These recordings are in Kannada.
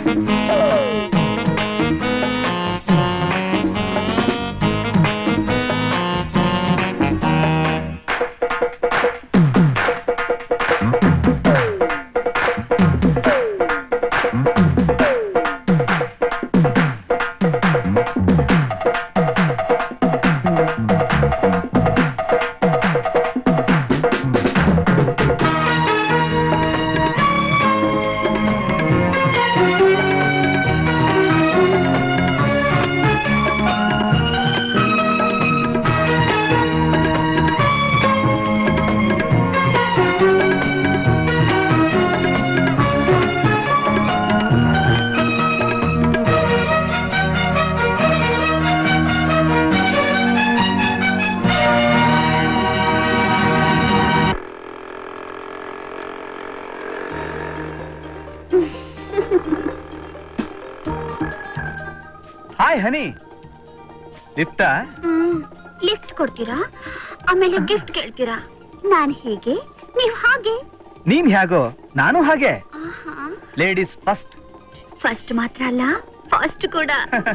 ಹಾಯ್ ಹನಿ ಲಿಫ್ಟಾ ಲಿಫ್ಟ್ ಕೊಡ್ತೀರಾ ಆಮೇಲೆ ಗಿಫ್ಟ್ ಕೇಳ್ತೀರಾ ನಾನ್ ಹೀಗೆ ನೀವ್ ಹಾಗೆ ನೀನ್ ಹೇಗೋ ನಾನು ಹಾಗೆ ಲೇಡೀಸ್ ಫಸ್ಟ್ ಫಸ್ಟ್ ಮಾತ್ರ ಅಲ್ಲ ಫಸ್ಟ್ ಕೂಡ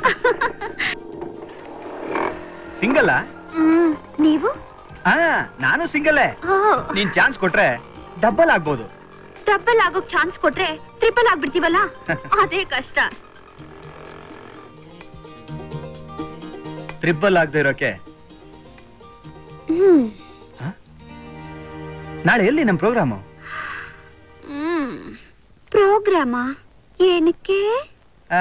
ಸಿಂಗಲ್ ಹ್ಮ್, ನೀವು ಹಾ ನಾನು ಸಿಂಗಲ್ಲೇ ನೀನ್ ಚಾನ್ಸ್ ಕೊಟ್ರೆ ಡಬ್ಬಲ್ ಆಗ್ಬೋದು ಡಬಲ್ ಆಗೋಕ್ ಚಾನ್ಸ್ ಕೊಟ್ರೆ ಟ್ರಿಪಲ್ ಆಗ್ಬಿಡ್ತೀವಲ್ಲ ಅದೇ ಕಷ್ಟ ಟ್ರಿಬಲ್ ಆಗದೆ ಇರೋಕೆ ಹ್ಮ್ ನಾಳೆ ಎಲ್ಲಿ ನಮ್ ಪ್ರೋಗ್ರಾಮು ಹ್ಮ್ ಪ್ರೋಗ್ರಾಮ ಏನಕ್ಕೆ ಆ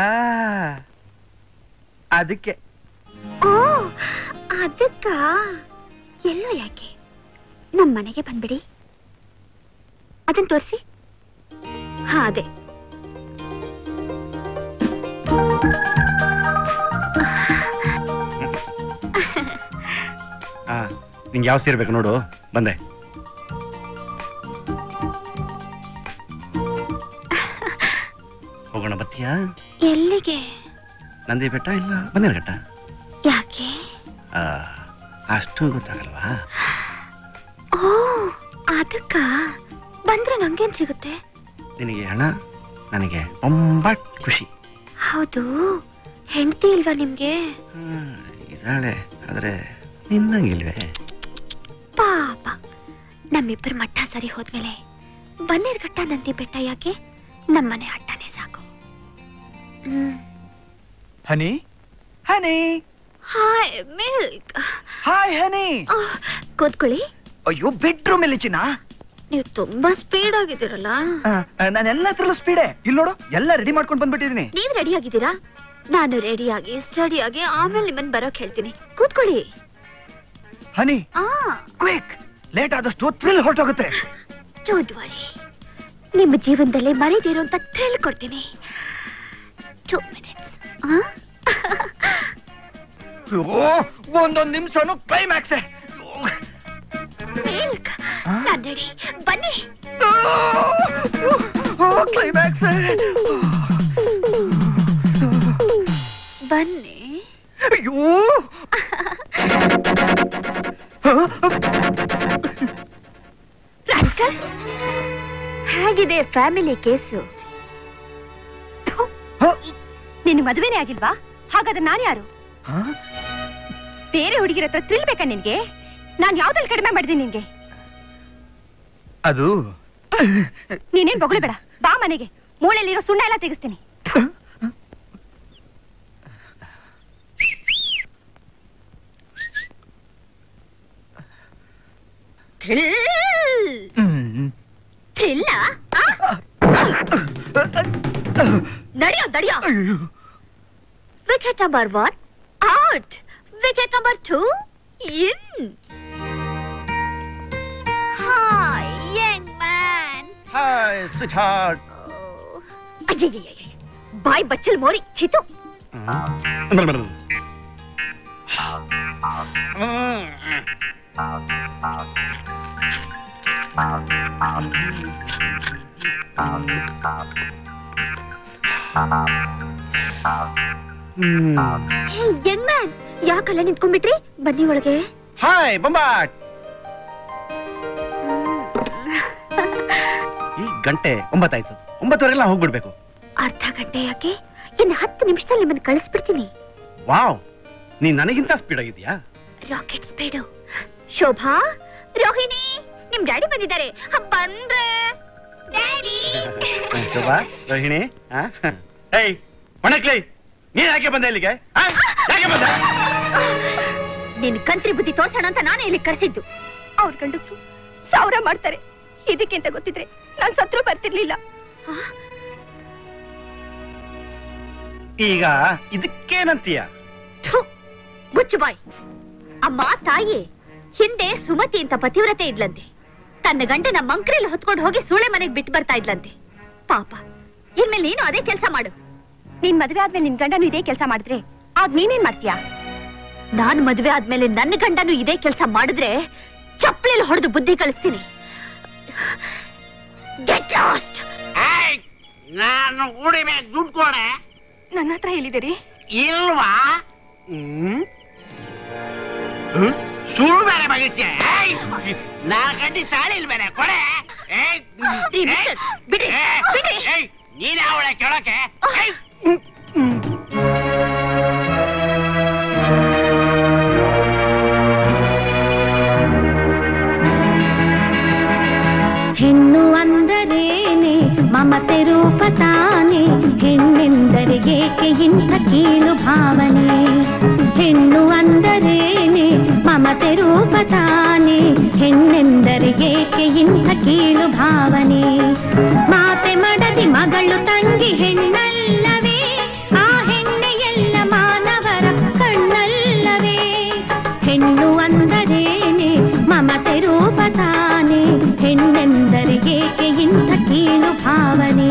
ಅದಕ್ಕೆ ಓ ಅದಕ್ಕ ಎಲ್ಲೋ ಯಾಕೆ ನಮ್ ಮನೆಗೆ ಬಂದ್ಬಿಡಿ ಅದನ್ ತೋರಿಸಿ ಹಾ ಅದೇ ಆ ನಿಂಗೆ ಯಾವ ಸೀರೆ ಬೇಕು ನೋಡು ಬಂದೆ ಹೋಗೋಣ ಬತ್ತೀಯಾ ಎಲ್ಲಿಗೆ ನಂದಿ ಬೆಟ್ಟ ಇಲ್ಲ ಬನ್ನೇರಘಟ್ಟ ಯಾಕೆ ಆ, ಅಷ್ಟು ಗೊತ್ತಾಗಲ್ವಾ ಓ ಅದಕ್ಕ ಬಂದ್ರೆ ನಂಗೇನ್ ಸಿಗುತ್ತೆ ನಿನಗೆ ಹಣ ನನಗೆ ಬೊಂಬಾಟ್ ಖುಷಿ ಹೌದು ಹೆಂಡತಿ ಇಲ್ವಾ ನಿಮ್ಗೆ ಹ್ಮ್, ಇದಾಳೆ ಆದ್ರೆ ನಿನ್ನಂಗಿಲ್ವೇ ಪಾಪ ನಮ್ಮಿಬ್ಬರ ಮಟ್ಟ ಸರಿ ಹೋದ್ಮೇಲೆ ಬನ್ನೇರ್ಘಟ್ಟ ನಂದಿ ಬೆಟ್ಟ ಯಾಕೆ ನಮ್ಮನೆ ಹಟ್ಟನೇ ಸಾಕು ಹ್ಮ್ honey honey hi milk hi honey ಕೂತ್ಕೊಳ್ಳಿ ಅಯ್ಯೋ ಬೆಡ್ರೂಮ್ ಅಲ್ಲಿ ಚಿನ್ನ ನೀವು ತುಂಬಾ ಸ್ಪೀಡ್ ಆಗಿದ್ದೀರಲ್ಲ ನಾನು ಎಲ್ಲ ಹತ್ರಲ್ಲೂ ಸ್ಪೀಡೆ ಇಲ್ಲಿ ನೋಡು ಎಲ್ಲ ರೆಡಿ ಮಾಡ್ಕೊಂಡು ಬಂದ್ಬಿಟ್ಟಿದೀನಿ ನೀವ್ ರೆಡಿ ಆಗಿದ್ದೀರಾ ನಾನು ರೆಡಿ ಆಗಿ ಸ್ಟಡಿ ಆಗಿ ಆಮೇಲೆ ನಿಮ್ಮನ್ ಬರೋಕ್ ಹೇಳ್ತೀನಿ ಕೂತ್ಕೊಳ್ಳಿ ಹನಿ ಆ ಕ್ವಿಕ್ ಲೇಟ್ ಆದಷ್ಟು ಥ್ರಿಲ್ ಹೊರಟೋಗುತ್ತೆ ಡೋಂಟ್ ವರಿ ನಿಮ್ಮ ಜೀವನದಲ್ಲಿ ಮರೆದಿರೋ ಅಂತ ಥ್ರಿಲ್ ಕೊಡ್ತೀನಿ ಟೂ ಮಿನಿಟ್ಸ್ ಒಂದೊಂದ್ ನಿಮಿಷನು ಕ್ಲೈಮ್ಯಾಕ್ಸ್ ಮಿಲ್ಕ್ ನಾನ್ ರೆಡಿ ಬನ್ನಿ ಕ್ಲೈಮ್ಯಾಕ್ಸ್ ಬನ್ನಿ ಅಯ್ಯೋ ರಾಸ್ಕಲ್ ಹೇಗಿದೆ ಫ್ಯಾಮಿಲಿ ಕೇಸು ನಿನ್ ಮದುವೆನೇ ಆಗಿಲ್ವಾ ಹಾಗಾದ್ರೆ ನಾನು ಯಾರು ಬೇರೆ ಹುಡುಗಿರ ಹತ್ರ ಥ್ರಿಲ್ ಬೇಕಾ ನಿನ್ಗೆ ನಾನ್ ಯಾವ್ದ್ರಲ್ಲಿ ಕಡಿಮೆ ಮಾಡಿದೀನಿ ನಿನ್ಗೆ ಅದು ನೀನೇನ್ ಬೊಗಳೆ ಬೇಡ ಬಾ ಮನೆಗೆ ಮೂಳೆಯಲ್ಲಿರೋ ಸುಣ್ಣ ಎಲ್ಲ ತೆಗಿಸ್ತೀನಿ ಥ್ರಿಲ್ಲ ನಡಿಯೋ ನಡಿಯೋ wicket number one out wicket number two in hi young man hi switch heart ಅಯ್ಯಯ್ಯಯ್ಯ ಬಾಯ್ ಬಚ್ಚಲ್ ಮೋರಿ ಚಿತು ಯಂಗ್ ಮ್ಯಾನ್ ಯಾಕಲ್ಲ ನಿಂತ್ಕೊಂಡ್ಬಿಟ್ರಿ ಬನ್ನಿ ಒಳಗೆ ಹಾಯ್ ಬೊಂಬಾಟ್ ಈ ಗಂಟೆ ಒಂಬತ್ತಾಯ್ತು ಒಂಬತ್ತುವರೆಗೆಲ್ಲ ಹೋಗ್ಬಿಡ್ಬೇಕು ಅರ್ಧ ಗಂಟೆ ಯಾಕೆ ಇನ್ನು ಹತ್ತು ನಿಮಿಷದಲ್ಲಿ ನಿಮ್ಮನ್ನ ಕಳಿಸ್ಬಿಡ್ತೀನಿ ವಾವ್ ನೀನ್ ನನಗಿಂತ ಸ್ಪೀಡ್ ಆಗಿದ್ಯಾ ರಾಕೆಟ್ ಸ್ಪೀಡು ಶೋಭಾ ರೋಹಿಣಿ ನಿಮ್ ಡ್ಯಾಡಿ ಬಂದಿದ್ದಾರೆ ಹ, ಬಂದ್ರೆ ಡ್ಯಾಡಿ ಶೋಭಾ ರೋಹಿಣಿ ಆ? ಏಯ್ ಒಣಕ್ಲಿ ನೀನ್ ಯಾಕೆ ಬಂದೆ ಇಲ್ಲಿಗೆ ಆ? ಯಾಕೆ ಬಂದೆ ನಿನ್ ಕಂತ್ರಿ ಬುದ್ಧಿ ತೋರ್ಸೋಣ ಅಂತ ನಾನೇ ಇಲ್ಲಿ ಕರೆಸಿದ್ದು ಅವ್ರ ಗಂಡಸು ಸಾವಿರ ಮಾಡ್ತಾರೆ ಇದಕ್ಕಿಂತ ಗೊತ್ತಿದ್ರೆ ನಾನ್ ಸತ್ರು ಬರ್ತಿರ್ಲಿಲ್ಲ ಈಗ ಇದಕ್ಕೇನಂತೀಯ ಥು, ಮುಚ್ಚು ಬಾಯ್ ಅಮ್ಮ ತಾಯಿ ಹಿಂದೆ ಸುಮತಿ ಅಂತ ಪತಿವ್ರತೆ ಇದ್ಲಂತೆ ತನ್ನ ಗಂಡನ ಮಂಕ್ರಿಲ್ ಹೊತ್ಕೊಂಡು ಹೋಗಿ ಸೂಳೆ ಮನೆಗ್ ಬಿಟ್ಟು ಬರ್ತಾ ಇದ್ಲಂತೆ ಪಾಪ ಇನ್ಮೇಲೆ ನೀನು ಅದೇ ಕೆಲಸ ಮಾಡು ನೀನ್ ಮದ್ವೆ ಆದ್ಮೇಲೆ ನಿನ್ ಗಂಡನು ಇದೇ ಕೆಲಸ ಮಾಡಿದ್ರೆ ಆಗ ನೀನೇನ್ ಮಾಡ್ತೀಯಾ ನಾನ್ ಮದ್ವೆ ಆದ್ಮೇಲೆ ನನ್ನ ಗಂಡನು ಇದೇ ಕೆಲಸ ಮಾಡಿದ್ರೆ ಚಪ್ಪಲಿಲ್ ಹೊಡೆದು ಬುದ್ಧಿ ಕಳಿಸ್ತೀನಿ ಗೆಟ್ ಲಾಸ್ಟ್ ಏಯ್, ನಾನು ಉಡಿಮೆ ದುಡ್ಡು ಕೊಡೆ ನನ್ನ ಹತ್ರ ಹೇಳಿದಿರಿ ಇಲ್ವಾ ಹ್ಮ್? ಹ್ಮ್? ಸುಳ್ಳು ಬೇರೆ ಬಗಿತ್ಯ ನಾನು ಗಂಡಿ ತಾಳಿಲ್ ಬೇರೆ ಕೊಡೆ ಏಯ್, ರೀ, ಏಯ್, ಮಿಸ್ಟರ್, ಬಿಡಿ, ಏಯ್, ಬಿಡಿ. ಏಯ್, ನೀನೇ ಅವಳೆ ಕೇಳೋಕೆ ಏಯ್, ಹೆಣ್ಣು ಅಂದರೇನೆ ಮಮತೆ ರೂಪ ತಾನೆ ಹೆಣ್ಣೆಂದರೆ ಏಕೆ ಇಂಥ ಕೀಳು ಭಾವನೆ ಹೆಣ್ಣು ಅಂದರೇನೆ ಮಮತೆ ರೂಪ ತಾನೆ ಹೆಣ್ಣೆಂದರೆ ಏಕೆ ಇಂಥ ಕೀಳು ಭಾವನೆ ಮಾತೆ ಮಡದಿ ಮಗಳು ತಂಗಿ ಹೆಣ್ಣಲ್ಲವೇ ಆ ಹೆಣ್ಣೆ ಎಲ್ಲ ಮಾನವರ ಕಣ್ಣಲ್ಲವೇ ಹೆಣ್ಣು ಅಂದರೇನೆ ಮಮತೆ ರೂಪ ತಾನೆ ಹೆಣ್ಣೆಂದರೆ ಏಕೆ ಇಂಥ ಕೀಳು ಭಾವನೆ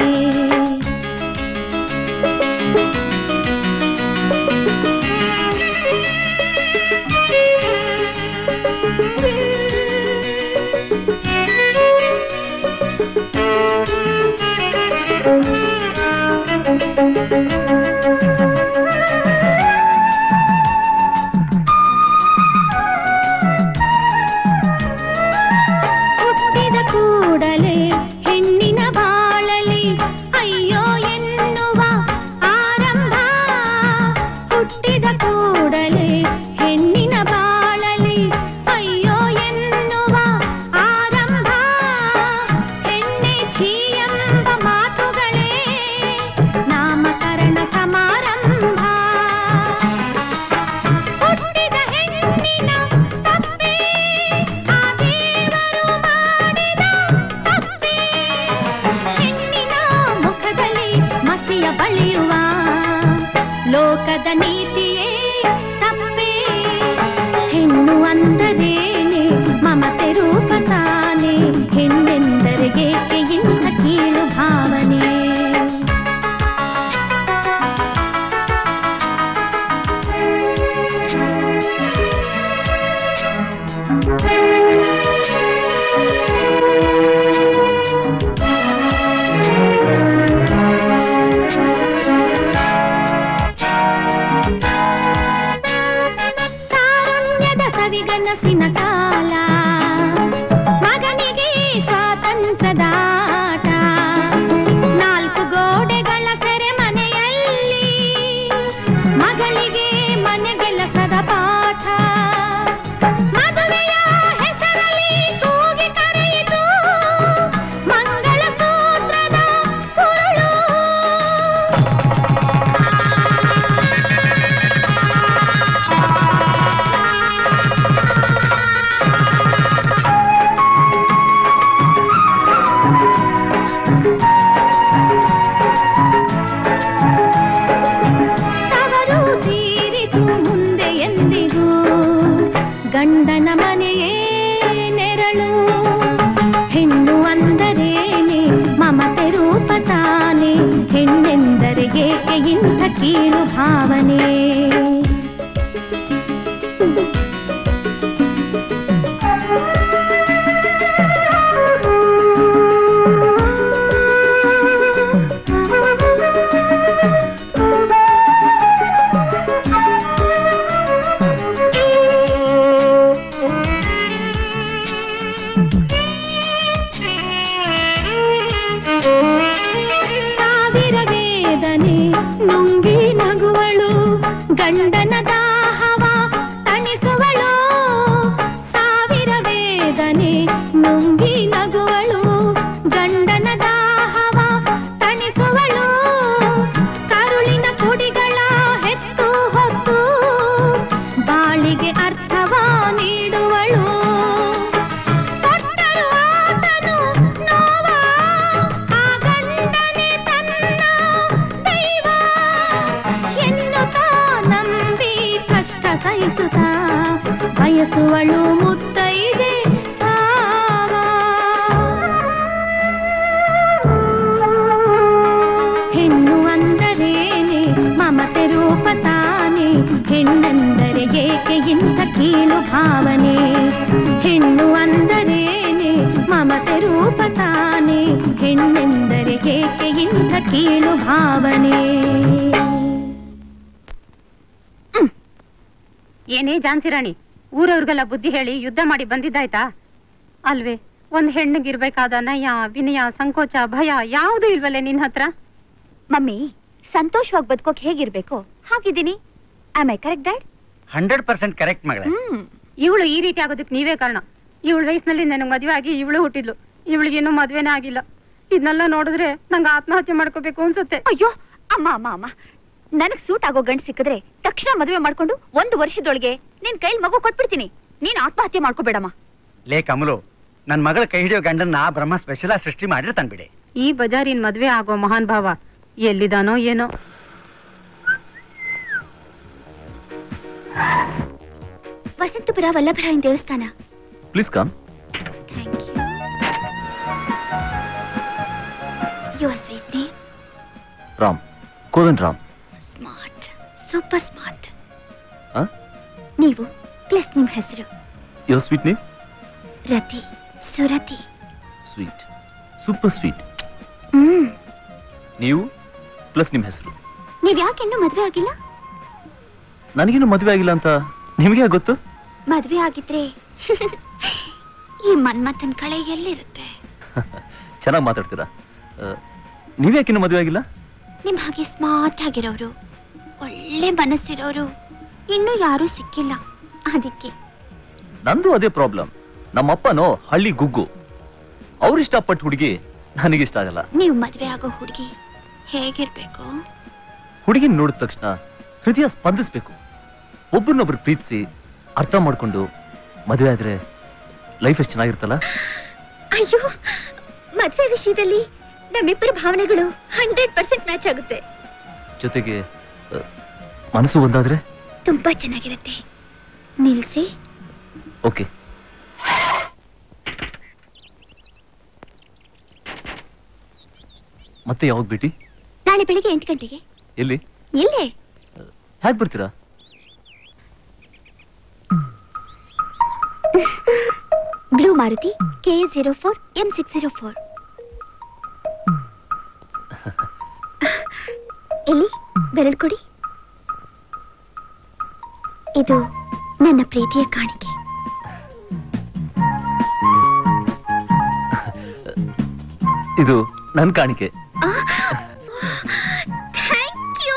ಹುಟ್ಟಿದ ಕೂಡಲೇ ಹೆಣ್ಣಿನ ಬಾಳಲಿ ಅಯ್ಯೋ ಎನ್ನುವ ಆರಂಭ ಹುಟ್ಟಿದ ಕೂಡಲೇ ಹೆಣ್ಣಿನ ಬಾಳಲಿ ಅಯ್ಯೋ ಎನ್ನುವ ಆರಂಭ ಹೆಣ್ಣೆ ಛೀಯೆಂಬ ಮಾತುಗಳೇ ನಾಮಕರಣ ಸಮಾರಂಭ ಹುಟ್ಟಿದ ಹೆಣ್ಣಿನ ತಪ್ಪೇ ಆ ದೇವರು ಮಾಡಿದ ತಪ್ಪೇ ಹೆಣ್ಣಿನ ಮುಖದಲ್ಲಿ ಮಸಿಯ ಬಳಿಯುವ ಲೋಕದ ನೀತಿಯೇ ತಪ್ಪೇ ಹೆಣ್ಣು ಅಂದರೇನೆ ಮಮತೆ ರೂಪ ತಾನೆ ಹೆಣ್ಣೆಂದರೆ ಏಕೆ ಇಂಥ ಕೀಳು ಭಾವನೆ ತಾರುಣ್ಯದ ಸವಿಗನಸಿನ ಕಾಲ ಮಗನಿಗೆ ಸ್ವಾತಂತ್ರ್ಯದ ಆಟ ನಾಲ್ಕು ಗೋಡೆಗಳ ಸೆರೆ ಮನೆಯಲ್ಲಿ ಮಗಳಿಗೆ ಮನೆಗೆಲಸದ ಪಾಠ ಮದುವೆಯ ಹೆಸರಲ್ಲಿ ಕೂಗಿ ಕರೆಯಿತು ಮಂಗಳ ಸೂತ್ರದ ಕುರುಳು ತವರು ತೀರಿತು ಮುಂದೆ ಎಂದಿಗೂ ಗಂಡನ ಮನೆಯೇ ನೆರಳು ಹೆಣ್ಣು ಅಂದರೇನೆ ಮಮತೆ ರೂಪ ತಾನೆ ಹೆಣ್ಣೆಂದರೆ ಏಕೆ ಇಂಥ ಕೀಳು ಭಾವನೆ ಸಾವಿರ ಗಂಡನ ದಾಹವ ತಣಿಸುವಳು ಸಾವಿರ ವೇದನೆ ನುಂಗಿ ನಗುವಳು ಗಂಡನ ದಾಹವ ತಣಿಸುವಳು ಕರುಳಿನ ಕುಡಿಗಳ ಹೆತ್ತು ಹೊತ್ತು ಬಾಳಿಗೆ ಅರ್ಥವ ನೀಡುವಳು ಕೊಟ್ಟರು ಆತನು ನೋವ ಆ ಗಂಡನೆ ತನ್ನ ದೈವ ಎನ್ನುತ್ತಾ ನಂಬಿ ಕಷ್ಟ ಸಹಿಸುತ್ತಾ ಬಯಸುವಳು ಮುತ್ತೈದೆ ಸಾವ ಹೆಣ್ಣು ಅಂದರೇನೆ ಮಮತೆ ರೂಪ ತಾನೆ ಹೆಣ್ಣೆಂದರೆ ಏಕೆ ಇಂಥ ಕೀಳು ಭಾವನೆ ಹೆಣ್ಣು ಅಂದರೇನೆ ಮಮತೆ ರೂಪ ತಾನೆ ಹೆಣ್ಣೆಂದರೆ ಏಕೆ ಇಂಥ ಕೀಳು ಭಾವನೆ ಏನೇ ಝಾನ್ಸಿ ರಾಣಿ ಊರವ್ರಿಗೆಲ್ಲ ಬುದ್ಧಿ ಹೇಳಿ ಯುದ್ಧ ಮಾಡಿ ಬಂದಿದ್ದಾಯ್ತಾ ಅಲ್ವೇ ಒಂದ್ ಹೆಣ್ಣಿಗಿರ್ಬೇಕಾದ ನಯ ವಿನಯ ಸಂಕೋಚ ಭಯ ಯಾವುದು ಇಲ್ವಲ್ಲೇ ನಿನ್ ಹತ್ರ ಮಮ್ಮಿ ಸಂತೋಷವಾಗಿ ಬದುಕೋಕ್ ಹೇಗಿರ್ಬೇಕು ಹಾಗಿದ್ದೀನಿ am I correct dad hundred percent correct ಮಗಳೇ ಹ್ಮ್ ಇವಳು ಈ ರೀತಿ ಆಗೋದಕ್ಕೆ ನೀವೇ ಕಾರಣ ಇವಳ ವಯಸ್ಸಿನಲ್ಲಿ ನನಗೆ ಮದುವೆ ಆಗಿ ಇವಳು ಹುಟ್ಟಿದ್ಲು ಇವಳಿಗೇನು ಮದ್ವೆನೇ ಆಗಿಲ್ಲ ಇದನ್ನೆಲ್ಲ ನೋಡಿದ್ರೆ ನಂಗೆ ಆತ್ಮಹತ್ಯೆ ಮಾಡ್ಕೋಬೇಕು ಅನ್ಸುತ್ತೆ ಅಯ್ಯೋ ಅಮ್ಮ ಅಮ್ಮ ಅಮ್ಮ ನನಗ್ ಸೂಟ್ ಆಗೋ ಗಂಡ್ ಸಿಕ್ಕಿದ್ರೆ ತಕ್ಷಣ ಮದುವೆ ಮಾಡ್ಕೊಂಡು ಒಂದು ವರ್ಷದೊಳಗೆ ನಿನ್ ಕೈಲಿ ಮಗು ಕೊಟ್ಬಿಡ್ತೀನಿ ನೀನ್ ಆತ್ಮಹತ್ಯೆ ಮಾಡ್ಕೋಬೇಡಮ್ಮ ಲೇ ಕಮಲು ನನ್ ಮಗಳ ಕೈ ಹಿಡಿಯೋ ಗಂಡನ್ನ ಬ್ರಹ್ಮ ಸ್ಪೆಷಲ್ ಸೃಷ್ಟಿ ಮಾಡಿರ್ತಾನ್ ಬಿಡಿ ಈ ಬಜಾರಿನ ಮದ್ವೆ ಆಗೋ ಮಹಾನ್ ಭಾವ ಎಲ್ಲಿದಾನೋ ಏನೋ ವಸಂತಪುರ ವಲ್ಲಭರಾಯನ್ ದೇವಸ್ಥಾನ please come thank you your sweet name Ram Kodan Ram smart super smart ಆ? ನೀವು ಪ್ಲಸ್ ನಿಮ್ ಹೆಸರು your sweet name Rati Surati sweet super sweet ಹ್ಮ್ ನೀವು ಪ್ಲಸ್ ನಿಮ್ಮ ಹೆಸರು ನೀವ್ ಯಾಕೆ ಇನ್ನೂ ಮದ್ವೆ ಆಗಿಲ್ಲ ನನಗೇನು ಮದುವೆ ಆಗಿಲ್ಲ ಅಂತ ನಿಮಗೆ ಗೊತ್ತು ಮದ್ವೆ ಆಗಿದ್ರೆ ಈ ಮನ್ಮಥನ್ ಕಳೆ ಎಲ್ಲಿರುತ್ತೆ ಚೆನ್ನಾಗಿ ಮಾತಾಡ್ತೀರಾ ನೀವ್ಯಾಕಿನ್ನು ಮದುವೆ ಆಗಿಲ್ಲ ನಿಮ್ ಹಾಗೆ ಸ್ಮಾರ್ಟ್ ಆಗಿರೋರು ಒಳ್ಳೆ ಮನಸ್ಸಿರೋರು ಇನ್ನೂ ಯಾರೂ ಸಿಕ್ಕಿಲ್ಲ ಅದಕ್ಕೆ ನಂದು ಅದೇ ಪ್ರಾಬ್ಲಮ್ ನಮ್ಮಪ್ಪನೋ ಹಳ್ಳಿ ಗುಗ್ಗು ಅವ್ರು ಇಷ್ಟಪಟ್ಟ ಹುಡುಗಿ ನನಗಿಷ್ಟ ಆಗಲ್ಲ ನೀವು ಮದ್ವೆ ಆಗೋ ಹುಡುಗಿ ಹೇಗಿರ್ಬೇಕು ಹುಡುಗಿನ ನೋಡಿದ ತಕ್ಷಣ ಹೃದಯ ಸ್ಪಂದಿಸ್ಬೇಕು ಒಬ್ರನ್ನೊಬ್ರು ಪ್ರೀತಿಸಿ ಅರ್ಥ ಮಾಡ್ಕೊಂಡು ಮದುವೆ ಆದ್ರೆ ಲೈಫ್ ಎಷ್ಟು ಚೆನ್ನಾಗಿರ್ತಲ್ಲ ಅಯ್ಯೋ ಮದ್ವೆ ವಿಷಯದಲ್ಲಿ ನಮ್ಮಿಬ್ಬರ ಭಾವನೆಗಳು ಹಂಡ್ರೆಡ್ ಪರ್ಸೆಂಟ್ ಮ್ಯಾಚ್ ಆಗುತ್ತೆ ಜೊತೆಗೆ ಆ, ಮನಸ್ಸು ಒಂದಾದ್ರೆ ತುಂಬಾ ಚೆನ್ನಾಗಿರುತ್ತೆ ನಿಲ್ಸಿ ಓಕೆ ಮತ್ತೆ ಯಾವಾಗ ಭೇಟಿ ನಾಳೆ ಬೆಳಿಗ್ಗೆ ಎಂಟು ಗಂಟೆಗೆ ಎಲ್ಲಿ ಇಲ್ಲೇ ಹೇಗೆ ಬರ್ತೀರಾ blue Maruti K zero four M six zero four ಎಲ್ಲಿ ಬೆರಳು ಕೊಡಿ ಇದು ನನ್ನ ಪ್ರೀತಿಯ ಕಾಣಿಕೆ ಇದು ನನ್ ಕಾಣಿಕೆ ಥ್ಯಾಂಕ್ ಯು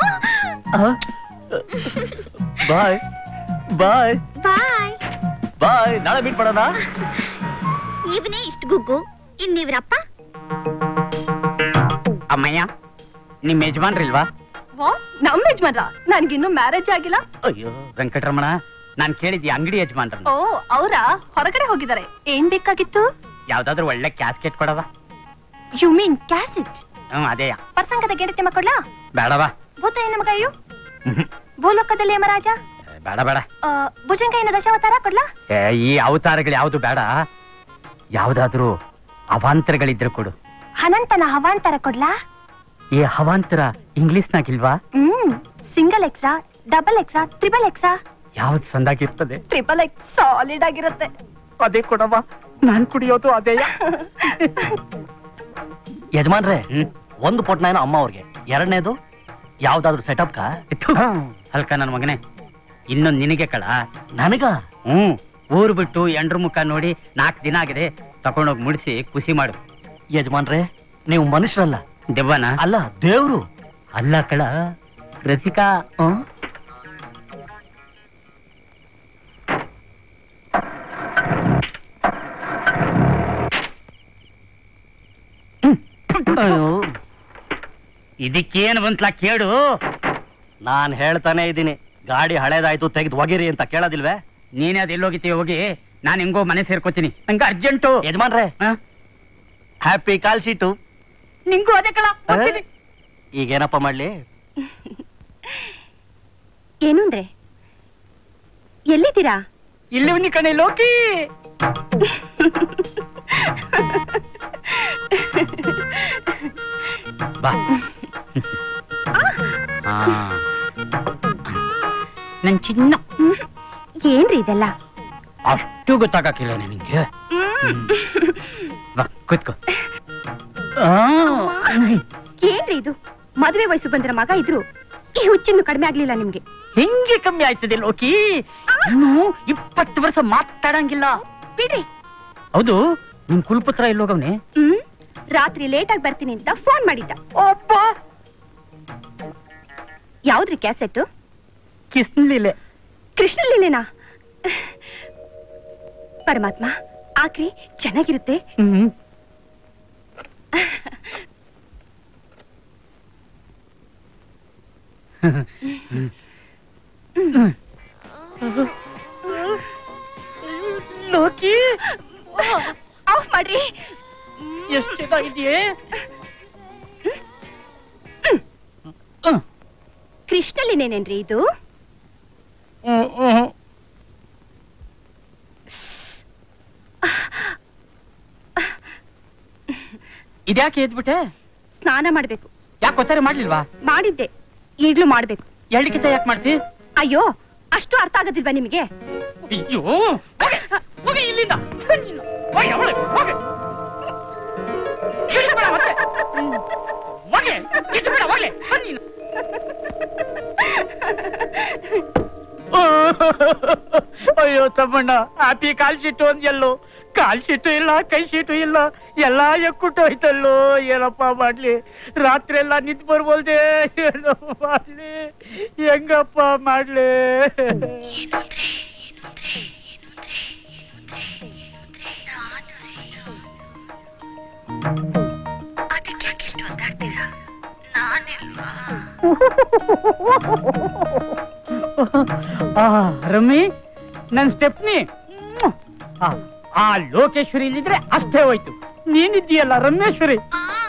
ಬಾಯ್ ಬಾಯ್ ಬಾಯ್ ಬಾಯ್ ನಾಳೆ ಮೀಟ್ ಮಾಡೋಣ ಇವನೇ ಇಷ್ಟು ಗುಗ್ಗು ಇನ್ನಿವ್ರಪ್ಪ ಅಮ್ಮಯ್ಯ ನಿಮ್ ಯಜಮಾನ್ರಿಲ್ವಾ ನಮ್ಮ ಯಜಮಾನ್ರ ನನ್ಗಿನ್ನು ಮ್ಯಾರೇಜ್ ಆಗಿಲ್ಲ ಅಯ್ಯೋ ವೆಂಕಟರಮಣ ನಾನ್ ಕೇಳಿದ್ದೆ ಅಂಗಡಿ ಯಜಮಾನ್ರ ಓ ಅವರ ಹೊರಗಡೆ ಹೋಗಿದ್ದಾರೆ ಏನ್ ಬೇಕಾಗಿತ್ತು ಯಾವ್ದಾದ್ರು ಒಳ್ಳೆ ಕ್ಯಾಸ್ಕೆಟ್ ಕೊಡವ ಯು ಮೀನ್ ಕ್ಯಾಸೆಟ್ ಹ್ಮ್ ಅದೇಯ ಪರ್ಸಂಗದ ಗೆಳತಿ ಮಕ್ಕಳ ಬೇಡವಾ ಭೂತ ಏನ ಮಗಯ್ಯು ಹ್ಮ್. ಭೂಲೋಕದಲ್ಲಿ ಯಮರಾಜ ಬೇಡ ಬೇಡ ಆ, ಭುಜಂಗ ಏನ ದಶಾವತಾರ ಕೊಡ್ಲಾ ಏ, ಈ ಅವತಾರಗಳು ಯಾವ್ದು ಬೇಡ ಯಾವ್ದಾದ್ರು ಅವಾಂತರಗಳಿದ್ರೆ ಕೊಡು ಅನಂತನ ಹವಾಂತರ ಕೊಡ್ಲಾ ಈ ಅವಾಂತರ ಇಂಗ್ಲಿಷ್ನಾಗಿಲ್ವಾ ಹ್ಮ್ ಸಿಂಗಲ್ ಎಕ್ಸಾ ಡಬಲ್ ಎಕ್ಸಾ ಟ್ರಿಬಲ್ ಎಕ್ಸಾ ಯಾವ್ದು ಸಂದಾಗಿರ್ತದೆ ಟ್ರಿಬಲ್ ಎಕ್ಸ್ ಸಾಲಿಡ್ ಆಗಿರುತ್ತೆ ಅದೇ ಕೊಡವ ನಾನ್ ಕುಡಿಯೋದು ಅದೇ ಯಜಮಾನ್ರೆ ಹ್ಮ್ ಒಂದು ಪೊಟ್ನ ಅಮ್ಮ ಅವ್ರಿಗೆ ಎರಡನೇದು ಯಾವ್ದಾದ್ರು ಸೆಟಪ್ ಕಾ ಅಲ್ಕ ನನ್ ಮಗನೇ ಇನ್ನೊಂದ್ ನಿನಗೆ ಕಳ ನನಗ ಹ್ಮ್ ಊರು ಬಿಟ್ಟು ಎಂಡ್ರ ಮುಖ ನೋಡಿ ನಾಲ್ಕು ದಿನ ಆಗಿದೆ ತಕೊಂಡೋಗಿ ಮುಡಿಸಿ ಖುಷಿ ಮಾಡು ಯಜಮಾನ್ರೆ ನೀವು ಮನುಷ್ಯರಲ್ಲ ದೆವ್ವನ ಅಲ್ಲ ದೇವ್ರು ಅಲ್ಲ ಕಳ ರಸಿಕಾ ಇದಕ್ಕೇನು ಬಂತ್ಲ ಕೇಳು ನಾನ್ ಹೇಳ್ತಾನೆ ಇದ್ದೀನಿ ಗಾಡಿ ಹಳೇದಾಯ್ತು ತೆಗೆದು ಒಗಿರಿ ಅಂತ ಕೇಳೋದಿಲ್ವೇ ನೀನೇ ಅದು ಎಲ್ಲೋಗಿತ್ತೀಯ ಹೋಗಿ ನಾನು ಹೆಂಗೋ ಮನೆ ಸೇರ್ಕೋತೀನಿ ನಂಗೆ ಅರ್ಜೆಂಟು ಯಜಮಾನ್ರೆ ಹ್ಯಾಪಿ ಕಾಲ್ ಶೀಟು ನಿಂಗೂ ಅದೇ ಕಳ ಈಗೇನಪ್ಪ ಮಾಡ್ಲಿ ಏನು ಅಂದ್ರೆ ಎಲ್ಲಿದ್ದೀರಾ ಇಲ್ಲಿ ಉನ್ನಿ ಕಣೆ ಲೋಕಿ ಬಾ ಆ. ನನ್ ಚಿನ್ನ ಏನ್ರಿ ಇದೆಲ್ಲ ಅಷ್ಟು ಗೊತ್ತಾಗಕ್ಕಿಲ್ಲ ನಿನಗೆ ಬಾ ಕೂತ್ಕೋ ಆ. ಏನ್ರಿ ಇದು ಮದುವೆ ವಯಸ್ಸು ಬಂದಿರೋ ಮಗ ಇದ್ರು ಈ ಹುಚ್ಚಿನ್ನು ಕಡಿಮೆ ಆಗ್ಲಿಲ್ಲ ನಿಮ್ಗೆ ಹೆಂಗೆ ಕಮ್ಮಿ ಆಯ್ತದೆ ಲೋಕಿ ಇನ್ನು ಇಪ್ಪತ್ತು ವರ್ಷ ಮಾತಾಡಂಗಿಲ್ಲ ಬಿಡ್ರಿ ಹೌದು ನಿಮ್ ಕುಲ್ಪುತ್ರ ಎಲ್ಲೋಗವ್ನೆ ಹ್ಮ್ ರಾತ್ರಿ ಲೇಟ್ ಆಗಿ ಬರ್ತೀನಿ ಅಂತ ಫೋನ್ ಮಾಡಿದ್ದ ಒಬ್ಬ ಯಾವ್ದ್ರಿ ಕ್ಯಾಸೆಟ್ ಕಿಸ್ಲಿಲೆ ಕೃಷ್ಣ ಲೀಲೆನಾ ಪರಮಾತ್ಮ ಆಕ್ರಿ ಚೆನ್ನಾಗಿರುತ್ತೆ ಹ್ಮ್ ಲೋಕಿ ಆಫ್ ಮಾಡ್ರಿ ಎಷ್ಟು ಚೆನ್ನಾಗಿದೆಯೇ ಕೃಷ್ಣ ಲೀಲೆನೇನ್ರಿ ಇದು ಇದ್ಯಾಕೆ ಎದ್ಬಿಟ್ಟೆ ಸ್ನಾನ ಮಾಡ್ಬೇಕು ಯಾಕೆ ಒತ್ತಾರೆ ಮಾಡ್ಲಿಲ್ವಾ ಮಾಡಿದ್ದೆ ಈಗ್ಲೂ ಮಾಡ್ಬೇಕು ಎರಡಕ್ಕಿಂತ ಯಾಕೆ ಮಾಡ್ತಿ ಅಯ್ಯೋ ಅಷ್ಟು ಅರ್ಥ ಆಗೋದಿಲ್ವಾ ನಿಮಗೆ ಅಯ್ಯೋ ಹೋಗೆ, ಹೋಗೆ ಇಲ್ಲಿಂದ ನೀನು, ಹೋಗೆ, ಒಳಗೆ, ಹೋಗೆ. ಇಳಿಸ್ಬೇಡ ಮತ್ತೆ. ಹ್ಮ್. ಹೋಗೆ, ಇಳಿಸ್ಬೇಡ, ಹೋಗ್ಲೆ, ಬಾ ನೀನು. ಅಯ್ಯೋ ತಮ್ಮಣ್ಣ ಹ್ಯಾಪಿ ಕಾಲ್ ಶೀಟು ಅಂದ್ಯಲ್ಲೋ ಕಾಲ್ ಶೀಟು ಇಲ್ಲ ಕೈ ಶೀಟು ಇಲ್ಲ ಎಲ್ಲ ಎಕ್ಕುಟ್ಟು ಹೋಯ್ತಲ್ಲೋ ಏನಪ್ಪ ಮಾಡ್ಲಿ ರಾತ್ರಿ ಎಲ್ಲ ನಿಂತು ಬರ್ಬೋಲ್ದೆ ಏನಪ್ಪ ಮಾಡ್ಲಿ ಹೆಂಗಪ್ಪ ಮಾಡ್ಲಿ ಆ, ರಮ್ಮಿ ನನ್ ಸ್ಟೆಪ್ನಿ ಆ, ಆ ಲೋಕೇಶ್ವರಿ ಇಲ್ಲಿದ್ರೆ ಅಷ್ಟೇ ಹೋಯ್ತು ನೀನಿದ್ದೀಯಲ್ಲ ರಮೇಶ್ವರಿ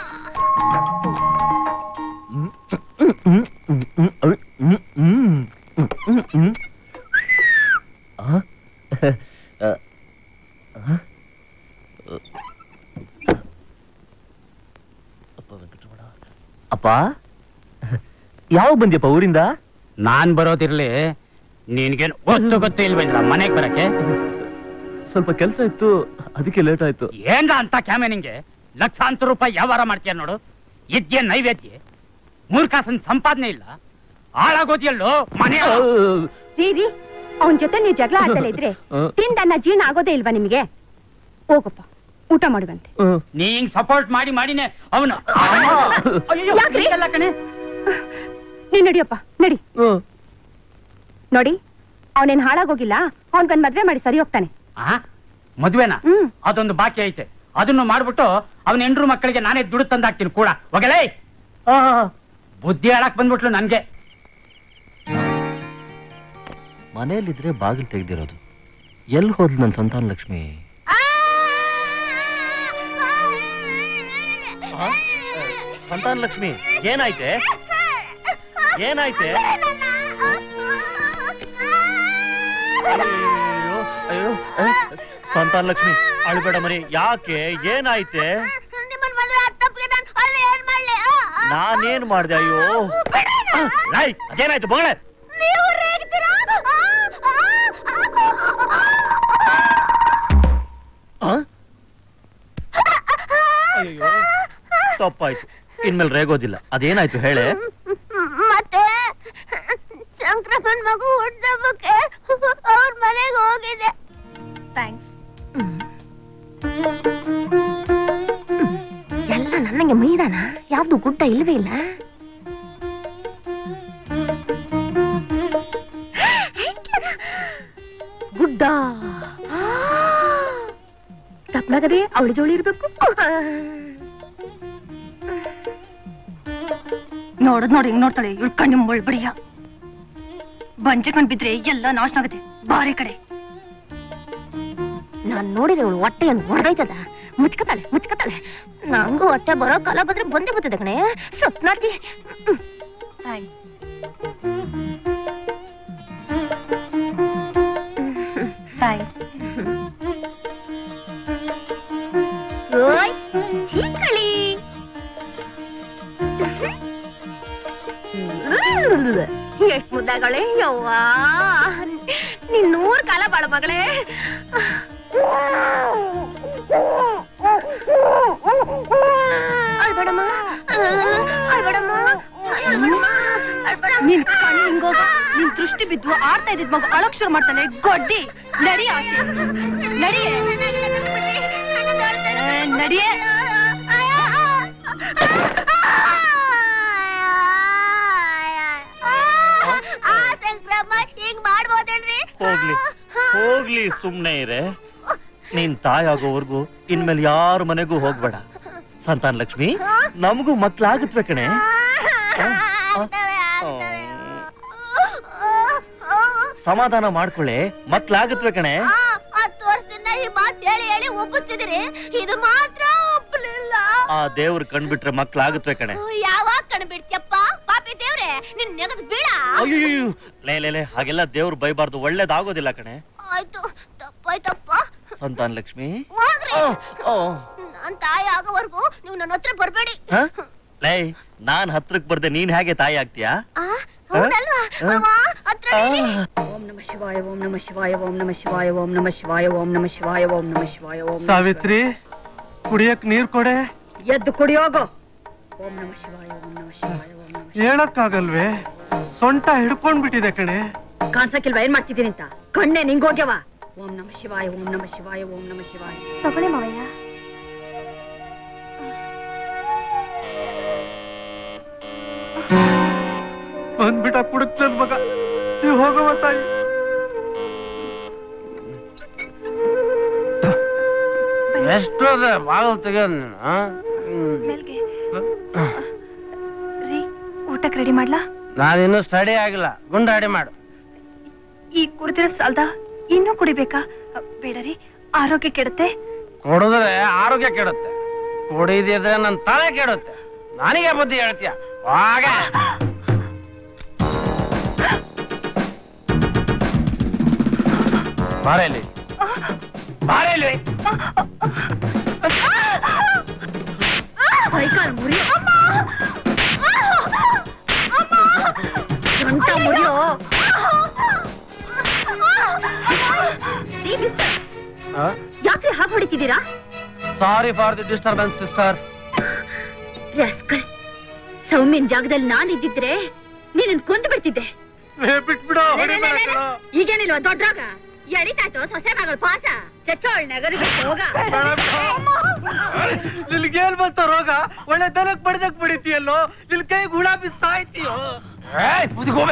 ಅಪ್ಪ ಯಾವ ಬಂದ್ಯಪ್ಪ ಊರಿಂದ ನಾನ್ ಬರೋದಿರ್ಲಿ ನಿನ್ಗೇನು ಗೊತ್ತು ಗೊತ್ತು ಇಲ್ವೇನಿಲ್ಲ ಮನೆಗ್ ಬರಕ್ಕೆ ಸ್ವಲ್ಪ ಕೆಲಸ ಇತ್ತು ಅದಕ್ಕೆ ಲೇಟ್ ಆಯ್ತು ಏನ್ರ ಅಂತ ಕ್ಯಾಮೆ ನಿಂಗೆ ಲಕ್ಷಾಂತರ ರೂಪಾಯಿ ವ್ಯವಹಾರ ಮಾಡ್ತೀಯ ನೋಡು ಇದ್ಯೆ ನೈವೇದ್ಯ ಮೂರ್ ಕಾಸನ್ ಸಂಪಾದನೆ ಇಲ್ಲ ಹಾಳಾಗೋದಿಯಲ್ಲೋ ಮನೆ ರೀ ರೀ ಅವನ್ ಜೊತೆ ನೀವು ಜಗಳ ಆಡ್ತಲೇ ಇದ್ರೆ ತಿಂದನ್ನ ಜೀರ್ಣ ಆಗೋದೇ ಇಲ್ವಾ ನಿಮಗೆ ಹೋಗಪ್ಪ ಊಟ ಮಾಡುವಂತೆ ನೀ ಹಿಂಗ್ ಸಪೋರ್ಟ್ ಮಾಡಿ ಮಾಡಿನೇ ಅವನು ಯಾಕ್ರಿ? ಕಣೆ ನೀನ್ ನಡಿಯಪ್ಪ ನಡಿ ನೋಡಿ ಅವನೇನ್ ಹಾಳಾಗೋಗಿಲ್ಲ ಅವನ್ಗನ್ ಮದ್ವೆ ಮಾಡಿ ಸರಿ ಹೋಗ್ತಾನೆ ಆ ಮದ್ವೆನಾ ಹ್ಮ್ ಅದೊಂದು ಬಾಕಿ ಐತೆ ಅದನ್ನು ಮಾಡ್ಬಿಟ್ಟು ಅವನ ಹೆಂಡ್ರು ಮಕ್ಕಳಿಗೆ ನಾನೇ ದುಡ್ಡು ತಂದಾಕ್ತೀನಿ ಕೂಡ ಹೋಗಲೇ ಬುದ್ಧಿ ಹೇಳಕ್ ಬಂದ್ಬಿಟ್ಲು ನನ್ಗೆ ಮನೆಯಲ್ಲಿದ್ರೆ ಬಾಗಿಲು ತೆಗ್ದಿರೋದು ಎಲ್ಲಿ ಹೋದ್ಲು ನನ್ನ ಸಂತಾನ ಲಕ್ಷ್ಮಿ ಸಂತಾನ ಲಕ್ಷ್ಮಿ ಏನಾಯ್ತೆ ಏನಾಯ್ತೆ ಅಯ್ಯೋ ಅಯ್ಯೋ ಏ, ಸಂತಾನ ಲಕ್ಷ್ಮಿ ಅಳ್ಬೇಡ ಮರಿ ಯಾಕೆ ಏನಾಯ್ತೆ ನಿಮ್ಮನ್ ಮದ್ವೆ ಆದ್ ತಪ್ಪಿಗೆ ನಾನ್ ಅಲ್ಲಿ ಏನ್ ಮಾಡ್ಲಿ ಆ, ಆ, ನಾನೇನ್ ಮಾಡ್ದೆ ಅಯ್ಯೋ ಲೈ, ಅದೇನಾಯ್ತು ಬೊಗಳೆ ನೀವು ರೇಗ್ತೀರಾ ಆ, ಆ, ಆ. ಅಯ್ಯೋ ತಪ್ಪಾಯ್ತು ಇನ್ಮೇಲೆ ರೇಗೋದಿಲ್ಲ ಅದೇನಾಯ್ತು ಹೇಳೆ ಮತ್ತೆ ಸಂಕ್ರಮಣ್ ಮಗು ಹುಟ್ಟದಬ್ಬಕ್ಕೆ ಅವ್ರ ಮನೆಗೆ ಹೋಗಿದೆ ಥ್ಯಾಂಕ್ಸ್ ಎಲ್ಲ ನನಗೆ ಮೈದಾನ ಯಾವ್ದು ಗುಡ್ಡ ಇಲ್ವೇ ಇಲ್ಲ ಗುಡ್ಡ ತಪ್ಪನಾಗದೆ ಅವಳ ಜೋಳಿ ಇರ್ಬೇಕು ನೋಡದ್ ನೋಡಿ ಹಿಂಗ್ ನೋಡ್ತಾಳೆ ಇವಳು ಕಣ್ಣು ಮುಳ್ಬಡಿಯ ಬಂಜೆ ಕಣ್ ಬಿದ್ರೆ ಎಲ್ಲ ನಾಶ ಆಗುತ್ತೆ ಬಾರಿ ಕಡೆ ನಾನ್ ನೋಡಿದ್ರೆ ಅವಳು ಹೊಟ್ಟೆ ಏನ್ ಹೊಡೆದೈತದ ಮುಚ್ಕತಾಳೆ ಮುಚ್ಕತಾಳೆ ನಂಗೂ ಹೊಟ್ಟೆ ಬರೋ ಕಾಲ ಬಂದ್ರೆ ಬಂದೇ ಬರ್ತದೆ ಕಣೆ ಸತ್ನಾರ್ತಿ ಓಯ್ ಚೀಕಳಿ ಎಷ್ಟ್ ಮುದ್ದಾಗಳೆ ಯವ್ವ ನೀನ್ ನೂರ್ ಕಾಲ ಬಾಳ ಮಗಳೇ ಅಳ್ಬೇಡಮ್ಮ ಅಳ್ಬೇಡಮ್ಮ ಅಳ್ಬೇಡಮ್ಮ ಅಳ್ಬೇಡಮ್ಮ ನಿನ್ ಕಣ್ಣು ಹಿಂಗೋಗ ನಿನ್ ದೃಷ್ಟಿ ಬಿದ್ದು ಆಡ್ತಾ ಇದ್ದಿದ್ ಮಗು ಅಳಕ್ ಶುರು ಮಾಡ್ತಾನೆ ಗೊಡ್ಡಿ ನಡಿ ಆಚೆ ನಡಿಯೇ ಏ, ನಡಿಯೇ ಹಿಂಗ್ ಮಾಡ್ಬೋದೇನ್ರಿ ಹೋಗ್ಲಿ ಹೋಗ್ಲಿ ಸುಮ್ನೆ ಇರೆ ನೀನ್ ತಾಯಾಗೋವರ್ಗು ಇನ್ಮೇಲೆ ಯಾರ ಮನೆಗೂ ಹೋಗ್ಬೇಡ ಸಂತಾನ ಲಕ್ಷ್ಮಿ ನಮಗೂ ಮಕ್ಳಾಗತ್ವೆ ಕಣೆ ಸಮಾಧಾನ ಮಾಡ್ಕೊಳ್ಳೆ ಮಕ್ಳಾಗತ್ವೆ ಕಣೆ ಹತ್ತು ವರ್ಷದಿಂದ ಈ ಮಾತು ಹೇಳಿ ಹೇಳಿ ಒಪ್ಪಿಸ್ತಿದ್ದೀರಿ ಇದು ಮಾತ್ರ ಒಪ್ಪಲಿಲ್ಲ ಆ ದೇವ್ರ ಕಣ್ಬಿಟ್ರೆ ಮಕ್ಳಾಗತ್ವೆ ಕಣೆ ಯಾವಾಗ ಕಣ್ಬಿಡ್ತಿಯಪ್ಪ ಪಾಪಿ ದೇವ್ರೆ ನಿನ್ ನೆಗದ್ ಬೀಳ ಅಯ್ಯೋ ಲೇ ಲೇ ಲೇ ಹಾಗೆಲ್ಲ ದೇವ್ರು ಬೈಬಾರ್ದು ಒಳ್ಳೇದಾಗೋದಿಲ್ಲ ಕಣೆ ಆಯ್ತು ತಪ್ಪಾಯ್ತಪ್ಪ ಸಂತಾನ ಲಕ್ಷ್ಮಿ ಹೋಗ್ರಿ ಓ, ಓ. ನಾನ್ ತಾಯಿ ಆಗೋವರೆಗೂ ನೀವು ನನ್ನ ಹತ್ರ ಬರ್ಬೇಡಿ ಹ? ಲೇ ನಾನ್ ಹತ್ರಕ್ ಬರ್ದೆ ನೀನ್ ಹೇಗೆ ತಾಯಿ ಆಗ್ತೀಯಾ ಆ, ಹೌದಲ್ವಾ ಆ? ಅಮ್ಮ, ಹತ್ರ ಆ. ನಡೀರಿ. ಓಂ ನಮ ಶಿವಾಯ ಓಂ ನಮ ಶಿವಾಯ ಓಂ ನಮ ಶಿವಾಯ ಓಂ ನಮ ಶಿವಾಯ ಓಂ ನಮ ಶಿವಾಯ ಓಂ ನಮ ಶಿವಾಯ ಓಂ ನಮಃ ಸಾವಿತ್ರಿ ಕುಡಿಯಕ್ ನೀರ್ ಕೊಡೆ ಶಿವಾಯ. ಎದ್ದು ಕುಡಿಯೋಗೋ ಓಂ ನಮ ಶಿವಾಯ ಓಂ ನಮ ಶಿವಾಯ ಓಂ ನಮ ಹೇಳಕ್ಕಾಗಲ್ವೇ ಸೊಂಟ ಹಿಡ್ಕೊಂಡ್ ಬಿಟ್ಟಿದೆ ಕಣೆ ಕಾಣ್ಸಕ್ಕಿಲ್ವಾ ಏನ್ ಮಾಡ್ತಿದ್ದೀನಿ ಅಂತ ಕಣ್ಣೆ ನಿಂಗೋಗ್ಯವ ಓಂ ನಮ ಶಿವಾಯ ಓಂ ನಮ ಶಿವಾಯ ಓಂ ನಮ ಶಿವಾಯ ತಗೊಳ್ಳಿ ಮಾವಯ್ಯ ಬಂದ್ಬಿಟ್ಟ ಕುಡುಕ್ ನನ್ ಮಗ ನೀವ್ ಹೋಗವ ತಾಯಿ ಎಷ್ಟು ಅದ ಬಾಗಿಲು ತೆಗೆಯೋದು ಮೇಲ್ಗೆ ರೀ ಊಟಕ್ಕೆ ರೆಡಿ ಮಾಡ್ಲಾ ನಾನಿನ್ನೂ ಸ್ಟಡಿ ಆಗಿಲ್ಲ ಗುಂಡಾಡಿ ಮಾಡು ಈ ಕುಡಿದಿರೋ ಸಾಲ್ದ ಇನ್ನೂ ಕುಡಿಬೇಕಾ ಅ, ಬೇಡ ರೀ ಆರೋಗ್ಯ ಕೆಡುತ್ತೆ ಕುಡಿದ್ರೆ ಆರೋಗ್ಯ ಕೆಡುತ್ತೆ ಕುಡಿದಿದ್ರೆ ನನ್ನ ತಲೆ ಕೆಡುತ್ತೆ ನನಗೆ ಬುದ್ಧಿ ಹೇಳ್ತೀಯ ಹಾಗ ಬಾರೇಲಿ ಬಾರೇಲಿ ಕೈಕಾಲ್ ಮುರಿಯೋ ಗಂಟ ಮುರಿಯೋ ರೀ ಮಿಸ್ಟರ್ ಯಾಕ್ರಿ ಹಾಗೆ ಹೊಡಿತಿದ್ದೀರಾ sorry for the disturbance sister rascal ಸೌಮ್ಯನ್ ಜಾಗದಲ್ಲಿ ನಾನ್ ಇದ್ದಿದ್ರೆ ನೀನನ್ ಕೊಂದು ಬಿಡ್ತಿದ್ದೆ ಬಿಟ್ಬಿಡು ಈಗೇನಿಲ್ವಾ ದೊಡ್ಡರಾಗ ಎಳಿತಾಯ್ತು ಸೊಸೆ ಮಗಳು ಪಾಸ ಚಚ್ಚೋಳ್ ನಗರ ಬಿಟ್ಟು ಹೋಗ ನಿಲ್ಗೇಲ್ ಬಂತ ರೋಗ ಒಳ್ಳೆ ದನಕ್ ಬಡ್ದಕ್ ಬಡಿತೀಯಲ್ಲೋ ನಿಲ್ ಕೈ ಗುಣ ಬಿದ್ದು ಸಾಯ್ತೀಯೋ ಹೋಗ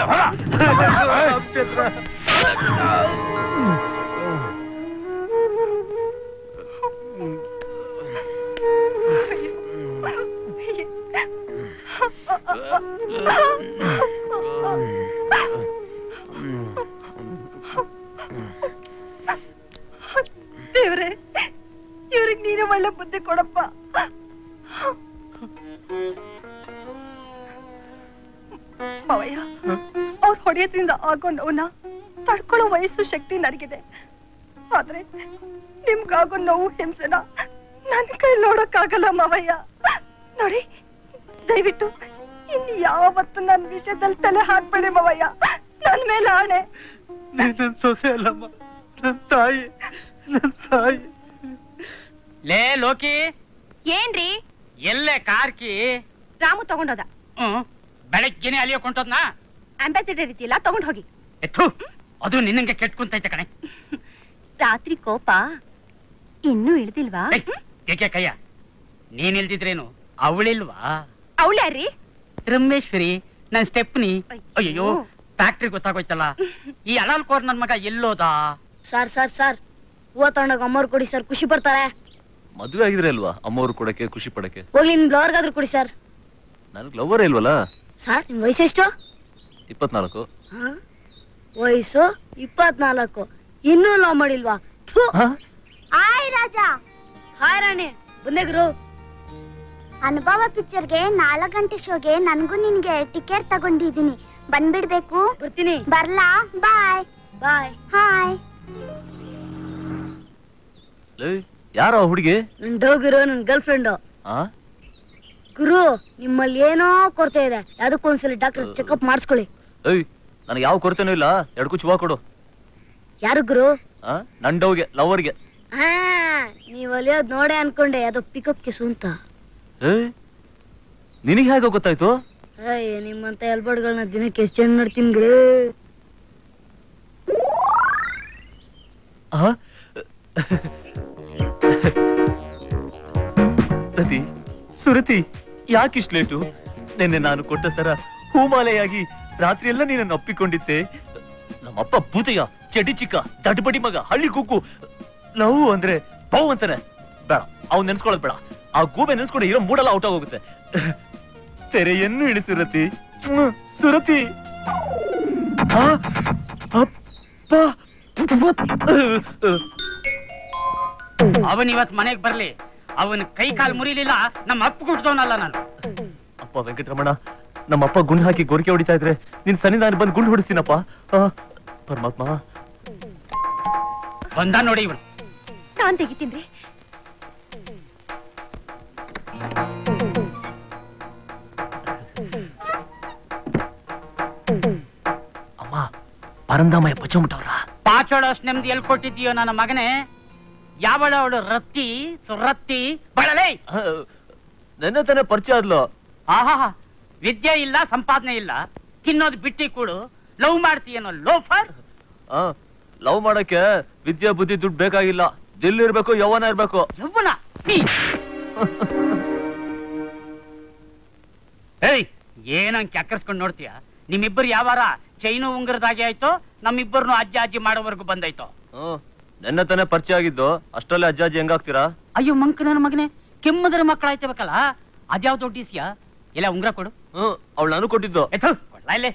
ದೇವ್ರೆ ಇವ್ರಿಗೆ ನೀನೇ ಒಳ್ಳೆ ಬುದ್ಧಿ ಕೊಡಪ್ಪ ಮಾವಯ್ಯ ಅವ್ರು ಹೊಡೆಯೋದ್ರಿಂದ ಆಗೋ ನೋವನ್ನ ತಡ್ಕೊಳ್ಳೋ ವಯಸ್ಸು ಶಕ್ತಿ ನನಗಿದೆ ಆದ್ರೆ ನಿಮ್ಗಾಗೋ ನೋವು ಹಿಂಸೆನ ನನ್ ಕೈ ನೋಡಕ್ಕಾಗಲ್ಲ ಮಾವಯ್ಯ ನೋಡಿ ದಯವಿಟ್ಟು ಇನ್ ಯಾವತ್ತು ನನ್ ವಿಷಯದಲ್ಲಿ ತಲೆ ಹಾಕ್ಬೇಡಿ ಮಾವಯ್ಯ ನನ್ ಮೇಲೆ ಆಣೆ ನೀನ್ ನನ್ ಸೊಸೆ ಅಲ್ಲಮ್ಮ ನನ್ ತಾಯಿ ನನ್ ತಾಯಿ ಲೇ ಲೋಕಿ ಏನ್ರಿ ಎಲ್ಲೇ ಕಾರ್ಕಿ ರಾಮು ತಗೊಂಡೋದ ಹ್ಮ್ ಬೆಳಗ್ಗೆನೆ ಅಲ್ಲಿಯ ಕೊಂಟೋದ್ನಾ ಅಂಬಾಸಿಡರ್ ರೀತಿಯಲ್ಲ ತಗೊಂಡ್ ಹೋಗಿ ಎತ್ತು ಅದು ನಿನ್ನಂಗೆ ಕೆಟ್ಕೊಂತೈತೆ ಕಣೆ ರಾತ್ರಿ ಕೋಪ ಇನ್ನೂ ಇಳ್ದಿಲ್ವಾ ಏಯ್, ಏಕೆ ಕಯ್ಯ ನೀನ್ ಇಲ್ದಿದ್ರೇನು ಅವಳಿಲ್ವಾ ಅವಳ್ಯಾರ್ರಿ ರಮೇಶ್ವರಿ ನನ್ ಸ್ಟೆಪ್ನಿ ಅಯ್ಯೋ. ಅಯ್ಯೋ ಫ್ಯಾಕ್ಟ್ರಿ ಗೊತ್ತಾಗೋಯ್ತಲ್ಲ ಈ ಅಲಾಲ್ ಕೋರ್ ನನ್ ಮಗ ಎಲ್ಲೋದ ಸರ್ ಸರ್ ಸರ್ ಹೂವ ತಗೊಂಡೋಗ ಅಮ್ಮವ್ರು ಕೊಡಿ ಸರ್ ಖುಷಿ ಪಡ್ತಾರೆ ಮದುವೆ ಆಗಿದ್ರೆ ಅಲ್ವಾ ಅಮ್ಮವ್ರು ಕೊಡಕ್ಕೆ ಖುಷಿ ಪಡಕ್ಕೆ ಹೋಗ್ಲಿ ನಿಮ್ ಬ್ಲವರ್ಗಾದ್ರು ಕೊಡಿ ಸರ್ ನನಗ್ ಲವರ್ ಇಲ್ವಲ್ಲ ಸರ್ ನಿಮ್ ವಯಸ್ಸೆಷ್ಟು ಇಪ್ಪತ್ನಾಲ್ಕು ಹ? ವಯಸ್ಸು ಇಪ್ಪತ್ನಾಲ್ಕು ಇನ್ನೂ ಲವ್ ಮಾಡಿಲ್ವಾ ಥು. ಹಾಯ್ ರಾಜ ಹಾಯ್ ರಾಣಿ ಬಂದೆ ಗುರು ಅನುಭವ ಪಿಕ್ಚರ್ಗೆ ನಾಲ್ಕು ಗಂಟೆ ಶೋಗೆ ನನ್ಗೂ ನಿನ್ಗೆ ಟಿಕೆಟ್ ತಗೊಂಡಿದ್ದೀನಿ ಬಂದ್ಬಿಡ್ಬೇಕು ಬರ್ತೀನಿ ಬರ್ಲಾ ಬಾಯ್ ಬಾಯ್ ಹಾಯ್ ಲೇ, ಯಾರೋ ಆ ಹುಡುಗಿ ನನ್ ಡೋಗಿರೋ ನನ್ ಗರ್ಲ್ ಫ್ರೆಂಡ್ ಆ ಗುರು ನಿಮ್ಮಲ್ಲಿ ಏನೋ ಕೊರತೆ ಇದೆ ಅದಕ್ಕೊಂದ್ಸಲಿ ಡಾಕ್ಟರ್ ಚೆಕಪ್ ಮಾಡಿಸ್ಕೊಳ್ಳಿ ಏಯ್ ನನಗೆ ಯಾವ ಕೊರತೆನೂ ಇಲ್ಲ ಎರಡು ಕುಚ್ಚು ಹೂವ ಕೊಡು ಯಾರು ಗುರು ಆ ನನ್ ಡವ್ಗೆ ಲವರ್ಗೆ ಹಾ ನೀವ್ ಅಲಿಯೋದ್ ನೋಡೆ ಅನ್ಕೊಂಡೆ ಅದು ಪಿಕಪ್ ಕೇಸು ಅಂತ ಏಯ್ ನಿನಗೆ ಹೇಗೆ ಗೊತ್ತಾಯ್ತು ಅಯ್ಯ ನಿಮ್ಮಂತ ಎಲ್ಬಡ್ಗಳನ್ನ ದಿನಕ್ಕೆ ಎಷ್ಟು ಜನ ನೋಡ್ತೀನಿ ಗುರು ಆ? ರತಿ ಸುರತಿ ಯಾಕಿಷ್ಟು ಲೇಟು ನಿನ್ನೆ ನಾನು ಕೊಟ್ಟ ಸರ ಹೂಮಾಲೆಯಾಗಿ ರಾತ್ರಿ ಎಲ್ಲ ನೀನನ್ನು ಅಪ್ಪಿಕೊಂಡಿದ್ದೆ ನಮ್ಮಪ್ಪ ಭೂತಯ್ಯ ಚಟಿ ಚಿಕ್ಕ ದಡ್ಬಡಿ ಮಗ ಹಳ್ಳಿ ಕುಕ್ಕು ಲವ್ ಅಂದ್ರೆ ಪೌ ಅಂತಾನೆ ಬೇಡ ಅವ್ನ್ ನೆನ್ಸ್ಕೊಳ್ಳೋದ್ ಬೇಡ ಆ ಗೂಬೆ ನೆನ್ಸ್ಕೊಂಡು ಇರೋ ಮೂಡೆಲ್ಲ ಔಟ್ ಆಗೋಗುತ್ತೆ ತೆರೆಯನ್ನು ಇಳಿ ಸುರತಿ ಹ್ಮ್, ಸುರತಿ ಆ, ಅಪ್ಪ ಅವನ್ ಇವತ್ ಮನೆಗ್ ಬರ್ಲಿ ಅವನ್ ಕೈ ಕಾಲ್ ಮುರಿಲಿಲ್ಲ ನಮ್ಮ ಅಪ್ಪ ಕೊಡ್ತವನಲ್ಲ ನಾನು ಅಪ್ಪ ವೆಂಕಟರಮಣ ನಮ್ಮಪ್ಪ ಗುಂಡು ಹಾಕಿ ಗೊರಕೆ ಹೊಡಿತಾ ಇದ್ರೆ ನಿನ್ ಸನ್ನಿ ನಾನು ಬಂದು ಗುಂಡು ಹೊಡಿಸ್ತೀನಪ್ಪ ಆ, ಪರಮಾತ್ಮ ಬಂದ ನೋಡಿ ಇವನು ನಾನ್ ತೆಗಿತೀನಿ ಅಮ್ಮ ಪರಂದಾಮಯ್ಯ ಪಚ್ಚೋಮಟವ್ರ ಪಾಚೋಡೋಸ್ ನೆಮ್ಮದಿ ಎಲ್ ಕೊಟ್ಟಿದ್ದೀಯೋ ನನ್ನ ಮಗನೇ ಯಾವಳ ಅವಳು ರತ್ತಿ ಸುರತ್ತಿ ಬಳಲೇ ನೆನ್ನೆ ತಾನೇ ಪರಿಚಯ ಆದ್ಲು ಆಹಾ ವಿದ್ಯೆ ಇಲ್ಲ ಸಂಪಾದನೆ ಇಲ್ಲ ತಿನ್ನೋದು ಬಿಟ್ಟಿ ಕೂಡು ಲವ್ ಮಾಡ್ತೀಯನೋ ಲೋಫರ್ ಆ, ಲವ್ ಮಾಡಕ್ಕೆ ವಿದ್ಯೆ ಬುದ್ಧಿ ದುಡ್ಡು ಬೇಕಾಗಿಲ್ಲ ದಿಲ್ ಇರ್ಬೇಕು ಯೌವನ ಇರ್ಬೇಕು ಯವ್ವನ ನೀ. ಏಯ್ ಏನಂಗ್ ಚಕ್ಕರ್ಸ್ಕೊಂಡ್ ನೋಡ್ತೀಯ ನಿಮ್ಮಿಬ್ಬರು ಯಾವಾರ ಚೈನು ಉಂಗುರದಾಗೆ ಆಯ್ತೋ ನಮ್ಮಿಬ್ಬರನ್ನು ಅಜ್ಜ ಅಜ್ಜಿ ಮಾಡೋವರೆಗೂ ಬಂದಾಯ್ತೋ ಹ್ಮ್ ನೆನ್ನೆ ತಾನೇ ಪರಿಚಯ ಆಗಿದ್ದು ಅಷ್ಟಲ್ಲೇ ಅಜ್ಜಾಜಿ ಹೆಂಗಾಗ್ತೀರಾ ಅಯ್ಯೋ ಮಂಕ ನನ್ನ ಮಗನೇ ಕೆಮ್ಮದ್ರ ಮಕ್ಕಳು ಆಯ್ತಬೇಕಲ್ಲ ಅದ್ಯಾವ ದೊಡ್ಡ ಇಸ್ಯ ಎಲ್ಲ ಉಂಗ್ರ ಕೊಡು ಹ್ಮ್ ಅವಳು ನಾನು ಕೊಟ್ಟಿದ್ದು ಎತ್ತು ಕೊಡ್ಲಾ ಇಲ್ಲೇ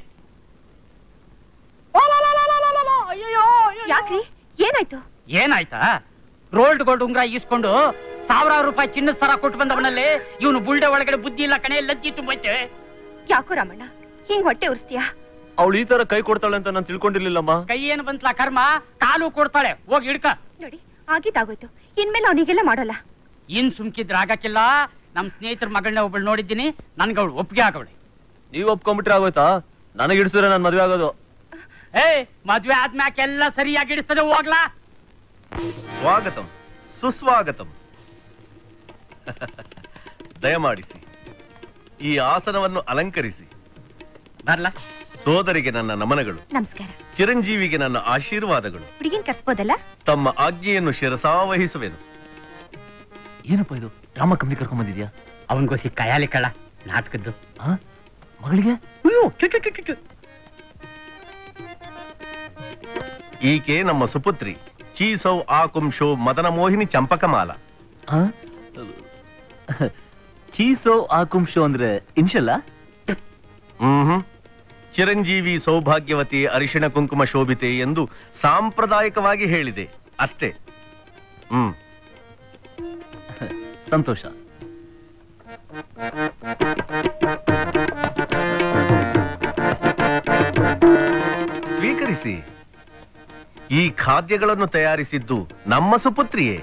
ಯಾಕ್ರಿ ಏನಾಯ್ತು ಏನಾಯ್ತಾ ರೋಲ್ಡ್ ಗೋಲ್ಡ್ ಉಂಗ್ರ ಈಸ್ಕೊಂಡು ಸಾವಿರಾರು ರೂಪಾಯಿ ಚಿನ್ನದ ಸರ ಕೊಟ್ಟು ಬಂದವನಲ್ಲಿ ಇವನು ಬುಲ್ಡೆ ಒಳಗಡೆ ಬುದ್ಧಿ ಇಲ್ಲ ಕಣೆ ಲಜ್ಜಿ ತುಂಬೈತೆ ಯಾಕೋ ರಾಮಣ್ಣ ಹಿಂಗ್ ಹೊಟ್ಟೆ ಉರ್ಸ್ತೀಯಾ ಅವಳು ಈ ತರ ಕೈ ಕೊಡ್ತಾಳೆ ಅಂತ ನಾನು ತಿಳ್ಕೊಂಡಿರ್ಲಿಲ್ಲಮ್ಮ ಕೈ ಏನು ಬಂತ್ಲ ಕರ್ಮ ಕಾಲು ಕೊಡ್ತಾಳೆ ಹೋಗಿ ಹಿಡ್ಕ ನೋಡಿ ಆಗಿದ್ದಾಗೋಯ್ತು ಇನ್ಮೇಲೆ ಅವನಿಗೆಲ್ಲ ಮಾಡೋಲ್ಲ ಇನ್ ಸುಮ್ಕಿದ್ರ ಆಗಕ್ಕಿಲ್ಲ ನಮ್ ಸ್ನೇಹಿತರ ಮಗಳನ್ನ ಒಬ್ಬಳು ನೋಡಿದ್ದೀನಿ ನನ್ಗೆ ಅವಳು ಒಪ್ಪಿಗೆ ಆಗವಳೆ ನೀವ್ ಒಪ್ಕೊಂಬಿಟ್ರೆ ಆಗೋಯ್ತಾ ನನಗೆ ಹಿಡಿಸಿದ್ರೆ ನಾನು ಮದ್ವೆ ಆಗೋದು ಏ ಮದ್ವೆ ಆದ್ಮ್ಯಾಕೆ ಎಲ್ಲ ಸರಿಯಾಗಿ ಇಡಿಸ್ತದೆ ಹೋಗ್ಲಾ ಸ್ವಾಗತಂ ಸುಸ್ವಾಗತಂ ದಯಮಾಡಿಸಿ ಈ ಆಸನವನ್ನು ಅಲಂಕರಿಸಿ ಬರ್ಲಾ ಸೋದರಿಗೆ ನನ್ನ ನಮನಗಳು ನಮಸ್ಕಾರ ಚಿರಂಜೀವಿಗೆ ನನ್ನ ಆಶೀರ್ವಾದಗಳು ಹುಡುಗಿನ್ ಕರ್ಸ್ಬೋದಲ್ಲ ತಮ್ಮ ಆಜ್ಞೆಯನ್ನು ಶಿರಸಾವಹಿಸುವೆನು ಏನಪ್ಪ ಇದು ಡ್ರಾಮಾ ಕಂಪ್ನಿ ಕರ್ಕೊಂಡ್ ಬಂದಿದ್ಯಾ ಅವನ್ಗೋಸಿ ಕಯಾಲಿ ಕಳ್ಳ ನಾಟಕದ್ದು ಆ? ಮಗಳಿಗೆ ಅಯ್ಯೋ ಚು ಚು ಚು ಚು ಚು. ಈಕೆ ನಮ್ಮ ಸುಪುತ್ರಿ ಚೀಸೌ ಆಕುಂಶೋ ಮದನ ಮೋಹಿನಿ ಚಂಪಕಮಾಲ ಆ? ಚೀಸೋ ಆಕುಂಶೋ ಅಂದ್ರೆ ಇನ್ಶಲ್ಲ ಹ್ಮ್ ಚಿರಂಜೀವಿ ಸೌಭಾಗ್ಯವತಿ ಅರಿಶಿಣ ಕುಂಕುಮ ಶೋಭಿತೆ ಎಂದು ಸಾಂಪ್ರದಾಯಿಕವಾಗಿ ಹೇಳಿದೆ ಅಷ್ಟೇ ಹ್ಮ್ ಸಂತೋಷ ಸ್ವೀಕರಿಸಿ ಈ ಖಾದ್ಯಗಳನ್ನು ತಯಾರಿಸಿದ್ದು ನಮ್ಮ ಸುಪುತ್ರಿಯೇ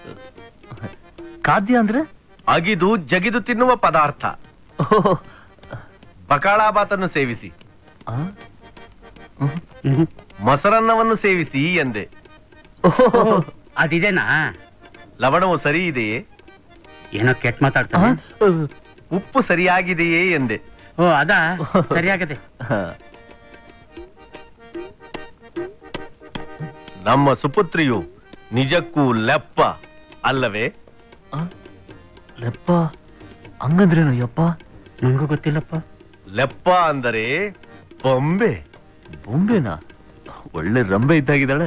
ಖಾದ್ಯ ಅಂದ್ರೆ ಅಗಿದು ಜಗಿದು ತಿನ್ನುವ ಪದಾರ್ಥ ಓಹೋ. ಬಕಾಳಾಬಾತನ್ನು ಸೇವಿಸಿ ಆ? ಹ್ಮ್. ಮೊಸರನ್ನವನ್ನು ಸೇವಿಸಿ ಎಂದೆ ಓಹೋ. ಅದಿದೇನಾ ಲವಣವು ಸರಿ ಇದೆಯೇ ಏನೋ ಕೆಟ್ಟ ಆ? ಮಾತಾಡ್ತಾನೆ ಉಪ್ಪು ಸರಿಯಾಗಿದೆಯೇ ಎಂದೆ ಓ ಅದಾ ಸರಿಯಾಗದೆ ಹಾ. ನಮ್ಮ ಸುಪುತ್ರಿಯು ನಿಜಕ್ಕೂ ಲೆಪ್ಪ ಅಲ್ಲವೇ ಆ? ಲೆಪ್ಪ ಹಂಗಂದ್ರೇನು ಯಪ್ಪ ನಂಗೂ ಗೊತ್ತಿಲ್ಲಪ್ಪ ಲೆಪ್ಪ ಅಂದರೆ ಬೊಂಬೆ ಬೊಂಬೆನಾ ಒಳ್ಳೆ ರಂಬೆ ಇದ್ದಾಗಿದ್ದಾಳೆ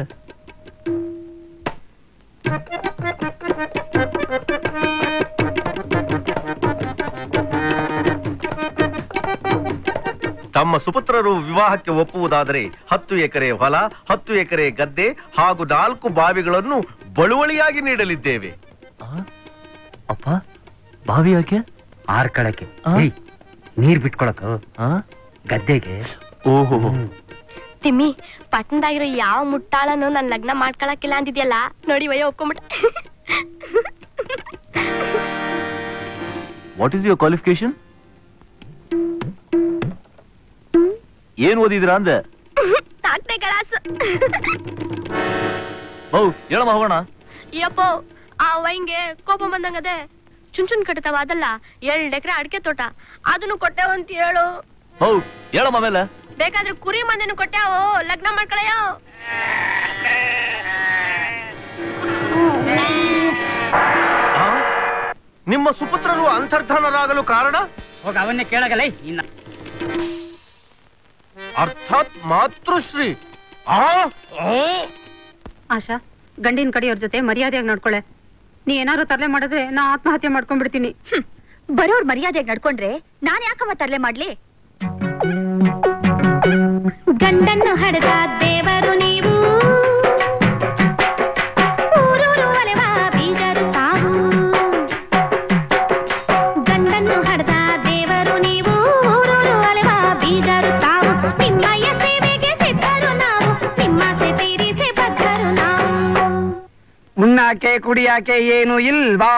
ನಮ್ಮ ಸುಪುತ್ರರು ವಿವಾಹಕ್ಕೆ ಒಪ್ಪುವುದಾದರೆ ಹತ್ತು ಎಕರೆ ಹೊಲ ಹತ್ತು ಎಕರೆ ಗದ್ದೆ ಹಾಗೂ ನಾಲ್ಕು ಬಾವಿಗಳನ್ನು ಬಳುವಳಿಯಾಗಿ ನೀಡಲಿದ್ದೇವೆ ಅಪ್ಪ ಬಾವಿ ಯಾಕೆ ಆರ್ಕಳಕ್ಕೆ ಆ? ಏಯ್, ನೀರ್ ಬಿಟ್ಕೊಳಕ ಆ? ಗದ್ದೆಗೆ ಓಹೋ ತಿಮ್ಮಿ ಪಟ್ಟಣದಾಗಿರೋ ಯಾವ ಮುಟ್ಟಾಳನು ನನ್ ಲಗ್ನ ಮಾಡ್ಕೊಳಕಿಲ್ಲ ಅಂತಿದ್ಯಲ್ಲ ನೋಡಿ ವಯ್ಯ ಒಪ್ಕೊಂಬಿಟ್ಟ ವಾಟ್ ಈಸ್ ಯುವರ್ ಕ್ವಾಲಿಫಿಕೇಶನ್ ಏನ್ ಓದಿದ್ರಾ ಅಂದೆ ನಾಲ್ಕನೇ ಕ್ಲಾಸ್ ಹೌ ಹೇಳಮ್ಮ ಹೋಗೋಣ ಯಪ್ಪೋ ಆ ವೈನ್ಗೆ ಕೋಪ ಬಂದಂಗದೆ ಚುನ್ ಚುನ್ ಕಟ್ತಾವ ಅದಲ್ಲ ಎರಡ್ ಎಕರೆ ಅಡಿಕೆ ತೋಟ ಅದನ್ನು ಕೊಟ್ಟೆವಂತ ಹೇಳು ಹೌ ಹೇಳಮ್ಮ ಆಮೇಲೆ ಬೇಕಾದ್ರೆ ಕುರಿ ಮಂದಿನ ಕೊಟ್ಟಾವು ಲಗ್ನ ಮಾಡ್ಕೊಳಯೋ ಆ? ನಿಮ್ಮ ಸುಪುತ್ರರು ಅಂತರ್ಧಾನರಾಗಲು ಕಾರಣ ಹೋಗ ಅವನ್ನೇ ಕೇಳಗಲೇ ಇನ್ನ ಅರ್ಥಾತ್ ಮಾತೃಶ್ರೀ ಆ ಆಶಾ ಗಂಡಿನ ಕಡೆಯವ್ರ ಜೊತೆ ಮರ್ಯಾದೆಯಾಗಿ ನಡ್ಕೊಳೆ ನೀ ಏನಾದ್ರು ತರಲೆ ಮಾಡಿದ್ರೆ ನಾ ಆತ್ಮಹತ್ಯೆ ಮಾಡ್ಕೊಂಡ್ಬಿಡ್ತೀನಿ ಬರೋರ್ ಮರ್ಯಾದೆಯಾಗಿ ನಡ್ಕೊಂಡ್ರೆ ನಾನ್ ಯಾಕಮ್ಮ ತರ್ಲೆ ಮಾಡ್ಲಿ ಗಂಡನ್ನು ಹಡೆದ ದೇವರು ನೀವು ಊರೂರು ಒಲೆವ ಬೀಗರು ತಾವು ಗಂಡನ್ನು ಹಡೆದ ದೇವರು ನೀವು ಊರೂರು ಒಲೆವ ಬೀಗರು ತಾವು ನಿಮ್ಮಯ್ಯ ಸೇವೆಗೆ ಸಿದ್ಧರು ನಾವು ನಿಮ್ಮಾಸೆ ತೀರಿಸಿ ಬದ್ಧರು ನಾವು ಉಣ್ಣಾಕೆ ಕುಡಿಯಾಕೆ ಏನು ಇಲ್ವಾ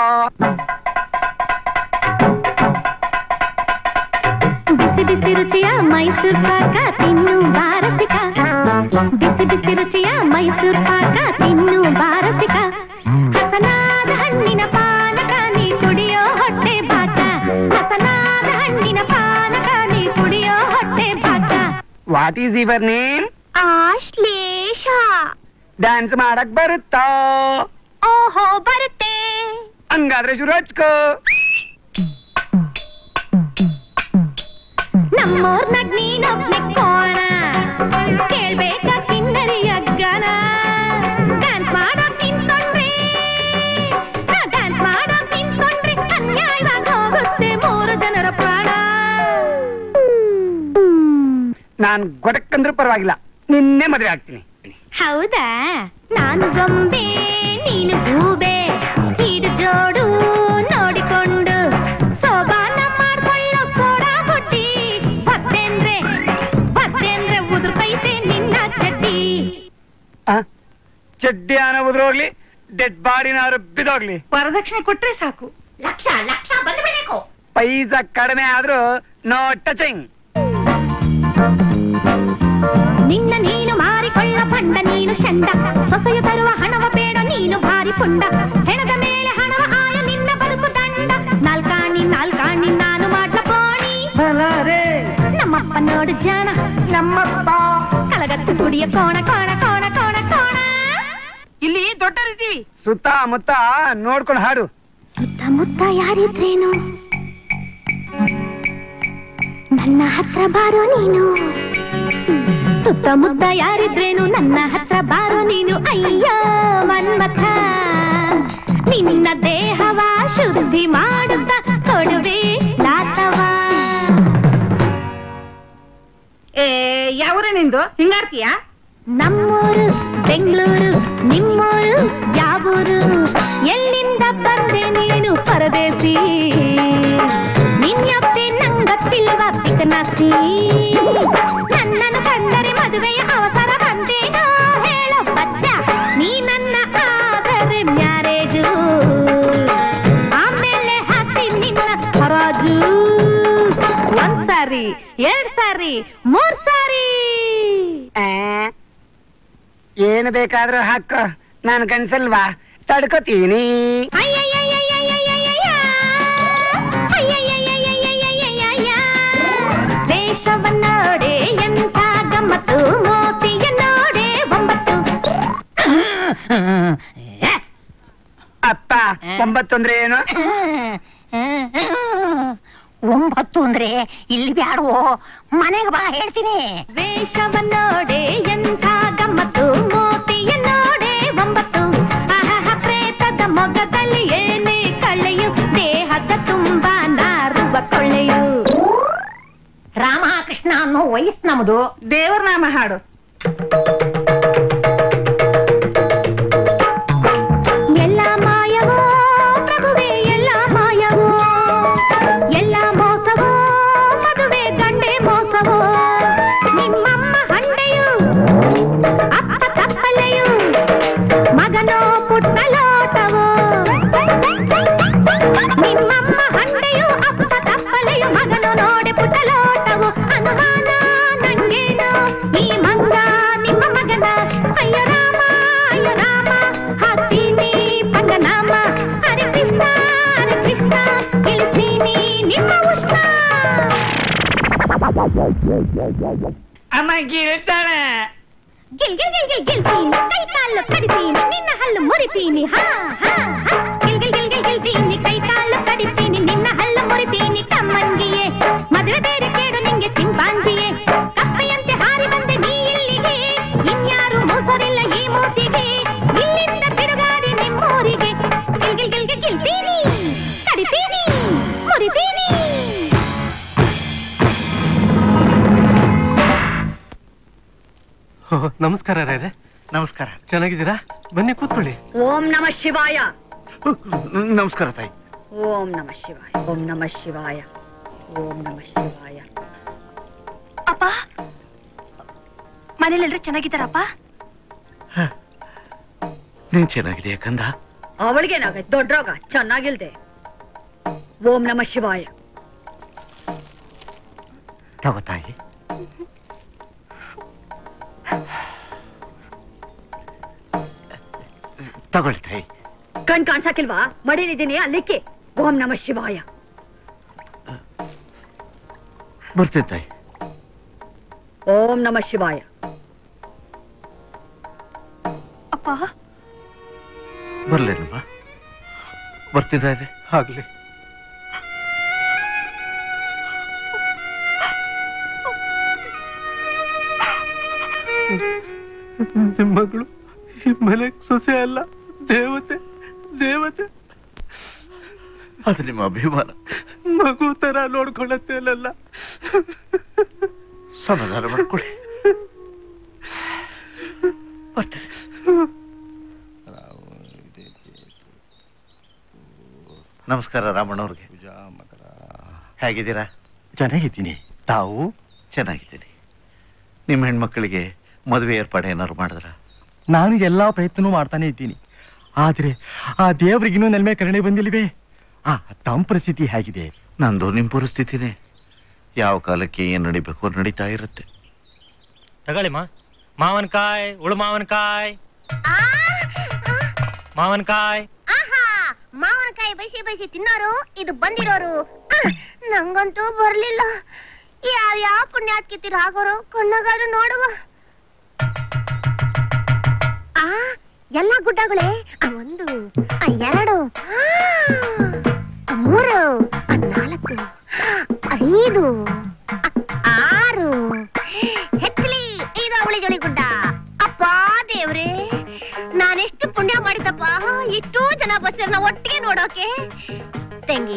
ಬಿಸಿ ಬಿಸಿ ರುಚಿಯ ಮೈಸೂರ್ ಪಾಕ ತಿನ್ನು ಬಾರಸಿಕ ಬಿಸಿ ಬಿಸಿ ರುಚಿಯ ಮೈಸೂರ್ ಪಾಕ ತಿನ್ನು ಬಾರಸಿಕ ಹಸನಾದ ಹಣ್ಣಿನ ಪಾನಕ ನೀ ಕುಡಿಯೋ ಹೊಟ್ಟೆ ಬಾಕ ಹಸನಾದ ಹಣ್ಣಿನ ಪಾನಕ ನೀ ಕುಡಿಯೋ ಹೊಟ್ಟೆ ಬಾಕ what is your name Ashlesha dance ಮಾಡಕ್ ಬರುತ್ತಾ ಓಹೋ ಬರುತ್ತೆ ಹಂಗಾದ್ರೆ ಶುರು ಹಚ್ಕೋ ನಮ್ಮೋರ್ನಾಗ್ ನೀನೊಬ್ನೆ ಕೋಣ ಕೇಳ್ಬೇಕ ಕಿನ್ನರಿಯ ಗಾನ ಡ್ಯಾನ್ಸ್ ಮಾಡಕ್ ನಿಂತ್ಕೊಂಡ್ರೆ ನಾ ಡ್ಯಾನ್ಸ್ ಮಾಡಕ್ ನಿಂತ್ಕೊಂಡ್ರೆ ಅನ್ಯಾಯವಾಗಿ ಹೋಗುತ್ತೆ ಮೂರು ಜನರ ಪ್ರಾಣ ನಾನ್ ಗೊಡಕ್ಕಂದ್ರೂ ಪರವಾಗಿಲ್ಲ ನಿನ್ನೆ ಮದುವೆ ಆಗ್ತೀನಿ ಹೌದಾ ನಾನು ಗೊಂಬೆ ನೀನು ಗೂಬೆ ಇದು ಜೋಡು ನೋಡಿಕೊಂಡು ಸೋಬಾನ ಮಾಡ್ಕೊಳ್ಳೋ ಸೋಡಾ ಬುಟ್ಟಿ ಬತ್ತೇಂದ್ರೆ ಬತ್ತೇಂದ್ರೆ ಉದುರ್ತೈತೆ ನಿನ್ನ ಚಡ್ಡಿ ಆ? ಚಡ್ಡಿ ಆನ ಉದ್ರೋಗ್ಲಿ ಡೆಡ್ ಬಾಡಿನಾರು ಬಿದೋಗ್ಲಿ ವರದಕ್ಷಿಣೆ ಕೊಟ್ರೆ ಸಾಕು ಲಕ್ಷ ಲಕ್ಷ ಬಂದ್ಬಿಡಬೇಕು ಪೈಸಾ ಕಡಿಮೆ ಆದ್ರೂ ನೋ ಟಚಿಂಗ್ ನಿನ್ನ ನೀನು ಮಾರಿಕೊಳ್ಳ ಪಂಡ ನೀನು ಶಂಡ ಸೊಸೆಯು ತರುವ ಹಣವ ಬೇಡ ನೀನು ಭಾರಿ ಪುಂಡ ಹೆಣದ ಮೇಲೆ ಹಣವ ಆಯ ನಿನ್ನ ಬದುಕು ದಂಡ ನಾಲ್ಕಾಣಿ ನಾಲ್ಕಾಣಿ ನಾನು ಮಾಡ್ಲ ಕೋಣಿ ನಮ್ಮಪ್ಪ ನೋಡು ಜಾಣ ನಮ್ಮಪ್ಪ ಕಲಗತ್ತು ಕುಡಿಯ ಕೋಣ ಕೋಣ ಕೋಣ ಕೋಣ ಕೋಣ ಇಲ್ಲಿ ದೊಡ್ಡರಿದ್ದೀವಿ ಸುತ್ತ ಮುತ್ತ ನೋಡ್ಕೊಂಡು ಹಾಡು ಸುತ್ತಮುತ್ತ ಯಾರಿದ್ರೇನು ನನ್ನ ಹತ್ರ ಬಾರೋ ನೀನು ಸುತ್ತಮುತ್ತ ಯಾರಿದ್ರೇನು ನನ್ನ ಹತ್ರ ಬಾರೋ ನೀನು ಅಯ್ಯ ಮನ್ಮಥ ನಿನ್ನ ದೇಹವ ಶುದ್ಧಿ ಮಾಡುತ್ತ ಕೊಡುವೆ ಲಾತವ ಏ ಯಾವ್ರೆ ನಿಂದು ಹಿಂಗಾರ್ತೀಯಾ ನಮ್ಮೂರು ಬೆಂಗಳೂರು ನಿಮ್ಮೂರು ಯಾವೂರು ಎಲ್ಲಿಂದ ಬಂದೆ ನೀನು ಪರದೇಸಿ ನಿನ್ಯೊಬ್ಬೆ ನಂಗೊತ್ತಿಲ್ವ ಪಿಕನಾಸಿ ನನ್ನನ್ನು ಕಂಡರೆ ಮದುವೆಯ ಅವಸರ ಬಂದೇನೋ ಹೇಳೋ ಬಚ್ಚ ನೀ ನನ್ನ ಆದರೆ ಮ್ಯಾರೇಜು ಆಮೇಲೆ ಹಾಕಿ ನಿನ್ನ ಹರಾಜು ಒಂದ್ ಸಾರಿ ಎರಡ್ ಸಾರಿ ಮೂರ್ ಸಾರಿ ಆ? ಏನು ಬೇಕಾದ್ರೂ ಹಾಕೋ ನಾನು ಕನ್ಸಲ್ವಾ ತಡ್ಕೋತೀನಿ ಅಯ್ಯಯ್ಯಯ್ಯಯ್ಯಯ್ಯಯ್ಯಯ್ಯ. ಅಯ್ಯಯ್ಯಯ್ಯಯ್ಯಯ್ಯಯ್ಯಯ್ಯ. ವೇಷವನ್ನೋಡೆ ಎಂಥ ಗಮ್ಮತ್ತು ಮೋತಿಯ ನೋಡೆ ಒಂಬತ್ತು ಅಪ್ಪ ಒಂಬತ್ತು ಅಂದ್ರೆ ಏನು ಒಂಬತ್ತು ಅಂದ್ರೆ ಇಲ್ಲಿ ಬ್ಯಾಡವೋ ಮನೆಗೆ ಬಾ ಹೇಳ್ತೀನಿ ವೇಷವನ್ನೋಡೆ ಎಂಥ ಗಮ್ಮತ್ತು ಮೋತಿಯ ನೋಡೆ ಒಂಬತ್ತು ಆಹಾ ಪ್ರೇತದ ಮೊಗದಲ್ಲಿ ಏನೇ ಕಳೆಯು ದೇಹದ ತುಂಬ ನಾರುವ ಕೊಳ್ಳೆಯು ರಾಮ ಕೃಷ್ಣ ಅನ್ನೋ ವಯಸ್ಸು ನಮ್ದು ದೇವ್ರ ನಾಮ ಹಾಡು ಎಲ್ಲ ಮಾಯವೋ ಪ್ರಭುವೇ ಎಲ್ಲ ಮಾಯವೋ ಎಲ್ಲ ಮೋಸವೋ ಮದುವೆ ಗಂಡೆ ಮೋಸವೋ ನಿಮ್ಮಮ್ಮ ಹಂಡೆಯು ಅಪ್ಪ ತಪ್ಪಲೆಯು ಮಗನೋ ಪುಟ್ಟ ಲೋಟವೋ ನಿಮ್ಮಮ್ಮ ಹಂಡೆಯು ಅಪ್ಪ ತಪ್ಪಲೆಯು ಮಗನು ನೋಡಿ ಪುಟ್ಟ ಲೋಟವು ಅನುಮಾನ ನಂಗೇನು ಈ ಮಂಗ ನಿಮ್ಮ ಮಗನ ಅಯ್ಯ ರಾಮ ಅಯ್ಯ ರಾಮ ಹಾಕ್ತೀನಿ ಪಂಗನಾಮ ಹರೆ ಕೃಷ್ಣ ಹರೆ ಕೃಷ್ಣ ಇಳಿಸ್ತೀನಿ ನಿಮ್ಮ ಉಷ್ಣ ಅಮ್ಮ ಗಿರ್ತಾಳೆ ಗಿಲ್ ಗಿಲ್ ಗಿಲ್ ಗಿಲ್ ಗಿಲ್ತೀನಿ ಕೈ ಕಾಲು ಕಡಿತೀನಿ ನಿನ್ನ ಹಲ್ಲು ಮುರಿತೀನಿ ಹಾ ಹಾ ಹಾ. ಗಿಲ್ ಗಿಲ್ ಗಿಲ್ ಗಿಲ್ ಗಿಲ್ತೀನಿ ಕೈ ಕಾಲು ಕಡಿತೀನಿ ನಿನ್ನ ಹಲ್ಲು ಮುರಿತೀನಿ ಕಮ್ಮಂಗಿಯೇ ಮದುವೆ ಬೇರೆ ಕೇಡು ನಿಂಗೆ ಚಿಂಪಾಂಜಿಯೇ ಕಪ್ಪೆಯಂತೆ ಹಾರಿ ಬಂದೆ ನೀ ಇಲ್ಲಿಗೆ ಇನ್ಯಾರು ಮೋಸರಿಲ್ಲ ಈ ಮೂತಿಗೆ ಇಲ್ಲಿಂದ ತಿರುಗಾಡಿ ನಿಮ್ಮೂರಿಗೆ ಗಿಲ್ ಗಿಲ್ ಗಿಲ್ ಗಿಲ್ ಗಿಲ್ತೀನಿ ಕಡಿತೀನಿ ಮುರಿತೀನಿ ನಮಸ್ಕಾರ ರಾಯ್ರೆ ನಮಸ್ಕಾರ ಚೆನ್ನಾಗಿದ್ದೀರಾ ಬನ್ನಿ ಕೂತ್ಕೊಳ್ಳಿ ಓಂ ನಮ ಶಿವಾಯ ನಮಸ್ಕಾರ ತಾಯಿ ಓಂ ನಮ ಶಿವಾಯ ಓಂ ನಮ ಶಿವಾಯ ಓಂ ನಮ ಶಿವಾಯ ಅಪ್ಪ ಮನೇಲೆಲ್ಲರೂ ಚೆನ್ನಾಗಿದ್ದಾರಪ್ಪ ನೀನ್ ಚೆನ್ನಾಗಿದೆಯಾ ಕಂದ ಅವಳಿಗೇನಾಗೈತೆ ದೊಡ್ಡ ರೋಗ ಚೆನ್ನಾಗಿಲ್ದೆ ಓಂ ನಮ ಶಿವಾಯ ತಗೋ ತಾಯಿ ತಗೊಳ್ ತಾಯಿ ಕಣ್ ಕಾಣ್ಸಕ್ಕಿಲ್ವಾ ಮಡಿಲಿದ್ದೀನಿ ಅಲ್ಲಿಕ್ಕೆ ಓಂ ನಮ ಶಿವಾಯ ಬರ್ತೀನಿ ತಾಯಿ ಓಂ ನಮ ಶಿವಾಯ ಅಪ್ಪ ಬರ್ಲೇನಮ್ಮ ಬರ್ತಿದ್ದಾರೆ ಆಗ್ಲಿ ನಿಮ್ ಮಗಳು ಈ ಮನೆಗ್ ಸೊಸೆ ಅಲ್ಲ ದೇವತೆ ದೇವತೆ ಅದು ನಿಮ್ಮ ಅಭಿಮಾನ ಮಗು ತರ ನೋಡ್ಕೊಳತ್ತೆ ಅಲ್ಲ ಸಮಾಧಾನ ಮಾಡ್ಕೊಳ್ಳಿ ಬರ್ತೇನೆ ನಮಸ್ಕಾರ ರಾಮಣ್ಣವ್ರಿಗೆ ಹೇಗಿದ್ದೀರಾ ಚೆನ್ನಾಗಿದ್ದೀನಿ ತಾವು ಚೆನ್ನಾಗಿದ್ದೀನಿ ನಿಮ್ಮ ಹೆಣ್ಮಕ್ಳಿಗೆ ಮದುವೆ ಏರ್ಪಾಡು ಏನಾದ್ರು ಮಾಡಿದ್ರ ನಾನು ಎಲ್ಲಾ ಪ್ರಯತ್ನನೂ ಮಾಡ್ತಾನೆ ಇದ್ದೀನಿ ಆದ್ರೆ ಆ ದೇವರಿಗಿನ್ನೂ ನೆಲ್ಮೆ ಕರುಣೆ ಬಂದಿಲ್ವೇ ಆ ತಮ್ಮ ಪರಿಸ್ಥಿತಿ ಹೇಗಿದೆ ನಂದು ನಿಮ್ಮ ಪರಿಸ್ಥಿತಿನೇ ಯಾವ ಕಾಲಕ್ಕೆ ಏನ್ ನಡಿಬೇಕು ನಡೀತಾ ಇರುತ್ತೆ ತಗೊಳ್ಳಿಮ್ಮ ಮಾವನ್ಕಾಯ್ ಉಳು ಮಾವನ್ಕಾಯ್ ಮಾವನ್ಕಾಯ್ ಆಹಾ ಮಾವನಕಾಯಿ ಬೈಸಿ ಬೈಸಿ ತಿನ್ನೋರು ಇದು ಬಂದಿರೋರು ಆಹ್, ನಂಗಂತೂ ಬರ್ಲಿಲ್ಲ ಯಾವ ಯಾವ ಪುಣ್ಯಾತ್ಕಿತ್ತಿರ ಆಗೋರು ಕಣ್ಣಗಾದ್ರು ನೋಡುವ ಆ ಎಲ್ಲ ಗುಡ್ಡಗಳೇ ಆ ಒಂದು ಆ ಎರಡು ಆ ಮೂರು ಆ ನಾಲ್ಕು ಐದು ಆ ಆರು ಹೆಚ್ಚಲಿ ಇದು ಅವಳಿ ಜಳಿ ಗುಡ್ಡ ಅಪ್ಪ ದೇವ್ರೇ ನಾನೆಷ್ಟು ಪುಣ್ಯ ಮಾಡಿದಪ್ಪ ಇಷ್ಟೋ ಜನ ಬಸ್ಸರ್ನ ಒಟ್ಟಿಗೆ ನೋಡೋಕೆ ತಂಗಿ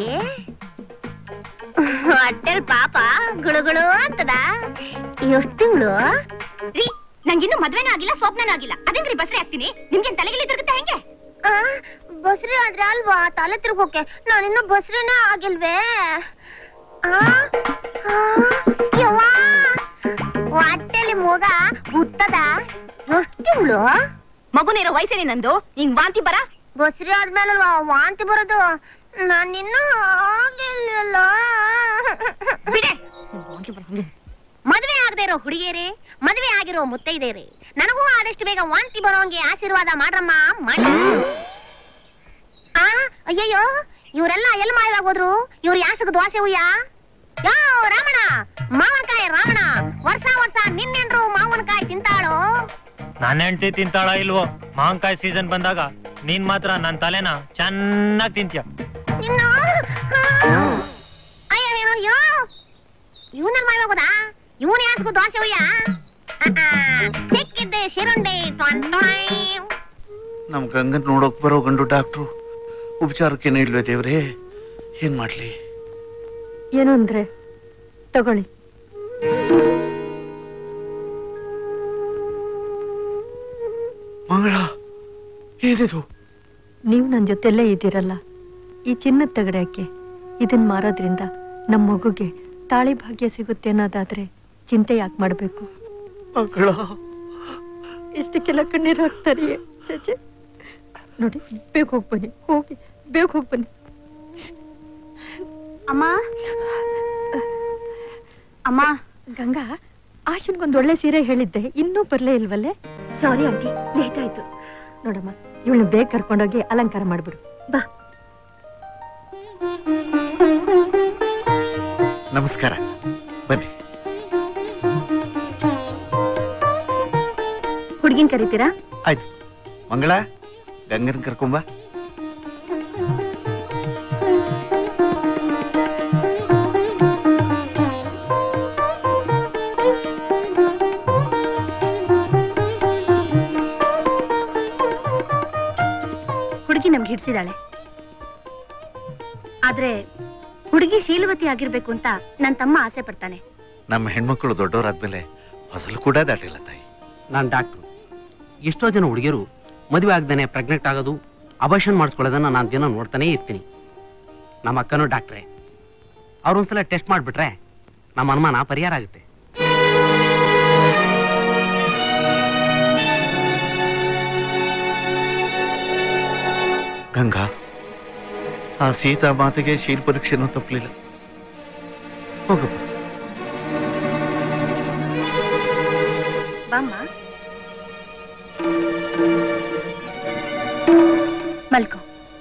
ಹೊಟ್ಟೆಲ್ ಪಾಪ ಗುಳುಗುಳು ಅಂತದ ಎಷ್ಟು ತಿಂಗಳು ರೀ ನಂಗಿನ್ನು ಮದ್ವೆನೇ ಆಗಿಲ್ಲ ಸ್ವಪ್ನನೂ ಆಗಿಲ್ಲ ಅದೇನ್ರಿ ಬಸ್ರಿ ಆಗ್ತೀನಿ ನಿಮ್ಗೇನ್ ತಲೆಗಿಲಿ ತಿರುಗುತ್ತೆ ಹೆಂಗೆ ಬಸ್ರಿ ಆದ್ರೆ ಅಲ್ವಾ ತಲೆ ತಿರುಗೋಕೆ ನಾನಿನ್ನು ಬಸ್ರಿನೇ ಆಗಿಲ್ವೇ ಆ? ಆ? ಯವ್ವಾ ಹೊಟ್ಟೆಲಿ ಮೂಗ ಹುತ್ತದ ಎಷ್ಟು ತಿಂಗಳು ಮಗುನಿರೋ ವಯಸ್ಸೇನೆ ನಂದು ಹಿಂಗ್ ವಾಂತಿ ಬರ ಬಸ್ರಿ ಆದ್ಮೇಲೆ ವಾಂತಿ ಬರೋದು ನಾನಿನ್ನೂ ಆಗಿಲ್ವಲ್ಲ ಬಿಡೆ ಮದುವೆ ಆಗದೆ ಇರೋ ಹುಡುಗಿಯರೇ ಮದುವೆ ಆಗಿರೋ ಮುತ್ತೈದೇರಿ ನನಗೂ ಆದಷ್ಟು ಬೇಗ ವಾಂತಿ ಬರೋಂಗೆ ಆಶೀರ್ವಾದ ಮಾಡ್ರಮ್ಮ ಮಾಡಿ ಆ ಅಯ್ಯಯ್ಯೋ ಇವರೆಲ್ಲ ಎಲ್ಲಿ ಮಾಯವಾಗಿ ಹೋದ್ರು ಇವ್ರು ಯಾಸಗ ದ್ವಾಸೆ ಉಯ್ಯ ಯೋ ರಾಮಣ ಮಾವನಕಾಯಿ ರಾಮಣ ವರ್ಷ ವರ್ಷ ನಿನ್ನೆನ್ರು ಮಾವನಕಾಯಿ ತಿಂತಾಳೋ ನನ್ನ ಹೆಂಡತಿ ತಿಂತಾಳ ಇಲ್ವೋ ಮಾವನ್ಕಾಯ್ ಸೀಸನ್ ಬಂದಾಗ ನೀನ್ ಮಾತ್ರ ನನ್ ತಲೆನ ಚೆನ್ನಾಗ್ ತಿಂತ್ಯ ಇನ್ನು ಅಯ್ಯೋ ಏನೋ ಅಯ್ಯೋ ಇವನ ಮಾಯವಾಗೋದಾ ಇವನ್ ಯಾಸಗು ದ್ವಾಸೆ ಉಯ್ಯ ಸಿಕ್ಕಿದ್ದೆ ಶಿರುಂಡೆ ಟೊನ್ ಟೊಣೈ. ನಮ್ ಗಂಗನ್ ನೋಡೋಕ್ ಬರೋ ಗಂಡು ಡಾಕ್ಟ್ರು ಉಪಚಾರಕ್ಕೇನು ಇಲ್ವೇ ದೇವ್ರೇ ಏನ್ ಮಾಡ್ಲಿ ಏನು ಅಂದ್ರೆ ತಗೊಳ್ಳಿ ಮಂಗಳ ಏನಿದು ನೀವು ನನ್ನ ಜೊತೆಲ್ಲೇ ಇದ್ದೀರಲ್ಲ ಈ ಚಿನ್ನದ ತಗಡಕ್ಕೆ ಇದನ್ ಮಾರೋದ್ರಿಂದ ನಮ್ಮ ಮಗುಗೆ ತಾಳಿ ಭಾಗ್ಯ ಸಿಗುತ್ತೆ ಅನ್ನೋದಾದ್ರೆ ಚಿಂತೆ ಯಾಕೆ ಮಾಡ್ಬೇಕು ಮಂಗಳ ಇಷ್ಟಕ್ಕೆಲ್ಲ ಕಣ್ಣೀರು ಹಾಕ್ತಾರೆ ಚಚೆ ನೋಡಿ ಬೇಗ ಹೋಗಿ ಬನ್ನಿ ಹೋಗಿ ಬೇಗ ಹೋಗಿ ಬನ್ನಿ ಅಮ್ಮ ಅಮ್ಮ ಗಂಗಾ ಆಶನ್ಗೊಂದು ಒಳ್ಳೆ ಸೀರೆ ಹೇಳಿದ್ದೆ ಇನ್ನೂ ಬರ್ಲೇ ಇಲ್ವಲ್ಲೇ ಸಾರಿ ಆಂಟಿ ಲೇಟ್ ಆಯ್ತು ನೋಡಮ್ಮ ಇವಳನ್ನ ಬೇಗ ಕರ್ಕೊಂಡೋಗಿ ಅಲಂಕಾರ ಮಾಡ್ಬಿಡು ಬಾ ನಮಸ್ಕಾರ ಬನ್ನಿ ಹುಡ್ಗಿನ್ ಕರಿತೀರಾ ಆಯ್ತು ಮಂಗಳ ಗಂಗನ್ ಕರ್ಕೊಂಬ ಹುಡುಗಿ ನಮ್ಗೆ ಹಿಡ್ಸಿದಾಳೆ ಆದ್ರೆ ಹುಡುಗಿ ಶೀಲವತಿ ಆಗಿರ್ಬೇಕು ಅಂತ ನನ್ ತಮ್ಮ ಆಸೆ ಪಡ್ತಾನೆ ನಮ್ಮ ಹೆಣ್ಮಕ್ಳು ದೊಡ್ಡವರಾದ್ಮೇಲೆ ಹೊಸಲು ಕೂಡ ದಾಟಿಲ್ಲ ತಾಯಿ ನಾನು ಡಾಕ್ಟ್ರು ಎಷ್ಟೋ ಜನ ಹುಡುಗಿಯರು ಮದುವೆ ಆಗ್ದೇನೆ ಪ್ರೆಗ್ನೆಂಟ್ ಆಗೋದು ಅಬಾಷನ್ ಮಾಡಿಸ್ಕೊಳ್ಳೋದನ್ನ ನಾನು ದಿನ ನೋಡ್ತಾನೇ ಇರ್ತೀನಿ ನಮ್ಮ ಅಕ್ಕನೂ ಡಾಕ್ಟ್ರೇ ಅವ್ರೊಂದ್ಸಲ ಟೆಸ್ಟ್ ಮಾಡಿಬಿಟ್ರೆ ನಮ್ಮ ಅನುಮಾನ ಪರಿಹಾರ ಆಗುತ್ತೆ ಗಂಗಾ ಆ ಸೀತಾ ಮಾತೆಗೆ ಶೀಲ್ ಪರೀಕ್ಷೆನೂ ತಪ್ಪಲಿಲ್ಲ ಹೋಗಪ್ಪ ಬಾಮ್ಮ ಮಲ್ಕೋ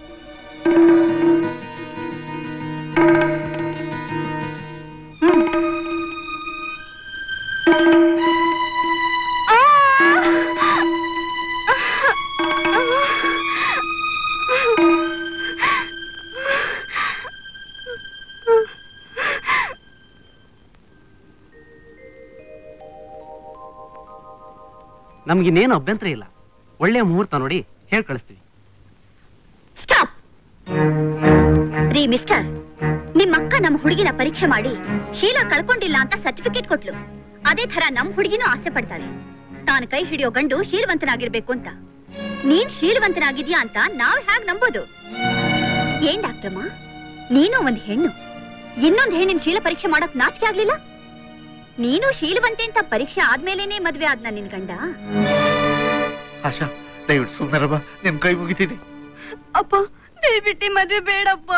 ನಮ್ಗಿನ್ನೇನು ಅಭ್ಯಂತರ ಇಲ್ಲ ಒಳ್ಳೆಯ ಮುಹೂರ್ತ ನೋಡಿ ಹೇಳಿ ಕಳಿಸ್ತೀವಿ ಸ್ಟಾಪ್ ರೀ ಮಿಸ್ಟರ್ ನಿಮ್ ಅಕ್ಕ ನಮ್ಮ ಹುಡುಗಿನ ಪರೀಕ್ಷೆ ಮಾಡಿ ಶೀಲ ಕಳ್ಕೊಂಡಿಲ್ಲ ಅಂತ ಸರ್ಟಿಫಿಕೇಟ್ ಕೊಟ್ಲು ಅದೇ ತರ ನಮ್ ಹುಡುಗಿನೂ ಆಸೆ ಪಡ್ತಾಳೆ ತಾನು ಕೈ ಹಿಡಿಯೋ ಗಂಡು ಶೀಲವಂತನಾಗಿರ್ಬೇಕು ಅಂತ ನೀನ್ ಶೀಲವಂತನಾಗಿದ್ಯಾ ಅಂತ ನಾವ್ ಹ್ಯಾಗ್ ನಂಬೋದು ಏನ್ ಡಾಕ್ಟ್ರಮ್ಮ ನೀನು ಒಂದ್ ಹೆಣ್ಣು ಇನ್ನೊಂದ್ ಹೆಣ್ಣಿನ ಶೀಲ ಪರೀಕ್ಷೆ ಮಾಡಕ್ ನಾಚಿಕೆ ಆಗ್ಲಿಲ್ಲ ನೀನು ಶೀಲವಂತೆ ಅಂತ ಪರೀಕ್ಷೆ ಆದ್ಮೇಲೆನೆ ಮದ್ವೆ ಆದ್ನ ನಿನ್ ಗಂಡ ಆಶಾ ದಯವಿಟ್ಟು ಸುಮ್ಮನೆ ನಿಮ್ ಕೈ ಮುಗಿತೀನಿ ಅಪ್ಪ ದಯವಿಟ್ಟು ಮದ್ವೆ ಬೇಡಪ್ಪ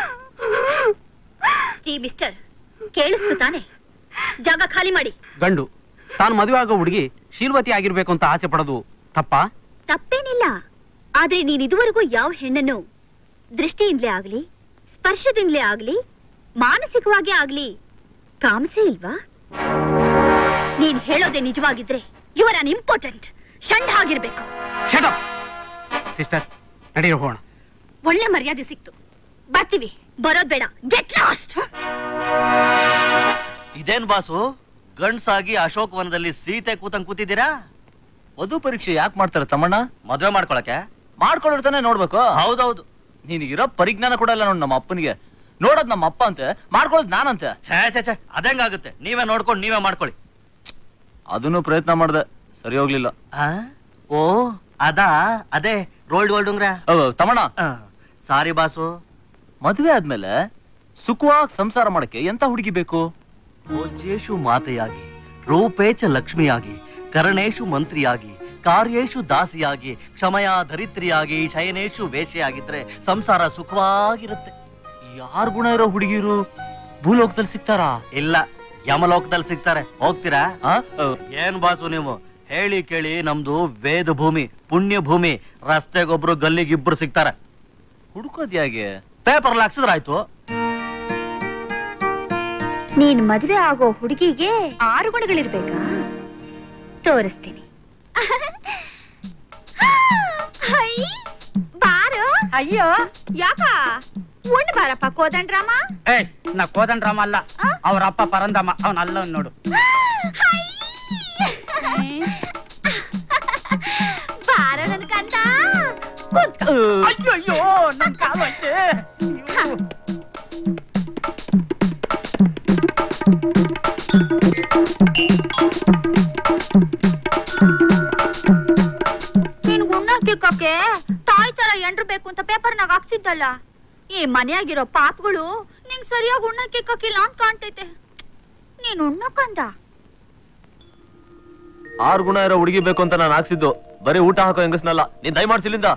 ಈ ಮಿಸ್ಟರ್ ಕೇಳಿಸ್ತು ತಾನೆ ಜಾಗ ಖಾಲಿ ಮಾಡಿ ಗಂಡು ತಾನು ಮದುವೆ ಆಗೋ ಹುಡುಗಿ ಶೀಲ್ವತಿ ಆಗಿರ್ಬೇಕು ಅಂತ ಆಸೆ ಪಡೋದು ತಪ್ಪಾ ತಪ್ಪೇನಿಲ್ಲ ಆದ್ರೆ ನೀನ್ ಇದುವರೆಗೂ ಯಾವ ಹೆಣ್ಣನ್ನು ದೃಷ್ಟಿಯಿಂದಲೇ ಆಗ್ಲಿ ಸ್ಪರ್ಶದಿಂದಲೇ ಆಗ್ಲಿ ಮಾನಸಿಕವಾಗಿ ಆಗ್ಲಿ ಕಾಮಸೇ ಇಲ್ವಾ ನೀನ್ ಹೇಳೋದೇ ನಿಜವಾಗಿದ್ರೆ ಯು ಆರ್ ಅನ್ ಇಂಪಾರ್ಟೆಂಟ್ ಷಂಡ ಆಗಿರ್ಬೇಕು ಸಿಸ್ಟರ್ ನಡಿ ಹೋಗೋಣ ಒಳ್ಳೆ ಮರ್ಯಾದೆ ಸಿಕ್ತು ಬರ್ತೀವಿ ಬರೋದ್ ಬೇಡ ಗೆಟ್ ಲಾಸ್ಟ್ ಇದೇನ್ ಬಾಸು ಗಂಡ್ಸಾಗಿ ಅಶೋಕ್ ವನದಲ್ಲಿ ಸೀತೆ ಕೂತಂಗ್ ಕೂತಿದ್ದೀರಾ ವಧು ಪರೀಕ್ಷೆ ಯಾಕೆ ಮಾಡ್ತಾರೆ ತಮ್ಮಣ್ಣ ಮದ್ವೆ ಮಾಡ್ಕೊಳಕ್ಕೆ ಮಾಡ್ಕೊಂಡಿರ್ತಾನೆ ನೋಡ್ಬೇಕು ಹೌದೌದು ನಿನಗಿರೋ ಪರಿಜ್ಞಾನ ಕೂಡ ಇಲ್ಲ ನೋಡ್ ನಮ್ಮ ಅಪ್ಪನಿಗೆ ನೋಡೋದ್ ನಮ್ಮ ಅಪ್ಪ ಅಂತೆ ಮಾಡ್ಕೊಳ್ಳೋದ್ ನಾನಂತೆ ಛೇ ಛೇ ಛೇ ಅದಂಗಾಗುತ್ತೆ ನೀವೇ ನೋಡ್ಕೊಂಡು ನೀವೇ ಮಾಡ್ಕೊಳ್ಳಿ ಅದನ್ನು ಪ್ರಯತ್ನ ಮಾಡ್ದೆ ಸರಿ ಹೋಗ್ಲಿಲ್ಲ ಓ ಅದಾ ಅದೇ ರೋಲ್ಡ್ ಗೋಲ್ಡ್ ಉಂಗ್ರ ಅವ್, ತಮ್ಮಣ್ಣ ಸಾರಿ ಬಾಸು ಮದುವೆ ಆದ್ಮೇಲೆ ಸುಖವಾಗಿ ಸಂಸಾರ ಮಾಡಕ್ಕೆ ಎಂತ ಹುಡುಗಿ ಬೇಕು ಭೋಜ್ಯೇಶು ಮಾತೆಯಾಗಿ ರೂಪೇಚ ಲಕ್ಷ್ಮಿಯಾಗಿ ಕರಣೇಶು ಮಂತ್ರಿಯಾಗಿ ಕಾರ್ಯೇಶು ದಾಸಿಯಾಗಿ ಕ್ಷಮಯ ಧರಿತ್ರಿಯಾಗಿ ಶಯನೇಶು ವೇಷೆಯಾಗಿದ್ರೆ ಸಂಸಾರ ಸುಖವಾಗಿರುತ್ತೆ ಯಾರ್ ಗುಣ ಇರೋ ಹುಡುಗಿರು ಭೂಲೋಕದಲ್ಲಿ ಸಿಗ್ತಾರಾ ಇಲ್ಲ ಯಮಲೋಕದಲ್ಲಿ ಸಿಗ್ತಾರೆ ಹೋಗ್ತೀರಾ ಆ? ಏನ್ ಬಾಸು ನೀವು ಹೇಳಿ ಕೇಳಿ ನಮ್ದು ವೇದ ಭೂಮಿ ಪುಣ್ಯ ಭೂಮಿ ರಸ್ತೆಗೊಬ್ರು ಗಲ್ಲಿಗಿಬ್ರು ಸಿಗ್ತಾರೆ ಹುಡುಕೋದ್ ಹೇಗೆ ಪೇಪರ್ ಹಾಕ್ಸಿದ್ರಾಯ್ತು ನೀನ್ ಮದ್ವೆ ಆಗೋ ಹುಡುಗಿಗೆ ಆರು ಗುಣಗಳಿರ್ಬೇಕಾ ತೋರಿಸ್ತೀನಿ ಹೈ, ಬಾರೋ ಅಯ್ಯೋ ಯಾಕ ಉಂಡ್ ಬಾರಪ್ಪ ಕೋದಂಡ್ರಾಮ ಏಯ್ ನಾ ಕೋದಂಡ್ರಾಮ ಅಲ್ಲ ಅವ್ರ ಅಪ್ಪ ಪರಂದಮ್ಮ ಅವನ ಅಲ್ಲ ನೋಡು ಬಾರ ನನ್ ಕಂದ ಕೂತ್ಕೋ. ಅಯ್ಯೋ ಅಯ್ಯೋ ನನ್ ಕಾಲು ಐತೆ ಹ. ಅಲ್ಲ ಈ ಮನೆಯಾಗಿರೋ ಪಾಪಗಳು ನಿಂಗ್ ಸರಿಯಾಗಿ ಉಣ್ಣಕ್ಕೆ ಕಕ್ಕಿಲ್ಲ ಅಂತ ಕಾಣ್ತೈತೆ ನೀನ್ ಉಣ್ಣಕ್ಕಂದ ಆರ್ ಗುಣ ಇರೋ ಹುಡುಗಿ ಬೇಕು ಅಂತ ನಾನು ಹಾಕ್ಸಿದ್ದು ಬರೀ ಊಟ ಹಾಕೋ ಹೆಂಗಸ್ನಲ್ಲ ನೀನ್ ದಯಮಾಡ್ಸಿಲಿಂದ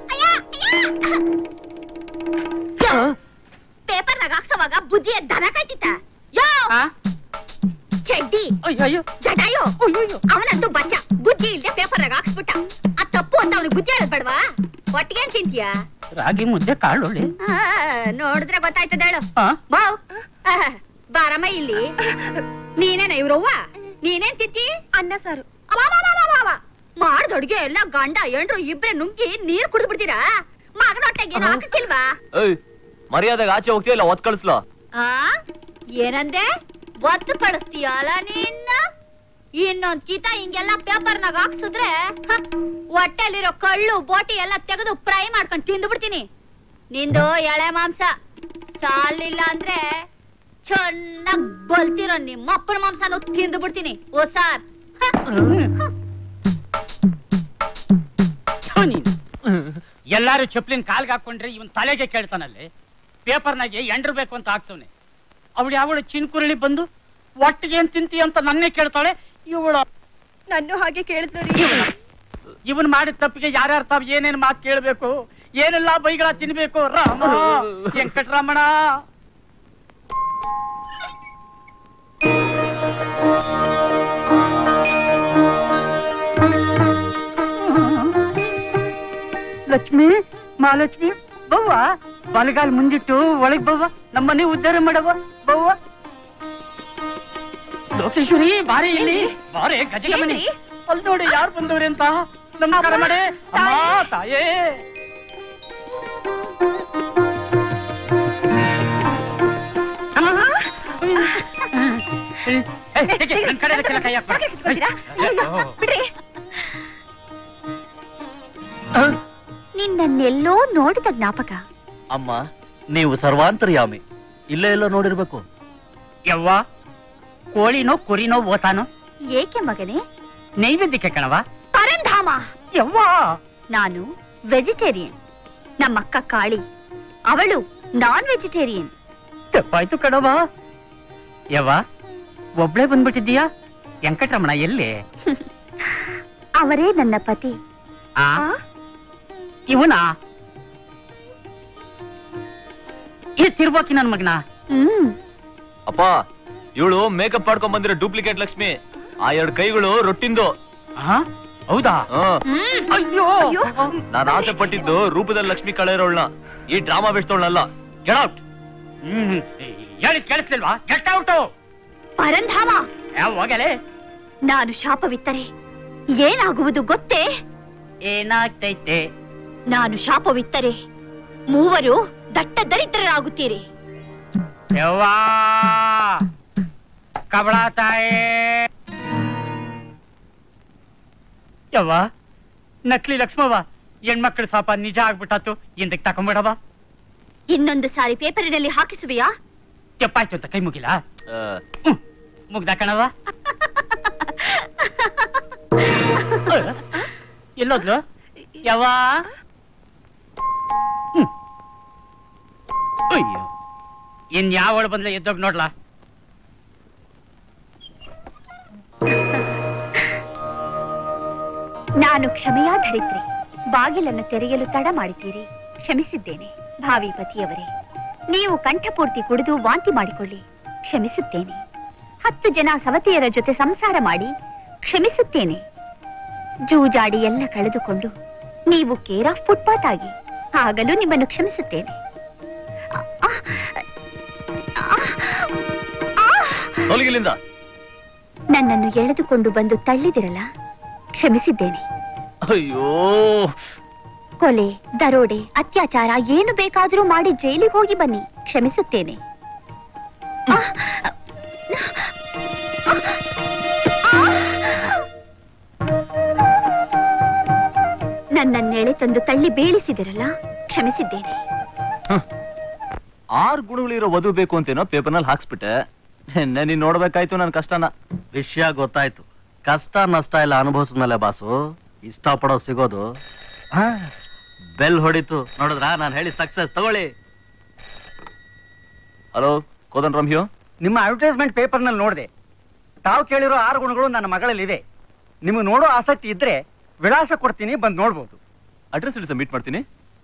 ಪೇಪರ್ನಾಗ ಹಾಕ್ಸೋವಾಗ ಬುದ್ಧಿ ದನ ಕಾಯ್ತಿತ್ತ ಯೋ ಚಡ್ಡಿ ಅಯ್ಯೋ ಜಟಾಯೋ ಅವನಂತೂ ಬಚ್ಚ ಬುದ್ಧಿ ಇಲ್ದೆ ಪೇಪರ್ನಾಗ ಹಾಕ್ಸ್ಬಿಟ್ಟ ಆ ತಪ್ಪು ಅಂತ ಅವನಿಗೆ ಬುದ್ಧಿ ಹೇಳದ್ ಬೇಡವಾ ಒಟ್ಟಿಗೆ ಏನ್ ತಿಂತೀಯ ರಾಗಿ ಮುದ್ದೆ ಕಾಳುಳ್ಳಿ ಆ, ನೋಡಿದ್ರೆ ಗೊತ್ತಾಯ್ತದ ಹೇಳು ಆ? ಬಾವ್ ಆಹ್, ಬಾರಮ್ಮ ಇಲ್ಲಿ ನೀನೇನ ಇವ್ರವ್ವ ನೀನೇನ್ ತಿತ್ತಿ ಅನ್ನ ಸಾರು ಮಾಡ್ದೊಡ್ಗೆ ಎಲ್ಲ ಗಂಡ ಎಂಡ್ರು ಇಬ್ರೆ ನುಂಗಿ ನೀರ್ ಕುಡಿದು ಬಿಡ್ತೀರಾ ಮಗನ ಹೊಟ್ಟೆಗೆ ಏನು ಹಾಕಕ್ಕಿಲ್ವಾ ಏಯ್ ಮರ್ಯಾದೆಗೆ ಆಚೆ ಹೋಗ್ತೀಯ ಇಲ್ಲ ಒತ್ ಕಳಿಸ್ಲೋ ಆ ಏನಂದೆ ಒತ್ತು ಕಳಿಸ್ತೀಯಲ್ಲ ನಿನ್ನ ಇನ್ನೊಂದ್ ಕಿತ ಹಿಂಗೆಲ್ಲ ಪೇಪರ್ನಾಗ ಹಾಕ್ಸಿದ್ರೆ ಹ, ಹೊಟ್ಟೆಲಿರೋ ಕಳ್ಳು ಬೋಟಿ ಎಲ್ಲ ತೆಗೆದು ಫ್ರೈ ಮಾಡ್ಕೊಂಡು ತಿಂದು ಬಿಡ್ತೀನಿ ನಿಂದು ಎಳೆ ಮಾಂಸ ಸಾಲಿಲ್ಲ ಅಂದ್ರೆ ಚೆನ್ನಾಗ್ ಬಲ್ತಿರೋ ನಿಮ್ಮ ಅಪ್ಪನ ಮಾಂಸನು ತಿಂದು ಬಿಡ್ತೀನಿ ಓ ಸಾರ್ ಹ. ಥು ನೀನು. ಎಲ್ಲಾರು ಚಪ್ಲಿನ ಕಾಲ್ಗೆ ಹಾಕೊಂಡ್ರೆ ಇವನ್ ತಲೆಗೆ ಕೇಳ್ತಾನಲ್ಲಿ ಪೇಪರ್ನಾಗೆ ಎಂಡ್ರು ಬೇಕು ಅಂತ ಹಾಕ್ಸವ್ನೆ ಅವಳು ಯಾವಳು ಚಿನ್ಕುರುಳಿ ಬಂದು ಒಟ್ಟಿಗೆ ಏನ್ ತಿಂತಿ ಅಂತ ನನ್ನೇ ಕೇಳ್ತಾಳೆ ಇವಳು ನನ್ನೂ ಹಾಗೆ ಕೇಳಿದ್ಲು ರೀ ಇವನ್ ಮಾಡಿದ ತಪ್ಪಿಗೆ ಯಾರ್ಯಾರ ತಾವ್ ಏನೇನ್ ಮಾತು ಕೇಳ್ಬೇಕು ಏನೆಲ್ಲ ಬೈಗಳ ತಿನ್ಬೇಕು ರಾಮ ವೆಂಕಟರಮಣ ಲಕ್ಷ್ಮಿ ಮಹಾಲಕ್ಷ್ಮಿ ಬವ್ವ ಬಲಗಾಲ್ ಮುಂದಿಟ್ಟು ಒಳಗ್ ಬವ್ವ ನಮ್ಮನೆ ಉದ್ಧಾರ ಮಾಡವ ಬವ್ವ ಲೋಕೇಶ್ವರಿ ಬಾರಿ ಇಲ್ಲಿ ಬಾರೆ ಗಜಗಮನಿ ಏನ್ರಿ? ಅಲ್ಲಿ ನೋಡಿ ಯಾರು ಬಂದವ್ರಿ ಅಂತ ನಮಸ್ಕಾರ ಮಾಡಿ ಅಮ್ಮ ತಾಯೇ ಏ, ಏಕೆ? ನನ್ ಕಡೆ ಅದಕ್ಕೆಲ್ಲ ಕೈ ಹಾಕ್ಬೇಡ. ಬಿಡ್ರಿ ನಿನ್ನನ್ನೆಲ್ಲೋ ನೋಡಿದ ಜ್ಞಾಪಕ ಅಮ್ಮ ನೀವು ಸರ್ವಾಂತರ್ಯಾಮಿ ಇಲ್ಲೇ ಎಲ್ಲೋ ನೋಡಿರ್ಬೇಕು ಯವ್ವ ಕೋಳಿನೋ ಕುರಿನೋ ಓತಾನೋ ಏಕೆ ಮಗನೇ ನೈವೇದ್ಯಕ್ಕೆ ಕಣವ ಪರಂಧಾಮ ಯವ್ವ ನಾನು ವೆಜಿಟೇರಿಯನ್ ನಮ್ಮಕ್ಕ ಕಾಳಿ ಅವಳು ನಾನ್ ವೆಜಿಟೇರಿಯನ್ ತಪ್ಪಾಯ್ತು ಕಣವ ಯವ್ವ ಒಬ್ಳೆ ಬಂದ್ಬಿಟ್ಟಿದ್ದೀಯಾ ವೆಂಕಟರಮಣ ಎಲ್ಲಿ ಅವರೇ ನನ್ನ ಪತಿ ಆ ಇವನಾ ಈ ತಿರ್ಬೋಕಿ ನನ್ ಮಗನ ಹ್ಮ್ ಅಪ್ಪ ಇವಳು ಮೇಕಪ್ ಮಾಡ್ಕೊಂಡ್ ಬಂದಿರೋ ಡೂಪ್ಲಿಕೇಟ್ ಲಕ್ಷ್ಮಿ ಆ ಎರಡ್ ಕೈಗಳು ರೊಟ್ಟಿಂದು ಆ? ಹೌದಾ ಹ್ಮ್. ಅಯ್ಯೋ ನಾನು ಆಸೆ ಪಟ್ಟಿದ್ದು ರೂಪದಲ್ಲಿ ಲಕ್ಷ್ಮಿ ಕಳೆಯೋಳನ್ನ ಈ ಡ್ರಾಮಾ ಬೆಳೆಸ್ತವಳಲ್ಲ ಗೆಟ್ ಔಟ್ ಹ್ಮ್ ಹೇಳಿ ಕೇಳಿಸ್ಲಿಲ್ವಾ ಗೆಟ್ ಔಟು ಪರಂಧಾಮ ಹೋಗಲೇ ನಾನು ಶಾಪವಿತ್ತರೆ ಏನಾಗುವುದು ಗೊತ್ತೇ ಏನಾಗ್ತೈತೆ ನಾನು ಶಾಪವಿತ್ತರೆ ಮೂವರು ದಟ್ಟ ದರಿದ್ರರಾಗುತ್ತೀರಿ ಯವ್ವಾ ಕಬಳ ತಾಯೇ ಯವ್ವ ನಕ್ಲಿ ಲಕ್ಷ್ಮವ್ವ ಹೆಣ್ಮಕ್ಳ ಸಾಪ ನಿಜ ಆಗ್ಬಿಟ್ಟಾತು ಹಿಂದಕ್ಕೆ ತಕೊಂಬಿಡವ ಇನ್ನೊಂದು ಸಾರಿ ಪೇಪರಿನಲ್ಲಿ ಹಾಕಿಸುವೆಯಾ ತೆಪ್ಪಾಯ್ತು ಅಂತ ಕೈ ಮುಗಿಲ ಮುಗ್ದ ಕಣವ ಎಲ್ಲೋದ್ಲು ಯವ್ವ ಹ್ಮ್. ಅಯ್ಯೋ ಇನ್ ಯಾವಳು ಬಂದ್ಲ ಎದ್ದೋಗ್ ನೋಡ್ಲಾ ನಾನು ಕ್ಷಮೆಯಾ ಧರಿತ್ರಿ ಬಾಗಿಲನ್ನು ತೆರೆಯಲು ತಡ ಮಾಡಿದ್ದೀರಿ ಕ್ಷಮಿಸಿದ್ದೇನೆ ಭಾವಿ ಪತಿಯವರೇ ನೀವು ಕಂಠಪೂರ್ತಿ ಕುಡಿದು ವಾಂತಿ ಮಾಡಿಕೊಳ್ಳಿ ಕ್ಷಮಿಸುತ್ತೇನೆ ಹತ್ತು ಜನ ಸವತಿಯರ ಜೊತೆ ಸಂಸಾರ ಮಾಡಿ ಕ್ಷಮಿಸುತ್ತೇನೆ ಜೂಜಾಡಿ ಎಲ್ಲ ಕಳೆದುಕೊಂಡು ನೀವು ಕೇರ್ ಆಫ್ ಫುಟ್ಪಾತ್ ಆಗಿ ಆಗಲೂ ನಿಮ್ಮನ್ನು ಕ್ಷಮಿಸುತ್ತೇನೆ ತೊಲಗಿಲಿಂದ ನನ್ನನ್ನು ಎಳೆದುಕೊಂಡು ಬಂದು ತಳ್ಳಿದಿರಲ್ಲ ಕ್ಷಮಿಸಿದ್ದೇನೆ ಅಯ್ಯೋ ಕೊಲೆ ದರೋಡೆ ಅತ್ಯಾಚಾರ ಏನು ಬೇಕಾದರೂ ಮಾಡಿ ಜೈಲಿಗೆ ಹೋಗಿ ಬನ್ನಿ ಕ್ಷಮಿಸುತ್ತೇನೆ ಆ! ನನ್ನನ್ನೆಳೆ ತಂದು ತಳ್ಳಿ ಬೀಳಿಸಿದಿರಲ್ಲ ಕ್ಷಮಿಸಿದ್ದೇನೆ ಆರ್ ಗುಣಗಳಿರೋ ವಧು ಬೇಕು ಅಂತೇನೋ ಪೇಪರ್ನಲ್ಲಿ ಹಾಕ್ಸ್ಬಿಟ್ಟೆ ನಿನ್ನೆ ನೀನ್ ನೋಡ್ಬೇಕಾಯ್ತು ನನ್ ಕಷ್ಟನ ವಿಷಯ ಗೊತ್ತಾಯ್ತು ಕಷ್ಟ ನಷ್ಟ ಎಲ್ಲ ಅನುಭವಿಸಿದ್ಮೇಲೆ ಬಾಸು ಇಷ್ಟಪಡೋ ಸಿಗೋದು ಬೆಲ್ ಹೊಡಿತು ನೋಡಿದ್ರಾ ನಾನು ಹೇಳಿ ಸಕ್ಸಸ್ ತಗೊಳ್ಳಿ ಹಲೋ ಕೋದನ್ ರಮ್ಯೋ ನಿಮ್ಮ ಅಡ್ವರ್ಟೈಸ್ಮೆಂಟ್ ಪೇಪರ್ನಲ್ಲಿ ನೋಡಿದೆ ತಾವು ಕೇಳಿರೋ ಆರು ಗುಣಗಳು ನನ್ನ ಮಗಳಲ್ಲಿದೆ ನಿಮಗೆ ನೋಡೋ ಆಸಕ್ತಿ ಇದ್ರೆ ವಿಳಾಸ ಕೊಡ್ತೀನಿ ಬಂದು ನೋಡ್ಬೋದು ಅಡ್ರೆಸ್ ಇಡಿ ಮೀಟ್ ಮಾಡ್ತೀನಿ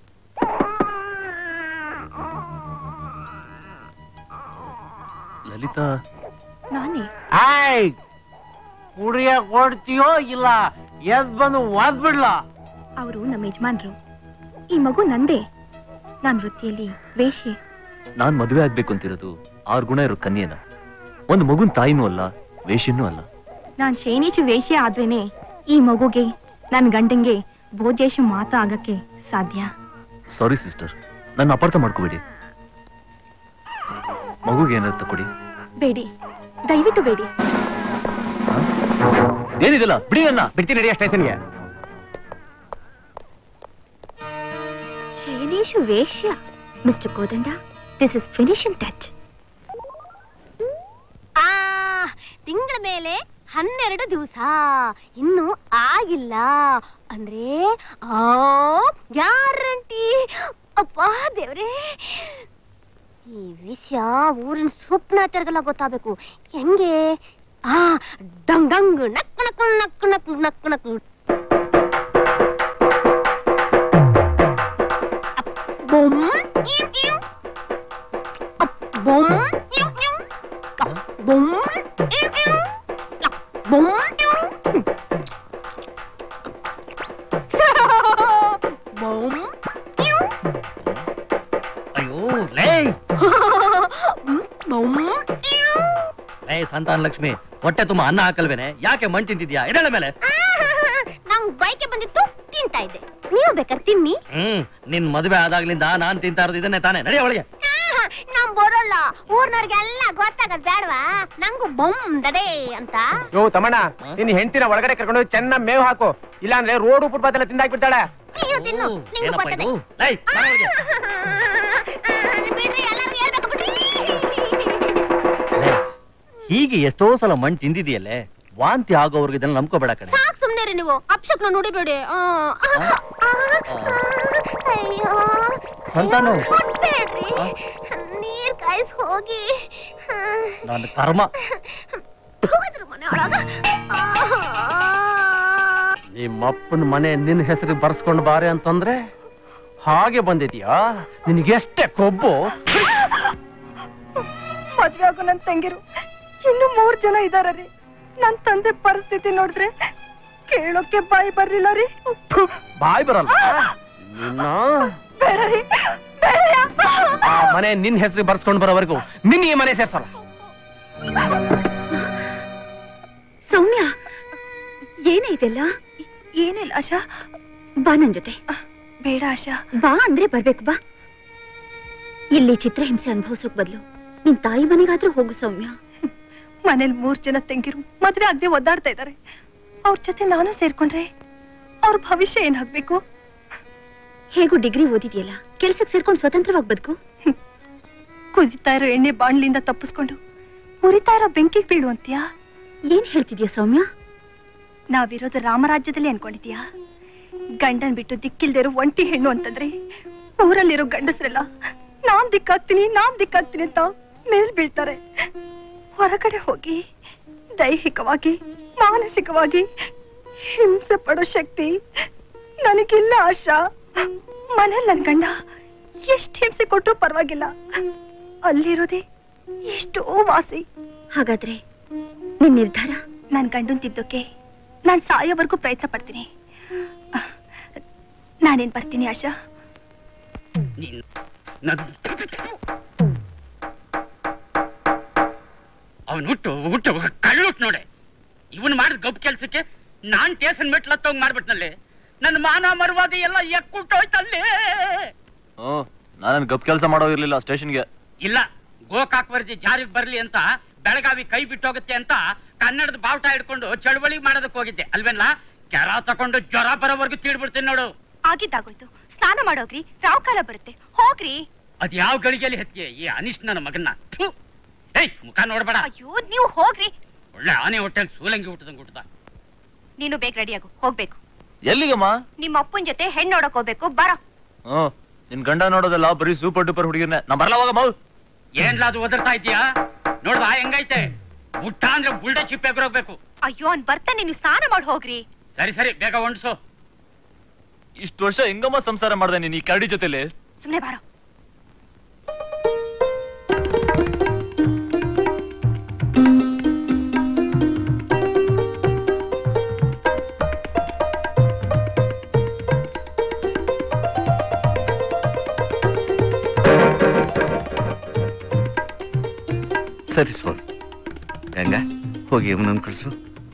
ಲಲಿತಾ ನಾನೇ ಆಯ್ ಕುಡಿಯ ಕೊಡ್ತೀಯೋ ಇಲ್ಲ ಎದ್ ಬಂದು ಒದ್ಬಿಡ್ಲ ಅವರು ನಮ್ಮ ಯಜಮಾನ್ರು ಈ ಮಗು ನಂದೇ ನಾನ್ ವೃತ್ತಿಯಲ್ಲಿ ವೇಷೆ ನಾನ್ ಮದುವೆ ಆಗ್ಬೇಕು ಅಂತಿರೋದು ಆರು ಗುಣ ಇರೋ ಕನ್ಯೆನ ಒಂದು ಮಗುನ್ ತಾಯಿನೂ ಅಲ್ಲ ವೇಷನೂ ಅಲ್ಲ ನಾನ್ ಶೈನೇಶು ವೇಷೆ ಆದ್ರೇನೆ ಈ ಮಗುಗೆ ನನ್ ಗಂಡಂಗೆ ಭೋಜೇಶು ಮಾತು ಆಗಕ್ಕೆ ಸಾಧ್ಯ ಸಾರಿ ಸಿಸ್ಟರ್ ನನ್ನ ಅಪಾರ್ಥ ಮಾಡ್ಕೋಬೇಡಿ ಮಗುಗೆ ಏನಾದ್ರು ಕೊಡಿ ಬೇಡಿ ದಯವಿಟ್ಟು ಬೇಡಿ ಏನಿದಿಲ್ಲ ಬಿಡಿ ನನ್ನ ಬಿಡ್ತೀನಿ ನಡಿಯ ಸ್ಟೇಷನ್ಗೆ ಶಯನೇಶು ವೇಶ್ಯ mister Kodanda this is finishing touch ಆ ತಿಂಗಳ ಮೇಲೆ ಹನ್ನೆರಡು ದಿವಸ ಇನ್ನು ಆಗಿಲ್ಲ ಅಂದ್ರೆ ಆ ಗ್ಯಾರಂಟಿ ಅಪ್ಪ ದೇವ್ರೇ ಈ ವಿಷಯ ಊರಿನ ಸ್ವಪ್ನಾಚಾರಗೆಲ್ಲ ಗೊತ್ತಾಗಬೇಕು ಹೆಂಗೆ ಆ ಡಂಗ್ ಡಂಗ್ ನಕ್ ನಕ್ ನಕ್ ನಕ್ ನಕ್ ನಕ್ ಬೊಮ್ ಇವ್ ಇವ್. ಅಪ್ ಬೊಮ್ ಇವ್ ಇವ್. ಅಪ್ ಬೊಮ್ ಇವ್ ಇವ್. ಅಪ್ ಬೊಮ್ ಇವ್. ಬೊಮ್ ಇವ್. ಅಯ್ಯೋ ಲೇ ಬೊಮ್ ಇವ್. ಲೇ ಸಂತಾನ ಲಕ್ಷ್ಮಿ ಹೊಟ್ಟೆ ತುಂಬಾ ಅನ್ನ ಹಾಕಲ್ವೇನೆ ಯಾಕೆ ಮಣ್ ತಿಂತಿದ್ಯಾ ಎಡಳ ಮೇಲೆ ನಂಗ್ ಬೈಕೆ ಬಂದಿತ್ತು ತಿಂತಾ ಇದ್ದೆ ನೀವು ಬೇಕಾದ್ರೆ ತಿನ್ನಿ ಹ್ಮ್ ನಿನ್ ಮದುವೆ ಆದಾಗ್ಲಿಂದ ನಾನ್ ತಿಂತಾ ಇರೋದು ಇದನ್ನೇ ತಾನೇ ನಡಿ ಒಳಗೆ ಆಹಾ, ನಾನ್ ಬರೋಲ್ಲ ಊರ್ನವ್ರಿಗೆಲ್ಲ ಗೊತ್ತಾಗದ್ ಬೇಡವಾ ನಂಗೂ ಬೊಮ್ ದಡೆ ಅಂತ ಯೋ ತಮ್ಮಣ್ಣ ನಿನ್ನ ಹೆಂಡತಿನ ಒಳಗಡೆ ಕರ್ಕೊಂಡು ಚೆನ್ನಾಗಿ ಮೇವು ಹಾಕು ಇಲ್ಲಾಂದ್ರೆ ರೋಡ್ ಫುಟ್ಪಾತ್ ಎಲ್ಲ ತಿಂದಾಕ್ಬಿಡ್ತಾಳೆ ನೀನು ತಿನ್ನು ನಿಂಗೂ ಏನಪ್ಪ ಬರ್ತದೆ ಇದು ಲೈ ಬಾ ಒಳಗೆ. ಬಿಡ್ರಿ ಎಲ್ಲರಿಗೂ ಹೇಳ್ಬೇಕು ಬಿಡ್ರಿ ಲೇ, ಹೀಗೆ ಎಷ್ಟೋ ಸಲ ಮಣ್ ತಿಂದಿದೆಯಲ್ಲೇ ವಾಂತಿ ಆಗೋವರ್ಗೆ ಇದನ್ನ ನಂಬ್ಕೋಬೇಡ ಕಣೆ ಸಾಕ್ ಸುಮ್ನೆ ರೀ ನೀವು ಅಪ್ಶಕ್ನ ನುಡಿಬೇಡಿ ಆ, ಆ, ಆ, ಅಯ್ಯೋ ಸಂತಾನು ಮುಟ್ಬೇಡ್ರಿ ನೀರ್ ಕಾಯಿಸ್ ಹೋಗಿ ಆ, ನನ್ನ ಕರ್ಮ ಹೋದ್ರು ಮನೆ ಒಳಗ ನಿಮ್ಮಪ್ಪನ ಮನೆ ನಿನ್ನ ಹೆಸರು ಬರ್ಸ್ಕೊಂಡು ಬಾರೆ ಅಂತಂದ್ರೆ ಹಾಗೆ ಬಂದಿದ್ಯಾ ನಿನಗೆಷ್ಟೇ ಕೊಬ್ಬು ಮದ್ವೆ ಆಗೋ ನನ್ ತಂಗಿರು ಇನ್ನು ಮೂರ್ ಜನ ಇದಾರ ರೀ ನನ್ ತಂದೆ ಪರಿಸ್ಥಿತಿ ನೋಡಿದ್ರೆ ಕೇಳೋಕೆ ಬಾಯಿ ಬರ್ಲಿಲ್ಲ ರೀ ಬಾಯ್ ಬರಲ್ಲ ನಿನ್ನ ಬೇಡ ರೀ ಬೇಡ ಆ ಮನೆ ನಿನ್ ಹೆಸರು ಬರ್ಸ್ಕೊಂಡು ಬರೋವರೆಗೂ ನಿನ್ನ ಈ ಮನೆ ಸೇರ್ಸಲ್ಲ ಸೌಮ್ಯ ಏನೇ ಇದೆಲ್ಲ ಏನಿಲ್ಲ ಆಶಾ ಬಾ ನನ್ ಜೊತೆ ಬೇಡ ಆಶಾ ಬಾ ಅಂದ್ರೆ ಬರ್ಬೇಕು ಬಾ ಇಲ್ಲಿ ಚಿತ್ರಹಿಂಸೆ ಅನುಭವಿಸೋಕ್ ಬದಲು ನಿನ್ ತಾಯಿ ಮನೆಗಾದ್ರೂ ಹೋಗು ಸೌಮ್ಯ ಮನೇಲಿ ಮೂರ್ ಜನ ತಂಗಿರು ಮದ್ವೆ ಆಗದೆ ಒದ್ದಾಡ್ತಾ ಇದಾರೆ ಅವ್ರ ಜೊತೆ ನಾನು ಸೇರ್ಕೊಂಡ್ರೆ ಅವ್ರ ಭವಿಷ್ಯ ಏನಾಗ್ಬೇಕು ಹೇಗೂ ಡಿಗ್ರಿ ಓದಿದ್ಯಲ್ಲ ಕೆಲ್ಸಕ್ ಸೇರ್ಕೊಂಡು ಸ್ವತಂತ್ರವಾಗಿ ಬದುಕು ಕುದಿತಾ ಇರೋ ಎಣ್ಣೆ ಬಾಣ್ಲಿಂದ ತಪ್ಪಿಸ್ಕೊಂಡು ಉರಿತಾ ಇರೋ ಬೆಂಕಿಗೆ ಬೀಳು ಅಂತೀಯಾ ಏನ್ ಹೇಳ್ತಿದ್ಯಾ ಸೌಮ್ಯ ನಾವಿರೋದು ರಾಮರಾಜ್ಯದಲ್ಲಿ ಅನ್ಕೊಂಡಿದ್ಯಾ ಗಂಡನ್ ಬಿಟ್ಟು ದಿಕ್ಕಿಲ್ದಿರೋ ಒಂಟಿ ಹೆಣ್ಣು ಅಂತಂದ್ರೆ ಊರಲ್ಲಿರೋ ಗಂಡಸರೆಲ್ಲ ನಾನ್ ದಿಕ್ಕಾಗ್ತೀನಿ ನಾನ್ ದಿಕ್ಕಾಗ್ತೀನಿ ಅಂತ ಮೇಲ್ ಬೀಳ್ತಾರೆ ಹೊರಗಡೆ ಹೋಗಿ ದೈಹಿಕವಾಗಿ ಮಾನಸಿಕವಾಗಿ ಹಿಂಸೆ ಪಡೋ ಶಕ್ತಿ ನನಗಿಲ್ಲ ಆಶಾ ಮನೇಲಿ ನನ್ ಗಂಡ ಎಷ್ಟ್ ಹಿಂಸೆ ಕೊಟ್ರು ಪರವಾಗಿಲ್ಲ ಅಲ್ಲಿರೋದೇ ಎಷ್ಟೋ ವಾಸಿ ಹಾಗಾದ್ರೆ ನಿನ್ ನಿರ್ಧಾರ ನನ್ ಗಂಡನ್ ತಿದ್ದೋಕೆ ನಾನ್ ಸಾಯೋವರೆಗೂ ಪ್ರಯತ್ನ ಪಡ್ತೀನಿ ನಾನೇನ್ ಬರ್ತೀನಿ ಆಶಾ ಅವನ್ ಹುಟ್ಟು ಹುಟ್ಟು ಕಳ್ಳುಟ್ ನೋಡೆ ಇವನ್ ಮಾಡಿದ ಗಪ್ ಕೆಲ್ಸಕ್ಕೆ ನಾನ್ ಟೇಷನ್ ಮೆಟ್ಲ ತಗೊಂಡ್ ಮಾಡ್ಬಿಟ್ನಲ್ಲಿ ನನ್ನ ಮಾನ ಮರವಾದಿ ಎಲ್ಲ ಎಕ್ಕುಟ್ಟೋಯ್ತಲ್ಲಿ ಹ್ಮ್ ನಾನು ಗಪ್ ಕೆಲಸ ಮಾಡೋ ಇರ್ಲಿಲ್ಲ ಸ್ಟೇಷನ್ಗೆ ಇಲ್ಲ ಗೋಕಾಕ್ ವರದಿ ಜಾರಿಗೆ ಬರ್ಲಿ ಅಂತ ಬೆಳಗಾವಿ ಕೈ ಬಿಟ್ಟೋಗುತ್ತೆ ಅಂತ ಕನ್ನಡದ ಬಾವುಟ ಹಿಡ್ಕೊಂಡು ಚಳವಳಿ ಮಾಡೋದಕ್ಕೆ ಹೋಗಿದ್ದೆ ಅಲ್ವೇನ್ಲ ಕೆರ ತಕೊಂಡು ಜ್ವರ ಬರೋವರೆಗೂ ತೀಡ್ಬಿಡ್ತೀನಿ ನೋಡು ಆಗಿದ್ದಾಗೋಯ್ತು ಸ್ನಾನ ಮಾಡೋಗ್ರಿ ರಾವ್ ಕಾಲ ಬರುತ್ತೆ ಹೋಗ್ರಿ ಅದ್ ಯಾವ ಗಳಿಗೆಯಲ್ಲಿ ಹೆತ್ತಿಗೆ ಈ ಅನಿಶ್ ನನ್ನ ಮಗನ್ನ ಥು. ಏಯ್ ಮುಖ ನೋಡ್ಬೇಡ ಅಯ್ಯೋ ನೀವು ಹೋಗ್ರಿ ಒಳ್ಳೆ ಆನೆ ಹೊಟ್ಟೆಲ್ ಸೂಲಂಗಿ ಹುಟ್ಟದಂಗ್ ಹುಟ್ಟದ ನೀನು ಬೇಗ ರೆಡಿ ಆಗು ಹೋಗ್ಬೇಕು ಎಲ್ಲಿಗಮ್ಮ ನಿಮ್ಮ ಅಪ್ಪನ್ ಜೊತೆ ಹೆಣ್ಣು ನೋಡಕ್ ಹೋಗ್ಬೇಕು ಬರೋ ಹ್ಮ್ ನಿನ್ ಗಂಡ ನೋಡೋದಲ್ಲ ಬರೀ ಸೂಪರ್ ಡೂಪರ್ ಹುಡುಗಿರ್ನೆ ನಾ ಬರಲ್ಲ ಹೋಗಮ್ಮ ಏನ್ಲ ಅದು ಒದರ್ತಾ ಇದೀಯಾ ನೋಡ್ವಾ ಹೆಂಗೈತೆ ಊಟ ಅಂದ್ರೆ ಬುಲ್ಡೆ ಚಿಪ್ಪೆ ಬರೋಗ್ಬೇಕು ಅಯ್ಯೋ ಅವ್ನ್ ಬರ್ತಾನೆ ನೀವು ಸ್ನಾನ ಮಾಡಿ ಹೋಗ್ರಿ ಸರಿ ಸರಿ ಬೇಗ ಹೊಂಡ್ಸು ಇಷ್ಟು ವರ್ಷ ಹೆಂಗಮ್ಮ ಸಂಸಾರ ಮಾಡ್ದೆ ನೀನ್ ಈ ಕರಡಿ ಜೊತೆಲಿ ಸುಮ್ನೆ ಬಾರೋ ಸರಿ ಸ್ವಾಮಿ ಹೆಂಗ ಹೋಗಿ ಯಮುನನ್ ಕಳಿಸು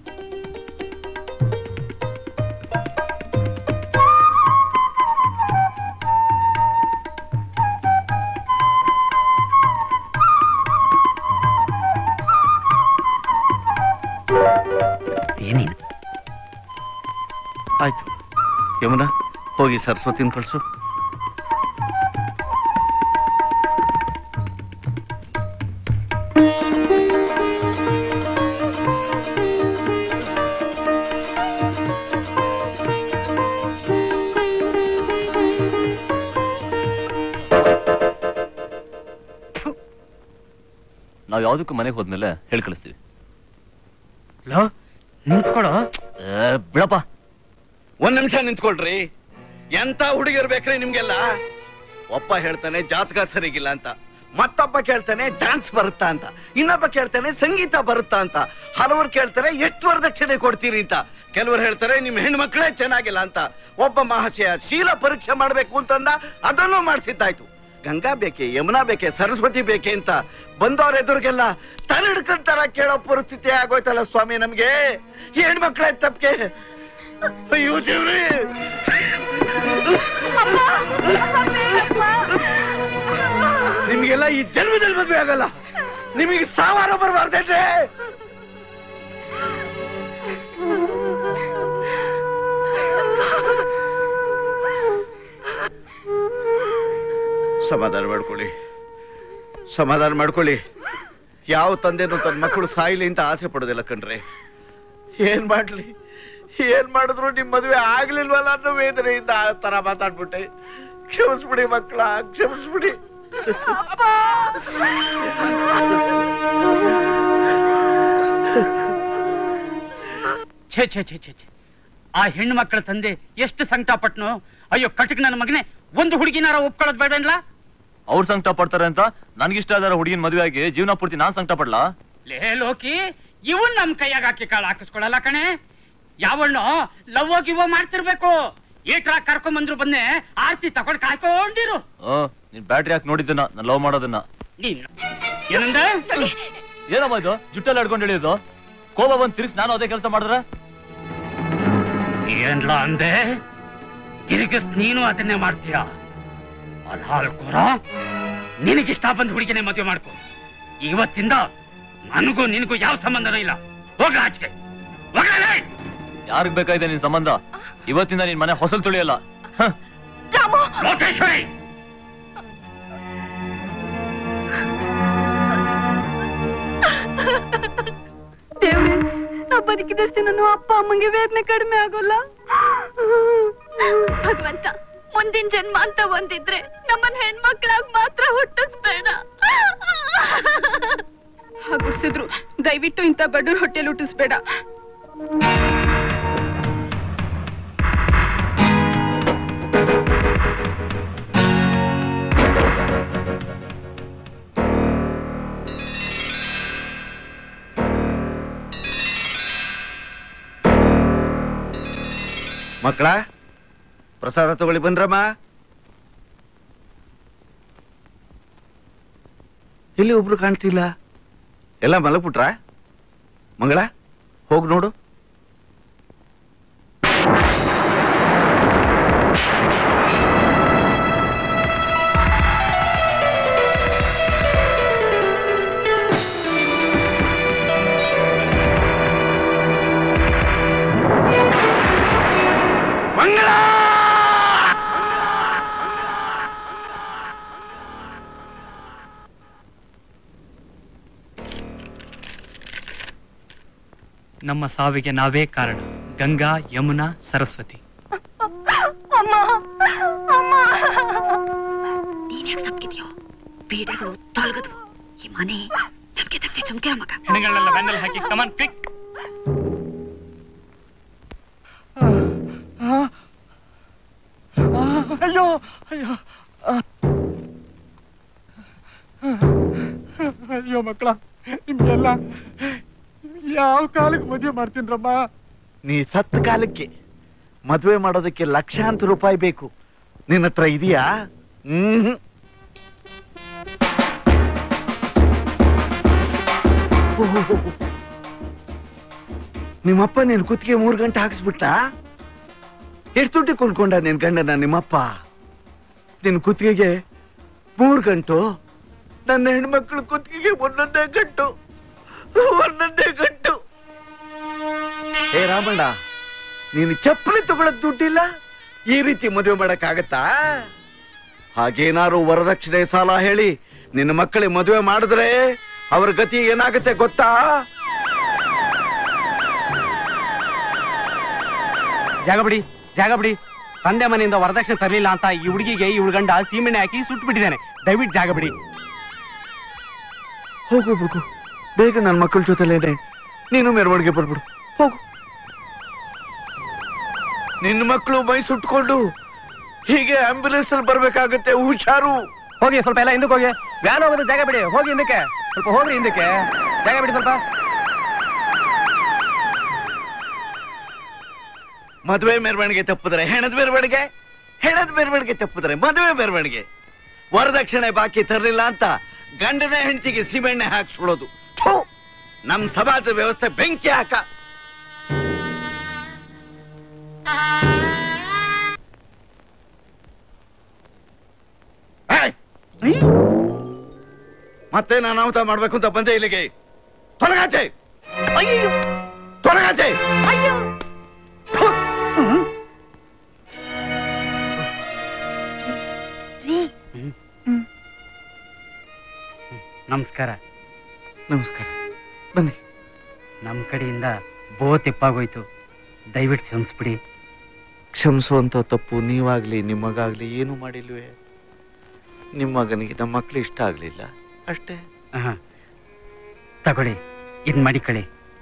ಏನೇನು ಆಯ್ತು ಯಮುನಾ ಹೋಗಿ ಸರಸ್ವತಿನ ಕಳಿಸು ನಾವ್ ಯಾವ್ದಕ್ಕೂ ಮನೆಗೆ ಹೋದ್ಮೇಲೆ ಹೇಳ್ ಕಳಿಸ್ತೀವಿ ನಿಂತ್ಕೊಳೋ ಬಿಡಪ್ಪ ಒಂದ್ ನಿಮಿಷ ನಿಂತ್ಕೊಳ್ರಿ ಎಂತ ಹುಡುಗಿರ್ ಬೇಕ್ರಿ ನಿಮ್ಗೆಲ್ಲ ಒಬ್ಬ ಹೇಳ್ತಾನೆ ಜಾತಕ ಸರಿಗಿಲ್ಲ ಅಂತ ಮತ್ತೊಬ್ಬ ಕೇಳ್ತಾನೆ ಡ್ಯಾನ್ಸ್ ಬರುತ್ತಾ ಅಂತ ಇನ್ನೊಬ್ಬ ಕೇಳ್ತಾನೆ ಸಂಗೀತ ಬರುತ್ತಾ ಅಂತ ಹಲವರು ಕೇಳ್ತಾರೆ ಎಷ್ಟು ವರದಕ್ಷಿಣೆ ಕೊಡ್ತೀರಿ ಅಂತ ಕೆಲವರು ಹೇಳ್ತಾರೆ ನಿಮ್ ಹೆಣ್ಮಕ್ಳೇ ಚೆನ್ನಾಗಿಲ್ಲ ಅಂತ ಒಬ್ಬ ಮಹಾಶಯ ಶೀಲ ಪರೀಕ್ಷೆ ಮಾಡ್ಬೇಕು ಅಂತಂದ ಅದನ್ನು ಮಾಡಿಸಿದ್ದಾಯ್ತು ಗಂಗಾ ಬೇಕೆ ಯಮುನಾ ಬೇಕೆ ಸರಸ್ವತಿ ಬೇಕೆ ಅಂತ ಬಂದವ್ರ ಎದುರಿಗೆಲ್ಲ ತಲೆ ಹಿಡ್ಕೊಂತಾರ ಕೇಳೋ ಪರಿಸ್ಥಿತಿ ಆಗೋಯ್ತಲ್ಲ ಸ್ವಾಮಿ ನಮ್ಗೆ ಹೆಣ್ಮಕ್ಳೇ ತಪ್ಪಿಗೆ ಅಯ್ಯೋ ದೇವ್ರಿ ನಿಮ್ಗೆಲ್ಲ ಈ ಜನ್ಮದಲ್ಲಿ ಮದ್ವೆ ಆಗಲ್ಲ ನಿಮಗೆ ಸಾವಾರ ಬರಬಾರ್ದೇನ್ರಿ ಸಮಾಧಾನ ಮಾಡ್ಕೊಳ್ಳಿ ಸಮಾಧಾನ ಮಾಡ್ಕೊಳ್ಳಿ ಯಾವ ತಂದೆನೂ ತನ್ನ ಮಕ್ಕಳು ಸಾಯ್ಲಿ ಅಂತ ಆಸೆ ಪಡೋದಿಲ್ಲ ಕಣ್ರೆ ಏನ್ ಮಾಡ್ಲಿ ಏನ್ ಮಾಡಿದ್ರು ನಿಮ್ ಮದುವೆ ಆಗ್ಲಿಲ್ವಲ್ಲ ಅನ್ನೋ ವೇದನೆಯಿಂದ ಆ ತರ ಮಾತಾಡ್ಬಿಟ್ಟೆ ಕ್ಷಮಿಸ್ಬಿಡಿ ಮಕ್ಕಳ ಕ್ಷಮಿಸ್ಬಿಡಿ ಛೇ ಛೇ ಛೇ ಛೇ ಛೇ ಆ ಹೆಣ್ಣು ಮಕ್ಕಳ ತಂದೆ ಎಷ್ಟು ಸಂಕಟ ಪಟ್ನು ಅಯ್ಯೋ ಕಟಕ್ ನನ್ನ ಮಗನೇ ಒಂದು ಹುಡುಗಿನಾರ ಒಪ್ಕೊಳ್ಳೋದು ಬೇಡನ್ಲ ಅವ್ರು ಸಂಕಟ ಪಡ್ತಾರೆ ಅಂತ ನನ್ಗಿಷ್ಟ ಆದಾರ ಹುಡುಗಿನ ಮದುವೆ ಆಗಿ ಜೀವನ ಪೂರ್ತಿ ನಾನ್ ಸಂಕಟ ಪಡ್ಲಾ ಲೇ ಲೋಕಿ ಇವನ್ ನಮ್ ಕೈಯಾಗ ಹಾಕಿ ಕಾಳು ಹಾಕಿಸ್ಕೊಳಲ್ಲ ಕಣೆ ಯಾವಣ್ಣು ಲವ್ ಗಿವ್ ಮಾಡ್ತಿರ್ಬೇಕು ಈಟ್ರ ಕರ್ಕೊಂಡ್ ಬಂದ್ರು ಬಂದೆ ಆರ್ತಿ ತಗೊಂಡ್ ಕಾಯ್ಕೊಂಡಿರು ಹ್ಮ್ ನೀನ್ ಬ್ಯಾಟ್ರಿ ಹಾಕಿ ನೋಡಿದ್ದನ್ನ ನಾನ್ ಲವ್ ಮಾಡೋದನ್ನ ನೀನ್ ಏನಂದ ಏನಮ್ಮ ಇದು ಜುಟ್ಟಲ್ಲಿ ಆಡ್ಕೊಂಡು ಹೇಳಿದ್ದು ಕೋಪ ಬಂದ್ ತಿರ್ಗಿಸ್ ನಾನು ಅದೇ ಕೆಲಸ ಮಾಡಿದ್ರೆ ಏನ್ಲ ಅಂದೆ ತಿರುಗಿಸ್ ನೀನು ಅದನ್ನೇ ಮಾಡ್ತೀಯ ಅಲ್ಹಾಲ್ಕೋರ ನಿನಗಿಷ್ಟ ಬಂದ್ ಹುಡುಗಿನೇ ಮದುವೆ ಮಾಡ್ಕೊ ಇವತ್ತಿಂದ ನನಗೂ ನಿನಗೂ ಯಾವ ಸಂಬಂಧನೂ ಇಲ್ಲ ಹೋಗ ಆಚೆಗೆ ಹೋಗಲೇ ಯಾರಿಗ್ ಬೇಕಾಗಿದೆ ನಿನ್ ಸಂಬಂಧ ಇವತ್ತಿಂದ ನಿನ್ ಮನೆ ಹೊಸಲ್ ತುಳಿಯಲ್ಲ ಹ. ಲೋಕೇಶ್ವರಿ ದೇವ್ರೆ ನಾ ಬದುಕಿದಷ್ಟು ನನ್ನ ಅಪ್ಪ ಅಮ್ಮಂಗೆ ವೇದನೆ ಕಡಿಮೆ ಆಗೋಲ್ಲ ಭಗವಂತ ಮುಂದಿನ ಜನ್ಮ ಅಂತ ಒಂದಿದ್ರೆ ನಮ್ಮನ್ ಹೆಣ್ಮಕ್ಳಾಗ್ ಮಾತ್ರ ಹುಟ್ಟಿಸ್ಬೇಡ ಹಾಗುಡ್ಸಿದ್ರು ದಯವಿಟ್ಟು ಇಂಥ ಬಡವ್ರ ಹೊಟ್ಟೆಲ್ ಹುಟ್ಟಿಸ್ಬೇಡ ಮಕ್ಕಳ ಪ್ರಸಾದ ತಗೊಳ್ಳಿ ಬಂದ್ರಮ್ಮ ಇಲ್ಲಿ ಒಬ್ರು ಕಾಣ್ತಿಲ್ಲ ಎಲ್ಲ ಮಲಗ್ಬಿಟ್ರ ಮಂಗಳ ಹೋಗ್ ನೋಡು ಮಂಗಳ ನಮ್ಮ ಸಾವಿಗೆ ನಾವೇ ಕಾರಣ ಗಂಗಾ ಯಮುನಾ ಸರಸ್ವತಿ ಅಮ್ಮ ಅಮ್ಮ ನೀನ್ ಯಾಕೆ ತಪ್ಪಿದ್ಯೋ ಬೀಡಗಳು ತೊಲಗದ್ವು ಈ ಮನೆ ನಮ್ಗೆ ತಪ್ಪಿ ಸುಮ್ಕಿರ ಮಗ ಹೆಣಗಳನ್ನೆಲ್ಲ ಬೆನ್ನಲ್ಲಿ ಹಾಕಿ ಕಮಾನ್ ಕ್ವಿಕ್ ಅಯ್ಯೋ ಅಯ್ಯೋ ಆ. ಅಯ್ಯೋ ಮಕ್ಕಳ ನಿಮ್ಗೆಲ್ಲ ಯಾವ ಕಾಲಕ್ಕೆ ಮದುವೆ ಮಾಡ್ತೀನ್ರಮ್ಮ ನೀ ಸತ್ತ ಕಾಲಕ್ಕೆ ಮದುವೆ ಮಾಡೋದಕ್ಕೆ ಲಕ್ಷಾಂತರ ರೂಪಾಯಿ ಬೇಕು ನಿನ್ನ ಹತ್ರ ಇದೆಯಾ ಹ್ಮ್ ನಿಮ್ಮಪ್ಪ ನಿನ್ ಕುತ್ತಿಗೆ ಮೂರ್ ಗಂಟೆ ಹಾಕ್ಸ್ಬಿಟ್ಟ ಎಷ್ಟು ದುಡ್ಡು ಕೊಂಡ್ಕೊಂಡ ನಿನ್ ಗಂಡನ ನಿಮ್ಮಪ್ಪ ನಿನ್ ಕುತ್ತಿಗೆಗೆ ಮೂರ್ ಗಂಟು ನನ್ನ ಹೆಣ್ಮಕ್ಳು ಕುತ್ತಿಗೆಗೆ ಒಂದೊಂದೇ ಗಂಟು ಒಂದೊಂದೇ ಗಂಟು ಏ ರಾಮಣ್ಣ ನೀನು ಚಪ್ಪಲಿ ತಗೊಳಕ್ ದುಡ್ಡಿಲ್ಲ ಈ ರೀತಿ ಮದುವೆ ಮಾಡಕ್ ಆಗತ್ತಾ ಹಾಗೇನಾರು ವರದಕ್ಷಿಣೆ ಸಾಲ ಹೇಳಿ ನಿನ್ನ ಮಕ್ಕಳಿಗೆ ಮದುವೆ ಮಾಡಿದ್ರೆ ಅವ್ರ ಗತಿ ಏನಾಗುತ್ತೆ ಗೊತ್ತಾ ಜಾಗ ಬಿಡಿ ಜಾಗ ಬಿಡಿ ತಂದೆ ಮನೆಯಿಂದ ವರದಕ್ಷಿಣೆ ತರಲಿಲ್ಲ ಅಂತ ಈ ಹುಡುಗಿಗೆ ಈ ಹುಡುಗಂಡ ಸೀಮೆಣ್ಣೆ ಹಾಕಿ ಸುಟ್ಟು ಬಿಟ್ಟಿದ್ದಾನೆ ದಯವಿಟ್ಟು ಜಾಗ ಬಿಡಿ ಹೋಗು ಹೋಗು ಬೇಗ ನನ್ನ ಮಕ್ಕಳ ಜೊತೆಲೇನೆ ನೀನು ಮೆರವಣಿಗೆ ಬರ್ಬಿಡು ಹೋಗು ನಿನ್ನ ಮಕ್ಕಳು ಮೈ ಸುಟ್ಕೊಂಡು ಹೀಗೆ ಆಂಬ್ಯುಲೆನ್ಸ್ ಅಲ್ಲಿ ಬರ್ಬೇಕಾಗತ್ತೆ ಹುಷಾರು ಹೋಗಿ ಸ್ವಲ್ಪ ಎಲ್ಲ ಹಿಂದಕ್ಕೆ ಹೋಗಿ ವ್ಯಾನ್ ಹೋಗೋದು ಜಾಗ ಬಿಡಿ ಹೋಗಿ ಹಿಂದಕ್ಕೆ ಸ್ವಲ್ಪ ಹೋಗ್ರಿ ಹಿಂದಕ್ಕೆ ಜಾಗ ಬಿಡಿ ಸ್ವಲ್ಪ ಮದುವೆ ಮೆರವಣಿಗೆ ತಪ್ಪಿದ್ರೆ ಹೆಣದ ಮೆರವಣಿಗೆ ಹೆಣದ ಮೆರವಣಿಗೆ ತಪ್ಪಿದ್ರೆ ಮದುವೆ ಮೆರವಣಿಗೆ ವರದಕ್ಷಿಣೆ ಬಾಕಿ ತರಲಿಲ್ಲ ಅಂತ ಗಂಡನ ಹೆಂಡತಿಗೆ ಸೀಮೆಣ್ಣೆ ಹಾಕ್ಸ್ಕೊಳ್ಳೋದು ಥು, ನಮ್ ಸಮಾಜದ ವ್ಯವಸ್ಥೆ ಬೆಂಕಿ ಹಾಕ ಏಯ್! ಮತ್ತೆ ನಾನು ಅನಾಹುತ ಮಾಡ್ಬೇಕು ಅಂತ ಬಂದೆ ಇಲ್ಲಿಗೆ ತೊಲಗಾಚೆ ಅಯ್ಯೋ ತೊಲಗಾಚೆ ನಮಸ್ಕಾರ ನಮಸ್ಕಾರ ಬನ್ನಿ ನಮ್ ಕಡೆಯಿಂದ ಬೋ ತೆಪ್ಪಾಗೋಯ್ತು ದಯವಿಟ್ಟು ಕ್ಷಮಿಸ್ಬಿಡಿ ಕ್ಷಮಿಸುವಂತ ತಪ್ಪು ನೀವಾಗ್ಲಿ ನಿಮ್ಮ ಮಗಾಗ್ಲಿ ಏನು ಮಾಡಿಲ್ವೇ ನಿಮ್ಮ ಮಗನಿಗೆ ನಮ್ಮ ಮಕ್ಳು ಇಷ್ಟ ಆಗ್ಲಿಲ್ಲ ಅಷ್ಟೇ ಆಹಾ. ತಗೊಳ್ಳಿ ಇದ್ ಮಡಿಕಳಿ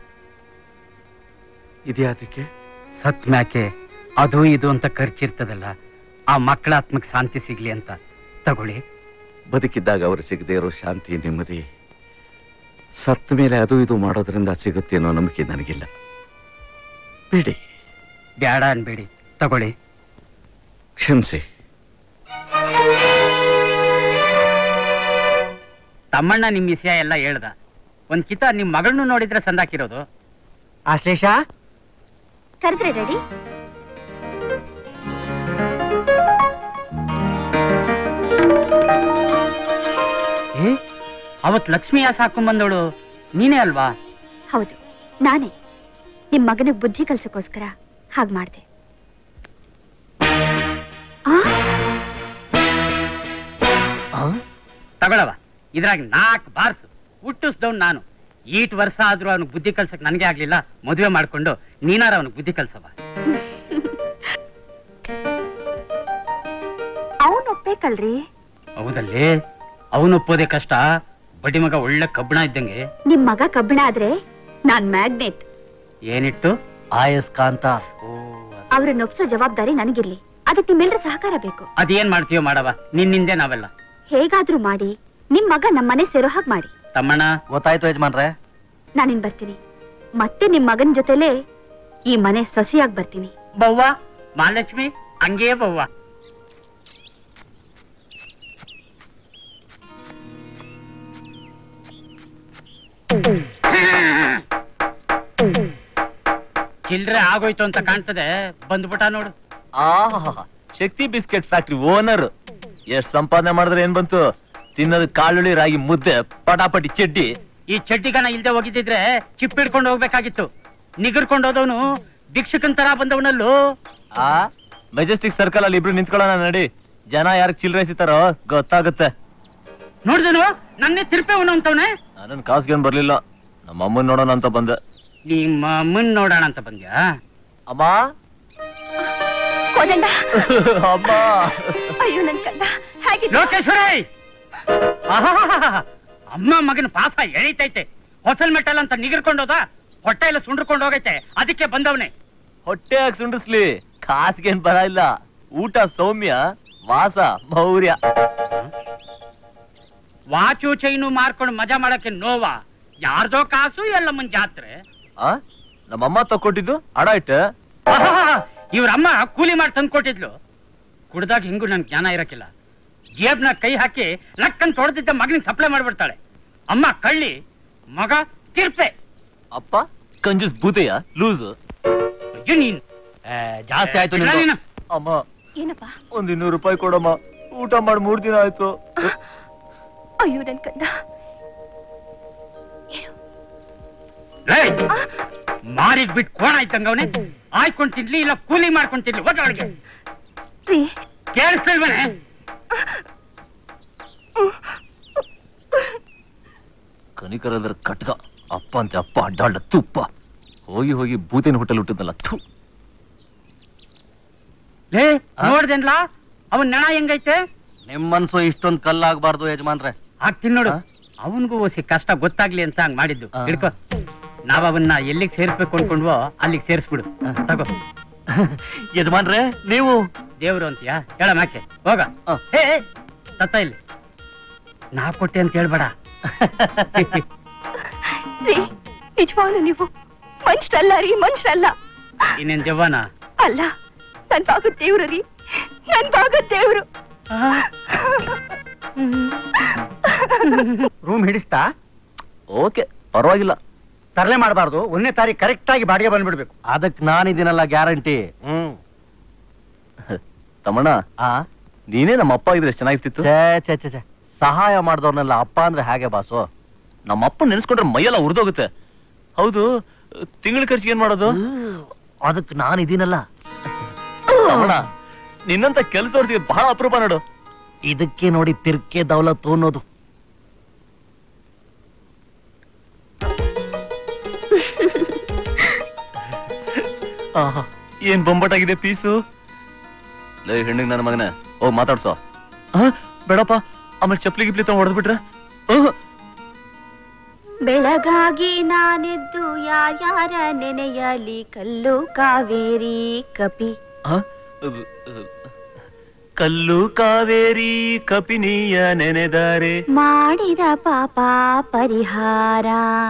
ಇದ್ಯಾತಕ್ಕೆ ಸತ್ ಮ್ಯಾಕೆ ಅದು ಇದು ಅಂತ ಖರ್ಚಿರ್ತದಲ್ಲ ಆ ಮಕ್ಕಳ ಆತ್ಮಕ್ಕೆ ಶಾಂತಿ ಸಿಗ್ಲಿ ಅಂತ ತಗೊಳ್ಳಿ ಬದುಕಿದ್ದಾಗ ಅವರು ಸಿಗದೆ ಇರೋ ಶಾಂತಿ ನೆಮ್ಮದಿ ಸತ್ತ ಮೇಲೆ ಅದು ಇದು ಮಾಡೋದ್ರಿಂದ ಸಿಗುತ್ತೆ ಅನ್ನೋ ನಂಬಿಕೆ ನನಗಿಲ್ಲ ಬಿಡಿ ಬ್ಯಾಡ ಅನ್ಬೇಡಿ ತಗೊಳ್ಳಿ ಕ್ಷಮಿಸಿ ತಮ್ಮಣ್ಣ ನಿಮ್ ವಿಷಯ ಎಲ್ಲ ಹೇಳ್ದ ಒಂದ್ ಕಿತ ನಿಮ್ ಮಗಳನ್ನೂ ನೋಡಿದ್ರೆ ಸಂದಾಕಿರೋದು ಆಶ್ಲೇಷ ಕರೆದ್ರೆ ರೆಡಿ ಏ ಅವತ್ ಲಕ್ಷ್ಮಿ ಯಾಸ ಹಾಕೊಂಡ್ ಬಂದವಳು ನೀನೇ ಅಲ್ವಾ ಹೌದು ನಾನೇ ನಿಮ್ ಮಗನಿಗೆ ಬುದ್ಧಿ ಕಲ್ಸಕ್ಕೋಸ್ಕರ ಹಾಗ್ ಮಾಡ್ದೆ ತಗೊಳವ ಇದ್ರಾಗ ನಾಲ್ಕು ಬಾರ್ಸು ಹುಟ್ಟಿಸ್ದವ್ ನಾನು ಈಟ್ ವರ್ಷ ಆದ್ರೂ ಅವನಿಗೆ ಬುದ್ಧಿ ಕಲ್ಸಕ್ ನನ್ಗೆ ಆಗ್ಲಿಲ್ಲ ಮದುವೆ ಮಾಡ್ಕೊಂಡು ನೀನಾರ ಅವನಿಗೆ ಬುದ್ಧಿ ಕಲ್ಸವ ಅವನ್ ಒಪ್ಬೇಕಲ್ರಿ ಹೌದಲ್ಲಿ ಅವನು ಒಪ್ಪೋದೇ ಕಷ್ಟ ಬಡ್ಡಿ ಮಗ ಒಳ್ಳೆ ಕಬ್ಬಣ ಇದ್ದಂಗೆ ನಿಮ್ ಮಗ ಕಬ್ಬಿಣ ಆದ್ರೆ ನಾನ್ ಮ್ಯಾಗ್ನೆಟ್ ಏನಿಟ್ಟು ಆಯಸ್ಕಾಂತ ಅವ್ರನ್ನ ಒಪ್ಸೋ ಜವಾಬ್ದಾರಿ ನನಗಿರ್ಲಿ ಅದಕ್ಕೆ ನಿಮ್ಮೆಲ್ಲರ ಸಹಕಾರ ಬೇಕು ಅದೇನ್ ಮಾಡ್ತೀಯೋ ಮಾಡವ ನಿನ್ನಿಂದೆ ನಾವೆಲ್ಲ ಹೇಗಾದ್ರೂ ಮಾಡಿ ನಿಮ್ ಮಗ ನಮ್ಮನೆ ಸೇರೋ ಹಾಗೆ ಮಾಡಿ ತಮ್ಮಣ್ಣ ಗೊತ್ತಾಯ್ತು ಯಜಮಾನ್ರೆ ನಾನಿನ್ ಬರ್ತೀನಿ ಮತ್ತೆ ನಿಮ್ ಮಗನ್ ಜೊತೆಲೆ ಈ ಮನೆ ಸೊಸೆಯಾಗಿ ಬರ್ತೀನಿ ಬವ್ವ ಮಹಾಲಕ್ಷ್ಮಿ ಹಂಗೇ ಬವ್ವ ಚಿಲ್ರೆ ಆಗೋಯ್ತು ಅಂತ ಕಾಣ್ತದೆ ಬಂದ್ಬಿಟ್ಟ ನೋಡು ಆಹಾ ಶಕ್ತಿ ಬಿಸ್ಕೆಟ್ ಫ್ಯಾಕ್ಟ್ರಿ ಓನರ್ ಎಷ್ಟ್ ಸಂಪಾದನೆ ಮಾಡಿದ್ರೆ ಏನ್ ಬಂತು ತಿನ್ನೋದು ಕಾಳುಳಿ ರಾಗಿ ಮುದ್ದೆ ಪಟಾಪಟಿ ಚಡ್ಡಿ ಈ ಚಡ್ಡಿಗನ ಇಲ್ದೆ ಹೋಗಿದ್ದಿದ್ರೆ ಚಿಪ್ ಹಿಡ್ಕೊಂಡು ಹೋಗ್ಬೇಕಾಗಿತ್ತು ನಿಗರ್ಕೊಂಡು ಹೋದವನು ಭಿಕ್ಷಕನ್ ತರ ಬಂದವನಲ್ಲೂ ಆ ಮೆಜೆಸ್ಟಿಕ್ ಸರ್ಕಲ್ ಅಲ್ಲಿ ಇಬ್ರು ನಿಂತ್ಕೊಳ್ಳೋಣ ನಡಿ ಜನ ಯಾರು ಚಿಲ್ರೆ ಸಿತಾರೋ ಗೊತ್ತಾಗುತ್ತೆ ನೋಡಿದನು ನನ್ನೇ ತಿರುಪೆ ಅಂತವನೆ ನಾನನ್ ಕಾಸ್ಗೇನ್ ಬರ್ಲಿಲ್ಲ ನಮ್ಮ ಅಮ್ಮನ್ ನೋಡೋಣ ಅಂತ ಬಂದೆ ನಿಮ್ಮ ಅಮ್ಮನ್ ನೋಡೋಣ ಅಂತ ಬಂದ್ಯಾ ಅಮ್ಮ ಕೋದಂಡ ಅಮ್ಮ ಅಯ್ಯೋ ನನ್ ಕಂದ ಹೇಗೆ ಲೋಕೇಶ್ವರಿ ಆಹಾಹಾಹಾ. ಅಮ್ಮ ಮಗನ ಪಾಸ ಎಳೀತೈತೆ ಹೊಸಲ್ ಮೆಟ್ಟಲ್ ಅಂತ ನಿಗಿರ್ಕೊಂಡೋದ ಹೊಟ್ಟೆ ಎಲ್ಲ ಸುಂಡ್ರಕೊಂಡು ಹೋಗೈತೆ ಅದಕ್ಕೆ ಬಂದವನೆ ಹೊಟ್ಟೆ ಹಾಕಿ ಸುಂಡಿಸ್ಲಿ ಕಾಸ್ಗೇನ್ ಬರ ಇಲ್ಲ ಊಟ ಸೌಮ್ಯ ವಾಸ ಮೌರ್ಯ ವಾಚು ಚೈನು ಮಾರ್ಕೊಂಡು ಮಜಾ ಮಾಡಕ್ಕೆ ನೋವಾ ಯಾರ್ದೋ ಕಾಸು ಎಲ್ಲಮ್ಮನ್ ಜಾತ್ರೆ ಆ ನಮ್ಮಮ್ಮ ತಕ್ಕೊಟ್ಟಿದ್ದು ಅಡ ಇಟ್ಟ ಇವ್ರ ಅಮ್ಮ ಕೂಲಿ ಮಾಡಿ ತಂದ್ಕೊಟ್ಟಿದ್ಲು ಕುಡ್ದಾಗ ಹಿಂಗೂ ನನ್ ಜ್ಞಾನ ಇರಕ್ಕಿಲ್ಲ ಜೇಬ್ನ ಕೈ ಹಾಕಿ ಲಕ್ಕನ್ ತೊಡೆದಿದ್ದ ಮಗನಿಗೆ ಸಪ್ಲೈ ಮಾಡ್ಬಿಡ್ತಾಳೆ ಅಮ್ಮ ಕಳ್ಳಿ ಮಗ ತಿರ್ಪೆ ಅಪ್ಪ ಕಂಜೂಸ್ ಬೂತೆಯ ಲೂಸ್ ಅಯ್ಯೋ ನೀನ್ ಜಾಸ್ತಿ ಆಯ್ತು ಇಲ್ಲ ನಿಮ್ದು. ನೀನು. ಅಮ್ಮ ಏನಪ್ಪ ಒಂದ್ ಇನ್ನೂರು ರೂಪಾಯಿ ಕೊಡಮ್ಮ ಊಟ ಮಾಡಿ ಮೂರ್ ದಿನ ಆಯ್ತು ಅಯ್ಯೋ ನನ್ ಕಂದ ಏಯ್! ಮಾರಿಗ್ ಬಿಟ್ಟು ಕೋಣ ಇದ್ದಂಗವನೆ ಆಯ್ಕೊಂಡ್ ತಿನ್ಲಿ ಇಲ್ಲ ಕೂಲಿ ಮಾಡ್ಕೊಂಡ್ ತಿನ್ಲಿ ಒಳಗೆ ರೀ ಕೇಳಿಸ್ತಿಲ್ವನೆ ಕನಿಕರದ್ರ ಕಟ್ಗ ಅಪ್ಪ ಅಂತೆ ಅಪ್ಪ ಅಡ್ಡಾಡ ತುಪ್ಪ ಹೋಗಿ ಹೋಗಿ ಬೂತಿನ ಹೋಟೆಲ್ ಹುಟ್ಟಿದ್ನಲ್ಲ ಥು ಲೇ ನೋಡ್ದೇನ್ಲ ಅವನ್ ನಣ ಹೆಂಗೈತೆ ನಿಮ್ ಮನ್ಸು ಇಷ್ಟೊಂದ್ ಕಲ್ಲಾಗ್ಬಾರ್ದು ಯಜಮಾನ್ರೆ ಆಗ್ತೀನಿ ನೋಡು ಅವನ್ಗೂ ಓಸಿ ಕಷ್ಟ ಗೊತ್ತಾಗ್ಲಿ ಅಂತ ಹಂಗ್ ಮಾಡಿದ್ದು ಹಿಡ್ಕೋ ನಾವ್ ಅವನ್ನ ಎಲ್ಲಿಗ್ ಸೇರ್ಸ್ಬೇಕು ಅನ್ಕೊಂಡ್ವೋ ಅಲ್ಲಿಗೆ ಸೇರಿಸ್ಬಿಡು ತಗೋ ಯಜಮಾನ್ರೆ ನೀವು ದೇವ್ರು ಅಂತೀಯಾ ಹೇಳ ಮಾಕೆ ಹೋಗ ಹೇ ಹೇ, ತತ್ತ ಇಲ್ಲಿ ನಾ ಕೊಟ್ಟೆ ಅಂತ ಹೇಳ್ಬೇಡ ರೀ ನಿಜವಾಗ್ಲೂ ನೀವು ಮನುಷ್ಯರಲ್ಲ ರೀ ಮನುಷ್ಯರಲ್ಲ ಇನ್ನೇನ್ ದೆವ್ವನ ಅಲ್ಲ ನನ್ ಭಾಗದ ದೇವ್ರು ರೀ ನನ್ ಭಾಗದ ದೇವ್ರು ರೂಮ್ ಹಿಡಿಸ್ತಾ ಓಕೆ ಪರವಾಗಿಲ್ಲ ತರಲೆ ಮಾಡಬಾರ್ದು ಒಂದನೇ ತಾರೀಕು ಕರೆಕ್ಟ್ ಆಗಿ ಬಾಡಿಗೆ ಬಂದ್ಬಿಡ್ಬೇಕು ಅದಕ್ ನಾನಿದ್ದೀನಲ್ಲ ಗ್ಯಾರಂಟಿ ಹ್ಮ್ ತಮ್ಮಣ್ಣ ಆ ನೀನೇ ನಮ್ಮ ಅಪ್ಪ ಇದ್ರೆ ಎಷ್ಟ್ ಚೆನ್ನಾಗಿರ್ತಿತ್ತು ಛೇ ಛೇ ಛೇ ಛೇ. ಸಹಾಯ ಮಾಡಿದವ್ರನ್ನೆಲ್ಲ ಅಪ್ಪ ಅಂದ್ರೆ ಹಾಗೆ ಬಾಸು ನಮ್ಮ ಅಪ್ಪ ನೆನ್ಸ್ಕೊಂಡ್ರೆ ಮೈಯೆಲ್ಲ ಉರ್ದೋಗುತ್ತೆ ಹೌದು ತಿಂಗಳ ಖರ್ಚಿಗೆ ಏನ್ ಮಾಡೋದು ಅದಕ್ ನಾನು ಇದೀನಲ್ಲ ತಮ್ಮಣ್ಣ ನಿನ್ನಂತ ಕೆಲಸದವ್ರು ಸಿಗೋದು ಬಹಳ ಅಪರೂಪ ನೋಡು ಇದಕ್ಕೆ ನೋಡಿ ತಿರ್ಕೆ ದೌಲತ್ತು ಅನ್ನೋದು ಆಹಾ, ಏನ್ ಬೊಂಬಟಾಗಿದೆ ಪೀಸು ಲೇ ಹೆಣ್ಣಿಗೆ ನನ್ನ ಮಗನ ಓ ಮಾತಾಡ್ಸೋ ಆ, ಬೇಡಪ್ಪ ಆಮೇಲೆ ಚಪ್ಲಿ ಗಿಪ್ಲಿ ತಗೊಂಡ್ ಹೊಡೆದ್ಬಿಟ್ರೆ ಬೆಳಗಾಗಿ ನಾನೆದ್ದು ಯಾರ ನೆನೆಯಲಿ ಕಲ್ಲು ಕಾವೇರಿ ಕಪಿ ಕಲ್ಲು ಕಾವೇರಿ ಕಪಿನಿಯ ನೆನೆದಾರೆ ಮಾಡಿದ ಪಾಪ ಪರಿಹಾರ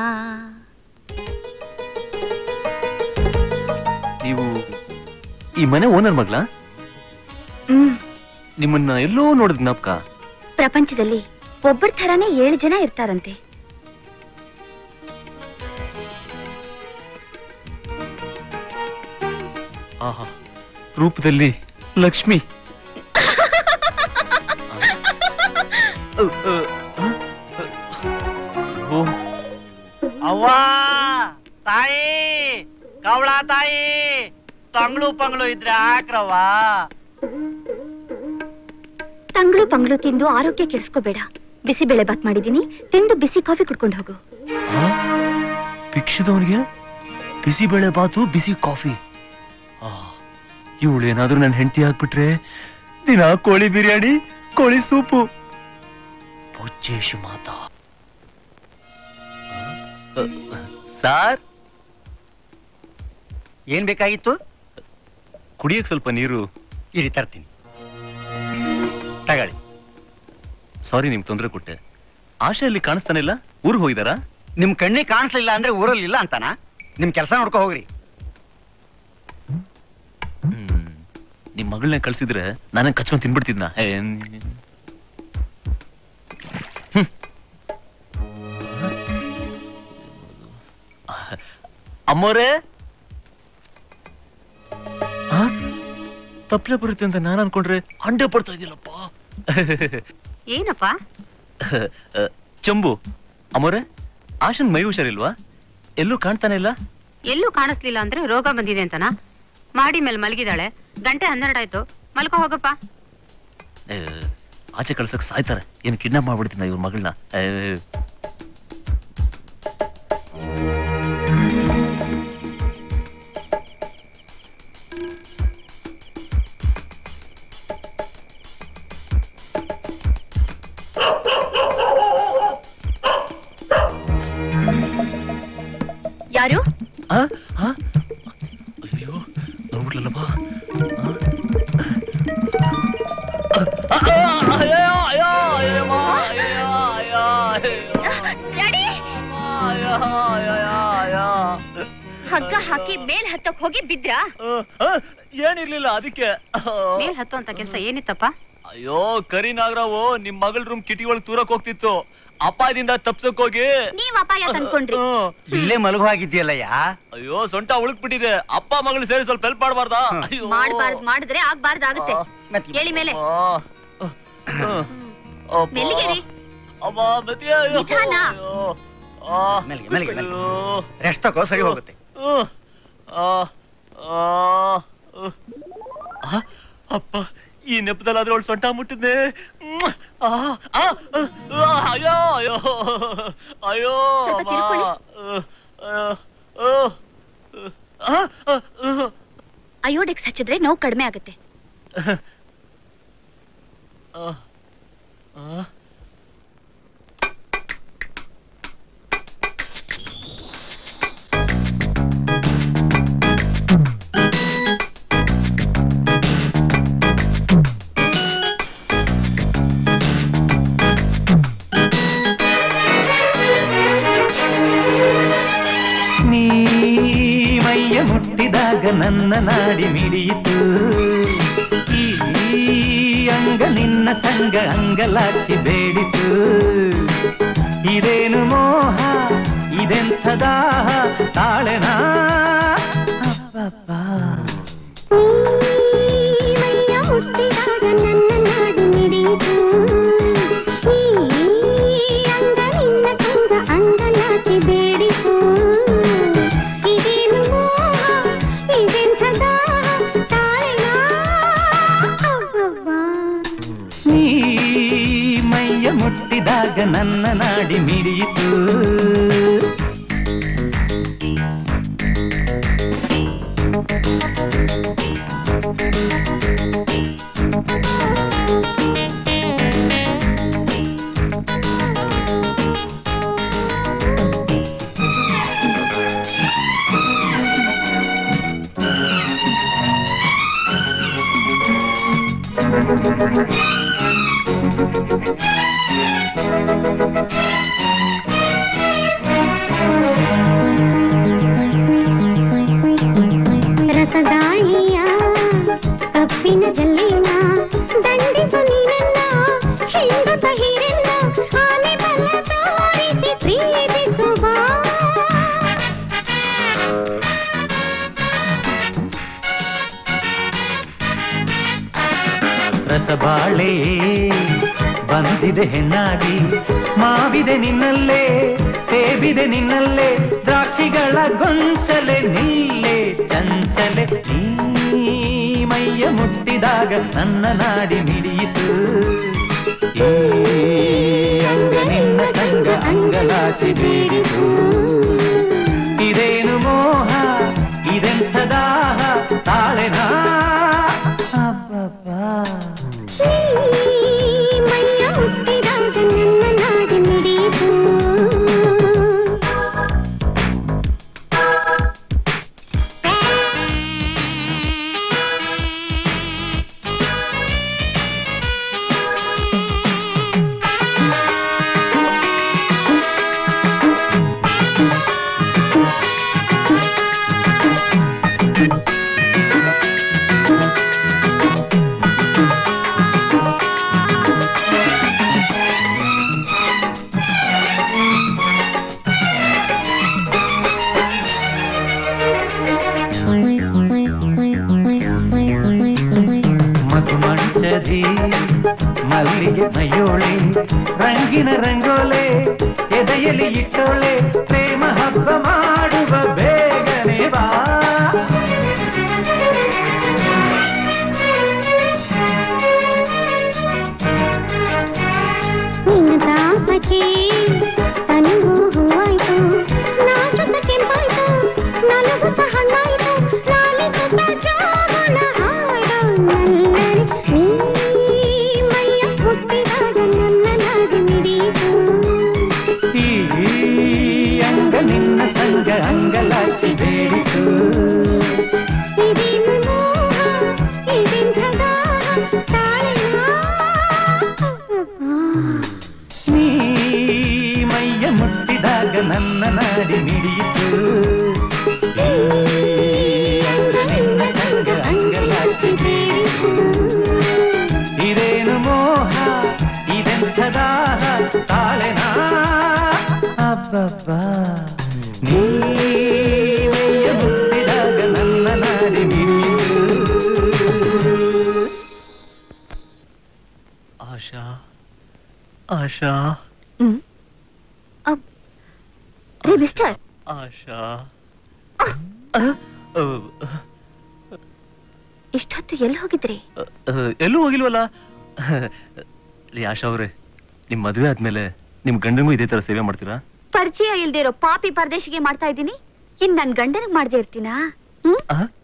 ನೀವು ಈ ಮನೆ ಓನರ್ ಮಗ್ಲ ಹ್ಮ್ ನಿಮ್ಮನ್ನ ಎಲ್ಲೋ ನೋಡಿದ್ ಜ್ಞಾಪಕ ಪ್ರಪಂಚದಲ್ಲಿ ಒಬ್ಬರ ಥರನೇ ಏಳು ಜನ ಇರ್ತಾರಂತೆ ಆಹಾ ರೂಪದಲ್ಲಿ ಲಕ್ಷ್ಮಿ ಓ ಅವ್ವ ತಾಯಿ ಕವಳ ತಾಯಿ ತಂಗ್ಳು ಪಂಗ್ಳು ಇದ್ರೆ ಹಾಕ್ರವ್ವ ತಂಗ್ಳು ಪಂಗ್ಳು ತಿಂದು ಆರೋಗ್ಯ ಕೆಡಿಸ್ಕೋಬೇಡ ಬಿಸಿ ಬೆಳೆ ಬಾತ್ ಮಾಡಿದೀನಿ ತಿಂದು ಬಿಸಿ ಕಾಫಿ ಕುಡ್ಕೊಂಡು ಹೋಗು ಭಿಕ್ಷದವನಿಗೆ ಬಿಸಿ ಬೇಳೆ ಬಾತು ಬಿಸಿ ಕಾಫಿ ಇವಳು ಏನಾದ್ರೂ ನನ್ನ ಹೆಂಡತಿ ಹಾಕ್ಬಿಟ್ರೆ ದಿನ ಕೋಳಿ ಬಿರಿಯಾನಿ ಕೋಳಿ ಸೂಪು ಪೊಚ್ಚೇಶು ಮಾತಾ ಸಾರ್ ಏನ್ ಬೇಕಾಗಿತ್ತು ಕುಡಿಯಕ್ ಸ್ವಲ್ಪ ನೀರು ಇರಿ ತರ್ತೀನಿ ತಗೊಳ್ಳಿ ಸಾರಿ ನಿಮ್ಗೆ ತೊಂದರೆ ಕೊಟ್ಟೆ ಆಶೆಯಲ್ಲಿ ಕಾಣಿಸ್ತಾನೆ ಇಲ್ಲ ಊರಿಗೆ ಹೋಗಿದಾರಾ ನಿಮ್ ಕಣ್ಣಿಗೆ ಕಾಣಿಸ್ಲಿಲ್ಲ ಅಂದ್ರೆ ಊರಲ್ಲಿ ಇಲ್ಲ ಅಂತಾನ ನಿಮ್ ಕೆಲಸ ನೋಡ್ಕೊ ಹೋಗ್ರಿ ನಿಮ್ ಮಗಳನ್ನ ಕಳ್ಸಿದ್ರೆ ನಾನೇ ಕಚ್ಕೊಂಡ್ ತಿನ್ಬಿಡ್ತಿದ್ನ ಏ, ಹ್ಮ್. ಅಮ್ಮೋರೇ ಆ? ತಪ್ಲೆ ಬರುತ್ತೆ ಅಂತ ನಾನು ಅನ್ಕೊಂಡ್ರೆ ಅಂಡೆ ಪಡ್ತಾ ಇದೀನಪ್ಪ ಏನಪ್ಪ ಚಂಬು ಅಮ್ಮೋರೆ ಆಶನ್ ಮೈ ಹುಷಾರಿಲ್ವಾ ಎಲ್ಲೂ ಕಾಣ್ತಾನೆ ಇಲ್ಲ ಎಲ್ಲೂ ಕಾಣಿಸ್ಲಿಲ್ಲ ಅಂದ್ರೆ ರೋಗ ಬಂದಿದೆ ಅಂತನಾ ಮಾಡಿ ಮೇಲೆ ಮಲಗಿದಾಳೆ ಗಂಟೆ ಹನ್ನೆರಡಾಯ್ತು ಮಲ್ಕೋ ಹೋಗಪ್ಪ ಏ, ಆಚೆ ಕಳ್ಸಕ್ ಸಾಯ್ತಾರೆ ಏನ್ ಕಿಡ್ನಾಪ್ ಮಾಡ್ಬಿಡ್ತೀನಿ ಇವ್ರ ಮಗಳನ್ನ ಯಾರು ಆ? ಆ? ಅಯ್ಯೋ ನೋಡ್ಬಿಟ್ಲಲ್ಲಪ್ಪ ಹಗ್ಗ ಹಾಕಿ ಮೇಲ್ ಹತ್ತಕ್ ಹೋಗಿ ಬಿದ್ರಾ ಏನಿರ್ಲಿಲ್ಲ ಅದಕ್ಕೆ ಮೇಲ್ ಹತ್ತು ಅಂತ ಕೆಲ್ಸ ಏನಿತ್ತಪ್ಪ ಅಯ್ಯೋ ಕರಿ ನಾಗರಾವು ನಿಮ್ ಮಗಳ ರೂಮ್ ಕಿಟಕಿ ಒಳಗ್ ತೂರಕ್ ಹೋಗ್ತಿತ್ತು ಅಪ್ಪಾದಿಂದ ತಪ್ಸಕ್ ಹೋಗಿ ನೀವ್ ಅಪಾಯ ತಂದ್ಕೊಂಡ್ರಿ ಹ್ಮ್. ಇಲ್ಲೇ ಮಲಗುವಾಗಿದ್ಯಲ್ಲಯ್ಯ ಅಯ್ಯೋ ಸೊಂಟ ಉಳುಕ್ಬಿಟ್ಟಿದೆ ಅಪ್ಪ ಮಗಳು ಸೇರಿ ಸ್ವಲ್ಪ ಹೆಲ್ಪ್ ಮಾಡ್ಬಾರ್ದಾ ಅಯ್ಯೋ ಮಾಡ್ಬಾರ್ದು ಮಾಡಿದ್ರೆ ಆಗ್ಬಾರ್ದು ಆಗುತ್ತೆ ಹೇಳಿ ಮೇಲೆ ಅಪ್ಪ. ಮೆಲ್ಲಿಗೆರಿ ಅಮ್ಮ ಮತಿಯ ಅಯ್ಯೋ. ನಿಧಾನ. ಅಯ್ಯೋ. ಆ. ಮೆಲ್ಲಿಗೆ, ಮೆಲ್ಲಿಗೆ, ಮೆಲ್ಲಿಗೆ. ಅಯ್ಯೋ. ರೆಸ್ಟ್ ತಗೋ ಸರಿ ಹೋಗುತ್ತೆ ಹ್ಮ್. ಆ. ಆ. ಉಹ್. ಆ. ಅಪ್ಪ ಈ ನೆಪದಲ್ಲಾದ್ರೆ ಅವಳು ಸೊಂಟ ಮುಟ್ಟಿದ್ನೆ ಮ್ಮ್. ಆ. ಆ. ಉಹ್. ಆ. ಅಯ್ಯೋ ಅಯ್ಯೋ ಅಯ್ಯೋ ಸ್ವಲ್ಪ ಅಮ್ಮ. ತಿರ್ಕೊಳ್ಳಿ. ಉಹ್. ಅಯ್ಯೋ. ಉಹ್. ಉಹ್. ಆ. ಆ. ಉಹ್. ಅಯೋಡೆಕ್ಸ್ ಹಚ್ಚಿದ್ರೆ ನೋವು ಕಡಿಮೆ ಆಗುತ್ತೆ ಆ. ಆ. ನೀ ಮೈಯ ಮುಟ್ಟಿದಾಗ ನನ್ನ ನಾಡಿ ಮಿಡಿಯಿತು ಈ ಅಂಗ ನಿನ್ನ ಸಂಗ ಅಂಗಲಾಚಿ ಬೇಡಿತು ಇದೇನು ಮೋಹ ಇದೆಂಥದ ತಾಳೆನಾ ಹುಟ್ಟಿದಾಗ ನನ್ನ ನಾಡು ಮಿಡಿಯಿತು ಈ ಅಂಗ ನಿನ್ನ ಸಂಗ ಅಂಗಲಾಚಿ ಬೇಡಿತು ಇದೇನು ಮೋಹ ಇದೆಂಥದ ತಾಳೆನಾ ಅವ್ವವ್ವ. ನೀ ಮೈಯ ಮುಟ್ಟಿದಾಗ ನನ್ನ ನಾಡಿ ಮಿಡಿಯಿತು ರಸದಾಳಿಯ ಕಬ್ಬಿನ ಜಲ್ಲಿನ ದಂಡಿಸು ನೀನನ್ನ ಹಿಂಡುತ್ತ ಹೀರೆನ್ನ ಆನೆ ಬಲ ತೋರಿಸಿ ಪ್ರೀತಿಸುವ ರಸಬಾಳೆ ಬಂದಿದೆ ಹೆಣ್ಣಾಗಿ ಮಾವಿದೆ ನಿನ್ನಲ್ಲೇ ಸೇಬಿದೆ ನಿನ್ನಲ್ಲೇ ದ್ರಾಕ್ಷಿಗಳ ಗೊಂಚಲೆ ನಿಲ್ಲೇ ಚಂಚಲೆ ನೀ ಮೈಯ ಮುಟ್ಟಿದಾಗ ನನ್ನ ನಾಡಿ ಮಿಡಿಯಿತು ಈ ಅಂಗ ನಿನ್ನ ಸಂಗ ಅಂಗಲಾಚಿ ಬೀರಿತು ಇದೇನು ಮೋಹ ಇದೆಂಥದ ತಾಳೆನಾ ಅಬ್ಬಬ್ಬಾ ಮೈಯ ಹುಟ್ಟಿದಾಗ ನನ್ನ ನಾಡಿ ಮಿಡಿಯಿತು ಮಧುಮಂಚದಿ ಮಲ್ಲಿಗೆ ಮಯೋಳೆ ರಂಗಿನ ರಂಗೋಲೆ ಎದೆಯಲ್ಲಿ ಇಟ್ಟೋಳೆ ಪ್ರೇಮ ಹಬ್ಬ ಮಾಡುವ ಬೇಗನೆ ಬಾ ನಿನ್ನ ದಾಸಕ್ಕೆ ತನಗೂ ಹೂವಾಯ್ತು ನಾಚುತ್ತ ಕೆಂಪಾಯ್ತು ನಲಗುತ್ತ ಹಣ್ಣಾಯ್ತು ಲಾಲಿಸುತ್ತ ಜೋಗುಳ ಹಾಡು ನಲ್ಲನೆ ನೀ ಮೈಯ ಹುಟ್ಟಿದಾಗ ನನ್ನ ನಾಡು ಮಿಡಿಯಿತು ಈ ಅಂಗ ನಿನ್ನ ಸಂಗ ನಾಡಿ ಮಿಡಿಯಿತು ಈ ಅಂಗ ನಿನ್ನ ಸಂಗ ಅಂಗಲಾಚಿ ಬೀರಿತು. ಇದೇನು ಮೋಹ ಇದೆಂಥ ದಾಹ ತಾಳೆನಾ ಅಬ್ಬಬ್ಬಾ ನೀವೆಯ ಮುಟ್ಟಿದಾಗ ನನ್ನ ನಾಡಿ ಮಿಡಿಯಿತು ಆಶಾ ಆಶಾ ರೀ ಮಿಸ್ಟರ್ ಆಶಾ ಇಷ್ಟೊತ್ತು ಎಲ್ಲಿ ಹೋಗಿದ್ರಿ ಎಲ್ಲೂ ಹೋಗಿಲ್ವಲ್ಲ ರೀ ಆಶಾ ಅವ್ರೆ ನಿಮ್ ಮದ್ವೆ ಆದ್ಮೇಲೆ ನಿಮ್ ಗಂಡಂಗೂ ಇದೇ ತರ ಸೇವೆ ಮಾಡ್ತೀರಾ ಪರಿಚಯ ಇಲ್ದೇ ಇರೋ ಪಾಪಿ ಪರದೇಶಿಗೆ ಮಾಡ್ತಾ ಇದ್ದೀನಿ ಇನ್ ನನ್ ಗಂಡನಿಗೆ ಮಾಡದೇ ಇರ್ತೀನಾ ಹ್ಮ್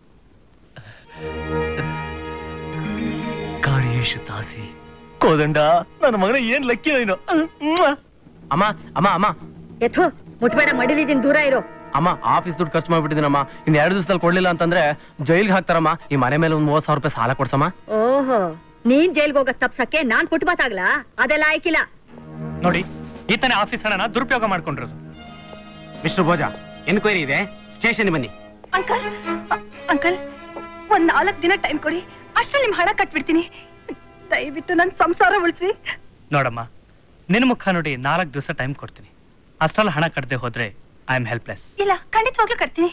ಕಾರ್ಯೇಶು ತಾಸಿ ಕೋದಂಡ ನನ್ನ ಮಗನ ಏನ್ ಲಕ್ಕಿ ನೀನು ಅಮ್ಮ ಅಮ್ಮ ಅಮ್ಮ ಎಥೋ ಮುಟ್ಬೇಡ ಮಡಿಲಿದ್ದೀನಿ ದೂರ ಇರೋ ಅಮ್ಮ ಆಫೀಸ್ ದುಡ್ಡು ಖರ್ಚು ಮಾಡ್ಬಿಟ್ಟಿದ್ದೀನಮ್ಮ ಇನ್ ಎರಡು ದಿವಸದಲ್ಲಿ ಕೊಡ್ಲಿಲ್ಲ ಅಂತಂದ್ರೆ ಜೈಲ್ಗೆ ಹಾಕ್ತಾರಮ್ಮ ಈ ಮನೆ ಮೇಲೆ ಒಂದ್ ಮೂವತ್ ಸಾವಿರ ರೂಪಾಯಿ ಸಾಲ ಕೊಡ್ಸಮ್ಮ ಓಹೋ ನೀನ್ ಜೈಲ್ಗೆ ಹೋಗಕ್ ತಪ್ಸಕ್ಕೆ ನಾನ್ ಪುಟ್ಬಾತಾಗ್ಲಾ ಅದೆಲ್ಲ ಆಯ್ಕಿಲ್ಲ ನೋಡಿ ಈತನೇ ಆಫೀಸ್ ಹಣನ ದುರುಪಯೋಗ ಮಾಡ್ಕೊಂಡಿರೋದು ಮಿಸ್ಟರ್ ಭೋಜ ಎನ್ಕ್ವೈರಿ ಇದೆ ಸ್ಟೇಷನ್ ಬನ್ನಿ ಅಂಕಲ್ ಅ- ಅಂಕಲ್ ಒಂದ್ ನಾಲ್ಕು ದಿನ ಟೈಮ್ ಕೊಡಿ ಅಷ್ಟ್ರಲ್ಲಿ ನಿಮ್ ಹಣ ಕಟ್ಬಿಡ್ತೀನಿ ದಯವಿಟ್ಟು ನನ್ ಸಂಸಾರ ಉಳಿಸಿ ನೋಡಮ್ಮ ನಿನ್ ಮುಖ ನೋಡಿ ನಾಲ್ಕು ದಿವಸ ಟೈಮ್ ಕೊಡ್ತೀನಿ ಅಷ್ಟ್ರಲ್ಲಿ ಹಣ ಕಟ್ಟದೆ ಹೋದ್ರೆ ಐ ಆಮ್ ಹೆಲ್ಪ್ಲೆಸ್ ಇಲ್ಲ ಖಂಡಿತವಾಗ್ಲೂ ಕಟ್ತೀನಿ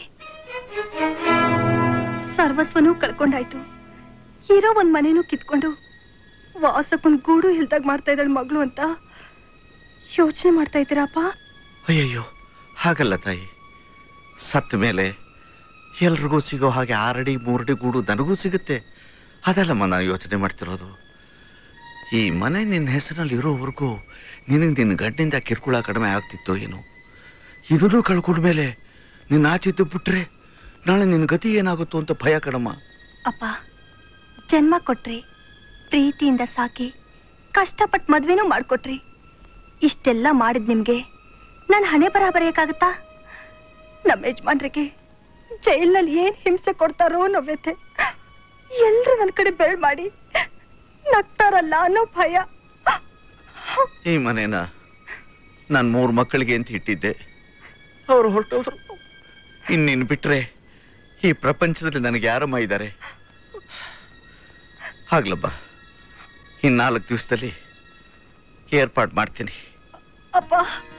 ಸರ್ವಸ್ವನೂ ಕಳ್ಕೊಂಡಾಯ್ತು ಇರೋ ಒಂದ್ ಮನೇನೂ ಕಿತ್ಕೊಂಡು ವಾಸಕ್ಕೊಂದ್ ಗೂಡು ಇಲ್ದಾಗ ಮಾಡ್ತಾ ಇದ್ದಾಳ ಮಗಳು ಅಂತ ಯೋಚನೆ ಮಾಡ್ತಾ ಇದ್ದೀರಪ್ಪ ಅಯ್ಯಯ್ಯೋ ಹಾಗಲ್ಲ ತಾಯಿ ಸತ್ತ ಮೇಲೆ ಎಲ್ರಿಗೂ ಸಿಗೋ ಹಾಗೆ ಆರಡಿ ಮೂರಡಿ ಗೂಡು ನನಗೂ ಸಿಗುತ್ತೆ ಅದಲ್ಲಮ್ಮ ನಾನು ಯೋಚನೆ ಮಾಡ್ತಿರೋದು ಈ ಮನೆ ನಿನ್ನ ಹೆಸರಲ್ಲಿ ಇರೋವರೆಗೂ ನಿನಗೆ ನಿನ್ನ ಗಂಡಿಂದ ಕಿರುಕುಳ ಕಡಿಮೆ ಆಗ್ತಿತ್ತೋ ಏನೋ ಇದನ್ನು ಕಳ್ಕೊಂಡ್ಮೇಲೆ ನಿನ್ನ ಆಚಿದ್ದು ಬಿಟ್ರೆ ನಾಳೆ ನಿನ್ನ ಗತಿ ಏನಾಗುತ್ತೋ ಅಂತ ಭಯ ಕಣಮ್ಮ ಅಪ್ಪ ಜನ್ಮ ಕೊಟ್ರಿ ಪ್ರೀತಿಯಿಂದ ಸಾಕಿ ಕಷ್ಟಪಟ್ಟು ಮದ್ವೆನೂ ಮಾಡ್ಕೊಟ್ರಿ ಇಷ್ಟೆಲ್ಲ ಮಾಡಿದ್ ನಿಮ್ಗೆ ನಾನು ಹಣೆ ಬರ ಬರೆಯಕ್ಕಾಗತ್ತಾ ನಮ್ಮ ಯಜಮಾನ್ರಿಗೆ ಜೈಲ್ನಲ್ಲಿ ಏನ್ ಹಿಂಸೆ ಕೊಡ್ತಾರೋ ಅನ್ನೋ ವ್ಯಥೆ ಎಲ್ರು ನನ್ನ ಕಡೆ ಬೆಳ್ ಮಾಡಿ ನಗ್ತಾರಲ್ಲ ಅನ್ನೋ ಭಯ ಈ ಮನೇನ ನಾನು ಮೂರು ಮಕ್ಕಳಿಗೆ ಅಂತ ಇಟ್ಟಿದ್ದೆ ಅವರು ಹೊರಟೋದ್ರು ಇನ್ನಿನ್ ಬಿಟ್ರೆ ಈ ಪ್ರಪಂಚದಲ್ಲಿ ನನಗೆ ಯಾರಮ್ಮ ಇದ್ದಾರೆ ಆಗ್ಲಬ್ಬ ಇನ್ ನಾಲ್ಕು ದಿವಸದಲ್ಲಿ ಏರ್ಪಾಡು ಮಾಡ್ತೀನಿ ಅಪ್ಪ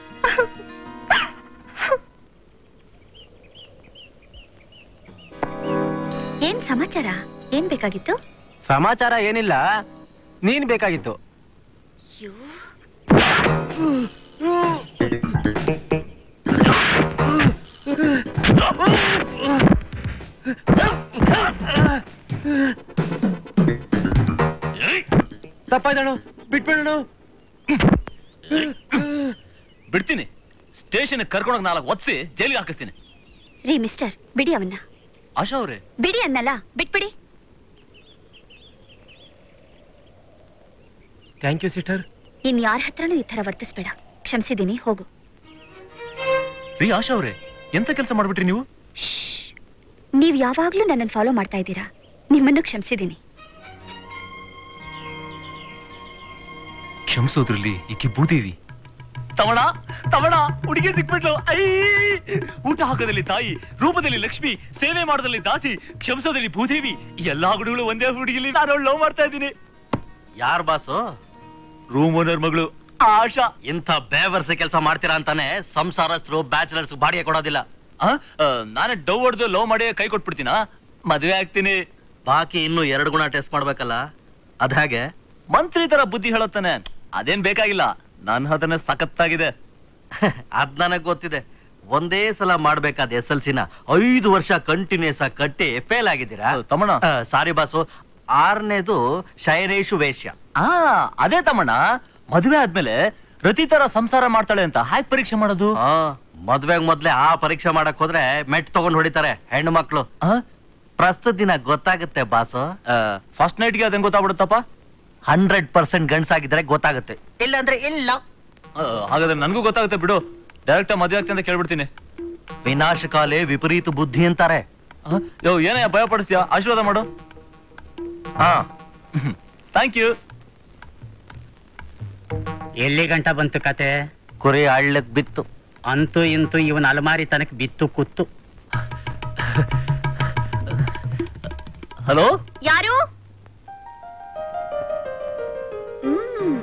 ಏನ್ ಸಮಾಚಾರ ಏನ್ ಬೇಕಾಗಿತ್ತು ಸಮಾಚಾರ ಏನಿಲ್ಲ ನೀನ್ ಬೇಕಾಗಿತ್ತು ತಪ್ಪಾಯ್ದಳು ಬಿಟ್ಬಿಡೋಣ ಬಿಡ್ತೀನಿ ಸ್ಟೇಷನ್ ಕರ್ಕೊಂಡೋಗಿ ನಾಲ್ಕು ಒತ್ಸಿ ಜೈಲಿಗೆ ಹಾಕಿಸ್ತೀನಿ ರೀ ಮಿಸ್ಟರ್ ಬಿಡಿ ಅವನ್ನ ಆಶಾ ಅವ್ರೆ ಬಿಡಿ ಅನ್ನಲ್ಲ ಬಿಟ್ಬಿಡಿ ಥ್ಯಾಂಕ್ ಯು ಸಿಸ್ಟರ್ ಇನ್ ಯಾರ ಹತ್ರನೂ ಈ ತರ ವರ್ತಿಸ್ಬೇಡ ಕ್ಷಮಿಸಿದ್ದೀನಿ ಹೋಗು ರೀ ಆಶಾ ಅವ್ರೆ ಎಂತ ಕೆಲಸ ಮಾಡ್ಬಿಟ್ರಿ ನೀವು ನೀವ್ ಯಾವಾಗ್ಲೂ ನನ್ನನ್ನು ಫಾಲೋ ಮಾಡ್ತಾ ಇದ್ದೀರಾ ನಿಮ್ಮನ್ನು ಕ್ಷಮಿಸಿದ್ದೀನಿ ಕ್ಷಮಿಸೋದ್ರಲ್ಲಿ ಈಕೆ ಬೂದೇವಿ ತವಣ ತವಣ ಹುಡುಗಿ ಸಿಕ್ಬಿಟ್ಲು ಐ ಊಟ ಹಾಕೋದಲ್ಲಿ ತಾಯಿ ರೂಪದಲ್ಲಿ ಲಕ್ಷ್ಮಿ ಸೇವೆ ಮಾಡೋದಲ್ಲಿ ದಾಸಿ ಕ್ಷಮಿಸೋದಲ್ಲಿ ಭೂದೇವಿ ಈ ಎಲ್ಲಾ ಹುಡುಗರು ಒಂದೇ ಹುಡುಗಿಲಿ ನಾನು ಲವ್ ಮಾಡ್ತಾ ಇದ್ದೀನಿ ಯಾರ್ ಬಾಸು ರೂಮ್ ಓನರ್ ಮಗಳು ಆಶಾ ಇಂಥ ಬೇವರ್ಸ ಕೆಲಸ ಮಾಡ್ತೀರಾ ಅಂತಾನೆ ಸಂಸಾರಸ್ಥರು ಬ್ಯಾಚಲರ್ಸ್ ಬಾಡಿಗೆ ಕೊಡೋದಿಲ್ಲ ಆ, ಆ, ನಾನೇ ಡವ್ ಹೊಡೆದು ಲವ್ ಮಾಡಿ ಕೈ ಕೊಟ್ಬಿಡ್ತೀನಾ ಮದ್ವೆ ಆಗ್ತೀನಿ ಬಾಕಿ ಇನ್ನು ಎರಡು ಗುಣ ಟೆಸ್ಟ್ ಮಾಡ್ಬೇಕಲ್ಲ ಅದ್ ಹಾಗೆ ಮಂತ್ರಿ ತರ ಬುದ್ಧಿ ಹೇಳುತ್ತಾನೆ ಅದೇನ್ ಬೇಕಾಗಿಲ್ಲ ನನ್ನ ಹತ್ರನೇ ಸಖತ್ತಾಗಿದೆ ಅದ್ ನನಗ್ ಗೊತ್ತಿದೆ ಒಂದೇ ಸಲ ಮಾಡ್ಬೇಕಾದ ಎಸ್ ಎಲ್ ಸಿನ ಐದು ವರ್ಷ ಕಂಟಿನ್ಯೂಸ್ ಆಗಿ ಕಟ್ಟಿ ಫೇಲ್ ಆಗಿದ್ದೀರಾ ತಮ್ಮಣ್ಣ ಸಾರಿ ಬಾಸು ಆರನೇದು ಶೈನೇಶು ವೇಶ್ಯ ಆ ಅದೇ ತಮ್ಮಣ್ಣ ಮದುವೆ ಆದ್ಮೇಲೆ ರತಿ ತರ ಸಂಸಾರ ಮಾಡ್ತಾಳೆ ಅಂತ ಹಾಯ್ ಪರೀಕ್ಷೆ ಮಾಡೋದು ಮದ್ವೆಗ್ ಮೊದ್ಲೇ ಆ ಪರೀಕ್ಷೆ ಮಾಡಕ್ ಹೋದ್ರೆ ಮೆಟ್ ತಗೊಂಡ್ ಹೊಡಿತಾರೆ ಹೆಣ್ಣು ಮಕ್ಳು ಪ್ರಸ್ತುತ ದಿನ ಗೊತ್ತಾಗುತ್ತೆ ಬಾಸು ಫಸ್ಟ್ ನೈಟ್ಗೆ ಅದೇನ್ ಗೊತ್ತಾಗ್ಬಿಡುತ್ತಪ್ಪ ಹಂಡ್ರೆಡ್ ಪರ್ಸೆಂಟ್ ಗಂಡ್ಸಾಗಿದ್ರೆ ಗೊತ್ತಾಗುತ್ತೆ ಇಲ್ಲಾಂದ್ರೆ ಇಲ್ಲ ಆ, ಹಾಗಾದ್ರೆ ನನ್ಗೂ ಗೊತ್ತಾಗುತ್ತೆ ಬಿಡು ಡೈರೆಕ್ಟ್ ಮದುವೆ ಆಗ್ತೀನಿ ಅಂತ ಕೇಳ್ಬಿಡ್ತೀನಿ ವಿನಾಶಕಾಲೆ ವಿಪರೀತ ಬುದ್ಧಿ ಅಂತಾರೆ ಆ, ಯೋ ಏನೇ ಭಯ ಪಡಿಸ್ತೀಯಾ ಆಶೀರ್ವಾದ ಮಾಡು ಹಾ ಥ್ಯಾಂಕ್ ಯು ಎಲ್ಲಿ ಗಂಟ ಬಂತು ಕತೆ ಕುರಿ ಹಳ್ಳಕ್ ಬಿತ್ತು ಅಂತೂ ಇಂತೂ ಇವನ್ ಅಲಮಾರಿ ತನಕ ಬಿತ್ತು ಕೂತು ಹಲೋ ಯಾರು ಹ್ಮ್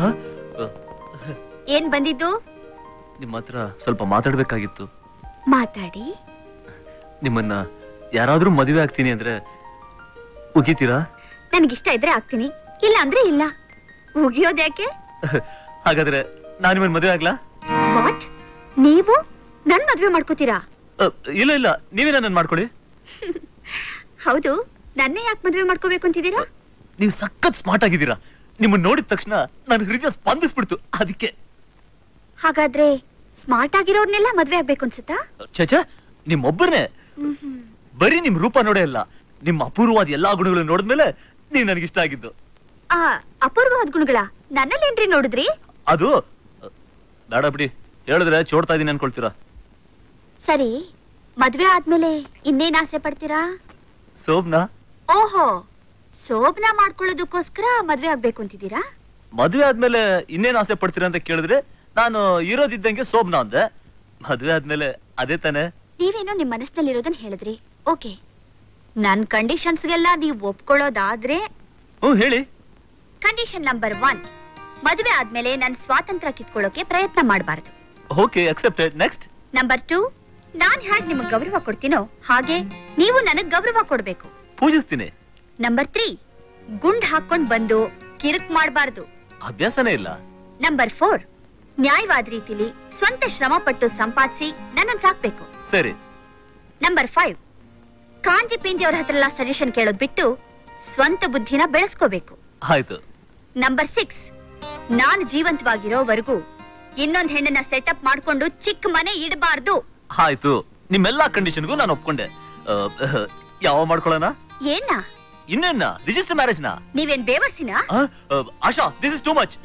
ಏನ್ ಬಂದಿದ್ದು ನಿಮ್ಮ ಹತ್ರ ಸ್ವಲ್ಪ ಮಾತಾಡ್ಬೇಕಾಗಿತ್ತು ಮಾತಾಡಿ ನಿಮ್ಮನ್ನ ಯಾರಾದ್ರೂ ಮದುವೆ ಆಗ್ತೀನಿ ಅಂದ್ರೆ ಉಗಿತೀರಾ ನನಗಿಷ್ಟ ಇದ್ರೆ ಆಗ್ತೀನಿ ಇಲ್ಲ ಅಂದ್ರೆ ಇಲ್ಲ ಮುಗಿಯೋದ್ಯಾಕೆ ಹಾಗಾದ್ರೆ ನಾನು ನಿಮ್ಮನ್ನ ಮದುವೆ ಆಗ್ಲಾ ವಾಟ್ ನೀವು ನನ್ ಮದ್ವೆ ಮಾಡ್ಕೋತೀರಾ ಅ, ಇಲ್ಲ ಇಲ್ಲ ನೀವೇ ನನ್ನ ಮಾಡ್ಕೊಳ್ಳಿ ಹೌದು ನನ್ನೇ ಯಾಕೆ ಮದ್ವೆ ಮಾಡ್ಕೋಬೇಕು ಅಂತಿದ್ದೀರಾ ನೀವು ಸಖತ್ ಸ್ಮಾರ್ಟ್ ಆಗಿದ್ದೀರಾ ನಿಮ್ಮನ್ನ ನೋಡಿದ ತಕ್ಷಣ ನನ್ನ ಹೃದಯ ಸ್ಪಂದಿಸ್ಬಿಡ್ತು ಅದಕ್ಕೆ ಹಾಗಾದ್ರೆ ಸ್ಮಾರ್ಟ್ ಆಗಿರೋರ್ನೆಲ್ಲ ಮದ್ವೆ ಆಗ್ಬೇಕು ಅನ್ಸುತ್ತಾ ಚಚ ನಿಮ್ಮೊಬ್ಬರನ್ನೇ ಬರೀ ನಿಮ್ ರೂಪ ನೋಡೇ ಇಲ್ಲ ನಿಮ್ಮ ಅಪೂರ್ವವಾದ ಎಲ್ಲಾ ಗುಣಗಳನ್ನು ನೋಡಿದ್ಮೇಲೆ ನೀವ್ ನನಗಿಷ್ಟ ಆಗಿದ್ದು ಆ ಅಪೂರ್ವವಾದ ಗುಣಗಳ ನನ್ನಲ್ಲೇನ್ರಿ ನೋಡಿದ್ರಿ ಅದು ಅ, ಬೇಡ ಬಿಡಿ ಹೇಳಿದ್ರೆ ಚೋಡ್ತಾ ಇದೀನಿ ಅನ್ಕೊಳ್ತೀರಾ ಸರಿ ಮದ್ವೆ ಆದ್ಮೇಲೆ ಇನ್ನೇನ್ ಆಸೆ ಪಡ್ತೀರಾ ಸೋಬ್ನಾ ಓಹೋ ಸೋಬ್ನ ಮಾಡ್ಕೊಳ್ಳೋದಕ್ಕೋಸ್ಕರ ಮದ್ವೆ ಆಗ್ಬೇಕು ಅಂತಿದ್ದೀರಾ ಮದ್ವೆ ಆದ್ಮೇಲೆ ಇನ್ನೇನ್ ಆಸೆ ಪಡ್ತೀರಾ ಅಂತ ಕೇಳಿದ್ರೆ ನಾನು ಇರೋದಿದ್ದಂಗೆ ಸೋಬ್ನಾ ಅಂದೆ ಮದ್ವೆ ಆದ್ಮೇಲೆ ಅದೇ ತಾನೆ ನೀವೇನೋ ನಿಮ್ ಮನಸ್ಸಿನಲ್ಲಿರೋದನ್ನ ಹೇಳಿದ್ರಿ ಓಕೆ ನನ್ ಕಂಡೀಷನ್ಸ್ಗೆಲ್ಲ ನೀವ್ ಒಪ್ಕೊಳ್ಳೋದಾದ್ರೆ ಹ್ಮ್ ಹೇಳಿ ಕಂಡೀಷನ್ ನಂಬರ್ ಒನ್ ಮದುವೆ ಆದ್ಮೇಲೆ ನನ್ ಸ್ವಾತಂತ್ರ್ಯ ಕಿತ್ಕೊಳ್ಳೋಕೆ ಪ್ರಯತ್ನ ಮಾಡಬಾರದು okay accepted next number two ನಾನ್ ಹ್ಯಾಗ್ ನಿಮಗ್ ಗೌರವ ಕೊಡ್ತೀನೋ ಹಾಗೆ ನೀವು ನನಗ್ ಗೌರವ ಕೊಡ್ಬೇಕು ಪೂಜಿಸ್ತೀನಿ ನಂಬರ್ ತ್ರೀ ಗುಂಡ್ ಹಾಕೊಂಡ್ ಬಂದು ಕಿರಿಕ್ ಮಾಡಬಾರ್ದು ಅಭ್ಯಾಸನೇ ಇಲ್ಲ ನಂಬರ್ ಫೋರ್ ನ್ಯಾಯವಾದ ರೀತಿಲಿ ಸ್ವಂತ ಶ್ರಮ ಪಟ್ಟು ಸಂಪಾದಿಸಿ ನನ್ನನ್ ಸಾಕ್ಬೇಕು ಸರಿ ನಂಬರ್ ಫೈವ್ ಕಾಂಜಿ ಪಿಂಜಿ ಅವ್ರ ಹತ್ರ ಎಲ್ಲ ಸಜೆಷನ್ ಕೇಳೋದ್ ಬಿಟ್ಟು ಸ್ವಂತ ಬುದ್ಧಿನ ಬೆಳೆಸ್ಕೋಬೇಕು ಆಯ್ತು ನಂಬರ್ ಸಿಕ್ಸ್ ನಾನು ಜೀವಂತವಾಗಿರೋವರೆಗೂ ಇನ್ನೊಂದ್ ಹೆಣ್ಣನ್ನ ಸೆಟಪ್ ಮಾಡ್ಕೊಂಡು ಚಿಕ್ಕ ಮನೆ ಇಡಬಾರ್ದು ಆಯ್ತು ನಿಮ್ಮೆಲ್ಲಾ ಕಂಡೀಷನ್ಗೂ ನಾನು ಒಪ್ಕೊಂಡೆ ಆ, ಯಾವ ಮಾಡ್ಕೊಳ್ಳೋಣ ಏನ ಇನ್ನೇನ ರಿಜಿಸ್ಟರ್ ಮ್ಯಾರೇಜ್ನ ನೀವೇನ್ ಬೇವರ್ಸಿನ Asha this is too much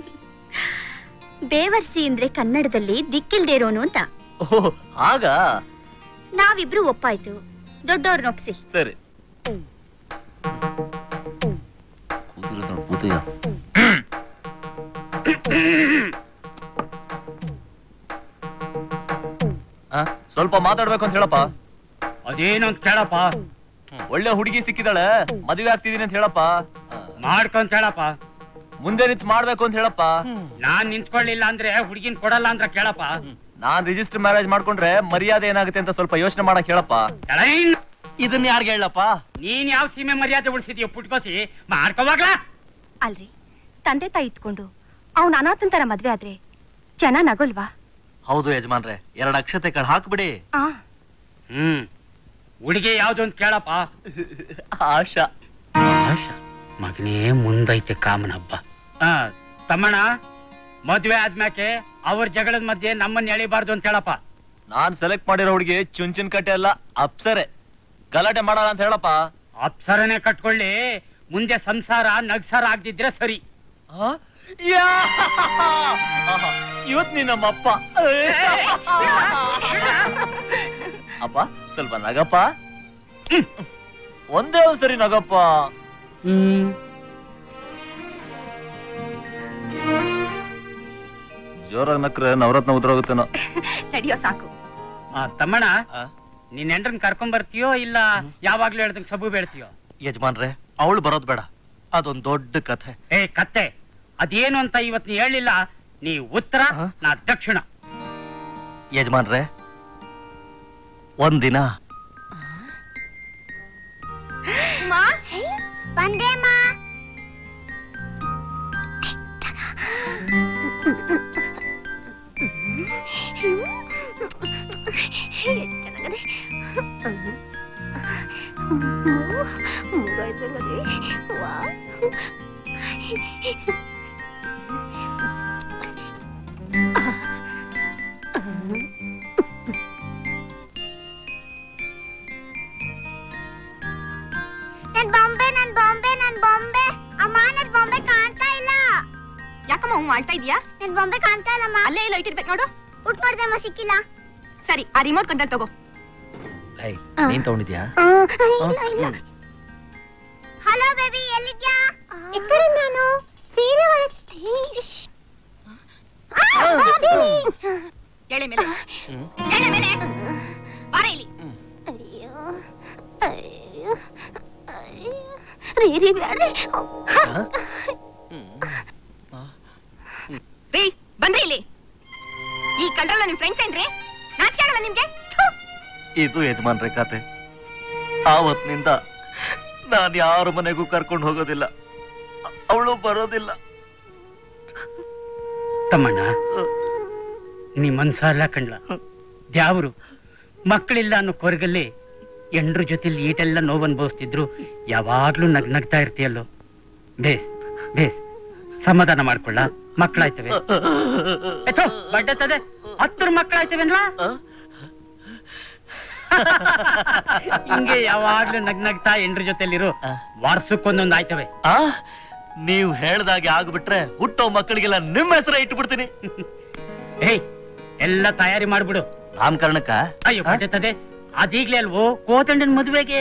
ಬೇವರ್ಸಿ ಅಂದ್ರೆ ಕನ್ನಡದಲ್ಲಿ ದಿಕ್ಕಿಲ್ದೇ ಇರೋನು ಅಂತ ಓಹ್ ಆಗ ನಾವಿಬ್ರು ಒಪ್ಪಾಯ್ತು ದೊಡ್ಡವ್ರನ್ನ ಒಪ್ಸಿ ಸರಿ ಕೂತಿರೋದು ನೋಡು, ಭೂತಯ್ಯ. ಆ, ಸ್ವಲ್ಪ ಮಾತಾಡ್ಬೇಕು ಅಂತ ಹೇಳಪ್ಪ ಅದೇನು ಅಂತ ಕೇಳಪ್ಪ ಒಳ್ಳೆ ಹುಡುಗಿ ಸಿಕ್ಕಿದಾಳೆ ಮದುವೆ ಆಗ್ತಿದೀನಿ ಅಂತ ಹೇಳಪ್ಪ ಮಾಡ್ಕೊಂತ ಹೇಳಪ್ಪ ಮುಂದೆ ನಿಂತು ಮಾಡ್ಬೇಕು ಅಂತ ಹೇಳಪ್ಪ ನಾನ್ ನಿಂತ್ಕೊಳ್ಳಿಲ್ಲ ಅಂದ್ರೆ ಹುಡುಗಿನ್ ಕೊಡಲ್ಲ ಅಂದ್ರೆ ಕೇಳಪ್ಪ ನಾನ್ ರಿಜಿಸ್ಟರ್ ಮ್ಯಾರೇಜ್ ಮಾಡ್ಕೊಂಡ್ರೆ ಮರ್ಯಾದೆ ಏನಾಗುತ್ತೆ ಅಂತ ಸ್ವಲ್ಪ ಯೋಚನೆ ಮಾಡಕ್ ಹೇಳಪ್ಪ ಇದನ್ನ ಯಾರ್ಗೆ ಹೇಳಪ್ಪ ನೀನ್ ಯಾವ ಸೀಮೆ ಮರ್ಯಾದೆ ಉಳಿಸಿದ್ಯೋ ಪುಟ್ಕೋಸಿ ಮಾಡ್ಕೋವಾಗ್ಲಾ ಅಲ್ರಿ ತಂದೆ ತಾಯಿ ಇತ್ಕೊಂಡು ಅವ್ನ ಅನಾಥನ್ ತರ ಮದ್ವೆ ಆದ್ರೆ ಜನ ನಗೋಲ್ವಾ ಹೌದು ಯಜಮಾನ್ರೆ ಎರಡ್ ಅಕ್ಷತೆ ಕಳ್ ಹಾಕ್ಬಿಡಿ ಆ ಹ್ಮ್ ಹುಡುಗಿ ಯಾವ್ದು ಅಂತ ಕೇಳಪ್ಪ ಆಶಾ ಮಗನೇ ಮುಂದೈತೆ ಕಾಮನ ಹಬ್ಬ ಆ, ತಮ್ಮಣ್ಣ ಮದ್ವೆ ಆದ್ಮ್ಯಾಕೆ ಅವ್ರ ಜಗಳದ ಮಧ್ಯೆ ನಮ್ಮನ್ನ ಎಳಿಬಾರ್ದು ಅಂತ ಹೇಳಪ್ಪ ನಾನ್ ಸೆಲೆಕ್ಟ್ ಮಾಡಿರೋ ಹುಡುಗಿ ಚುಂಚಿನ ಕಟ್ಟೆ ಅಲ್ಲ ಅಪ್ಸರೆ ಗಲಾಟೆ ಮಾಡಲ್ಲ ಅಂತ ಹೇಳಪ್ಪ ಅಪ್ಸರನೆ ಕಟ್ಕೊಳ್ಳಿ ಮುಂದೆ ಸಂಸಾರ ನಗ್ಸಾರ ಆಗ್ದಿದ್ರೆ ಸರಿ ಯಾ! ಆಹಾ, ಇವತ್ ನೀ ನಮ್ಮ ಅಪ್ಪ ಅಪ್ಪ ಸ್ವಲ್ಪ ನಗಪ್ಪ ಹ್ಮ್. ಒಂದೇ ಒಂದ್ಸರಿ ನಗಪ್ಪ ಜೋರಾಗಿ ನಕ್ರೆ ನವರತ್ನ ಉದ್ರೋಗುತ್ತೇನೋ ನಡಿಯೋ ಸಾಕು ಆ, ತಮ್ಮಣ್ಣ ನೀನ್ ಹೆಂಡ್ರನ್ ಕರ್ಕೊಂಡ್ ಬರ್ತೀಯೋ ಇಲ್ಲ ಯಾವಾಗ್ಲೂ ಹೇಳ್ದಂಗ್ ಸಬು ಬೇಡ್ತೀಯೋ ಯಜಮಾನ್ರೆ ಅವಳು ಬರೋದ್ ಬೇಡ ಅದೊಂದ್ ದೊಡ್ಡ ಕಥೆ ಏ ಕತ್ತೆ ಅದೇನು ಅಂತ ಇವತ್ ನೀ ಹೇಳಿಲ್ಲ ನೀ ಉತ್ತರ ನಾ ದಕ್ಷಿಣ ಯಜಮಾನ್ರೆ ಒಂದಿನ ಬಂದೆ ಮಾ ನನ್ ಬಾಂಬೆ ನನ್ ಬಾಂಬೆ ನನ್ ಬಾಂಬೆ ಅಮ್ಮ ನನ್ ಬಾಂಬೆ ಕಾಣ್ತಾ ಇಲ್ಲ ಯಾಕಮ್ಮ ಹಂಗ್ ಮಾಡ್ತಾ ಇದೀಯಾ ನನ್ ಬಾಂಬೆ ಕಾಣ್ತಾ ಇಲ್ಲಮ್ಮ ಅಲ್ಲೇ ಇಲ್ಲ ಇಟ್ಟಿರ್ಬೇಕು ನೋಡು ಊಟ ಮಾಡ್ದಮ್ಮ ಸಿಕ್ಕಿಲ್ಲ ಸರಿ ಆ ರಿಮೋಟ್ ಕಂಟ್ರೋಲ್ ತಗೋ ನೀನ್ ತಗೊಂಡಿದ್ಯಾ ಹಲೋ ಬೇಬಿ ಎಲ್ಲಿದ್ಯಾ ಈ ಕಡೆ ನಾನು ಸೀರೆ ಎಳೆ ಮೇಲೆ ಎಳೆ ಮೇಲೆ ಬಾರ ಇಲ್ಲಿ ರೀ ರೀ ಬ್ಯಾಡ್ರಿ ರೀ ಬಂದ್ರಿ ಇಲ್ಲಿ ಈ ಕಳ್ರಲ್ಲ ನಿಮ್ ಫ್ರೆಂಡ್ಸ್ ಏನ್ರಿ ನಾಚಿಕೆ ಆಗಲ್ಲ ನಿಮ್ಗೆ ಥು. ಇದು ಯಜಮಾನ್ರೆ ಕತೆ ಆವತ್ತಿನಿಂದ ನಾನ್ ಯಾರ ಮನೆಗೂ ಕರ್ಕೊಂಡು ಹೋಗೋದಿಲ್ಲ ಅವಳು ಬರೋದಿಲ್ಲ ತಮ್ಮಣ್ಣ ನೀ ಮನ್ಸಾರ್ಲ ಕಂಡ್ಲ ದ್ಯಾವ್ರು ಮಕ್ಕಳಿಲ್ಲ ಅನ್ನೋ ಕೊರಗಲ್ಲಿ ಎಂಡ್ರ ಜೊತೆಲಿ ಈಟೆಲ್ಲ ನೋವು ಅನುಭವಿಸ್ತಿದ್ರು ಯಾವಾಗ್ಲೂ ನಗ್ ನಗ್ತಾ ಇರ್ತೀಯಲ್ಲೋ ಬೇಸ್ ಬೇಸ್ ಸಮಾಧಾನ ಮಾಡ್ಕೊಳ್ಳ ಮಕ್ಕಳಾಯ್ತವೆ ಎಥೋ, ಬಡ್ಡೆತ್ತದೆ ಹತ್ತರ ಮಕ್ಕಳಾಯ್ತವೇನ್ಲ ಹಿಂಗೆ ಯಾವಾಗ್ಲೂ ನಗ್ ನಗ್ತಾ ಎಂಡ್ರ ಜೊತೆಲಿರು ವಾರ್ಸಕ್ಕೊಂದೊಂದ್ ಆಯ್ತವೆ ಆ ನೀವು ಹೇಳ್ದಾಗೆ ಆಗ್ಬಿಟ್ರೆ ಹುಟ್ಟೋ ಮಕ್ಕಳಿಗೆಲ್ಲ ನಿಮ್ಮ ಹೆಸರ ಇಟ್ಬಿಡ್ತೀನಿ ಏಯ್ ಎಲ್ಲ ತಯಾರಿ ಮಾಡ್ಬಿಡು ನಾಮಕರಣಕ್ಕ ಅಯ್ಯೋ ಬಡ್ಡೆತ್ತದೆ ಅದೀಗ್ಲೇ ಅಲ್ವೋ ಕೋತಂಡನ್ ಮದುವೆಗೆ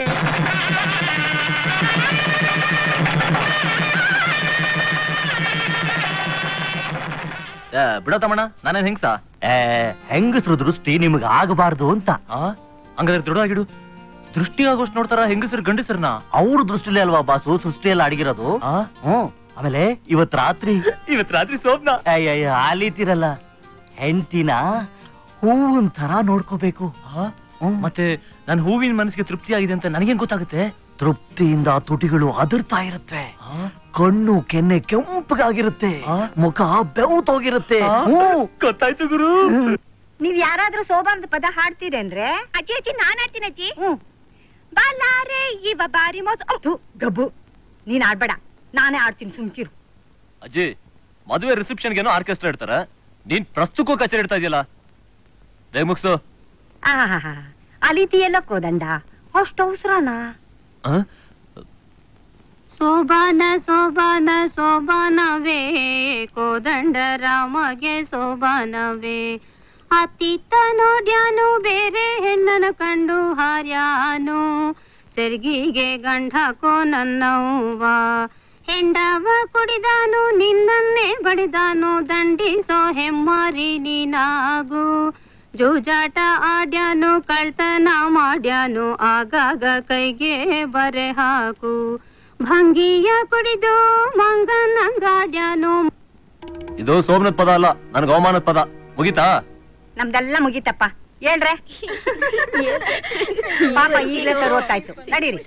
ಬಿಡೋ ತಮ್ಮಣ್ಣ ನಾನೇನ್ ಹೆಂಗ್ಸ ಏ ಹೆಂಗಸ್ರು ದೃಷ್ಟಿ ನಿಮ್ಗೆ ಆಗಬಾರ್ದು ಅಂತ ಹಂಗಾದ್ರೆ ದೃಢವಾಗಿಡು ದೃಷ್ಟಿ ಆಗೋಷ್ಟು ನೋಡ್ತಾರ ಹೆಂಗಸರು ಗಂಡಸರ್ನ ಅವ್ರ ದೃಷ್ಟಿಲೇ ಅಲ್ವಾ ಬಾಸು ಸೃಷ್ಟಿಯಲ್ಲಿ ಅಡಗಿರೋದು ಹ್ಮ್ ಆಮೇಲೆ ಇವತ್ ರಾತ್ರಿ ಇವತ್ ರಾತ್ರಿ ಸೋಪ್ನ ಅಯ್ಯಯ್ಯ ಆಲೀತಿರಲ್ಲ ಹೆಂಡತಿನ ಹೂವಿನ ತರ ನೋಡ್ಕೋಬೇಕು ಮತ್ತೆ ನನ್ ಹೂವಿನ ಮನಸ್ಸಿಗೆ ತೃಪ್ತಿ ಆಗಿದೆ ಅಂತ ನನಗೇನ್ ಗೊತ್ತಾಗುತ್ತೆ ತೃಪ್ತಿಯಿಂದ ತುಟಿಗಳು ಅದರ್ತಾ ಇರುತ್ತೆ ಕಣ್ಣು ಕೆನ್ನೆ ಕೆಂಪಗಾಗಿರುತ್ತೆ ಮುಖ ಬೆವತೋಗಿರುತ್ತೆ ಗೊತ್ತಾಯ್ತು ಗುರು ನೀವ್ ಯಾರಾದ್ರೂ ಸೋಬಾನದ ಪದ ಹಾಡ್ತೀರೇನ್ರೆ ಅಜ್ಜಿ ಅಜ್ಜಿ ನಾನ್ ಆಡ್ತೀನಿ ಅಜ್ಜಿ ಬಾಲಾರೆ ಇವ ಬಾರಿ ಮೋಸ ಥು, ಗಬ್ಬು ನೀನ್ ಆಡ್ಬೇಡ ನಾನೇ ಆಡ್ತೀನಿ ಸುಮ್ಕಿರು ಅಜ್ಜಿ ಮದುವೆ ರಿಸೆಪ್ಷನ್ಗೇನೋ ಆರ್ಕೆಸ್ಟ್ರಾ ಇಡ್ತಾರ ನೀನ್ ಪ್ರಸ್ತುತಕ್ಕೂ ಕಚೇರಿ ಇಡ್ತಾ ಇದೆಯಲ್ಲ ದಯ ಮುಗ್ಸು ಆಹಾ ಅಲಿತಿಯಲ್ಲ ಕೋದಂಡ ಅಷ್ಟು ಅವಸರನಾ ಆ? ಸೋಬಾನ ಸೋಬಾನ ಸೋಬಾನವೇ ಕೋದಂಡ ರಾಮಗೆ ಸೋಬಾನವೇ ಅತ್ತಿತ್ತ ನೋಡ್ಯಾನು ಬೇರೆ ಹೆಣ್ಣನ ಕಂಡು ಹಾರ್ಯಾನು ಸೆರ್ಗಿಗೆ ಗಂಡಕೋ ನನ್ನವ್ವ ಹೆಂಡವ ಕುಡಿದಾನು ನಿನ್ನನ್ನೇ ಬಡಿದಾನು ದಂಡಿಸೋ ಹೆಮ್ಮಾರಿ ನೀನಾಗು ಜೂಜಾಟ ಆಡ್ಯಾನು ಕಳ್ತನ ಮಾಡ್ಯಾನು ಆಗಾಗ ಕೈಗೆ ಬರೆ ಹಾಕು ಭಂಗಿಯ ಕುಡಿದು ಮಂಗನಂಗಾಡ್ಯಾನು ಇದು ಸೋಮನದ ಪದ ಅಲ್ಲ ನನ್ಗೆ ಅವಮಾನದ ಪದ ಮುಗೀತಾ ನಮ್ದೆಲ್ಲ ಮುಗೀತಪ್ಪ ಹೇಳ್ರೆ ಪಾಪ ಈಗ್ಲೇ ತರುವತ್ತಾಯ್ತು ನಡೀರಿ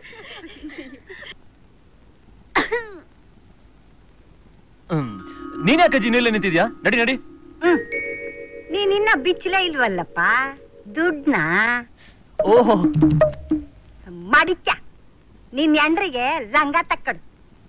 ಹ್ಮ್ ನೀನ್ ಯಾಕೆ ಅಜ್ಜಿ ನೀಲ್ಲೇ ನಿಂತಿದ್ಯಾ ನಡಿ ನಡಿ ಹ್ಮ್ ನೀನ್ ಇನ್ನ ಬಿಚ್ಚಲೇ ಇಲ್ವಲ್ಲಪ್ಪ ದುಡ್ನ ಓಹೋ ಮಡಿಕ್ಯ ನಿನ್ ಎಂಡ್ರಿಗೆ ಲಂಗ ತಕ್ಕಡು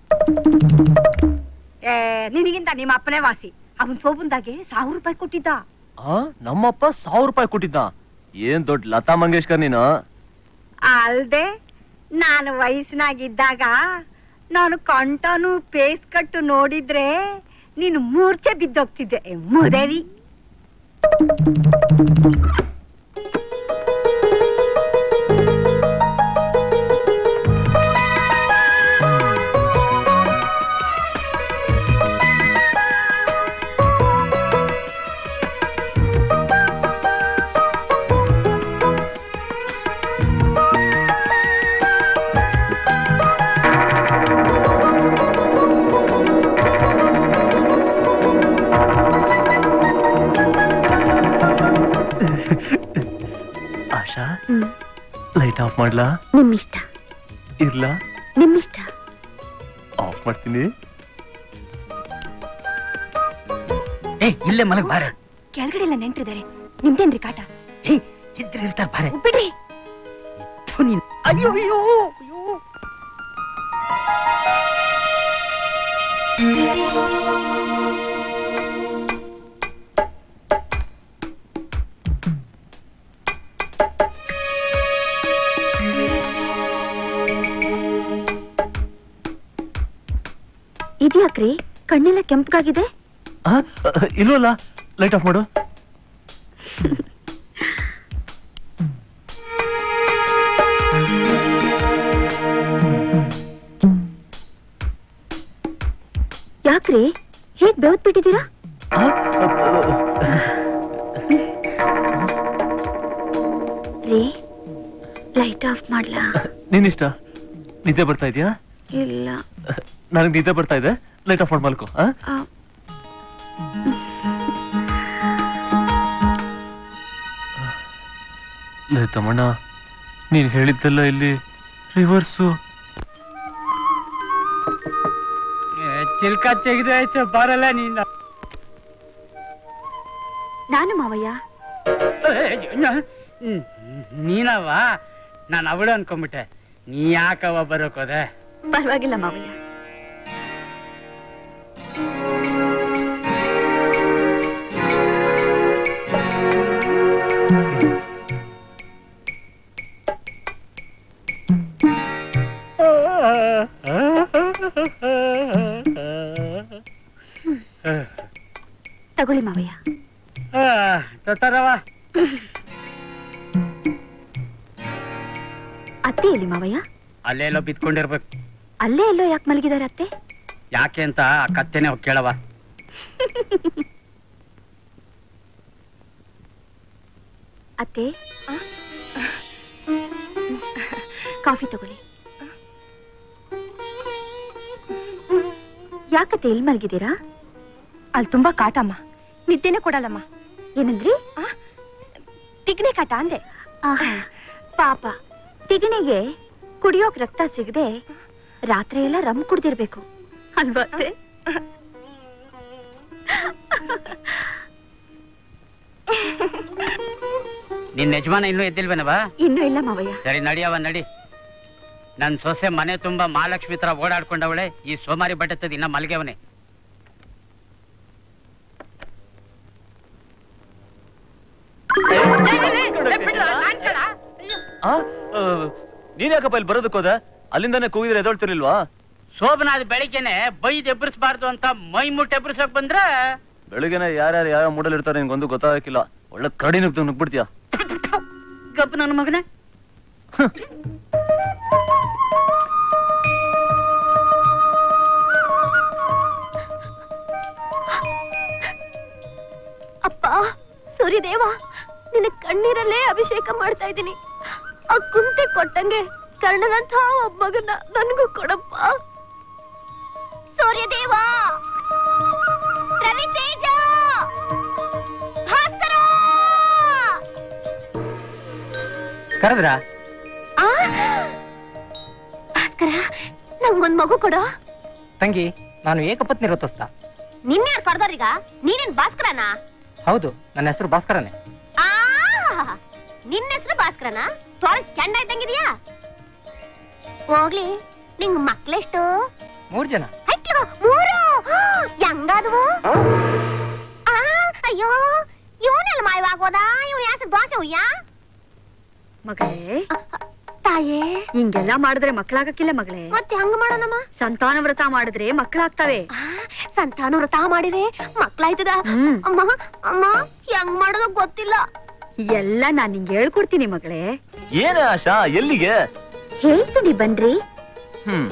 ಏ ನಿನಗಿಂತ ನಿಮ್ಮ ಅಪ್ಪನೇ ವಾಸಿ ಅವನ್ ಸೋಬುಂದಾಗೆ ಸಾವಿರ ರೂಪಾಯಿ ಕೊಟ್ಟಿದ್ದ ಆ ನಮ್ಮಪ್ಪ ಸಾವಿರ ರೂಪಾಯಿ ಕೊಟ್ಟಿದ್ದ ಏನ್ ದೊಡ್ಡ ಲತಾ ಮಂಗೇಶ್ಕರ್ ನೀನು ಅಲ್ದೆ ನಾನು ವಯಸ್ಸಿನಾಗಿದ್ದಾಗ ನಾನು ಕಂಟನು ಪೇಸ್ ಕಟ್ಟು ನೋಡಿದ್ರೆ ನೀನು ಮೂರ್ಛೆ ಬಿದ್ದೋಗ್ತಿದ್ದೆ ಏ, ಮುದೇವಿ ಆಶಾ ಲೈಟ್ ಆಫ್ ಮಾಡ್ಲಾ ನಿಮ್ಮಿಷ್ಟ ಇರ್ಲಾ ನಿಮ್ಮಿಷ್ಟ ಆಫ್ ಮಾಡ್ತೀನಿ ಏ ಇಲ್ಲೇ ಮಲಗ್ ಬಾರೆ ಕೆಳಗಡೆ ಎಲ್ಲ ನೆಂಟ್ರಿದ್ದಾರೆ ನಿಮ್ದೇನ್ರಿ ಕಾಟ ಇದ್ರೆ ಇರ್ತಾರ ಬಾರೆ ಬಿಡ್ರಿ ಅಯ್ಯೋ ಅಯ್ಯೋ ಅಯ್ಯೋ ಇದ್ಯಾಕ್ರಿ ಕಣ್ಣೆಲ್ಲ ಕೆಂಪಗಾಗಿದೆ ಆ, ಇಲ್ವಲ್ಲ ಲೈಟ್ ಆಫ್ ಮಾಡು ಯಾಕ್ರಿ ಹೇಗ್ ಬೆವತ್ ಬಿಟ್ಟಿದ್ದೀರಾ ಆ, ಲೈಟ್ ಆಫ್ ಮಾಡ್ಲಾ ನಿನ್ನಿಷ್ಟ ನಿದ್ದೆ ಬರ್ತಾ ಇದೆಯಾ ಇಲ್ಲ ನನಗೆ ನಿದ್ದೆ ಬರ್ತಾ ಇದೆ ಲೈಟ್ ಆಫ್ ಮಾಡಿ ಮಲ್ಕೋ ಆ? ಆ, ಲೇ ತಮ್ಮಣ್ಣ ನೀನ್ ಹೇಳಿದ್ದೆಲ್ಲ ಇಲ್ಲಿ ರಿವರ್ಸು ಚಿಲ್ಕ ತೆಗೆದು ಆಯ್ತು ಬರಲ್ಲ ನೀನು ನಾನು ಮಾವಯ್ಯ ಹ್ಮ್, ನೀನವ ನಾನು ಅವಳು ಅನ್ಕೊಂಬಿಟ್ಟೆ ನೀ ಯಾಕವ ಬರೋಕೋದೆ ಪರವಾಗಿಲ್ಲ ಮಾವಯ್ಯ ತಗೊಳ್ಳಿ ಮಾವಯ್ಯ ತರವ ಅತ್ತೆ ಎಲ್ಲಿ ಮಾವಯ್ಯ ಅಲ್ಲೆಲ್ಲೋ ಬಿತ್ಕೊಂಡಿರ್ಬೇಕು ಅಲ್ಲೇ ಎಲ್ಲೋ ಯಾಕೆ ಮಲಗಿದಾರೆ ಅತ್ತೆ ಯಾಕೆ ಅಂತ ಆ ಕತ್ತೆನೆ ಹೋಗಿ ಕೇಳವ ಅತ್ತೆ ಕಾಫಿ ತಗೊಳ್ಳಿ ಯಾಕತ್ತೆ ಎಲ್ಲಿ ಮಲಗಿದ್ದೀರಾ ಅಲ್ಲಿ ತುಂಬಾ ಕಾಟಮ್ಮ ನಿದ್ದೆನೆ ಕೊಡಲ್ಲಮ್ಮ ಏನಂದ್ರಿ ತಿಗ್ನೆ ಕಾಟ ಅಂದೆ ಆಹಾ, ಪಾಪ ತಿಗಣಿಗೆ ಕುಡಿಯೋಕ್ ರಕ್ತ ಸಿಗದೆ ರಾತ್ರಿ ಎಲ್ಲ ರಮ್ ಕುಡ್ದಿರ್ಬೇಕು ಅಲ್ವಾ ಅತ್ತೆ? ನಿನ್ನ ಯಜಮಾನ ಇನ್ನೂ ಎದ್ದಿಲ್ವೇನವ ಇನ್ನೂ ಇಲ್ಲ ಮಾವಯ್ಯ ಸರಿ ನಡಿಯವ ನಡಿ ನನ್ ಸೊಸೆ ಮನೆ ತುಂಬಾ ಮಹಾಲಕ್ಷ್ಮಿ ತರ ಓಡಾಡ್ಕೊಂಡವಳೆ ಈ ಸೋಮಾರಿ ಬಟ್ಟೆತ್ತದ ಇನ್ನ ಮಲ್ಗೆವನೆ ಆ? ಆ, ನೀನ್ ಯಾಕಪ್ಪ ಇಲ್ಲಿ ಬರೋದಕ್ಕೆ ಹೋದ ಅಲ್ಲಿಂದಾನೆ ಕೂಗಿದ್ರೆ ಎದೊಳ್ತಿರ್ಲಿಲ್ವಾ ಶೋಭನಾದ ಬೆಳಿಗ್ಗೆನೆ ಬೈದ್ ಎಬ್ಬರಿಸಬಾರ್ದು ಅಂತ ಮೈ ಮುಟ್ಟು ಎಬ್ಬರಿಸಕ್ ಬಂದ್ರ ಬೆಳಿಗ್ಗೆನೆ ಯಾರ್ಯಾರು ಯಾವ ಮೂಡಲ್ ಇರ್ತಾರೆ ನಿನ್ಗೊಂದು ಗೊತ್ತಾಗಕ್ಕಿಲ್ಲ ಒಳ್ಳೆ ಕರಡಿ ನುಗ್ದು ನುಗ್ಬಿಡ್ತೀಯ ಗಪ್ ನನ್ನ ಮಗನೇ ಅಪ್ಪ ಸೂರ್ಯದೇವ ನಿನ್ನ ಕಣ್ಣೀರಲ್ಲೇ ಅಭಿಷೇಕ ಮಾಡ್ತಾ ಇದ್ದೀನಿ ಆ ಕುಂತೆ ಕೊಟ್ಟಂಗೆ ಕರ್ಣನಂತ ಒಬ್ಬ ಮಗನ ನನಗೂ ಕೊಡಪ್ಪ ಸೂರ್ಯದೇವ ರವಿ ತೇಜ ಭಾಸ್ಕರ ಕರೆದ್ರ ಆ! ಭಾಸ್ಕರ ನಂಗೊಂದ್ ಮಗು ಕೊಡೋ ತಂಗಿ ನಾನು ಏಕಪತ್ನಿ ವ್ರತಸ್ಥ ನಿನ್ನೆ ಕರ್ದವ್ರೀಗ ನೀನೇನ್ ಭಾಸ್ಕರನ ಹೌದು ನನ್ನ ಹೆಸರು ಭಾಸ್ಕರನೇ ಆ ನಿನ್ನ ಹೆಸರು ಭಾಸ್ಕರನ ತೊಳ್ ಕೆಂಡ ಇದ್ದಂಗಿದ್ಯಾ ಹೋಗ್ಲಿ ನಿಂಗ್ ಮಕ್ಳೆಷ್ಟು ಮೂರ್ ಜನ ಅಯ್ಯೋ ಮೂರು ಹೆಂಗಾದವು ಆ, ಅಯ್ಯೋ ಇವನೆಲ್ಲ ಮಾಯವಾಗೋದ ಇವ್ನ ಯಾಸ ದೋಸೆ ಹುಯ್ಯ ಮಗಳೇ ತಾಯೇ ಹಿಂಗೆಲ್ಲ ಮಾಡಿದ್ರೆ ಮಕ್ಕಳಾಗಕ್ಕಿಲ್ಲ ಮಗಳೇ ಮತ್ತೆ ಹಂಗ ಮಾಡೋಣಮ್ಮ ಸಂತಾನ ವ್ರತ ಮಾಡಿದ್ರೆ ಮಕ್ಕಳಾಗ್ತವೆ ಸಂತಾನ ವ್ರತ ಮಾಡಿದ್ರೆ ಮಕ್ಳಾಯ್ತದ ಹ್ಮ್. ಅಮ್ಮ ಅಮ್ಮ ಹೆಂಗ್ ಮಾಡೋದು ಗೊತ್ತಿಲ್ಲ ಎಲ್ಲ ನಾನ್ ನಿಂಗೆ ಹೇಳ್ಕೊಡ್ತೀನಿ ಮಗಳೇ ಏನೇ ಆಶಾ ಎಲ್ಲಿಗೆ ಹೇಳ್ತೀನಿ ಬನ್ರಿ ಹ್ಮ್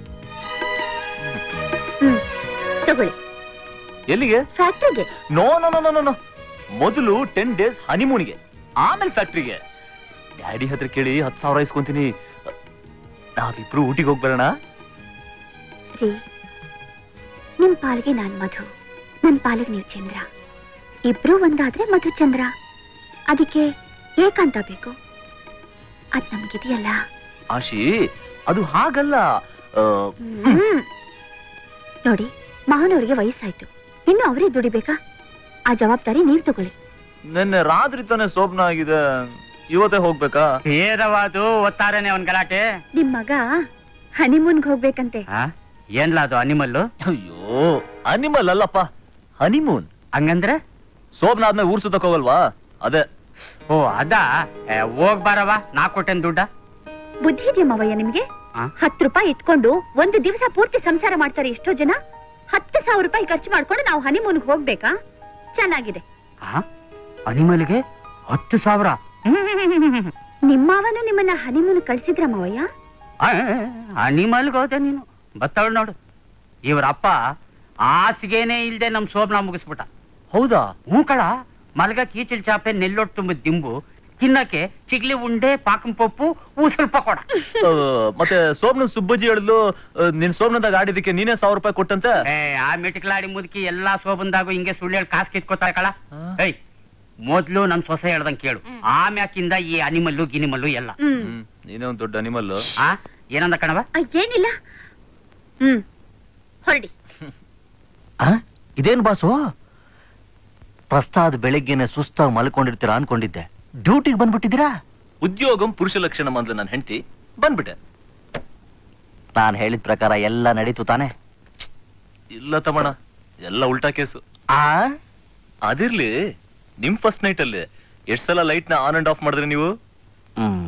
ಹ್ಮ್ ತಗೊಳ್ಳಿ ಎಲ್ಲಿಗೆ ಫ್ಯಾಕ್ಟ್ರಿಗೆ no no no no no ಮೊದಲು ಟೆನ್ ಡೇಸ್ ಹನಿಮೂನ್ಗೆ ಆಮೇಲೆ ಫ್ಯಾಕ್ಟ್ರಿಗೆ ಡ್ಯಾಡಿ ಹತ್ರ ಕೇಳಿ ಹತ್ತು ಸಾವಿರ ಇಸ್ಕೊಂತೀನಿ ನಾವಿಬ್ರು ಊಟಿಗೆ ಹೋಗಿ ಬರೋಣ ರೀ ನಿಮ್ ಪಾಲಿಗೆ ನಾನ್ ಮಧು ನನ್ ಪಾಲಿಗೆ ನೀವ್ ಚಂದ್ರ ಇಬ್ರು ಒಂದಾದ್ರೆ ಮಧು ಚಂದ್ರ ಅದಕ್ಕೆ ಏಕಾಂತ ಬೇಕು ಅದ್ ನಮ್ಗಿದೆಯಲ್ಲ ಆಶಿ ಅದು ಹಾಗಲ್ಲ ಆ, ಹ್ಮ್. ನೋಡಿ ಮಾವನವ್ರಿಗೆ ವಯಸ್ಸಾಯ್ತು ಇನ್ನು ಅವರೇ ದುಡಿಬೇಕಾ ಆ ಜವಾಬ್ದಾರಿ ನೀವ್ ತಗೊಳ್ಳಿ ನಿನ್ನೆ ರಾತ್ರಿ ತಾನೇ ಸೋಪ್ನ ಆಗಿದೆ ಇವತ್ತೇ ಹೋಗ್ಬೇಕಾ ಏದವಾದು ಒತ್ತಾರನೆ ಅವನ್ ಗಲಾಟೆ ನಿಮ್ ಮಗ ಹನಿಮೂನ್ಗ್ ಹೋಗ್ಬೇಕಂತೆ ಆ? ಏನ್ಲ ಅದು ಅನಿಮಲ್ಲು ಅಯ್ಯೋ ಅನಿಮಲ್ ಅಲ್ಲಪ್ಪ ಹನಿಮೂನ್ ಹಂಗಂದ್ರೆ ಸೋಪ್ನ ಆದ್ಮೇಲೆ ಊರ್ ಸುತ್ತಕ್ ಹೋಗಲ್ವಾ ಅದೇ ಓ ಅದ ಏ, ಹೋಗ್ ಬಾರವ ನಾ ಕೊಟ್ಟೆನ್ ದುಡ್ಡ ಬುದ್ಧಿ ಇದೆಯಾ ಮಾವಯ್ಯ ನಿಮ್ಗೆ ಆ? ಹತ್ತು ರೂಪಾಯಿ ಇಟ್ಕೊಂಡು ಒಂದು ದಿವಸ ಪೂರ್ತಿ ಸಂಸಾರ ಮಾಡ್ತಾರೆ ಎಷ್ಟೋ ಜನ ಹತ್ತು ಸಾವಿರ ರೂಪಾಯಿ ಖರ್ಚು ಮಾಡ್ಕೊಂಡು ನಾವು ಹನಿಮೂನ್ಗ್ ಹೋಗ್ಬೇಕಾ ಚೆನ್ನಾಗಿದೆ ಅನಿಮಲ್ಗೆ ಹತ್ತು ಸಾವಿರ ನಿಮ್ಮವನು ನಿಮ್ಮನ್ನ ಹನಿಮೂನ್ ಕಳ್ಸಿದ್ರ ಮಾವಯ್ಯ ಅನಿಮಲ್ಗೆ ಹೋದೆ ನೀನು ಬತ್ತವಳು ನೋಡು ಇವ್ರ ಅಪ್ಪ ಹಾಸಿಗೆನೇ ಇಲ್ದೆ ನಮ್ ಶೋಭನ ಮುಗಿಸ್ಬಿಟ್ಟ ಹೌದಾ ಹ್ಞೂ ಕಳ ಮಲ್ಗ ಕೀಚಲ್ ಚಾಪೆ ನೆಲ್ಲೊಟ್ಟು ತುಂಬ ದಿಂಬು ತಿನ್ನಕ್ಕೆ ಚಿಗ್ಲಿ ಉಂಡೆ ಪಾಕಂ ಪಪ್ಪು ಹೂ ಸ್ವಲ್ಪ ಕೊಡ ಆ, ಮತ್ತೆ ಸೋಮ್ನ ಸುಬ್ಬಜ್ಜಿ ಹೇಳಿದ್ಲು ಆ, ನಿನ್ ಸೋಮ್ನದಾಗ ಆಡಿದಕ್ಕೆ ನೀನೇ ಸಾವಿರ ರೂಪಾಯಿ ಕೊಟ್ಟಂತೆ ಏ ಆ ಮಿಟಿಕ್ಲಾಡಿ ಮುದುಕಿ ಎಲ್ಲಾ ಸೋಬಂದಾಗು ಹಿಂಗೆ ಸುಳ್ಳು ಹೇಳಿ ಕಾಸು ಕಿತ್ಕೋತಾಳ ಕಳ ಏಯ್ ಮೊದ್ಲು ನನ್ ಸೊಸೆ ಹೇಳ್ದಂಗ್ ಕೇಳು ಆಮ್ಯಾಕಿಂದ ಈ ಅನಿಮಲ್ಲು ಗಿನಿಮಲ್ಲು ಎಲ್ಲ ಹ್ಮ್, ನೀನೇ ಒಂದ್ ದೊಡ್ಡ ಅನಿಮಲ್ ಆ ಏನಂದ ಕಣವ ಆ, ಏನಿಲ್ಲ ಹ್ಮ್ ಹೊರಡಿ ಇದೇನ್ ಬಾಸು ಪ್ರಸ್ತಾದ್ ಬೆಳಿಗ್ಗೆನೆ ಸುಸ್ತಾಗಿ ಮಲ್ಕೊಂಡಿರ್ತೀರಾ ಅನ್ಕೊಂಡಿದ್ದೆ ಡ್ಯೂಟಿಗೆ ಬಂದ್ಬಿಟ್ಟಿದ್ದೀರಾ ಉದ್ಯೋಗಂ ಪುರುಷ ಲಕ್ಷಣ ಅಂದ್ಲು ನನ್ನ ಹೆಂಡತಿ ಬಂದ್ಬಿಟ್ಟೆ ನಾನ್ ಹೇಳಿದ ಪ್ರಕಾರ ಎಲ್ಲ ನಡೀತು ತಾನೆ ಇಲ್ಲ ತಮ್ಮಣ ಎಲ್ಲ ಉಲ್ಟಾ ಕೇಸು ಆ ಅದಿರ್ಲಿ ನಿಮ್ ಫಸ್ಟ್ ನೈಟ್ ಅಲ್ಲಿ ಎಷ್ಟ್ ಸಲ ಲೈಟ್ ನ ಆನ್ ಅಂಡ್ ಆಫ್ ಮಾಡಿದ್ರಿ ನೀವು ಹ್ಮ್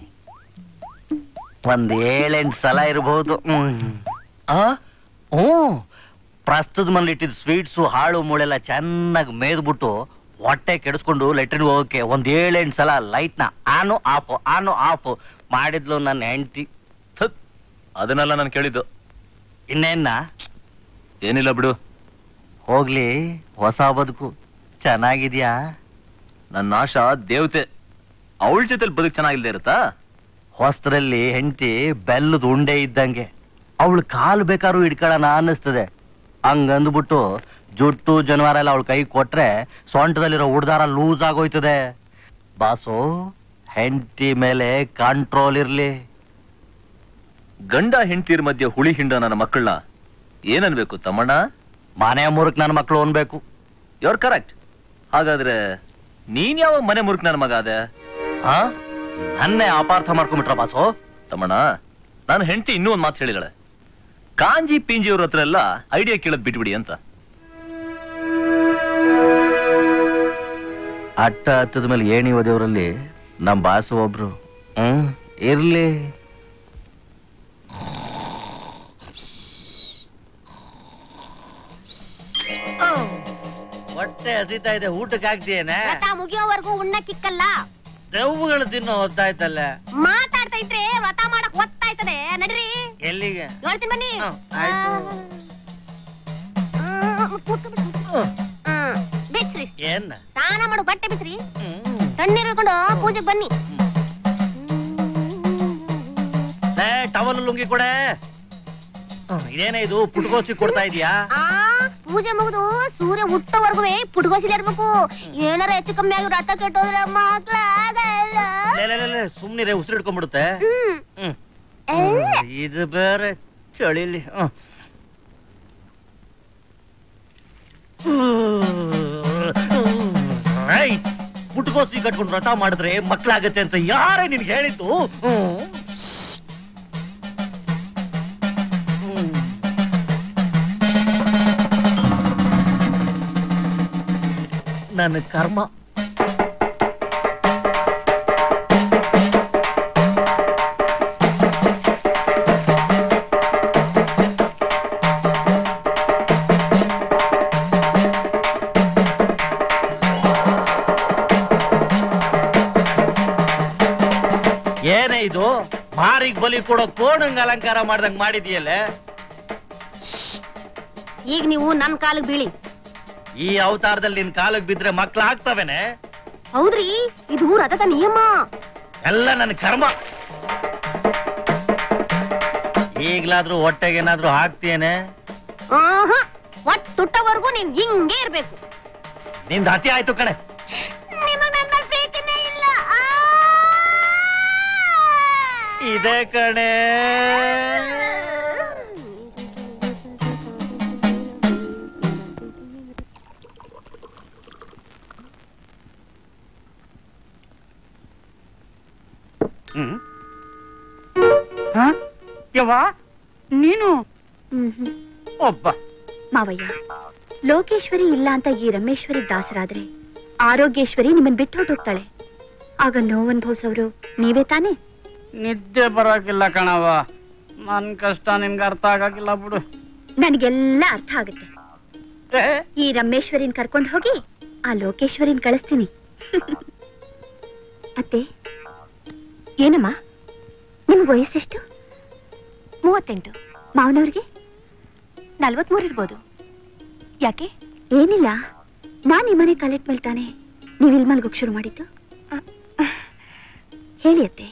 ಒಂದ್ ಏಳೆಂಟು ಸಲ ಇರಬಹುದು ಆ ಹ್ಞೂ ಪ್ರಸ್ತುತ ಮನೇಲಿ ಇಟ್ಟಿದ್ ಸ್ವೀಟ್ಸು ಹಾಳು ಮೂಳೆಲ್ಲ ಚೆನ್ನಾಗಿ ಮೇದ್ಬಿಟ್ಟು ಹೊಟ್ಟೆ ಕೆಡಿಸ್ಕೊಂಡು ಲೆಟ್ರಿನ್ ಹೋಗಕ್ಕೆ ಒಂದ್ ಏಳೆಂಟು ಸಲ ಲೈಟ್ನ ಆನು ಆಫ್ ಆನು ಆಫ್ ಮಾಡಿದ್ಲು ನನ್ನ ಹೆಂಡತಿ ಅದನ್ನೆಲ್ಲ ನಾನು ಕೇಳಿದ್ದು ಇನ್ನೇನ ಏನಿಲ್ಲ ಬಿಡು ಹೋಗ್ಲಿ ಹೊಸ ಬದುಕು ಚೆನ್ನಾಗಿದ್ಯಾ ನನ್ನ ಆಶಾ ದೇವತೆ ಅವಳ ಜೊತೆಲಿ ಬದುಕು ಚೆನ್ನಾಗಿಲ್ದೇ ಇರುತ್ತಾ ಹೊಸ್ತರಲ್ಲಿ ಹೆಂಡತಿ ಬೆಲ್ಲದ ಉಂಡೆ ಇದ್ದಂಗೆ ಅವಳು ಕಾಲು ಬೇಕಾದ್ರೂ ಹಿಡ್ಕೊಳ್ಳೋಣ ಅನ್ನಿಸ್ತದೆ ಹಂಗಂದ್ಬಿಟ್ಟು ಜುಟ್ಟು ಜನವಾರ ಎಲ್ಲ ಅವಳ ಕೈ ಕೊಟ್ರೆ ಸೊಂಟದಲ್ಲಿರೋ ಉಡ್ದಾರ ಲೂಸ್ ಆಗೋಯ್ತದೆ ಬಾಸು ಹೆಂಡತಿ ಮೇಲೆ ಕಂಟ್ರೋಲ್ ಇರ್ಲಿ ಗಂಡ ಹೆಂಡತಿಯರ ಮಧ್ಯೆ ಹುಳಿ ಹಿಂಡ ನನ್ನ ಮಕ್ಕಳನ್ನ ಏನನ್ಬೇಕು ತಮ್ಮಣ್ಣ ಮನೆ ಮುರುಕ್ ನನ್ನ ಮಕ್ಕಳು ಅನ್ಬೇಕು ಯೋರ್ ಕರೆಕ್ಟ್ ಹಾಗಾದ್ರೆ ನೀನ್ ಯಾವ ಮನೆ ಮುರುಕ್ ನನ್ನ ಮಗ ಅದೇ ಆ ನನ್ನೇ ಅಪಾರ್ಥ ಮಾಡ್ಕೊಂಬಿಟ್ರ ಬಾಸು ತಮ್ಮಣ್ಣ ನಾನು ಹೆಂಡತಿ ಇನ್ನೂ ಒಂದ್ ಮಾತು ಹೇಳಿದಾಳೆ ಕಾಂಜಿ ಪಿಂಜಿ ಅವ್ರ ಹತ್ರ ಎಲ್ಲ ಐಡಿಯಾ ಕೇಳದ್ ಬಿಟ್ಬಿಡಿ ಅಂತ ಅಟ್ಟ ಹತ್ತದ ಮೇಲೆ ಏಣಿ ಓದಿಯವರಲ್ಲಿ ನಮ್ ಬಾಸು ಒಬ್ರು ಹ್ಮ್ ಇರ್ಲಿ ಹೊಟ್ಟೆ ಹಸಿತಾ ಇದೆ ಊಟಕ್ಕೆ ಆಗ್ತೀಯೇನೆ ವ್ರತ ಮುಗಿಯೋವರೆಗೂ ಉಣ್ಣಕ್ಕಿಕ್ಕಲ್ಲ ದೆವ್ವಗಳು ತಿನ್ನೋ ಹೊತ್ತಾಯ್ತಲ್ಲ ಮಾತಾಡ್ತಾ ಇದ್ರೆ ವ್ರತ ಮಾಡಕ್ ಒತ್ತಾಯ್ತದೆ ನಡ್ರಿ ಎಲ್ಲಿಗೆ ಹೇಳ್ತೀನಿ ಬನ್ನಿ ಬಿಚ್ರಿ ಏನ್ ಸ್ನಾನ ಮಾಡು ಬಟ್ಟೆ ಬಿಚ್ರಿ ತಣ್ಣೀರ್ ಹಿಡ್ಕೊಂಡು ಪೂಜೆಗೆ ಬನ್ನಿ ಟವಲ್ ಲುಂಗಿ ಕೊಡೆ ಹ್ಮ್, ಇದೇನೇ ಇದು ಪುಟ್ಕೋಸಿ ಕೊಡ್ತಾ ಇದೀಯಾ ಆ ಪೂಜೆ ಮುಗಿದು ಸೂರ್ಯ ಹುಟ್ಟೋವರೆಗೂ ಪುಟ್ಗೋಸಿಲ್ ಇರ್ಬೇಕು ಏನಾರ ಹೆಚ್ಚು ಕಮ್ಮಿ ಆಗಿ ವ್ರತ ಕೆಟ್ಟೋದ್ರೆ ಮಕ್ಳ ಆಗಲ್ಲ ಲೇ, ಲೇ, ಲೇ, ಲೇ, ಸುಮ್ನಿರೆ ಉಸಿರು ಹಿಡ್ಕೊಂಡ್ಬಿಡುತ್ತೆ ಹ್ಮ್. ಹ್ಮ್. ಏ. ಇದು ಬೇರೆ ಚಳಿಲಿ ಹ್ಮ್. ಐ, ಪುಟ್ಕೋಸಿ ಕಟ್ಕೊಂಡು ವ್ರತ ಮಾಡಿದ್ರೆ ಮಕ್ಕಳಾಗತ್ತೆ ಅಂತ ಯಾರೇ ನಿನ್ಗೆ ಹೇಳಿದ್ದು ಹ್ಮ್. ಹ್ಮ್. ನನ್ನ ಕರ್ಮ ಏನೇ ಇದು ಮಾರಿಗ್ ಬಲಿ ಕೊಡೋ ಕೋಣಂಗ್ ಅಲಂಕಾರ ಮಾಡ್ದಂಗ್ ಮಾಡಿದ್ಯಲ್ಲ ಈಗ ನೀವು ನನ್ ಕಾಲಿಗೆ ಬೀಳಿ ಈ ಅವತಾರದಲ್ಲಿ ನಿನ್ ಕಾಲಕ್ ಬಿದ್ರೆ ಮಕ್ಳು ಆಗ್ತವೇನೆ ಹೌದ್ರಿ ಇದು ರಥದ ನಿಯಮ ಎಲ್ಲ ನನ್ನ ಕರ್ಮ ಈಗ್ಲಾದ್ರೂ ಹೊಟ್ಟೆಗೇನಾದ್ರೂ ಹಾಕ್ತೀಯೇನೆ ಆಹಾ ಒಟ್ ತುಟ್ಟವರೆಗೂ ನೀನ್ ಹಿಂಗೇ ಇರ್ಬೇಕು ನಿಂದ ಅತಿ ಆಯ್ತು ಕಣೆ ನಿಮಗ್ ನನ್ ಮೇಲ್ ಪ್ರೀತಿನೇ ಇಲ್ಲ ಆ! ಇದೆ ಕಣೆ ಹ್ಮ್ ಹ? ಯವ್ವ ನೀನು ಒಬ್ಬ ಮಾವಯ್ಯ ಲೋಕೇಶ್ವರಿ ಇಲ್ಲ ಅಂತ ಈ ರಮೇಶ್ವರಿ ದಾಸರಾದ್ರೆ ಆರೋಗ್ಯೇಶ್ವರಿ ನಿಮ್ಮನ್ ಬಿಟ್ಟು ಹೊರಟೋಗ್ತಾಳೆ ಆಗ ನೋವನ್ಭವಿಸೋರು ನೀವೇ ತಾನೇ ನಿದ್ದೆ ಬರೋಕಿಲ್ಲ ಕಣವ ನನ್ ಕಷ್ಟ ನಿನ್ಗೆ ಅರ್ಥ ಆಗಕ್ಕಿಲ್ಲ ಬಿಡು ನನಗೆಲ್ಲ ಅರ್ಥ ಆಗುತ್ತೆ ಈ ರಮೇಶ್ವರಿನ್ ಕರ್ಕೊಂಡು ಹೋಗಿ ಆ ಲೋಕೇಶ್ವರಿನ್ ಕಳಿಸ್ತೀನಿ ಅತ್ತೆ ಏನಮ್ಮ ನಿಮ್ಗೆ ವಯಸ್ಸೆಷ್ಟು ಮೂವತ್ತೆಂಟು ಮಾವನವ್ರಿಗೆ ನಲ್ವತ್ಮೂರು ಇರ್ಬೋದು ಯಾಕೆ ಏನಿಲ್ಲ ನಾನ್ ನಿಮ್ಮನೆ ಕಲೆಕ್ಟ್ ಮೇಲೆ ತಾನೆ ನೀವು ಇಲ್ಲಿ ಮಲ್ಗೋಕ್ ಶುರು ಮಾಡಿದ್ದು ಹೇಳಿ ಅತ್ತೆ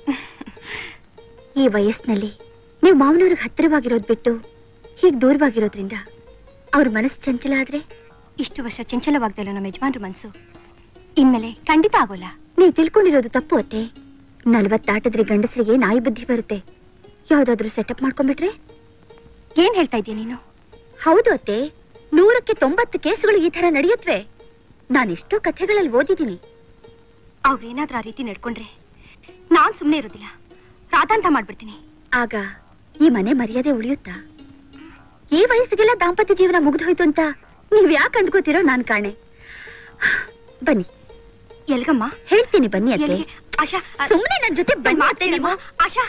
ಈ ವಯಸ್ಸಿನಲ್ಲಿ ನೀವು ಮಾವನವ್ರಿಗೆ ಹತ್ತಿರವಾಗಿರೋದ್ ಬಿಟ್ಟು ಹೀಗ್ ದೂರವಾಗಿರೋದ್ರಿಂದ ಅವ್ರ ಮನಸ್ಸು ಚಂಚಲ ಆದ್ರೆ ಇಷ್ಟು ವರ್ಷ ಚಂಚಲವಾಗ್ದಲ್ಲ ನಮ್ಮ ಯಜಮಾನ್ರ ಮನ್ಸು ಇನ್ಮೇಲೆ ಖಂಡಿತ ಆಗೋಲ್ಲ ನೀವು ತಿಳ್ಕೊಂಡಿರೋದು ತಪ್ಪು ಅತ್ತೆ ನಲ್ವತ್ತಾಟದ್ರೆ ಗಂಡಸರಿಗೆ ನಾಯಿ ಬುದ್ಧಿ ಬರುತ್ತೆ ಯಾವ್ದಾದ್ರೂ ಸೆಟಪ್ ಮಾಡ್ಕೊಂಡ್ಬಿಟ್ರೆ ಏನ್ ಹೇಳ್ತಾ ಇದೀಯ ನೀನು ಹೌದು ಅತ್ತೆ ನೂರಕ್ಕೆ ತೊಂಬತ್ತು ಕೇಸುಗಳು ಈ ತರ ನಡೆಯುತ್ತವೆ ನಾನೆಷ್ಟೋ ಕಥೆಗಳಲ್ಲಿ ಓದಿದ್ದೀನಿ ಅವ್ರೇನಾದ್ರೂ ಆ ರೀತಿ ನಡ್ಕೊಂಡ್ರೆ ನಾನ್ ಸುಮ್ನೆ ಇರೋದಿಲ್ಲ ರಾಧಾಂತ ಮಾಡ್ಬಿಡ್ತೀನಿ ಆಗ ಈ ಮನೆ ಮರ್ಯಾದೆ ಉಳಿಯುತ್ತಾ ಈ ವಯಸ್ಸಿಗೆಲ್ಲ ದಾಂಪತ್ಯ ಜೀವನ ಮುಗ್ದೋಯ್ತು ಅಂತ ನೀವ್ ಯಾಕೆ ಅಂದ್ಕೋತಿರೋ ನಾನ್ ಕಾಣೆ ಬನ್ನಿ ಎಲ್ಗಮ್ಮ ಹೇಳ್ತೀನಿ ಬನ್ನಿ ಅತ್ತೆ ಎಲ್ಲಿಗೆ? ಆಶಾ ಸುಮ್ನೆ ನನ್ ಜೊತೆ ಬನ್ನಿ ಅತ್ತೆ ನೀವು ಆಶಾ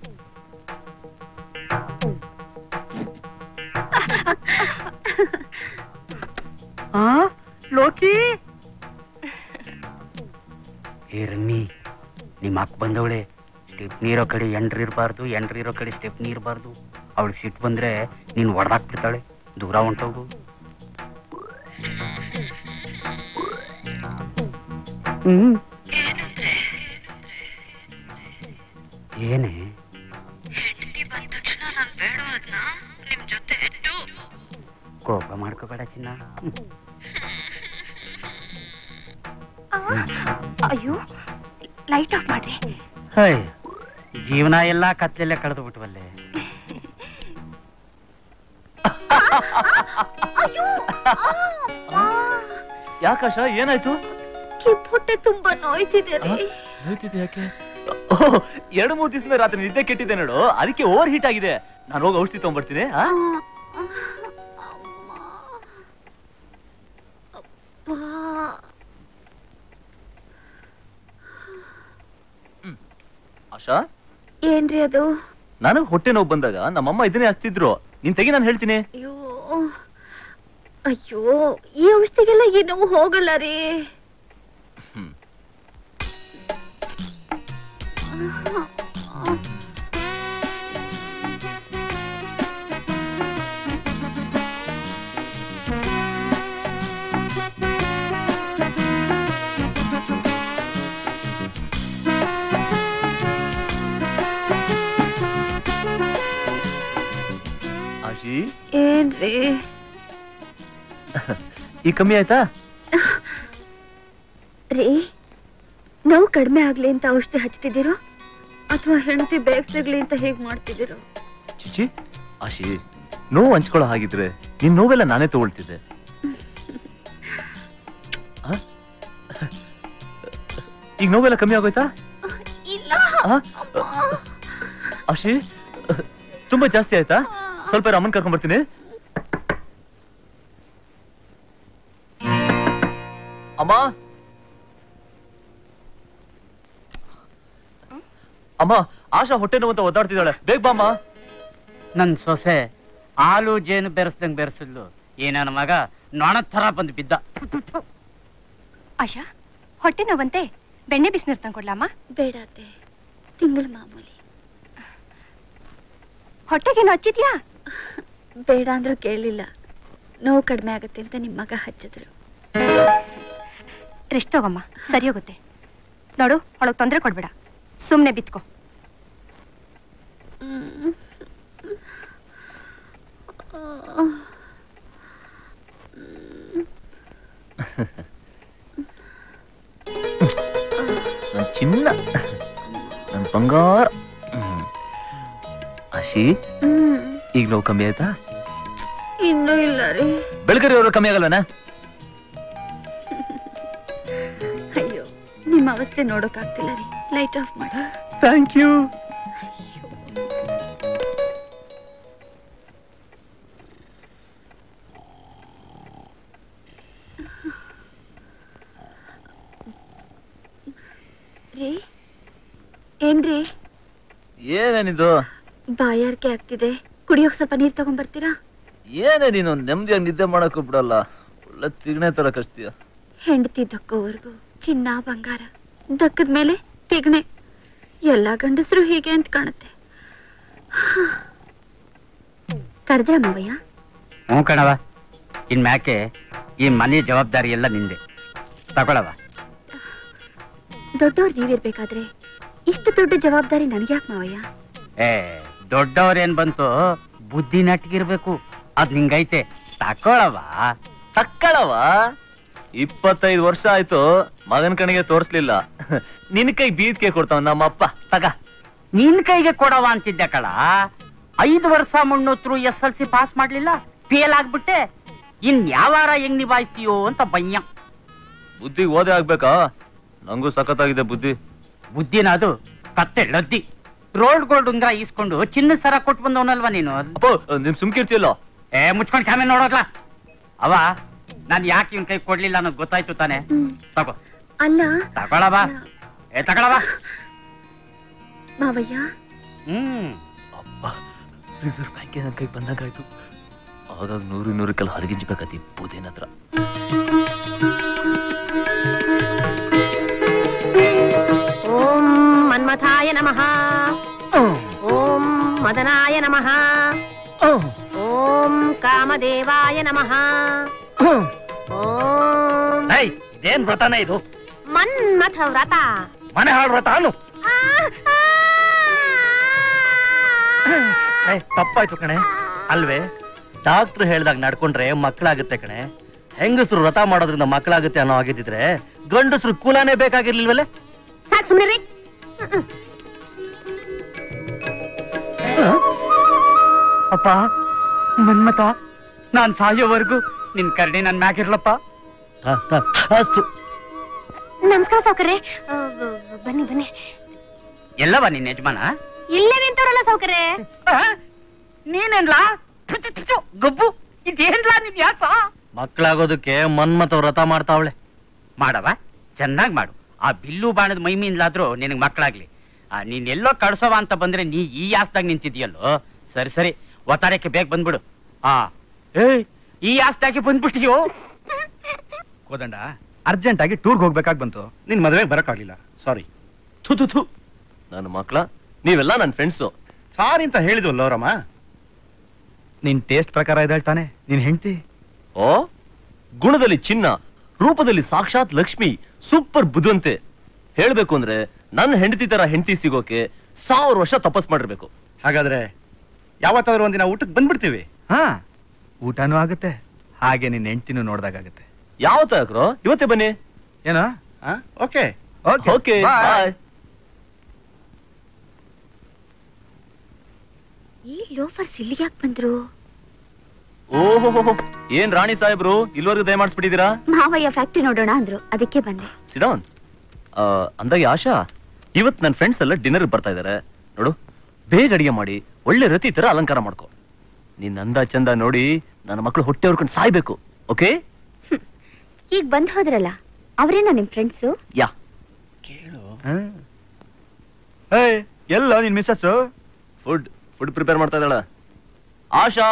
ಆ ಲೋಕಿ ಏ ರಮ್ಮಿ ನಿಮ್ಮ ಅಕ್ಕ ಬಂದವಳೆ ಸ್ಟೆಪ್ ನೀರೋ ಕಡೆ ಎಂಡ್ರ್ ಇರಬಾರ್ದು ಎಂಡ್ರ್ ಇರೋ ಕಡೆ ಸ್ಟೆಪ್ ಇರಬಾರ್ದು ಅವಳಿಗೆ ಸಿಟ್ಟು ಬಂದ್ರೆ ನೀನು ಹೊಡೆದಾಕ್ಬಿಡ್ತಾಳೆ ದೂರ ಹೊಂಟೋಗು ಹ್ಮ್ ಏನೇ ಕೋಪ ಮಾಡ್ಕೋಬೇಡ ಚಿನ್ನ ಅಯ್ಯೋ ಲೈಟ್ ಆಫ್ ಮಾಡ್ರಿ ಹೈ ಜೀವನ ಎಲ್ಲ ಕತ್ಲೆಲ್ಲೇ ಕಳೆದು ಬಿಟ್ವಲ್ಲೇ ಯಾಕಾಶ ಏನಾಯ್ತು ಹೊಟ್ಟೆ ತುಂಬಾ ನೋಯ್ತಿದೆ ರೀ ನೋಯ್ತಿದೆ ಯಾಕೆ ಓಹ್, ಎರಡು ಮೂರು ದಿವಸದಿಂದ ರಾತ್ರಿ ನಿದ್ದೆ ಕೆಟ್ಟಿದೆ ನೋಡು ಅದಕ್ಕೆ ಓವರ್ ಹೀಟ್ ಆಗಿದೆ ನಾನು ಹೋಗಿ ಔಷಧಿ ತಗೊಂಡ್ಬರ್ತೀನಿ ಆ? ಆಶಾ ಏನ್ರಿ ಅದು ನನಗ್ ಹೊಟ್ಟೆ ನೋವು ಬಂದಾಗ ನಮ್ಮಮ್ಮ ಇದನ್ನೇ ಹಚ್ತಿದ್ರು ನೀನ್ ತೆಗಿ ನಾನು ಹೇಳ್ತೀನಿ ಅಯ್ಯೋ ಅಯ್ಯೋ ಈ ಔಷಧಿಗೆಲ್ಲ ಈ ನೋವು ಹೋಗಲ್ಲ ರೀ ಆಶಿ ಏನ್ರಿ ಈ ಕಮ್ಮಿ ಆಯ್ತಾ ರೀ ನೋವು ಕಡಿಮೆ ಆಗ್ಲಿ ಅಂತ ಔಷಧಿ ಹಚ್ತಿದ್ದೀರೋ ಅಥವಾ ಹೆಂಡತಿ ಬೇಗ ಸಿಗ್ಲಿ ಅಂತ ಹೇಗ್ ಮಾಡ್ತಿದ್ದೀರೋ ಚಿಚಿ ಆಶಿ ನೋವು ಹಂಚ್ಕೊಳ್ಳೋ ಹಾಗಿದ್ರೆ ನಿನ್ ನೋವೆಲ್ಲ ನಾನೇ ತಗೊಳ್ತಿದ್ದೆ ಆ? ಈಗ ನೋವೆಲ್ಲ ಕಮ್ಮಿ ಆಗೋಯ್ತಾ ಇಲ್ಲ ಆ? ಆಶಿ ತುಂಬಾ ಜಾಸ್ತಿ ಆಯ್ತಾ ಸ್ವಲ್ಪ ಇರು, ಅಮ್ಮನ್ ಕರ್ಕೊಂಡ್ ಬರ್ತೀನಿ ಅಮ್ಮ ಅಮ್ಮ ಆಶಾ ಹೊಟ್ಟೆ ನೋವು ಅಂತ ಒದ್ದಾಡ್ತಿದ್ದಾಳೆ ಬೇಗ ಬಾ ಅಮ್ಮ ನನ್ ಸೊಸೆ ಹಾಲು ಜೇನು ಬೆರೆಸ್ದಂಗ್ ಬೆರೆಸಿದ್ಲು ಈ ನನ್ನ ಮಗ ನೊಣದ್ ಥರ ಬಂದು ಬಿದ್ದ ಆಶಾ ಹೊಟ್ಟೆ ನೋವಂತೆ ಬೆಣ್ಣೆ ಬಿಸಿನೀರು ತಂದ್ಕೊಡ್ಲಮ್ಮ ಬೇಡ ಅತ್ತೆ ತಿಂಗಳ ಮಾಮೂಲಿ ಹೊಟ್ಟೆಗೇನು ಹಚ್ಚಿದ್ಯಾ ಬೇಡ ಅಂದ್ರೂ ಕೇಳಲಿಲ್ಲ ನೋವು ಕಡಿಮೆ ಆಗುತ್ತೆ ಅಂತ ನಿಮ್ಮ ಮಗ ಹಚ್ಚಿದ್ರು ರೆಸ್ಟ್ ತಗೋಮ್ಮ ಸರಿ ಹೋಗುತ್ತೆ ನೋಡು ಅವಳಗ್ ತೊಂದರೆ ಕೊಡ್ಬೇಡ ಸುಮ್ನೆ ಬಿತ್ಕೋ ನನ್ ಚಿನ್ನ ನನ್ ಬಂಗಾರ ಹ್ಮ್. ಆಶಿ ಈಗ ನೋವು ಕಮ್ಮಿ ಆಯ್ತಾ ಇನ್ನೂ ಇಲ್ಲ ರೀ ಬೆಳಗರಿ ಅವರು ಕಮ್ಮಿ ಆಗಲ್ವನಾ ಅಯ್ಯೋ ನಿಮ್ಮ ಅವಸ್ಥೆ ನೋಡೋಕ್ಕಾಗ್ತಿಲ್ಲ ರೀ ಲೈಟ್ ಆಫ್ ಮಾಡಿ ಥ್ಯಾಂಕ್ ಯು ರೀ ಏನ್ರಿ ಏನೇನಿದು ಬಾಯಾರಿಕೆ ಆಗ್ತಿದೆ ಕುಡಿಯೋಕ್ ಸ್ವಲ್ಪ ನೀರ್ ತಗೊಂಡ್ಬರ್ತೀರಾ ಏನೇ ನೀನು ನೆಮ್ಮದಿಯಾಗಿ ನಿದ್ದೆ ಮಾಡಕ್ ಬಿಡಲ್ಲ ಒಳ್ಳೆ ತಿಗಣೆ ತರ ಕಚ್ತೀಯ ಹೆಂಡತಿ ದಕ್ಕೋವರೆಗೂ ಚಿನ್ನ ಬಂಗಾರ ದಕ್ಕದ ಮೇಲೆ ತಿಗ್ಣೆ ಎಲ್ಲಾ ಗಂಡಸರು ಹೀಗೆ ಅಂತ ಕಾಣುತ್ತೆ ಕರೆದ್ರೆ ಮಾವಯ್ಯ ಹ್ಞೂ ಕಣವ ಇನ್ ಮ್ಯಾಕೆ ಈ ಮನೆ ಜವಾಬ್ದಾರಿ ಎಲ್ಲ ನಿಂದೆ ತಗೊಳವ ದೊಡ್ಡವ್ರು ನೀವಿರ್ಬೇಕಾದ್ರೆ ಇಷ್ಟು ದೊಡ್ಡ ಜವಾಬ್ದಾರಿ ನನಗ್ಯಾಕ್ ಮಾವಯ್ಯ ಏ ದೊಡ್ಡವ್ರೇನ್ ಬಂತು ಬುದ್ಧಿ ನಟ್ಗಿರ್ಬೇಕು ಅದ್ ನಿಂಗೈತೆ ತಕೊಳವ ತಕ್ಕಳವ ಇಪ್ಪತ್ತೈದು ವರ್ಷ ಆಯ್ತು ಮಗನ್ ಕಣಿಗೆ ತೋರ್ಸ್ಲಿಲ್ಲ ನಿನ್ ಕೈ ಬೀದ್ಕೆ ಕೊಡ್ತಾವ ನಮ್ಮಪ್ಪ ತಗ ನಿನ್ ಕೈಗೆ ಕೊಡವ ಅಂತಿದ್ದೆ ಕಳ ಐದು ವರ್ಷ ಮುನ್ನೂತ್ರು ಎಸ್ ಎಲ್ ಸಿ ಪಾಸ್ ಮಾಡ್ಲಿಲ್ಲ ಫೇಲ್ ಆಗ್ಬಿಟ್ಟೆ ಇನ್ ಯಾವಾರ ಹೆಂಗ್ ನಿಭಾಯಿಸ್ತೀಯೋ ಅಂತ ಭಯ ಬುದ್ಧಿ ಓದೇ ಆಗ್ಬೇಕಾ ನಂಗೂ ಸಖತ್ತಾಗಿದೆ ಬುದ್ಧಿ ಬುದ್ಧಿನ ಅದು ಕತ್ತೆ ಲದ್ದಿ ರೋಲ್ಡ್ ಗೋಲ್ಡ್ ಉಂಗ್ರ ಈಸ್ಕೊಂಡು ಚಿನ್ನ ಸರ ಕೊಟ್ಟು ಬಂದವನಲ್ವಾ ನೀನು ಅಪ್ಪ ನಿಮ್ ಸುಮ್ಕಿರ್ತಿಯಲ್ಲ ಏ ಮುಚ್ಕೊಂಡ್ ಕ್ಯಾಮೆ ನೋಡೋಗ್ಲ ಅವ ನಾನ್ ಯಾಕೆ ಇವನ್ ಕೈ ಕೊಡ್ಲಿಲ್ಲ ಅನ್ನೋದು ಗೊತ್ತಾಯ್ತು ತಾನೆ ತಗೋ ಅಲ್ಲ ತಗೊಳವ ಏ ತಗೊಳವ ಮಾವಯ್ಯ ಹ್ಮ್ ರಿಸರ್ವ್ ಬ್ಯಾಂಕ್ ನನ್ ಕೈ ಬಂದಾಗಾಯ್ತು ಆಗಾಗ ನೂರು ನೂರು ಕಲ್ ಹರಿಗಿಂಚ್ಬೇಕತಿ ಬುದ್ಧಿನ ಹತ್ರ ಓಂ ಮನ್ಮಥಾಯ ನಮಃ ಓಂ ಮದನಾಯ ನಮಃ ಓಂ ಕಾಮದೇವಾಯ ನಮಃ ಓಂ ಇದೇನ್ ವ್ರತನೇ ಇದು ಮನ್ಮಥ ವ್ರತ ಮನೆ ಹಾಳು ವ್ರತ ಅನ್ನು ಏ, ತಪ್ಪಾಯ್ತು ಕಣೆ ಅಲ್ವೇ ಡಾಕ್ಟ್ರು ಹೇಳ್ದಾಗ ನಡ್ಕೊಂಡ್ರೆ ಮಕ್ಕಳಾಗುತ್ತೆ ಕಣೆ ಹೆಂಗಸರು ವ್ರತ ಮಾಡೋದ್ರಿಂದ ಮಕ್ಕಳಾಗುತ್ತೆ ಅನ್ನೋ ಆಗಿದ್ದಿದ್ರೆ ಗಂಡಸರು ಕುಲಾನೇ ಬೇಕಾಗಿರ್ಲಿಲ್ವಲ್ಲೇ ಸಾಕ್ ಸುಮ್ನೆ ರೀ ಅಪ್ಪ ಮನ್ಮತ ನಾನ್ ಸಾಯೋವರೆಗೂ ನಿನ್ ಕರ್ಣಿ ನನ್ ಮ್ಯಾಗಿರ್ಲಪ್ಪ ಅಷ್ಟು ನಮಸ್ಕಾರ ಸಾವ್ಕರ್ರೆ ಆ, ಬ- ಬನ್ನಿ ಬನ್ನಿ ಎಲ್ಲವ ನಿನ್ ಯಜಮಾನ ಇಲ್ಲೇ ನಿಂತವ್ರಲ್ಲ ಸಾವ್ಕರ್ರೆ ನೀನೇನ್ಲಾ ಗಬ್ಬು ಇದೇನ್ಲಾ ನಿನ್ ಯಾಸ ಮಕ್ಕಳಾಗೋದಕ್ಕೆ ಮನ್ಮತ ವ್ರತ ಮಾಡ್ತಾವಳೆ ಮಾಡವ ಚೆನ್ನಾಗ್ ಮಾಡು ಆ ಬಿಲ್ಲು ಬಾಣದ ಮೈಮೀನ್ಲಾದ್ರೂ ನಿನಗ್ ಮಕ್ಕಳಾಗ್ಲಿ ಆ, ನೀನ್ ಎಲ್ಲೋ ಕಳ್ಸೋವ ಅಂತ ಬಂದ್ರೆ ನೀ ಈ ಆಸ್ದಾಗ ನಿಂತಿದ್ಯಲ್ಲೋ ಸರಿ ಸರಿ ಒತ್ತಾರಕ್ಕೆ ಬೇಗ ಬಂದ್ಬಿಡು ಆ ಏಯ್ ಈ ಆಸ್ತಾಗೆ ಬಂದ್ಬಿಟ್ಟಿಯೋ ಕೋದಂಡ ಅರ್ಜೆಂಟ್ ಆಗಿ ಟೂರ್ಗೆ ಹೋಗ್ಬೇಕಾಗ್ ಬಂತು ನಿನ್ ಮದುವೆಗೆ ಬರಕ್ಕಾಗ್ಲಿಲ್ಲ ಸಾರಿ ಥು ಥು ಥು ನನ್ನ ಮಕ್ಳ ನೀವೆಲ್ಲ ನನ್ನ ಫ್ರೆಂಡ್ಸು ಸಾರಿ ಅಂತ ಹೇಳಿದ್ವಲ್ಲ ಅವರಮ್ಮ ನಿನ್ ಟೇಸ್ಟ್ ಪ್ರಕಾರ ಇದೆ ತಾನೆ ನೀನ್ ಹೆಂಡ್ತಿ ಓ ಗುಣದಲ್ಲಿ ಚಿನ್ನ ರೂಪದಲ್ಲಿ ಸಾಕ್ಷಾತ್ ಲಕ್ಷ್ಮಿ ಸೂಪರ್ ಬುದ್ಧಂತೆ ಹೇಳ್ಬೇಕು ಅಂದ್ರೆ ನನ್ನ ಹೆಂಡತಿ ತರ ಹೆಂಡತಿ ಸಿಗೋಕೆ ಸಾವಿರ ವರ್ಷ ತಪಸ್ ಮಾಡಿರ್ಬೇಕು ಹಾಗಾದ್ರೆ ಯಾವತ್ತಾದ್ರೂ ಒಂದಿನ ಊಟಕ್ಕೆ ಬಂದ್ಬಿಡ್ತೀವಿ ಹಾ ಊಟನೂ ಆಗುತ್ತೆ ಹಾಗೆ ನಿನ್ ಹೆಂಡ್ತಿನೂ ನೋಡ್ದಾಗತ್ತೆ ಯಾವತ್ತ ಯಾಕ್ರೋ ಇವತ್ತೇ ಬನ್ನಿ ಏನೋ ಓಕೆ ಓಕೆ ಬಾಯ್ ಈ ಲೋಫರ್ಸ್ ಇಲ್ಲಿಗೆ ಯಾಕೆ ಬಂದ್ರು ಓಹೋ ಏನ್ ರಾಣಿ ಸಾಹೇಬ್ರು ಇಲ್ವರೆಗೂ ದಯಮಾಡಿಸ್ಬಿಟ್ಟಿದ್ದೀರಾ ಮಾವಯ್ಯ ಫ್ಯಾಕ್ಟ್ರಿ ನೋಡೋಣ ಅಂದ್ರು ಅದಕ್ಕೆ ಬಂದೆ ಸಿಡೌನ್ ಅಂದಾಗೆ ಆಶಾ ಇವತ್ ನನ್ನ ಫ್ರೆಂಡ್ಸ್ ಎಲ್ಲ ಡಿನ್ನರ್ ಬರ್ತಾ ಇದಾರೆ ನೋಡು ಬೇಗ ಅಡಿಗೆ ಮಾಡಿ ಒಳ್ಳೆ ರತಿ ತರ ಅಲಂಕಾರ ಮಾಡ್ಕೊ ನಿನ್ ಅಂದ ಚಂದ ನೋಡಿ ನನ್ನ ಮಕ್ಕಳು ಹೊಟ್ಟೆ ಹೊರ್ಕೊಂಡು ಸಾಯ್ಬೇಕು ಓಕೆ ಈಗ ಬಂದ್ ಹೋದ್ರಲ್ಲ ಅವರೇನಾ ನಿಮ್ ಫ್ರೆಂಡ್ಸು ಯಾ ಏಯ್ ಎಲ್ಲ ನಿನ್ ಮಿಸ್ಸಸ್ ಫುಡ್ ಫುಡ್ ಪ್ರಿಪೇರ್ ಮಾಡ್ತಾ ಇದ್ದಾಳ ಆಶಾ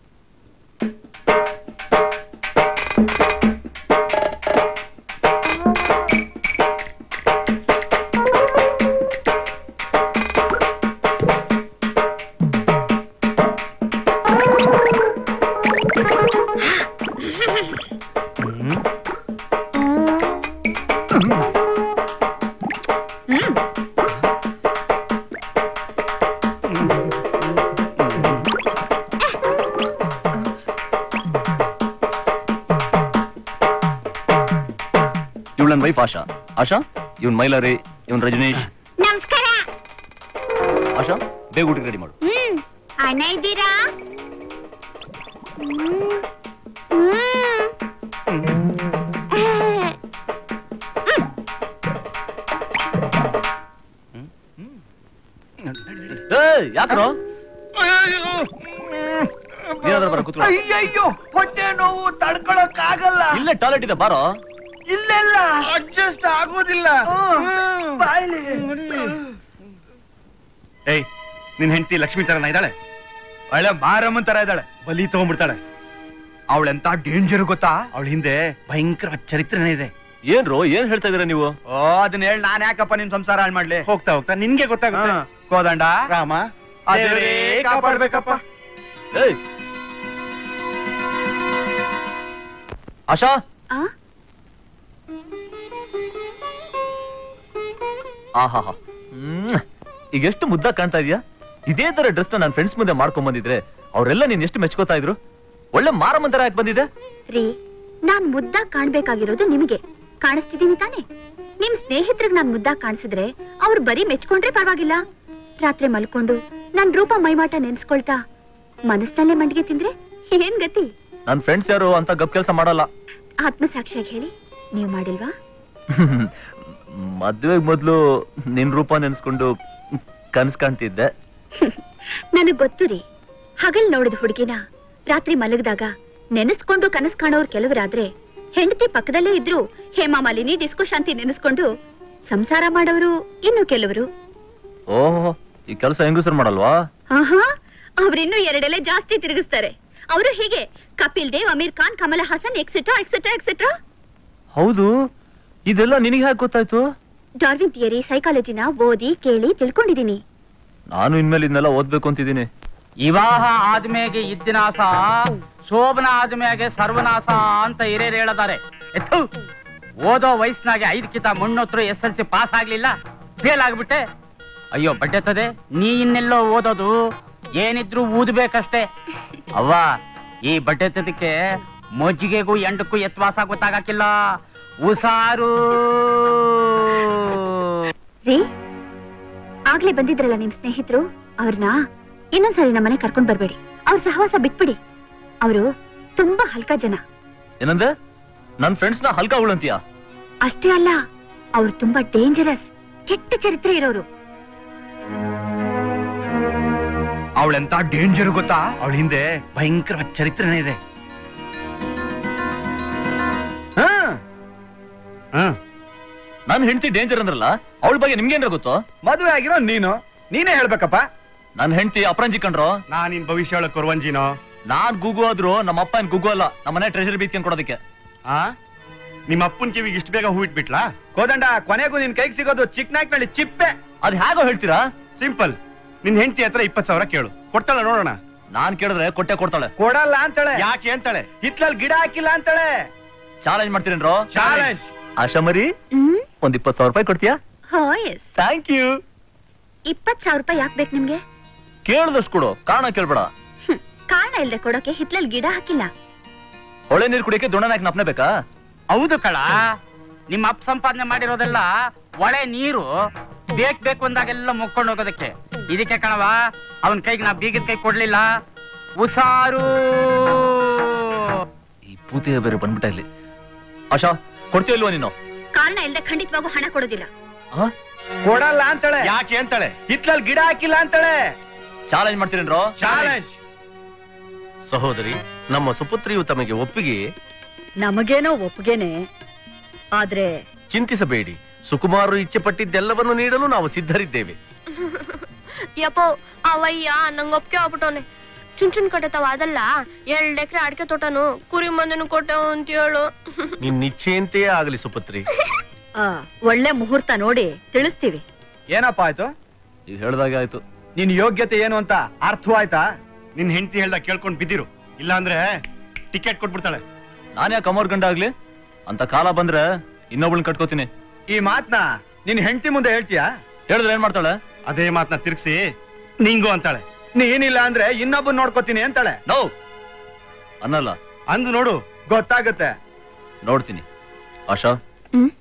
ಇವಳು ನನ್ನ ವೈಫ್ ಆಶಾ ಆಶಾ ಇವನ್ ಮೈಲಾರಿ ಇವನ್ ರಜನೀಶ್ ನಮಸ್ಕಾರ ಆಶಾ ಬೇಗ ಊಟಕ್ಕೆ ರೆಡಿ ಮಾಡು ಹ್ಮ್ ಅಣ್ಣ ಇದ್ದೀರಾ ಏಯ್ ಯಾಕ್ರೋ ಏನಾದ್ರೂ ಬರ ಕೂತ್ಕೊ ಅಯ್ಯಯ್ಯೋ ಹೊಟ್ಟೆ ನೋವು ತಡ್ಕೊಳಕ್ ಆಗಲ್ಲ ಇಲ್ಲೇ ಟಾಯ್ಲೆಟ್ ಇದೆ ಬಾರೋ ಇಲ್ಲೆಲ್ಲ ಅಡ್ಜಸ್ಟ್ ಆಗೋದಿಲ್ಲ ಬಾಯ್ಲಿ ಏಯ್ ನಿನ್ ಹೆಂಡತಿ ಲಕ್ಷ್ಮಿ ತರನ ಇದ್ದಾಳೆ ಒಳ್ಳೆ ಮಾರಮ್ಮನ್ ತರ ಇದ್ದಾಳೆ ಬಲಿ ತಗೊಂಡ್ಬಿಡ್ತಾಳೆ ಅವಳೆಂತ ಡೇಂಜರ್ ಗೊತ್ತಾ ಅವಳ ಹಿಂದೆ ಭಯಂಕರ ಚರಿತ್ರೆನೇ ಇದೆ ಏನ್ರೋ ಏನ್ ಹೇಳ್ತಾ ಇದೀರ ನೀವು ಓ ಅದನ್ನ ಹೇಳಿ ನಾನ್ ಯಾಕಪ್ಪ ನಿನ್ ಸಂಸಾರ ಹಾಳು ಮಾಡ್ಲಿ ಹೋಗ್ತಾ ಹೋಗ್ತಾ ನಿನ್ಗೆ ಗೊತ್ತಾಗುತ್ತೆ ಕೋದಂಡ ರಾಮ ದೇವ್ರೇ ಕಾಪಾಡ್ಬೇಕಪ್ಪ ಏಯ್ ಆಶಾ ಆ? ಆಹಾಹಾ ಹ್ಮ್. ಈಗ ಎಷ್ಟು ಮುದ್ದ ಕಾಣ್ತಾ ಇದೀಯಾ ಇದೇ ತರ ಡ್ರೆಸ್ ನನ್ನ ಫ್ರೆಂಡ್ಸ್ ಮುಂದೆ ಮಾಡ್ಕೊಂಡ್ ಬಂದಿದ್ರೆ ಅವರೆಲ್ಲ ನೀನ್ ಎಷ್ಟು ಮೆಚ್ಕೋತಾ ಇದ್ರು ಒಳ್ಳೆ ಮಾರಮ್ಮನ್ ತರ ಯಾಕೆ ಬಂದಿದೆ ರೀ ನಾನ್ ಮುದ್ದಾಗ್ ಕಾಣ್ಬೇಕಾಗಿರೋದು ನಿಮಗೆ ಕಾಣಿಸ್ತಿದ್ದೀನಿ ತಾನೆ ನಿಮ್ ಸ್ನೇಹಿತರಿಗೆ ನಾನ್ ಮುದ್ದಾಗ್ ಕಾಣಿಸಿದ್ರೆ ಅವ್ರು ಬರೀ ಮೆಚ್ಕೊಂಡ್ರೆ ಪರವಾಗಿಲ್ಲ ರಾತ್ರಿ ಮಲ್ಕೊಂಡು ನನ್ ರೂಪ ಮೈಮಾಟ ನೆನ್ಸ್ಕೊಳ್ತಾ ಮನಸ್ನಲ್ಲೇ ಮಂಡಿಗೆ ತಿಂದ್ರೆ ಏನ್ ಗತಿ ನನ್ ಫ್ರೆಂಡ್ಸ್ ಯಾರು ಅಂತ ಗಪ್ ಕೆಲಸ ಮಾಡಲ್ಲ ಆತ್ಮಸಾಕ್ಷಿಯಾಗಿ ಹೇಳಿ ನೀವ್ ಮಾಡಿಲ್ವಾ ಮದ್ವೆಗ್ ಮೊದ್ಲು ನಿನ್ ರೂಪ ನೆನ್ಸ್ಕೊಂಡು ಕನ್ಸ್ ಕಾಣ್ತಿದ್ದೆ ನನಗ್ ಗೊತ್ತು ರೀ ಹಗಲ್ ನೋಡಿದ ಹುಡುಗಿನ ರಾತ್ರಿ ಮಲಗಿದಾಗ ನೆನೆಸ್ಕೊಂಡು ಕನಸ್ ಕಾಣೋರ್ ಕೆಲವರಾದ್ರೆ ಹೆಂಡತಿ ಪಕ್ಕದಲ್ಲೇ ಇದ್ರು ಹೇಮಾ ಮಾಲಿನಿ ಡಿಸ್ಕೋ ಶಾಂತಿ ನೆನೆಸ್ಕೊಂಡು ಸಂಸಾರ ಮಾಡೋರು ಇನ್ನು ಕೆಲವರು ಓಹೋ ಈ ಕೆಲಸ ಹೆಂಗಸರು ಮಾಡಲ್ವಾ ಆಹಾ ಅವ್ರಿನ್ನೂ ಎರಡೆಲೆ ಜಾಸ್ತಿ ತಿರುಗಿಸ್ತಾರೆ ಅವರು ಹೀಗೆ Kapil Dev Aamir Khan Kamal Haasan etcetera etcetera etcetera ಹೌದು ಇದೆಲ್ಲ ನಿನಗೆ ಹೇಗೆ ಗೊತ್ತಾಯ್ತು ಡಾರ್ವಿನ್ ಥಿಯರಿ ಸೈಕಾಲಜಿನ ಓದಿ ಕೇಳಿ ತಿಳ್ಕೊಂಡಿದೀನಿ ನಾನು ಇನ್ಮೇಲೆ ಇದನ್ನೆಲ್ಲ ಓದ್ಬೇಕು ಅಂತಿದ್ದೀನಿ ವಿವಾಹ ಆದ್ಮೇಗೆ ಇದ್ದಿನಾಸ ಶೋಭನ ಆದ್ಮೇಗೆ ಸರ್ವನಾಶ ಅಂತ ಹಿರಿಯರು ಹೇಳದಾರೆ ಎತ್ತು ಓದೋ ವಯಸ್ಸಿನಾಗೆ ಐದಕ್ಕಿಂತ ಮುನ್ನೊತ್ತರು ಎಸ್ ಎಲ್ ಸಿ ಪಾಸ್ ಆಗ್ಲಿಲ್ಲ ಫೇಲ್ ಆಗ್ಬಿಟ್ಟೆ ಅಯ್ಯೋ ಬಡ್ಡೆತದೆ ನೀ ಇನ್ನೆಲ್ಲೋ ಓದೋದು ಏನಿದ್ರು ಊದ್ಬೇಕಷ್ಟೇ ಅವ್ವ ಈ ಬಡ್ಡೆತದಕ್ಕೆ ಮಜ್ಜಿಗೆಗೂ ಎಂಡಕ್ಕೂ ಎತ್ವಾಸ ಗೊತ್ತಾಗಕ್ಕಿಲ್ಲ ಉಸಾರು ರೀ ಆಗ್ಲೇ ಬಂದಿದ್ರಲ್ಲ ನಿಮ್ ಸ್ನೇಹಿತರು ಅವ್ರನ್ನ ಇನ್ನೊಂದ್ಸರಿ ನಮ್ಮನೆ ಕರ್ಕೊಂಡ್ ಬರ್ಬೇಡಿ ಅವ್ರ ಸಹವಾಸ ಬಿಟ್ಬಿಡಿ ಅವರು ತುಂಬಾ ಹಲ್ಕ ಜನ ಏನಂದೆ ನನ್ ಫ್ರೆಂಡ್ಸ್ ನ ಹಲ್ಕ ಉಳಂತೀಯ ಅಷ್ಟೇ ಅಲ್ಲ ಅವ್ರು ತುಂಬಾ ಡೇಂಜರಸ್ ಕೆಟ್ಟ ಚರಿತ್ರೆ ಇರೋರು ಅವಳೆಂತ ಡೇಂಜರ್ ಗೊತ್ತಾ ಅವಳ ಹಿಂದೆ ಭಯಂಕರ ಚರಿತ್ರೆನೇ ಇದೆ ನನ್ ಹೆಂಡತಿ ಡೇಂಜರ್ ಅಂದ್ರಲ್ಲ ಅವಳ ಬಗ್ಗೆ ನಿಮ್ಗೇನ್ರ ಗೊತ್ತು ಮದುವೆ ಆಗಿರೋ ನೀನು ನೀನೇ ಹೇಳ್ಬೇಕಪ್ಪ ನನ್ ಹೆಂಡತಿ ಅಪರಂಜಿ ಕಂಡ್ರು ನಾ ನಿನ್ ಭವಿಷ್ಯ ಹೇಳಕ್ ಕೊರ್ವಂಜಿನೋ ನಾನ್ ಗುಗು ಆದ್ರು ನಮ್ಮ ಅಪ್ಪ ಏನ್ ಗುಗು ಅಲ್ಲ ನಮ್ಮನೆ ಟ್ರೆಜರಿ ಬೀತ್ಕೊಂಡ್ ಕೊಡೋದಕ್ಕೆ ಆ ನಿಮ್ಮ ಅಪ್ಪನ್ ಕಿವಿಗೆ ಇಷ್ಟು ಬೇಗ ಹೂ ಇಟ್ಬಿಟ್ಲಾ ಕೋದಂಡ ಕೊನೆಗೂ ನಿನ್ ಕೈಗೆ ಸಿಗೋದು ಚಿಕ್ಕ ನಾಯ್ಕನಲ್ಲಿ ಚಿಪ್ಪೆ ಅದ್ ಹೇಗೋ ಹೇಳ್ತೀರಾ ಸಿಂಪಲ್ ನಿನ್ ಹೆಂಡತಿ ಹತ್ರ ಇಪ್ಪತ್ ಸಾವಿರ ಕೇಳು ಕೊಡ್ತಾಳ ನೋಡೋಣ ನಾನ್ ಕೇಳಿದ್ರೆ ಕೊಟ್ಟೆ ಕೊಡ್ತಾಳೆ ಕೊಡಲ್ಲ ಅಂತಾಳೆ ಯಾಕೆ ಅಂತಾಳೆ ಹಿತ್ಲಲ್ಲಿ ಗಿಡ ಹಾಕಿಲ್ಲ ಅಂತಾಳೆ ಚಾಲೆಂಜ್ ಮಾಡ್ತೀರೇನ್ರೋ ಚಾಲೆಂಜ್ ಆಶಾ ಮರಿ ಒಂದ್ ಇಪ್ಪತ್ ಸಾವಿರ ರೂಪಾಯಿ ಕೊಡ್ತೀಯಾ ಹೋ ಎಸ್ ಥ್ಯಾಂಕ್ ಯು ಇಪ್ಪತ್ ಸಾವಿರ ರೂಪಾಯಿ ಯಾಕೆ ಬೇಕು ನಿಮ್ಗೆ ಕೇಳ್ದಷ್ಟು ಕೊಡು ಕಾರಣ ಕೇಳ್ಬೇಡ ಹ್ಮ್. ಕಾರಣ ಇಲ್ದೆ ಕೊಡೋಕೆ ಹಿತ್ಲಲ್ಲಿ ಗಿಡ ಹಾಕಿಲ್ಲ ಹೊಳೆ ನೀರ್ ಕುಡಿಯಕ್ಕೆ ದೊಣ್ಣನಾಕ್ ನಪ್ನೇಬೇಕಾ ಹೌದು ಕಳ ನಿಮ್ಮ ಅಪ್ಪ ಸಂಪಾದನೆ ಮಾಡಿರೋದೆಲ್ಲ ಒಳೆ ನೀರು ಬೇಕ್ ಬೇಕು ಅಂದಾಗೆಲ್ಲ ಮುಕ್ಕೊಂಡು ಹೋಗೋದಕ್ಕೆ ಇದಕ್ಕೆ ಕಣವ ಅವನ್ ಕೈಗೆ ನಾ ಬೀಗದ ಕೈ ಕೊಡ್ಲಿಲ್ಲ ಉಸಾರು ಈ ಪೂತಿಯ ಬೇರೆ ಬಂದ್ಬಿಟ್ಟ ಇಲ್ಲಿ ಆಶಾ ಕೊಡ್ತೀಯ ಇಲ್ವಾ ನೀನು ಕಾರಣ ಇಲ್ದೆ ಖಂಡಿತವಾಗೂ ಹಣ ಕೊಡೋದಿಲ್ಲ ಕೊಡಲ್ಲ ಅಂತಾಳೆ ಯಾಕೆ ಅಂತಾಳೆ ಹಿತ್ಲಲ್ಲಿ ಗಿಡ ಹಾಕಿಲ್ಲ ಅಂತಾಳೆ ಚಾಲೆಂಜ್ ಮಾಡ್ತೀರೇನ್ರೋ ಚಾಲೆಂಜ್ ಸಹೋದರಿ ನಮ್ಮ ಸುಪುತ್ರಿಯು ತಮಗೆ ಒಪ್ಪಿಗೆ ನಮಗೇನೋ ಒಪ್ಪಿಗೆನೆ ಆದ್ರೆ ಚಿಂತಿಸಬೇಡಿ ಸುಕುಮಾರರು ಇಚ್ಛೆ ಪಟ್ಟಿದ್ದೆಲ್ಲವನ್ನು ನೀಡಲು ನಾವು ಸಿದ್ಧರಿದ್ದೇವೆ ಯಪ್ಪೋ ಅವಯ್ಯ ನಂಗ್ ಒಪ್ಕೆ ಆಗ್ಬಿಟ್ಟವನೆ ಚುನ್ ಚುನ್ ಕಟ್ಟತಾವ ಅದಲ್ಲ ಎರಡ್ ಎಕರೆ ಅಡಿಕೆ ತೋಟನು ಕುರಿ ಮಂದನು ಕೊಟ್ಟವು ಅಂತ ಹೇಳು ನಿನ್ ನಿಶ್ಚೆಯಂತೆಯೇ ಆಗಲಿ ಸುಪುತ್ರಿ ಆ, ಒಳ್ಳೆ ಮುಹೂರ್ತ ನೋಡಿ ತಿಳಿಸ್ತೀವಿ ಏನಪ್ಪ ಆಯ್ತು ಈಗ ಹೇಳ್ದಾಗೆ ಆಯ್ತು ನಿನ್ ಯೋಗ್ಯತೆ ಏನು ಅಂತ ಅರ್ಥವಾಯ್ತಾ ನಿನ್ ಹೆಂಡತಿ ಹೇಳ್ದ ಕೇಳ್ಕೊಂಡ್ ಬಿದ್ದಿರು ಇಲ್ಲಾಂದ್ರೆ ಟಿಕೆಟ್ ಕೊಟ್ಬಿಡ್ತಾಳೆ ನಾನ್ ಯಾಕೆ ಅಮೋರ್ ಗಂಡ ಆಗ್ಲಿ ಅಂತ ಕಾಲ ಬಂದ್ರೆ ಇನ್ನೊಬ್ಳನ್ ಕಟ್ಕೋತೀನಿ ಈ ಮಾತ್ನ ನಿನ್ ಹೆಂಡತಿ ಮುಂದೆ ಹೇಳ್ತೀಯಾ ಹೇಳಿದ್ರೆ ಏನ್ ಮಾಡ್ತಾಳೆ ಅದೇ ಮಾತ್ನ ತಿರ್ಗ್ಸಿ ನಿಂಗು ಅಂತಾಳೆ ನೀನಿಲ್ಲ ಅಂದ್ರೆ ಇನ್ನೊಬ್ಬನ್ ನೋಡ್ಕೋತೀನಿ ಅಂತಾಳೆ ನೋ ಅನ್ನಲ್ಲ ಅಂದು ನೋಡು ಗೊತ್ತಾಗುತ್ತೆ ನೋಡ್ತೀನಿ ಆಶಾ ಹ್ಮ್?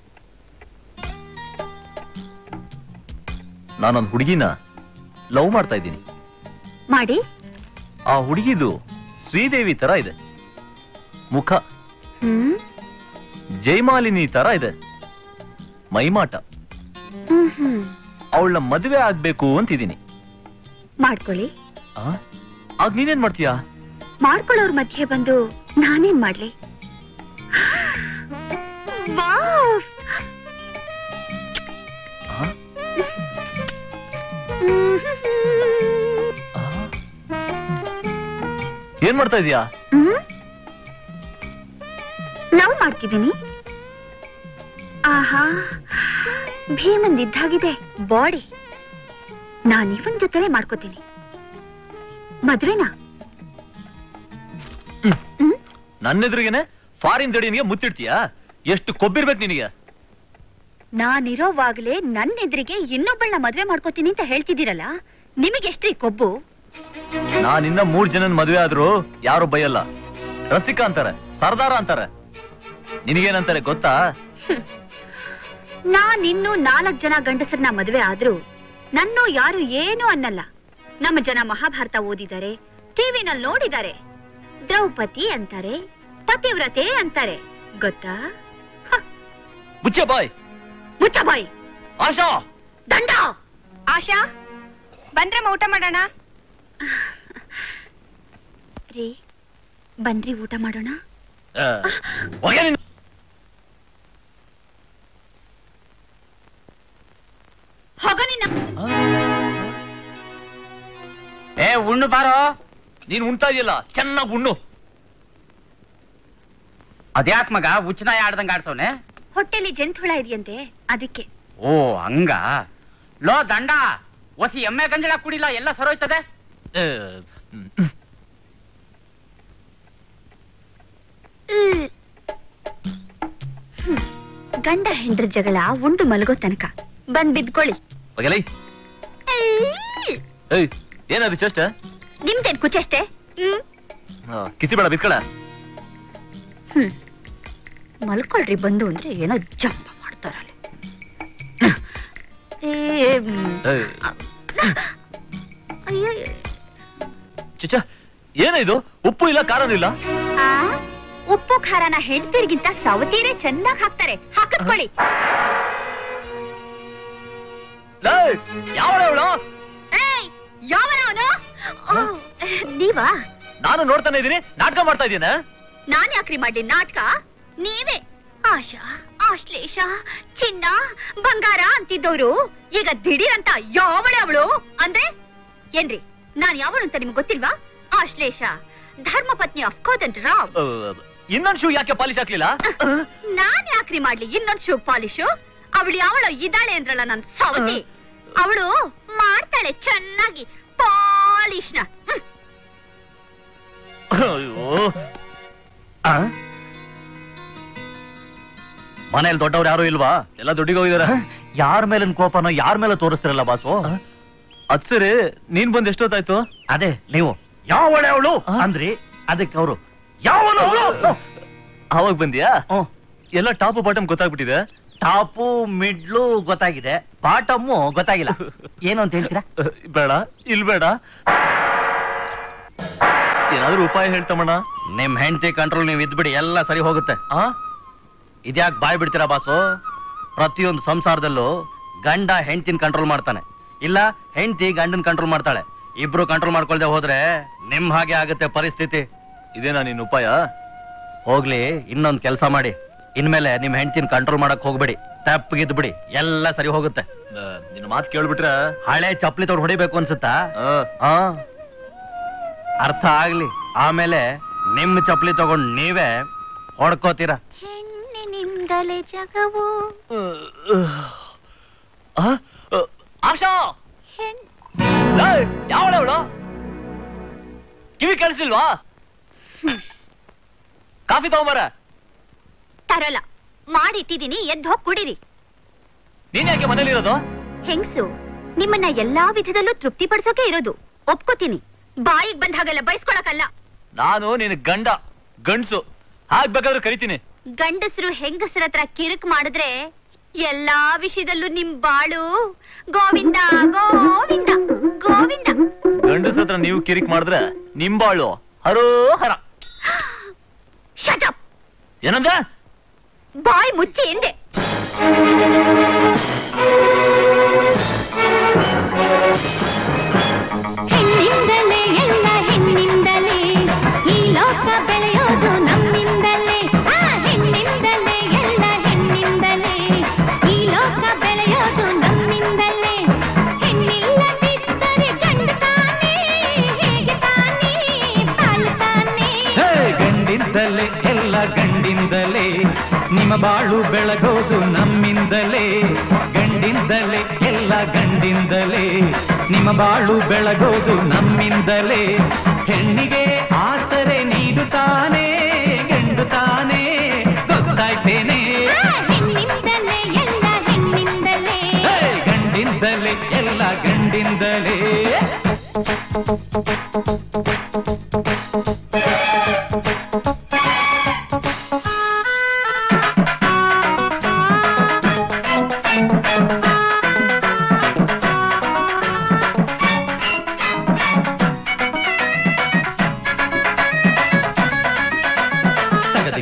ನಾನೊಂದ್ ಹುಡುಗಿನ ಲವ್ ಮಾಡ್ತಾ ಇದ್ದೀನಿ ಮಾಡಿ ಆ ಹುಡುಗಿದು ಶ್ರೀದೇವಿ ತರ ಇದೆ ಮುಖ ಹ್ಮ್ ಜೈಮಾಲಿನಿ ತರ ಇದೆ ಮೈಮಾಟ ಹ್ಮ್ ಹ್ಮ್ ಅವಳನ್ನ ಮದುವೆ ಆಗ್ಬೇಕು ಅಂತಿದ್ದೀನಿ ಮಾಡ್ಕೊಳ್ಳಿ ಆ? ಆಗ ನೀನೇನ್ ಮಾಡ್ತೀಯಾ ಮಾಡ್ಕೊಳ್ಳೋರ್ ಮಧ್ಯೆ ಬಂದು ನಾನೇನ್ ಮಾಡ್ಲಿ ವಾವ್! ಏನ್ ಮಾಡ್ತಾ ಇದೀಯಾ ಹ್ಮ್ ಲವ್ ಮಾಡ್ತಿದ್ದೀನಿ ಆಹಾ ಭೀಮಂದ್ ಇದ್ದಾಗಿದೆ ಬಾಡಿ ನಾನು ಇವನ್ ಜೊತೆಲೆ ಮಾಡ್ಕೋತೀನಿ ಮದ್ವೆನಾ ನನ್ನೆದುರಿಗೆನೆ ಫಾರಿನ್ ದಡಿನಿಗೆ ಮುತ್ತಿಡ್ತೀಯಾ ಎಷ್ಟು ಕೊಬ್ಬಿರ್ಬೇಕು ನಿನಗೆ ನಾನಿರೋವಾಗ್ಲೇ ನನ್ನ ಎದುರಿಗೆ ಇನ್ನೊಬ್ಬಳನ್ನ ಮದ್ವೆ ಮಾಡ್ಕೋತೀನಿ ಅಂತ ಹೇಳ್ತಿದ್ದೀರಲ್ಲ ನಿಮಗೆಷ್ಟ್ರಿ ಕೊಬ್ಬು ನಾನಿನ್ನ ಮೂರ್ ಜನನ್ ಮದ್ವೆ ಆದ್ರೂ ಯಾರು ಬೈಯಲ್ಲ ರಸಿಕಾ ಅಂತಾರೆ ಸರ್ದಾರ ಅಂತಾರೆ ನಿನಗೇನಂತಾರೆ ಗೊತ್ತಾ ನಾನಿನ್ನೂ ನಾಲ್ಕ್ ಜನ ಗಂಡಸರನ್ನ ಮದ್ವೆ ಆದ್ರೂ ನನ್ನೂ ಯಾರು ಏನು ಅನ್ನಲ್ಲ ನಮ್ಮ ಜನ ಮಹಾಭಾರತ ಓದಿದ್ದಾರೆ ಟಿವಿನಲ್ಲಿ ನೋಡಿದ್ದಾರೆ ದ್ರೌಪದಿ ಅಂತಾರೆ ಪತಿವ್ರತೆ ಅಂತಾರೆ ಗೊತ್ತಾ ಮುಚ್ಚ ಬಾಯ್ ಮುಚ್ಚ ಬಾಯ್ ಆಶಾ ದಂಡ ಆಶಾ ಬಂದ್ರಮ್ಮ ಊಟ ಮಾಡೋಣ ರೀ ಬನ್ರಿ ಊಟ ಮಾಡೋಣ ಆ, ಹೊಗೆ ನೀನು. ಹೋಗೋ ನಿನ್ನ ಏ ಉಣ್ಣು ಬಾರೋ ನೀನ್ ಉಣ್ತಾ ಇದೆಯಲ್ಲ ಚೆನ್ನಾಗ್ ಉಣ್ಣು ಅದ್ಯಾಕ್ ಮಗ ಉಚ್ಚನಾಯ ಆಡ್ದಂಗ ಆಡ್ತವನೆ ಹೊಟ್ಟೆಲಿ ಜಂತುಳ ಇದೆಯಂತೆ ಅದಕ್ಕೆ ಓ ಹಂಗ ಲೋ ದಂಡ ಒಸಿ ಎಮ್ಮೆ ಗಂಜಲ ಕುಡಿಲ್ಲ ಎಲ್ಲ ಸರೋಯ್ತದೆ ಆ, ಗಂಡ ಹೆಂಡ್ರ ಜಗಳ ಉಂಡು ಮಲಗೋ ತನಕ ಬಂದ್ ಬಿದ್ಕೊಳ್ಳಿ ಹೊಗೆಲೈ ಏಯ್ ಏನದು ಚಷ್ಟ ನಿಮ್ದೇನ್ ಕುಚಷ್ಟೇ ಹ್ಮ್ ಕಿಸಿ ಬೇಡ ಬಿಸ್ಕಳ ಹ್ಮ್ ಮಲ್ಕೊಳ್ರಿ ಬಂದು ಅಂದ್ರೆ ಏನೋ ಜಂಪ ಮಾಡ್ತಾರಲ್ಲ ಏ, ಮ್, ಅಯ್ಯೋ ಚಿಚ್ಚ ಏನಿದು ಉಪ್ಪು ಇಲ್ಲ ಖಾರನೂ ಇಲ್ಲ ಆ, ಉಪ್ಪು ಖಾರನ ಹೆಂಡ್ತಿರ್ಗಿಂತ ಸವತೀರೆ ಚೆನ್ನಾಗ್ ಹಾಕ್ತಾರೆ ಹಾಕಿಸ್ಕೊಳ್ಳಿ ಯಾವ ಅವಳು ಯಾವನ ಅವನು ನೀವಾ ನಾನು ನೋಡ್ತಾನೆ ಇದೀನಿ ನಾಟಕ ಮಾಡ್ತಾ ಇದ್ದೀನ ನಾನ್ ಯಾಕ್ರಿ ಮಾಡಿ ನಾಟಕ ನೀವೇ ಆಶಾ ಆಶ್ಲೇಷ ಚಿನ್ನ ಬಂಗಾರ ಅಂತಿದ್ದವ್ರು ಈಗ ದಿಢೀರ್ ಅಂತ ಯಾವಳೆ ಅವಳು ಅಂದ್ರೆ ಏನ್ರಿ ನಾನ್ ಯಾವಳು ಅಂತ ನಿಮ್ಗೆ ಗೊತ್ತಿಲ್ವಾ ಆಶ್ಲೇಷ ಧರ್ಮಪತ್ನಿ ಅಫ್ಕೋದಂಟ್ ರಾವ್ ಇನ್ನೊಂದ್ ಶೂ ಯಾಕೆ ಪಾಲಿಶ್ ಹಾಕ್ಲಿಲ್ಲ ನಾನ್ ಯಾಕ್ರಿ ಮಾಡ್ಲಿ ಇನ್ನೊಂದ್ ಶೂ ಪಾಲಿಶು ಅವಳು ಯಾವಳು ಇದ್ದಾಳೆ ಅಂದ್ರಲ್ಲ ನನ್ ಸವತಿ ಅವಳು ಮಾಡ್ತಾಳೆ ಚೆನ್ನಾಗಿ ಪಾಲಿಶ್ನ ಹ್ಮ್. ಅಯ್ಯೋ ಆ? ಮನೇಲಿ ದೊಡ್ಡವ್ರು ಯಾರು ಇಲ್ವಾ ಎಲ್ಲ ದುಡ್ಡಿಗೆ ಹೋಗಿದಾರ ಯಾರ ಮೇಲಿನ ಕೋಪನೋ ಯಾರ ಮೇಲೆ ತೋರಿಸ್ತಿರಲ್ಲ ಬಾಸು ಅದ್ ಸರಿ ನೀನ್ ಬಂದ್ ಎಷ್ಟೊತ್ತಾಯ್ತು ಅದೇ ನೀವು ಯಾವಳೆ ಅವಳು ಅಂದ್ರಿ ಅದಕ್ಕೆ ಅವರು ಯಾವಳು ಅವಳು ಅವಾಗ ಬಂದ್ಯಾ ಎಲ್ಲ ಟಾಪ್ ಬಾಟಮ್ ಗೊತ್ತಾಗ್ಬಿಟ್ಟಿದೆ ಟಾಪು ಮಿಡ್ಲು ಗೊತ್ತಾಗಿದೆ ಬಾಟಮ್ಮು ಗೊತ್ತಾಗಿಲ್ಲ ಏನು ಅಂತ ಹೇಳ್ತೀರಾ ಬೇಡ ಇಲ್ ಬೇಡ ಏನಾದ್ರೂ ಉಪಾಯ ಹೇಳ್ತಮ್ಮಣ್ಣ ನಿಮ್ ಹೆಂಡತಿ ಕಂಟ್ರೋಲ್ ನೀವು ಇದ್ಬಿಡಿ ಎಲ್ಲ ಸರಿ ಹೋಗುತ್ತೆ ಆ ಇದ್ಯಾಕ್ ಬಾಯ್ ಬಿಡ್ತೀರಾ ಬಾಸು ಪ್ರತಿಯೊಂದು ಸಂಸಾರದಲ್ಲೂ ಗಂಡ ಹೆಂಡತಿನ ಕಂಟ್ರೋಲ್ ಮಾಡ್ತಾನೆ ಇಲ್ಲ ಹೆಂಡತಿ ಗಂಡನ್ ಕಂಟ್ರೋಲ್ ಮಾಡ್ತಾಳೆ ಇಬ್ರು ಕಂಟ್ರೋಲ್ ಮಾಡ್ಕೊಳ್ದೆ ಹೋದ್ರೆ ನಿಮ್ ಹಾಗೆ ಆಗುತ್ತೆ ಪರಿಸ್ಥಿತಿ ಇದೇನಾ ನಿನ್ ಉಪಾಯ ಹೋಗ್ಲಿ ಇನ್ನೊಂದ್ ಕೆಲಸ ಮಾಡಿ ಇನ್ಮೇಲೆ ನಿಮ್ ಹೆಂಡತಿನ ಕಂಟ್ರೋಲ್ ಮಾಡಕ್ ಹೋಗ್ಬೇಡಿ ತಪ್ಪಗಿದ್ ಬಿಡಿ ಎಲ್ಲ ಸರಿ ಹೋಗುತ್ತೆ ನಿನ್ನ ಮಾತು ಕೇಳ್ಬಿಟ್ರೆ ಹಳೆ ಚಪ್ಲಿ ತಗೊಂಡು ಹೊಡಿಬೇಕು ಅನ್ಸುತ್ತಾ ಆ ಅರ್ಥ ಆಗ್ಲಿ ಆಮೇಲೆ ನಿಮ್ ಚಪ್ಲಿ ತಗೊಂಡ್ ನೀವೇ ಹೊಡ್ಕೋತೀರ ಹೆಣ್ಣಿನಿಂದಲೇ ಜಗವು ಆಶಾ ಯಾವಳ ಅವಳು ಕಿವಿ ಕೇಳಿಸ್ಲಿಲ್ವಾ ಕಾಫಿ ತಗೊಂಬರ ತರಲ್ಲ ಮಾಡಿಟ್ಟಿದೀನಿ ಎದ್ದು ಹೋಗಿ ಕುಡೀರಿ ನೀನ್ ಯಾಕೆ ಮನೇಲಿ ಇರೋದು ಹೆಂಗ್ಸು ನಿಮ್ಮನ್ನ ಎಲ್ಲಾ ವಿಧದಲ್ಲೂ ತೃಪ್ತಿ ಪಡಿಸೋಕೆ ಇರೋದು ಒಪ್ಕೋತೀನಿ ಬಾಯಿಗ್ ಬಂದ ಹಾಗೆಲ್ಲ ಬಯಸ್ಕೊಳಕಲ್ಲ ನಾನು ನಿನ್ ಗಂಡ ಗಂಡ್ಸು ಹಾಗ್ಬೇಕಾದ್ರೆ ಕರಿತೀನಿ ಗಂಡಸರು ಹೆಂಗಸರ ಹತ್ರ ಕಿರಿಕ್ ಮಾಡಿದ್ರೆ ಎಲ್ಲಾ ವಿಷಯದಲ್ಲೂ ನಿಮ್ ಬಾಳು ಗೋವಿಂದ ಗೋವಿಂದ ಗೋವಿಂದ ಗಂಡಸ ಹತ್ರ ನೀವು ಕಿರಿಕ್ ಮಾಡಿದ್ರೆ ನಿಂಬಾಳು ಹರೋಹರ ಶಟಪ್ ಏನಂದ ಬಾಯ್ ಮುಚ್ಚಿ ಎಂದೆ ಹೆಣ್ಣಿಂದಲೇ ಎಲ್ಲ ಹೆಣ್ಣಿಂದಲೇ ಈ ಲೋಕ ಬೆಳೆಯೋದು ನಮ್ಮಿಂದಲೇ ಆ ಹೆಣ್ಣಿಂದಲೇ ಎಲ್ಲ ಹೆಣ್ಣಿಂದಲೇ ಈ ಲೋಕ ಬೆಳೆಯೋದು ನಮ್ಮಿಂದಲೇ ಹೆಣ್ಣಿಲ್ಲದಿದ್ದರೆ ಗಂಡ ತಾನೇ ಹೇಗೆ ತಾನೇ ಪಾಲು ತಾನೇ ಹೇ, ಗಂಡಿಂದಲೇ ಎಲ್ಲ ಗಂಡಿಂದಲೇ ನಿಮ್ಮ ಬಾಳು ಬೆಳಗೋದು ನಮ್ಮಿಂದಲೇ ಗಂಡಿಂದಲೇ ಎಲ್ಲ ಗಂಡಿಂದಲೇ ನಿಮ್ಮ ಬಾಳು ಬೆಳಗೋದು ನಮ್ಮಿಂದಲೇ ಹೆಣ್ಣಿಗೆ ಆಸರೆ ನೀಡು ತಾನೇ ಗಂಡು ತಾನೇ ಗೊತ್ತಾಯ್ತೇನೆ ಹೆಣ್ಣಿಂದಲೇ ಎಲ್ಲ ಹೆಣ್ಣಿಂದಲೇ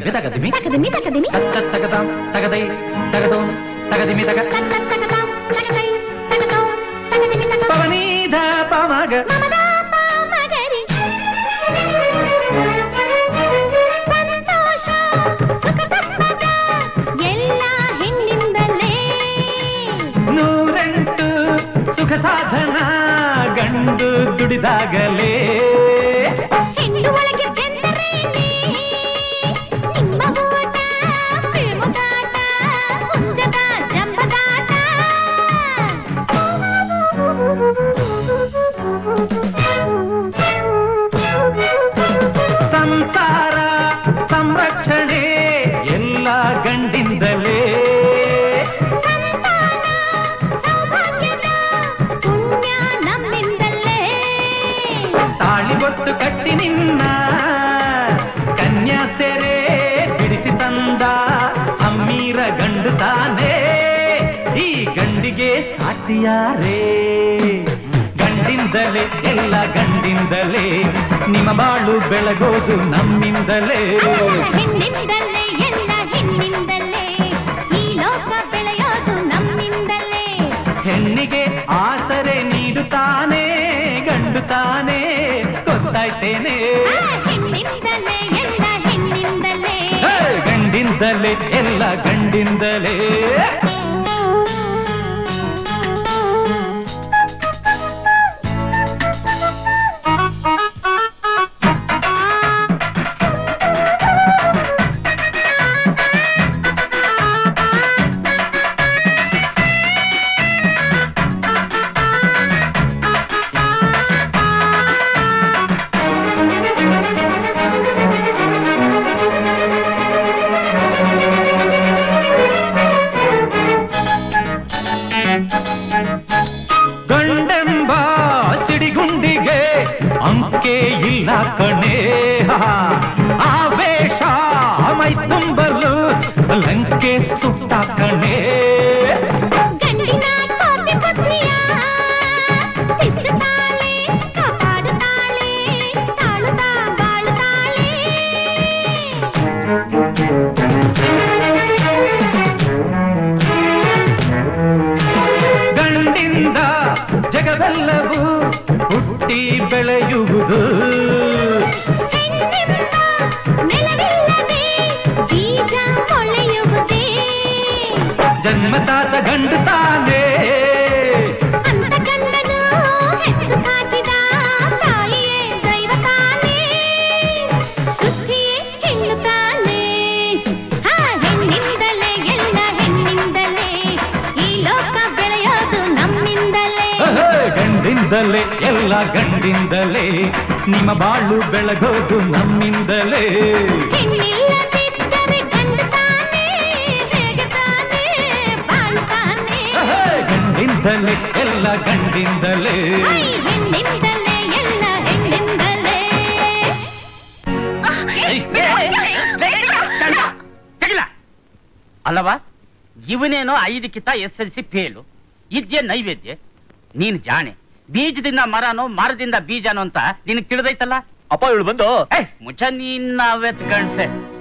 ತಗದಿಮಿ ತಕದಿಮಿ ತಕದಿಮಿ ತತ್ತ ತಗದಾಂ ತಗದೈ ತಗದೋ ತಗದಿಮಿ ತಗ ಪವನೀಧ ಪಮಗ ಮಗರಿ ಸಂತೋಷ ಸುಖ ಸಂಪದ ಎಲ್ಲ ಹೆಣ್ಣಿಂದಲೇ ನೂರೆಂಟು ಸುಖ ಸಾಧನ ಗಂಡು ದುಡಿದಾಗಲೇ ಹೆಣ್ಣು ಒಳಗೆ ಬೆಂದರೇನೆ ನಿಮ್ಮ ಓಟ ಪ್ರೇಮದಾಟ ಹುಂಜದ ಜಂಬದಾಟ ಸಂಸಾರ ಸಂರಕ್ಷಣೆ ಎಲ್ಲ ಗಂಡಿಂದಲೇ ಪುಣ್ಯ ನಮ್ಮಿಂದಲೇ ತಾಳಿಗೊತ್ತು ಕಟ್ಟಿ ನಿನ್ನ ಕನ್ಯಾ ಸೆರೆ ಬಿಡಿಸಿ ತಂದ ಅಮ್ಮೀರ ಗಂಡು ತಾನೇ ಈ ಗಂಡಿಗೆ ಸಾಟಿಯಾರೇ ಗಂಡಿಂದಲೇ ಎಲ್ಲ ಗಂಡಿಂದಲೇ ನಿಮ್ಮ ಬಾಳು ಬೆಳಗೋದು ನಮ್ಮಿಂದಲೇ ಹೆಣ್ಣಿಂದಲೇ ಎಲ್ಲ ಹೆಣ್ಣಿಂದಲೇ ಈ ಲೋಕ ಬೆಳೆಯೋದು ನಮ್ಮಿಂದಲೇ ಹೆಣ್ಣಿಗೆ ಆಸರೆ ನೀಡುತ್ತಾನೆ ಗಂಡು ತಾನೇ ಗೊತ್ತಾಯ್ತೇನೆ ಹೆಣ್ಣಿಂದಲೇ ಎಲ್ಲ ಹೆಣ್ಣಿಂದಲೇ ಹೇ, ಗಂಡಿಂದಲೇ ಎಲ್ಲ ಗಂಡಿಂದಲೇ ಗಂಡೆಂಬ ಸಿಡಿಗುಂಡಿಗೆ ಅಂಕೆ ಇಲ್ಲ ಕಣೆ ಆವೇಶ ಮೈ ತುಂಬಲು ಲಂಕೆ ಸುಟ್ಟ ಕಣೆ ಗಂಡಿನ ಕೋಟೆ ಪತ್ನಿಯ ತಿದ್ದುತ್ತಾಳೆ ಕಾಪಾಡುತ್ತಾಳೆ ತಾಳುತ್ತಾ ಬಾಳುತ್ತಾಳೆ ಗಂಡಿಂದ ಜಗವೆಲ್ಲವೂ ಹುಟ್ಟಿ ಬೆಳೆಯುವುದು ನೆಲವಿಲ್ಲದೆ ಬೀಜ ಮೊಳೆಯುವುದೇ ಜನ್ಮತಾತ ಗಂಡು ತಾನೇ ಅಂತ ಗಂಡನು ಹೆತ್ತು ಸಾಕಿದ ತಾಯಿಯೇ ದೈವ ತಾನೇ ಸೃಷ್ಟಿಯೇ ಹೆಣ್ಣು ತಾನೇ ಹಾ ಹೆಣ್ಣಿಂದಲೇ ಎಲ್ಲ ಹೆಣ್ಣಿಂದಲೇ ಈ ಲೋಕ ಬೆಳೆಯೋದು ನಮ್ಮಿಂದಲೇ ಅಹೇ, ಗಂಡಿಂದಲೇ ಎಲ್ಲ ಗಂಡಿಂದಲೇ ನಿಮ್ಮ ಬಾಳು ಬೆಳಗೋದು ನಮ್ಮಿಂದಲೇ ಹೆಣ್ಣಿಲ್ಲದಿದ್ದರೆ ಗಂಡು ತಾನೇ ಹೇಗೆ ತಾನೇ ಬಾಳ್ತಾನೆ ಅಹೇ, ಗಂಡಿಂದಲೇ ಎಲ್ಲ ಗಂಡಿಂದಲೇ ಹೆಣ್ಣಿಂದಲೇ ಎಲ್ಲ ಹೆಣ್ಣಿಂದಲೇ ತೆಗಿಲ ಅಲ್ಲವಾ ಇವನೇನೋ ಐದಕ್ಕಿಂತ ಎಸ್ ಎಲ್ ಸಿ ಫೇಲು ಇದ್ಯೆ ನೈವೇದ್ಯ ನೀನ್ ಜಾಣೆ ಬೀಜದಿಂದ ಮರನೋ ಮರದಿಂದ ಬೀಜನೋ ಅಂತ ನಿನಗ್ ತಿಳಿದೈತಲ್ಲ ಅಪ್ಪ ಇವಳು ಬಂದು ಮುಚ್ಚ ನೀನ್ ನಾವೆತ್ ಗಂಡ್ಸೆ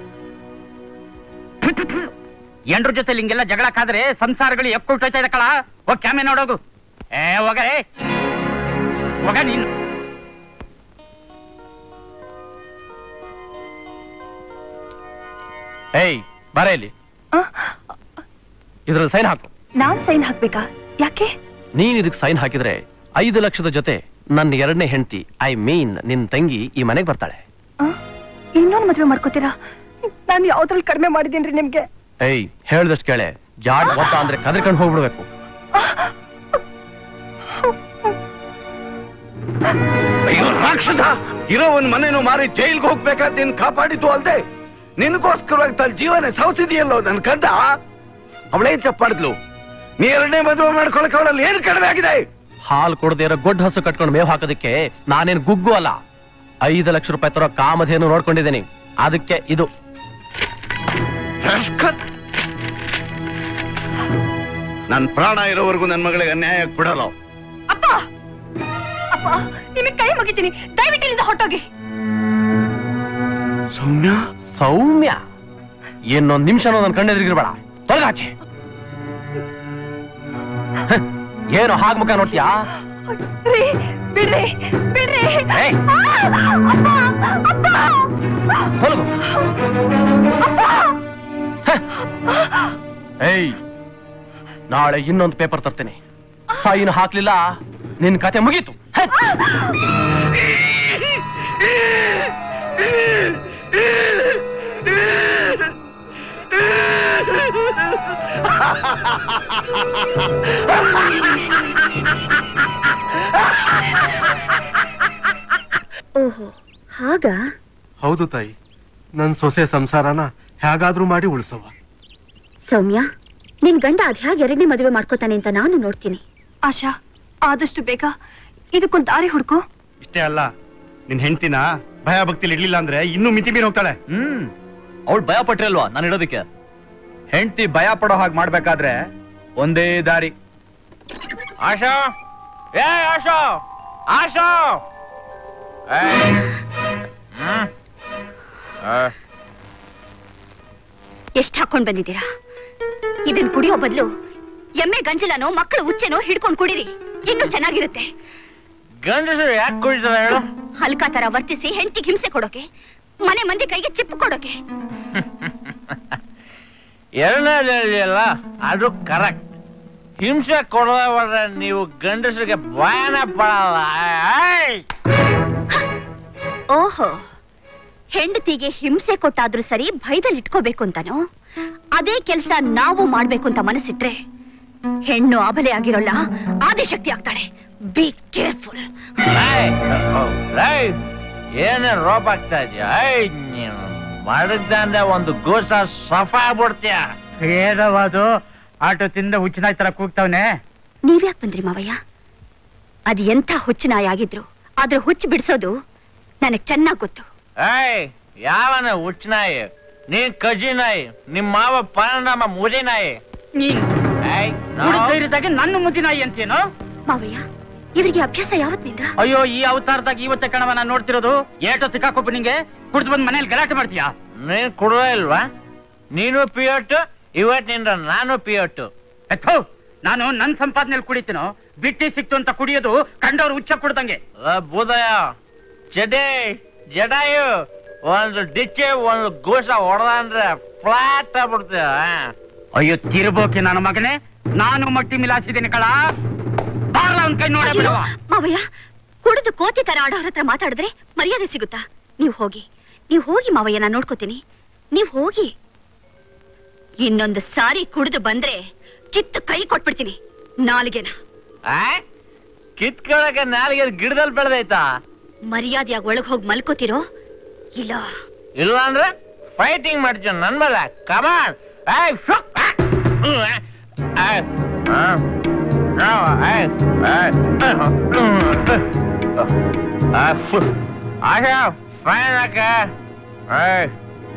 ಎಂಡ್ರ ಜೊತೆ ಹಿಂಗೆಲ್ಲ ಜಗಳ ಕಾದ್ರೆ ಸಂಸಾರಗಳು ಎಕ್ಕೊಳ್ತೈತೆ ಇದೆ ಕಳ ಹೋಗ್ ಕ್ಯಾಮೆ ನೋಡೋಗು ಏ ಹೋಗರೆ ಹೋಗ ನೀನು ಏಯ್ ಬರ ಇಲ್ಲಿ ಇದ್ರಲ್ಲಿ ಸೈನ್ ಹಾಕು ನಾನ್ ಸೈನ್ ಹಾಕ್ಬೇಕಾ ಯಾಕೆ ನೀನ್ ಇದಕ್ ಸೈನ್ ಹಾಕಿದ್ರೆ ಐದು ಲಕ್ಷದ ಜೊತೆ ನನ್ನ ಎರಡನೇ ಹೆಂಡತಿ ಐ ಮೀನ್ ನಿನ್ ತಂಗಿ ಈ ಮನೆಗೆ ಬರ್ತಾಳೆ ಇನ್ನೊಂದು ಮದ್ವೆ ಮಾಡ್ಕೋತೀರಾ ನಾನು ಯಾವ್ದ್ರಲ್ಲಿ ಕಡಿಮೆ ಮಾಡಿದೀನ್ರಿ ನಿಮ್ಗೆ ಏಯ್ ಹೇಳ್ದಷ್ಟು ಕೇಳೆ ಜಾಡ್ ಒತ್ತ ಅಂದ್ರೆ ಕದ್ರಕಂಡ್ ಹೋಗ್ಬಿಡ್ಬೇಕು ಅಯ್ಯೋ ರಾಕ್ಷಸ ಇರೋ ಒಂದ್ ಮನೇನು ಮಾರಿ ಜೈಲ್ಗೆ ಹೋಗ್ಬೇಕಾದ್ ನಿನ್ ಕಾಪಾಡಿದ್ದು ಅಲ್ದೆ ನಿನಗೋಸ್ಕರವಾಗಿ ತನ್ನ ಜೀವನ ಸೌಸಿದೆಯಲ್ಲೋ ನನ್ ಕಂದ ಅವಳೇನ್ ತಪ್ಪಾಡಿದ್ಲು ನೀ ಎರಡನೇ ಮದುವೆ ಮಾಡ್ಕೊಳಕ್ ಅವಳಲ್ಲಿ ಏನ್ ಕಡಿಮೆ ಆಗಿದೆ ಹಾಲ್ ಕೊಡದೇ ಇರೋ ಗೊಡ್ಡ ಹಸು ಕಟ್ಕೊಂಡು ಮೇವ್ ಹಾಕೋದಕ್ಕೆ ನಾನೇನ್ ಗುಗ್ಗು ಅಲ್ಲ ಐದು ಲಕ್ಷ ರೂಪಾಯಿ ತರೋ ಕಾಮಧೇನು ನೋಡ್ಕೊಂಡಿದ್ದೀನಿ ಅದಕ್ಕೆ ಇದು ನನ್ ಪ್ರಾಣ ಇರೋವರೆಗೂ ನನ್ ಮಗಳಿಗೆ ಅನ್ಯಾಯ ಬಿಡಲ್ಲ ಅಪ್ಪ ಅಪ್ಪ ನಿಮಗೆ ಕೈ ಮುಗಿತೀನಿ ದಯವಿಟ್ಟು ಇಲ್ಲಿಂದ ಹೊಟ್ಟೋಗಿ ಸೌಮ್ಯ ಸೌಮ್ಯ ಇನ್ನೊಂದ್ ನಿಮಿಷನೂ ನನ್ನ ಕಣ್ಣೆದ್ರಿಗಿರ್ಬೇಡ ತೊಲಗಾಚೆ ಹ, ಏನು ಹಾಗ್ ಮುಖ ನೋಡ್ತೀಯಾ ರೀ ಬಿಡ್ರಿ ಬಿಡ್ರಿ ಏಯ್. ಅಪ್ಪ ಅಪ್ಪ ತೊಲಗು ಏಯ್ ನಾಳೆ ಇನ್ನೊಂದು ಪೇಪರ್ ತರ್ತೇನೆ ಸೈನ್ ಹಾಕ್ಲಿಲ್ಲ ನಿನ್ ಕತೆ ಮುಗೀತು ಹ. ಓಹೋ ಹಾಗ ಹೌದು ತಾಯಿ ನನ್ ಸೊಸೆ ಸಂಸಾರನ ಹೇಗಾದ್ರೂ ಮಾಡಿ ಉಳಿಸವ ಸೌಮ್ಯ ನಿನ್ ಗಂಡ ಅದ್ ಹೇಗೆ ಎರಡನೇ ಮದುವೆ ಮಾಡ್ಕೋತಾನೆ ಅಂತ ನಾನು ನೋಡ್ತೀನಿ ಆಶಾ ಆದಷ್ಟು ಬೇಗ ಇದಕ್ಕೊಂದ್ ದಾರಿ ಹುಡ್ಕು ಇಷ್ಟೇ ಅಲ್ಲ ನಿನ್ ಹೆಂಡ್ತಿನ ಭಯ ಭಕ್ತಿಲಿ ಇಡ್ಲಿಲ್ಲ ಅಂದ್ರೆ ಇನ್ನೂ ಮಿತಿ ಮೀರಿ ಹೋಗ್ತಾಳೆ ಹ್ಮ್ ಅವಳು ಭಯ ಪಟ್ರಿ ಅಲ್ವಾ ನಾನು ಇಡೋದಕ್ಕೆ ಹೆಂಡ್ತಿ ಭಯ ಪಡೋ ಹಾಗೆ ಮಾಡ್ಬೇಕಾದ್ರೆ ಒಂದೇ ದಾರಿ ಆಶಾ ಏ ಆಶಾ ಆಶಾ ಎಷ್ಟ್ ಹಾಕೊಂಡ್ ಬಂದಿದ್ದೀರಾ ಇದನ್ ಕುಡಿಯೋ ಬದಲು ಎಮ್ಮೆ ಗಂಜಲನೋ ಮಕ್ಕಳು ಉಚ್ಚೆನೋ ಹಿಡ್ಕೊಂಡ್ ಕುಡಿರಿ ಇನ್ನೂ ಚೆನ್ನಾಗಿರುತ್ತೆ ಗಂಡಸರು ಯಾಕೆ ಕುಡಿತಾರೆ ಹೇಳು ಹಲ್ಕ ತರ ವರ್ತಿಸಿ ಹೆಂಡತಿಗೆ ಹಿಂಸೆ ಕೊಡೋಕೆ ಮನೆ ಮಂದಿ ಕೈಗೆ ಚಿಪ್ಪು ಕೊಡೋಕೆ ಎರಡನೇದಲ್ಲಿ ಅಲ್ಲ ಅದು ಕರೆಕ್ಟ್ ಹಿಂಸೆ ಕೊಡದೆ ಹೋದ್ರೆ ನೀವು ಗಂಡಸರಿಗೆ ಭಯನ ಪಡಲ್ಲ ಆಯ್! ಓಹೋ ಹೆಂಡತಿಗೆ ಹಿಂಸೆ ಕೊಟ್ಟಾದ್ರೂ ಸರಿ ಭಯದಲ್ಲಿ ಇಟ್ಕೋಬೇಕು ಅಂತಾನೋ ಅದೇ ಕೆಲ್ಸ ನಾವು ಮಾಡ್ಬೇಕು ಅಂತ ಮನಸ್ಸಿಟ್ರೆ ಹೆಣ್ಣು ಅಬಲೆ ಆಗಿರೋಲ್ಲ ಆದಿಶಕ್ತಿ ಆಗ್ತಾಳೆ ಬಿ ಕೇರ್ಫುಲ್ ಏಯ್! ಏಯ್! ಏನೇ ರೋಪ್ ಆಗ್ತಾ ಇದೆಯಾ ಏಯ್ ನೀನು ಮಾಡಿದ್ದಂದ್ರೆ ಒಂದು ಗೋಸ ಸಫಾ ಆಗ್ಬಿಡ್ತೀಯ ಏನವದು ಆಟೋ ತಿಂದ ಹುಚ್ಚಿನಾಯ್ ತರ ಕೂಗ್ತಾವನೆ ನೀವ್ಯಾಕ್ ಬಂದ್ರಿ ಮಾವಯ್ಯ ಅದ್ ಎಂಥ ಹುಚ್ಚು ನಾಯಿ ಆಗಿದ್ರು ಅದ್ರ ಹುಚ್ಚು ಬಿಡಿಸೋದು ನನಗ್ ಚೆನ್ನಾಗ್ ಗೊತ್ತು ಏಯ್ ಯಾವನ ಹುಚ್ಚ ನಾಯಿ ನೀನ್ ಕಜಿ ನಾಯಿ ನಿಮ್ ಮಾವ ಪರಿಣಾಮ ಮುದಿ ನಾಯಿ ನೀನ್ ಏಯ್, ಕುಡ್ದ್ ನಾವು- ಧೈರ್ಯದಾಗೆ ನನ್ನ ಮುದ್ದಿ ನಾಯಿ ಅಂತೇನು ಮಾವಯ್ಯ ಇವರಿಗೆ ಅಭ್ಯಾಸ ಯಾವತ್ತಿನಿಂದ ಅಯ್ಯೋ ಈ ಅವತಾರದಾಗ ಇವತ್ತೆ ಕಣವ ನಾನ್ ನೋಡ್ತಿರೋದು ಏಟೋ ತಿಕ್ಕಾಕೊಬ್ಬ ನಿಂಗೆ ಕುಡ್ದು ಬಂದ್ ಮನೇಲಿ ಗಲಾಟೆ ಮಾಡ್ತೀಯಾ ನೀನ್ ಕುಡ್ದ ಇಲ್ವಾ ನೀನು ಪಿಯೋಟು ಇವತ್ತಿನಿಂದ ನಾನು ಪಿಯೋಟು ಎಥೋ ನಾನು ನನ್ ಸಂಪಾದನೆಯಲ್ಲಿ ಕುಡಿತೀನೋ ಬಿಟ್ಟಿ ಸಿಕ್ತು ಅಂತ ಕುಡಿಯೋದು ಕಂಡವ್ರು ಹುಚ್ಚ ಕುಡ್ದಂಗೆ ಬುದಯ ಜಡೆ ಜಡಾಯು ಒಂದು ಡಿಚ್ಚೆ ಒಂದು ಗೋಸ ಹೊಡೆದ ಅಂದ್ರೆ ಫ್ಲಾಟ್ ಆಗ್ಬಿಡ್ತೀಯ ಅಯ್ಯೋ ತಿರ್ಬೋಕೆ ನನ್ನ ಮಗನೇ ನಾನು ಮಟ್ಟಿ ಮಿಲಾಸಿದ್ದೀನಿ ಕಳ ಬಾರ್ಲ ಒಂದ್ ಕೈ ನೋಡ ಬಿಡವ ಮಾವಯ್ಯ ಕುಡಿದು ಕೋತಿ ತರ ಆಡೋರ್ ಹತ್ರ ಮಾತಾಡಿದ್ರೆ ಮರ್ಯಾದೆ ಸಿಗುತ್ತಾ ನೀವ್ ಹೋಗಿ ನೀವ್ ಹೋಗಿ ಮಾವಯ್ಯ ನಾನ್ ನೋಡ್ಕೋತೀನಿ ನೀವ್ ಹೋಗಿ ಇನ್ನೊಂದು ಸಾರಿ ಕುಡಿದು ಬಂದ್ರೆ ಕಿತ್ತು ಕೈ ಕೊಟ್ಬಿಡ್ತೀನಿ ನಾಲಿಗೆನ ಕಿತ್ಕೊಳಕ್ಕೆ ನಾಲಿಗೆ ಗಿಡದಲ್ಲಿ ಬೆಳೆದೈತಾ ಮರ್ಯಾದೆಯಾಗಿ ಒಳಗ್ ಹೋಗಿ ಮಲ್ಕೋತಿರೋ ಇಲ್ಲ ಇಲ್ಲ ಅಂದ್ರೆ ಫೈಟಿಂಗ್ ಮಾಡ್ತೀಯ ನನ್ ಮೇಲೆ ಕಮಾನ್ ಆಶಾ ಫೈನ್ ಅಕ್ಕ ಏಯ್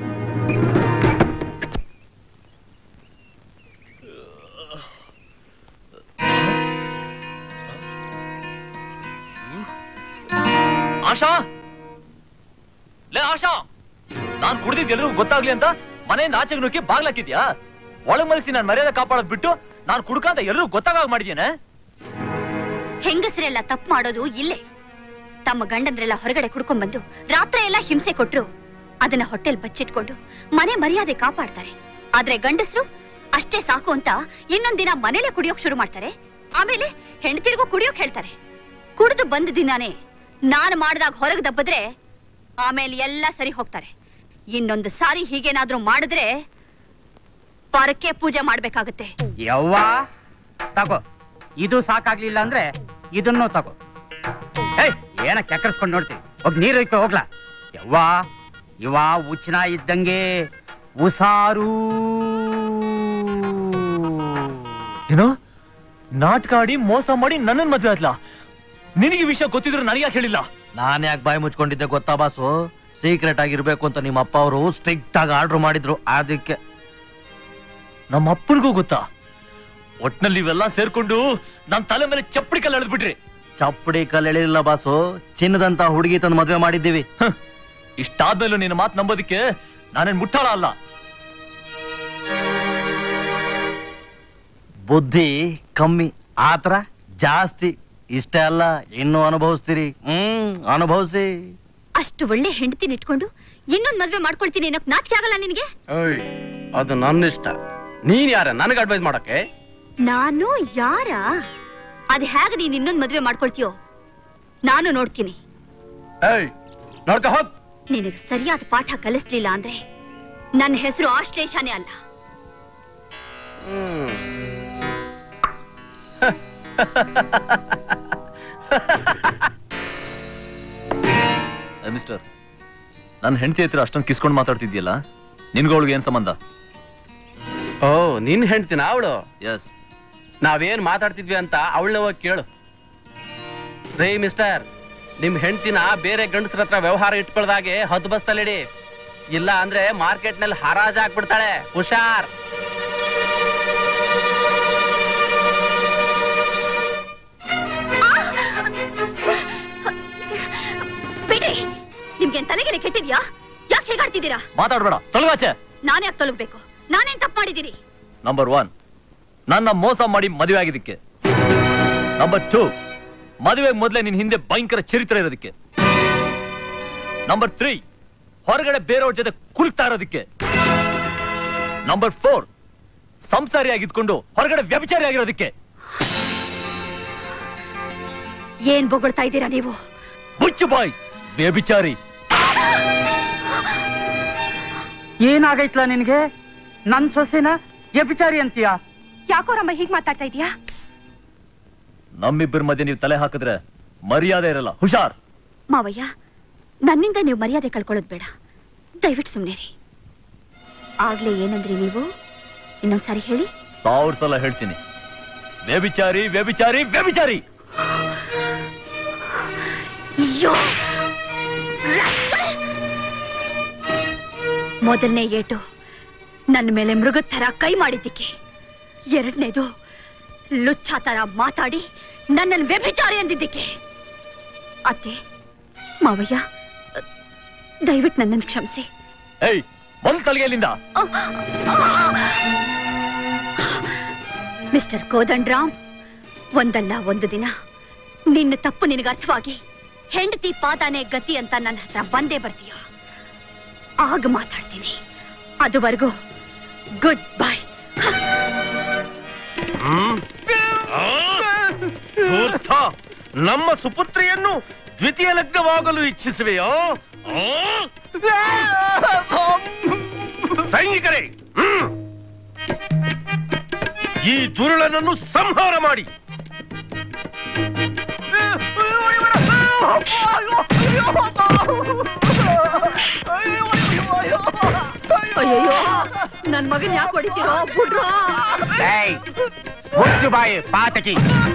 ಆಶಾ ಲೇ ಆಶಾ ನಾನ್ ಕುಡ್ದಿದ್ ಎಲ್ರಿಗೂ ಗೊತ್ತಾಗ್ಲಿ ಅಂತ ಮನೆಯಿಂದ ಆಚೆಗೆ ನುಗ್ಗಿ ಬಾಗ್ಲಾಕಿದ್ಯಾ ಒಳಗ್ ಮಲಗಿಸಿ ನಾನ್ ಮರ್ಯಾದೆ ಕಾಪಾಡೋದ್ ಬಿಟ್ಟು ನಾನ್ ಕುಡ್ಕಂತ ಎಲ್ರಿಗೂ ಗೊತ್ತಾಗ ಮಾಡಿದ್ಯೇನೆ ಹೆಂಗಸರೆಲ್ಲ ತಪ್ಪು ಮಾಡೋದು ಇಲ್ಲೇ ತಮ್ಮ ಗಂಡಂದ್ರೆಲ್ಲ ಹೊರಗಡೆ ಕುಡ್ಕೊಂಡ್ ಬಂದು ರಾತ್ರಿ ಎಲ್ಲ ಹಿಂಸೆ ಕೊಟ್ರು ಅದನ್ನ ಹೊಟ್ಟೆಲ್ ಬಚ್ಚಿಟ್ಕೊಂಡು ಮನೆ ಮರ್ಯಾದೆ ಕಾಪಾಡ್ತಾರೆ ಆದ್ರೆ ಗಂಡಸರು ಅಷ್ಟೇ ಸಾಕು ಅಂತ ಇನ್ನೊಂದ್ ದಿನ ಮನೇಲೆ ಕುಡಿಯೋಕ್ ಶುರು ಮಾಡ್ತಾರೆ ಆಮೇಲೆ ಹೆಂಡತಿರ್ಗೂ ಕುಡಿಯೋಕ್ ಹೇಳ್ತಾರೆ ಕುಡಿದು ಬಂದ ದಿನಾನೇ ನಾನು ಮಾಡ್ದಾಗ ಹೊರಗೆ ದಬ್ಬದ್ರೆ ಆಮೇಲೆ ಎಲ್ಲ ಸರಿ ಹೋಗ್ತಾರೆ ಇನ್ನೊಂದು ಸಾರಿ ಹೀಗೇನಾದ್ರೂ ಮಾಡಿದ್ರೆ ಪರಕೆ ಪೂಜೆ ಮಾಡ್ಬೇಕಾಗತ್ತೆ ಯವ್ವ ತಗೋ ಇದು ಸಾಕಾಗ್ಲಿಲ್ಲ ಅಂದ್ರೆ ಇದನ್ನು ತಗೋ ಏಯ್ ಏನ ಕೆಕ್ಕರ್ಸ್ಕೊಂಡ್ ನೋಡ್ತೀನಿ ಹೋಗ್ ನೀರು ಇಕ್ಕ ಹೋಗ್ಲಾ ಯವ್ವ ಇವ ಉಚ್ಚನ ಇದ್ದಂಗೆ ಉಸಾರು ಏನೋ ನಾಟಕ ಆಡಿ ಮೋಸ ಮಾಡಿ ನನ್ನನ್ ಮದ್ವೆ ಆದ್ಲಾ ನಿನಗೆ ವಿಷಯ ಗೊತ್ತಿದ್ರು ನನಗೆ ಯಾಕೆ ಹೇಳಿಲ್ಲ ನಾನ್ ಯಾಕೆ ಬಾಯಿ ಮುಚ್ಕೊಂಡಿದ್ದೆ ಗೊತ್ತಾ ಬಾಸು ಸೀಕ್ರೆಟ್ ಆಗಿರ್ಬೇಕು ಅಂತ ನಿಮ್ಮ ಅಪ್ಪ ಅವರು ಸ್ಟ್ರಿಕ್ಟ್ ಆಗಿ ಆರ್ಡರ್ ಮಾಡಿದ್ರು ಅದಕ್ಕೆ ನಮ್ಮ ಅಪ್ಪನಿಗೂ ಗೊತ್ತಾ ಒಟ್ನಲ್ಲಿ ಇವೆಲ್ಲ ಸೇರ್ಕೊಂಡು ನನ್ ತಲೆ ಮೇಲೆ ಚಪ್ಪಡಿ ಕಲ್ಲು ಎಳೆದ್ಬಿಟ್ರಿ ಚಪ್ಪಡಿ ಕಲ್ಲೆಳಿಲಿಲ್ಲ ಬಾಸು ಚಿನ್ನದಂತ ಹುಡುಗಿ ತಂದು ಮದ್ವೆ ಮಾಡಿದ್ದೀವಿ ಇಷ್ಟಾದ್ಮೇಲೂ ನಿನ್ನ ಮಾತು ನಂಬೋದಕ್ಕೆ ನಾನೇನ್ ಮುಟ್ಟಾಳ ಅಲ್ಲ ಬುದ್ಧಿ ಕಮ್ಮಿ ಆತರ ಜಾಸ್ತಿ ಇಷ್ಟೇ ಅಲ್ಲ ಇನ್ನು ಅನುಭವಿಸ್ತೀರಿ ಹ್ಮ್ ಅನುಭವಿಸಿ ಅಷ್ಟು ಒಳ್ಳೆ ಹೆಂಡತಿನ ಇಟ್ಕೊಂಡು ಇನ್ನೊಂದ್ ಮದ್ವೆ ಮಾಡ್ಕೊಳ್ತೀನಿ ಅನ್ನೋಕ್ ನಾಚಿಕೆ ಆಗಲ್ಲ ನಿನಗೆ ಓಯ್ ಅದು ನನ್ನ ಇಷ್ಟ ನೀನ್ ಯಾರ ನನಗೆ ಅಡ್ವೈಸ್ ಮಾಡಕ್ಕೆ ನಾನು ಯಾರ ಅದ್ ಹೇಗ ನೀನ್ ಇನ್ನೊಂದ್ ಮದ್ವೆ ಮಾಡ್ಕೊಳ್ತೀಯೋ ನಾನು ನೋಡ್ತೀನಿ ಏಯ್ ನೋಡ್ಕ ಹೋಗ್ ನಿನಗ್ ಸರಿಯಾದ ಪಾಠ ಕಲಿಸ್ಲಿಲ್ಲ ಅಂದ್ರೆ ನನ್ನ ಹೆಸರು ಆಶ್ಲೇಷನೇ ಅಲ್ಲ ಮಿಸ್ಟರ್ ನನ್ನ ಹೆಂಡತಿ ಹತ್ರ ಅಷ್ಟೊಂದು ಕಿಸ್ಕೊಂಡು ಮಾತಾಡ್ತಿದ್ಯಲ್ಲ ನಿನ್ಗೂ ಅವಳಿಗೆ ಏನ್ ಸಂಬಂಧ ಓ ನಿನ್ ಹೆಂಡ್ತಿನ ಅವಳು ಎಸ್ ನಾವೇನ್ ಮಾತಾಡ್ತಿದ್ವಿ ಅಂತ ಅವಳನ್ನ ಹೋಗಿ ಕೇಳು ರೇ ಮಿಸ್ಟರ್ ನಿಮ್ ಹೆಂಡ್ತಿನ ಬೇರೆ ಗಂಡಸ್ರ ಹತ್ರ ವ್ಯವಹಾರ ಇಟ್ಕೊಳ್ದಾಗೆ ಹದ್ದು ಬಸ್ತಲ್ಲಿಡಿ ಇಲ್ಲ ಅಂದ್ರೆ ಮಾರ್ಕೆಟ್ ನಲ್ಲಿ ಹರಾಜ್ ಹಾಕ್ಬಿಡ್ತಾಳೆ ಹುಷಾರ್ ಬಿಡ್ರಿ ನಿಮ್ಗೆ ತಲೆಗೆಲೆ ಕೆಟ್ಟಿದ್ಯಾ ಯಾಕೆ ಹೇಗಾಡ್ತಿದ್ದೀರಾ ಮಾತಾಡ್ಬೇಡ ತೊಲಗಾಚೆ ನಾನ್ ಯಾಕೆ ತೊಲಗ್ಬೇಕು ನಾನೇನ್ ತಪ್ಪು ಮಾಡಿದ್ದೀರಿ ನಂಬರ್ ಒನ್ ನನ್ನ ಮೋಸ ಮಾಡಿ ಮದುವೆ ಆಗಿದ್ದಕ್ಕೆ ನಂಬರ್ ಟೂ ಮದುವೆ ಮೊದಲೇ ನಿನ್ ಹಿಂದೆ ಭಯಂಕರ ಚರಿತ್ರೆ ಇರೋದಕ್ಕೆ ನಂಬರ್ ತ್ರೀ ಹೊರಗಡೆ ಬೇರೆಯವ್ರ ಜೊತೆ ಕುಲ್ತಾ ಇರೋದಕ್ಕೆ ನಂಬರ್ ಫೋರ್ ಸಂಸಾರಿ ಆಗಿದ್ಕೊಂಡು ಹೊರಗಡೆ ವ್ಯಭಿಚಾರಿ ಆಗಿರೋದಕ್ಕೆ ಏನ್ ಬೊಗಳ್ತಾ ಇದ್ದೀರಾ ನೀವು ಮುಚ್ಚು ಬಾಯ್ ವ್ಯಭಿಚಾರಿ ಏನಾಗೈತ್ಲ ನಿನ್ಗೆ ನನ್ ಸೊಸೆನ ವ್ಯಭಿಚಾರಿ ಅಂತೀಯಾ ಯಾಕೋ ರಮ್ಮ ಹೀಗ್ ಮಾತಾಡ್ತಾ ಇದೀಯಾ ನಮ್ಮಿಬ್ಬರ ಮಧ್ಯೆ ನೀವು ತಲೆ ಹಾಕಿದ್ರೆ ಮರ್ಯಾದೆ ಇರಲ್ಲ ಹುಷಾರ್ ಮಾವಯ್ಯ ನನ್ನಿಂದ ನೀವು ಮರ್ಯಾದೆ ಕಳ್ಕೊಳ್ಳೋದು ಬೇಡ ದಯವಿಟ್ಟು ಸುಮ್ಮನೆ ರೀ ಆಗ್ಲೇ ಏನಂದ್ರಿ ನೀವು ಇನ್ನೊಂದ್ಸಾರಿ ಹೇಳಿ ಸಾವಿರ ಸಲ ಹೇಳ್ತೀನಿ ವ್ಯಭಿಚಾರಿ ವ್ಯಭಿಚಾರಿ ವ್ಯಭಿಚಾರಿ ಅಯ್ಯೋ ಮೊದಲನೇ ಏಟು ನನ್ನ ಮೇಲೆ ಮೃಗದ ತರ ಕೈ ಮಾಡಿದ್ದಕ್ಕೆ ಎರಡನೇದು ಲುಚ್ಚ ತರ ಮಾತಾಡಿ ನನ್ನನ್ನು ವ್ಯಭಿಚಾರಿ ಅಂದಿದ್ದಕ್ಕೆ ಅತ್ತೆ ಮಾವಯ್ಯ ದಯವಿಟ್ಟು ನನ್ನನ್ನು ಕ್ಷಮಿಸಿ ಏಯ್ ಬಂದ್ ತಲೆಗೆಲ್ಲಿಂದ ಮಿಸ್ಟರ್ ಕೋದಂಡ್ರಾಮ್ ಒಂದಲ್ಲ ಒಂದು ದಿನ ನಿನ್ನ ತಪ್ಪು ನಿನಗೆ ಅರ್ಥವಾಗಿ ಹೆಂಡತಿ ಪಾದಾನೆ ಗತಿ ಅಂತ ನನ್ನ ಹತ್ರ ಬಂದೇ ಬರ್ತೀಯ ಆಗ ಮಾತಾಡ್ತೀನಿ ಅದುವರೆಗೂ ಗುಡ್ ಬೈ ಧೂರ್ತ ನಮ್ಮ ಸುಪುತ್ರಿಯನ್ನು ದ್ವಿತೀಯ ಲಗ್ನವಾಗಲು ಇಚ್ಛಿಸುವೆಯೋ ಆ? ಸೈನಿಕರೇ ಹ್ಮ್. ಈ ದುರುಳನನ್ನು ಸಂಹಾರ ಮಾಡಿ ಅಯ್ಯೋ ನನ್ ಮಗನ್ ಯಾಕೆ ಹೊಡಿತೀರೋ ಬಿಡ್ರೋ ಮುಚ್ಚು ಬಾಯಿ ಪಾತಕಿ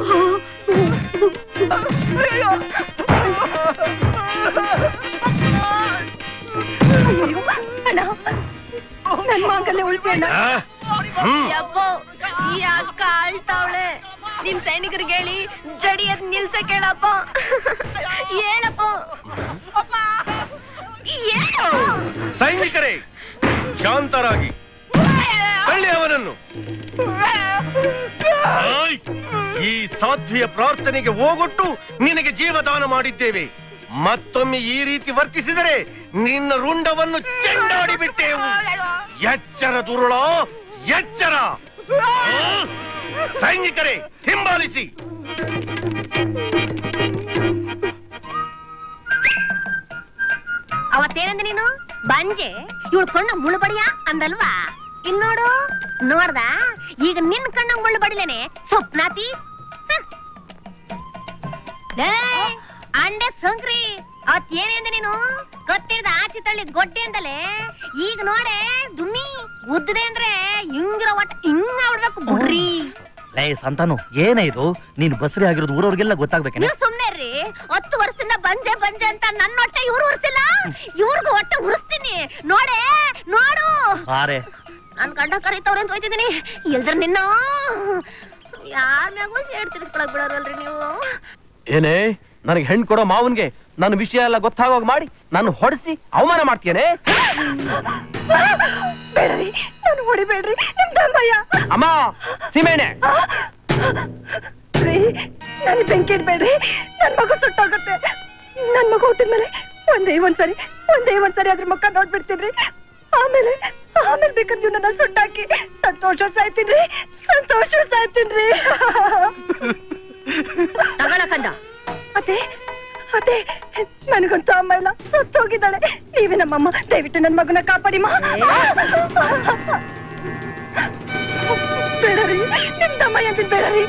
ಅಣ್ಣ ನನ್ ಮಾಂಗಲ್ಯ ಉಳಿಸಿ ಅಣ್ಣ ಯಪ್ಪೋ ಈ ಅಕ್ಕ ಆಳ್ತಾವಳೆ ನಿಮ್ ಸೈನಿಕರಿಗೆ ಹೇಳಿ ಜಡಿಯದ್ ನಿಲ್ಸ ಕೇಳಪ್ಪ ಹೇಳಪ್ಪ ಹೇಳು. ಸೈನಿಕರೇ ಶಾಂತರಾಗಿ ತಳ್ಳಿ ಅವನನ್ನು ಆಯ್! ಈ ಸಾಧ್ವಿಯ ಪ್ರಾರ್ಥನೆಗೆ ಹೋಗೊಟ್ಟು ನಿನಗೆ ಜೀವದಾನ ಮಾಡಿದ್ದೇವೆ ಮತ್ತೊಮ್ಮೆ ಈ ರೀತಿ ವರ್ತಿಸಿದರೆ ನಿನ್ನ ರುಂಡವನ್ನು ಚೆಂಡಾಡಿ ಬಿಟ್ಟೆವು ಎಚ್ಚರ ದುರುಳ ಎಚ್ಚರ ಆ? ಸೈನಿಕರೇ ಹಿಂಬಾಲಿಸಿ ಅವತ್ತೇನಂದ ನೀನು ಬಂಜೆ ಇವಳು ಕಣ್ಣ ಮುಳ್ಳು ಬಡಿಯ ಅಂದಲ್ವಾ ಇನ್ ನೋಡು ನೋಡ್ದ ಈಗ ನಿನ್ ಕಣ್ಣ ಮುಳ್ಳು ಬಡಿಲೇನೆ ಸ್ವಪ್ನಾತಿ ಹ್ಮ್. ಲೇ, ಅಂಡೆ ಸಂಕ್ರಿ ಅವತ್ ಏನೇಂದ ನೀನು ಕತ್ತಿಡ್ದ ಆಚೆ ತಳ್ಳಿ ಗೊಡ್ಡೆ ಅಂತಲೇ ಈಗ ನೋಡೆ ದುಮ್ಮಿ ಉದ್ದದೆ ಅಂದ್ರೆ ಹಿಂಗಿರೋ ಒಟ್ಟ ಹಿಂಗ ಆಗ್ಬಿಡ್ಬೇಕು ಬುಡ್ರಿ ಲೇ ಸಂತಾನು ಏನೇ ಇದು ನೀನ್ ಬಸ್ರಿ ಆಗಿರೋದು ಊರವ್ರಿಗೆಲ್ಲ ಗೊತ್ತಾಗ್ಬೇಕೇನೆ ನೀವು ಸುಮ್ನೆ ರೀ ಹತ್ತು ವರ್ಷದಿಂದ ಬಂಜೆ ಬಂಜೆ ಅಂತ ನನ್ನ ಹೊಟ್ಟೆ ಇವ್ರು ಉರ್ಸಿಲ್ಲ ಇವ್ರಿಗೂ ಹೊಟ್ಟೆ ಉರಿಸ್ತೀನಿ ನೋಡೆ ನೋಡು ಬಾರೆ ನನ್ ಗಂಡ ಕರೀತವ್ರೆ ಅಂತ ಹೋಯ್ತಿದ್ದೀನಿ ಎಲ್ದ್ರ ನಿನ್ನ ಯಾರ ಮ್ಯಾಗೂ ಸೇಡ್ ತಿರ್ಸ್ಕೊಳಕ್ ಬಿಡೋರಲ್ರಿ ನೀವು ಏನೇ ನನಗೆ ಹೆಣ್ಣು ಕೊಡೋ ಮಾವನ್ಗೆ ನನ್ನ ವಿಷಯ ಎಲ್ಲ ಗೊತ್ತಾಗೋಗ್ ಮಾಡಿ ನಾನು ಹೊಡೆಸಿ ಅವಮಾನ ಮಾಡ್ತೀಯನೇ ಬೇಡರಿ ನಾನು ಹೊಡಿಬೇಡ್ರಿ ನಿಮ್ ದಮ್ಮಯ್ಯ ಅಮ್ಮ ಸೀಮೆಣ್ಣೆ ರೀ ನನಗೆ ಬೆಂಕಿ ಇಡ್ಬೇಡ್ರಿ ನನ್ ಮಗು ಸುಟ್ಟೋಗುತ್ತೆ ನನ್ ಮಗು ಹುಟ್ಟಿದ್ಮೇಲೆ ಒಂದೇ ಒಂದ್ಸರಿ ಒಂದೇ ಒಂದ್ಸರಿ ಅದ್ರ ಮುಖ ನೋಡ್ಬಿಡ್ತೀನ್ರಿ ಆಮೇಲೆ ಆಮೇಲೆ ಬೇಕಾದ್ರೆ ನೀವು ನನ್ನ ಸುಟ್ಟಾಕಿ ಸಂತೋಷ ಸಾಯ್ತೀನ್ರಿ ಸಂತೋಷ ಸಾಯ್ತೀನ್ರಿ ತಗೊಳಕಂದ ಅದೇ ಅದೇ ನನಗಂತೂ ಅಮ್ಮ ಇಲ್ಲ ಸತ್ತೋಗಿದ್ದಾಳೆ ನೀವೇ ನಮ್ಮಮ್ಮ ದಯವಿಟ್ಟು ನನ್ನ ಮಗನ ಕಾಪಾಡಿ ಮಾ ಬೇಡರಿ ನಿಮ್ದಮ್ಮ ಎಂದಿದ್ ಬೇಡರಿ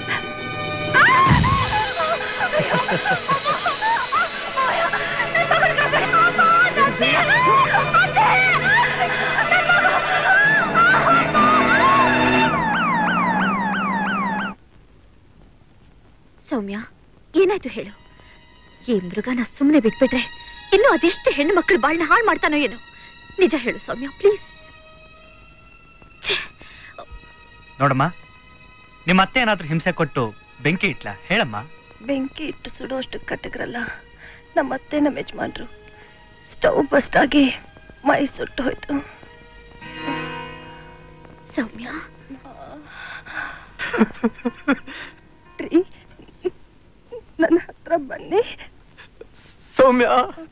ಸೌಮ್ಯ ಏನಾಯ್ತು ಹೇಳು ಈ ಮೃಗನ ಸುಮ್ಮನೆ ಬಿಟ್ಬಿಟ್ರೆ ಇನ್ನು ಅದೆಷ್ಟು ಹೆಣ್ಣು ಮಕ್ಕಳು ಬಾಳ್ನ ಹಾಳು ಮಾಡ್ತಾನೋ ಏನೋ ನಿಜ ಹೇಳು ಸೌಮ್ಯ ಪ್ಲೀಸ್ ನೋಡಮ್ಮ ನಿಮ್ಮ ಅತ್ತೆ ಏನಾದ್ರೂ ಹಿಂಸೆ ಕೊಟ್ಟು ಬೆಂಕಿ ಇಟ್ಲಾ ಹೇಳಮ್ಮ ಬೆಂಕಿ ಇಟ್ಟು ಸುಡೋಷ್ಟು ಕಟಕರಲ್ಲ ನಮ್ಮ ಅತ್ತೆ ನಮ್ಮ ಯಜಮಾನ್ರು ಸ್ಟವ್ ಬಸ್ಟ್ ಆಗಿ ಮೈ ಸುಟ್ಟು ಹೋಯ್ತು ಸೌಮ್ಯ ರೀ, ನನ್ನ ಹತ್ರ ಬನ್ನಿ ಸೌಮ್ಯ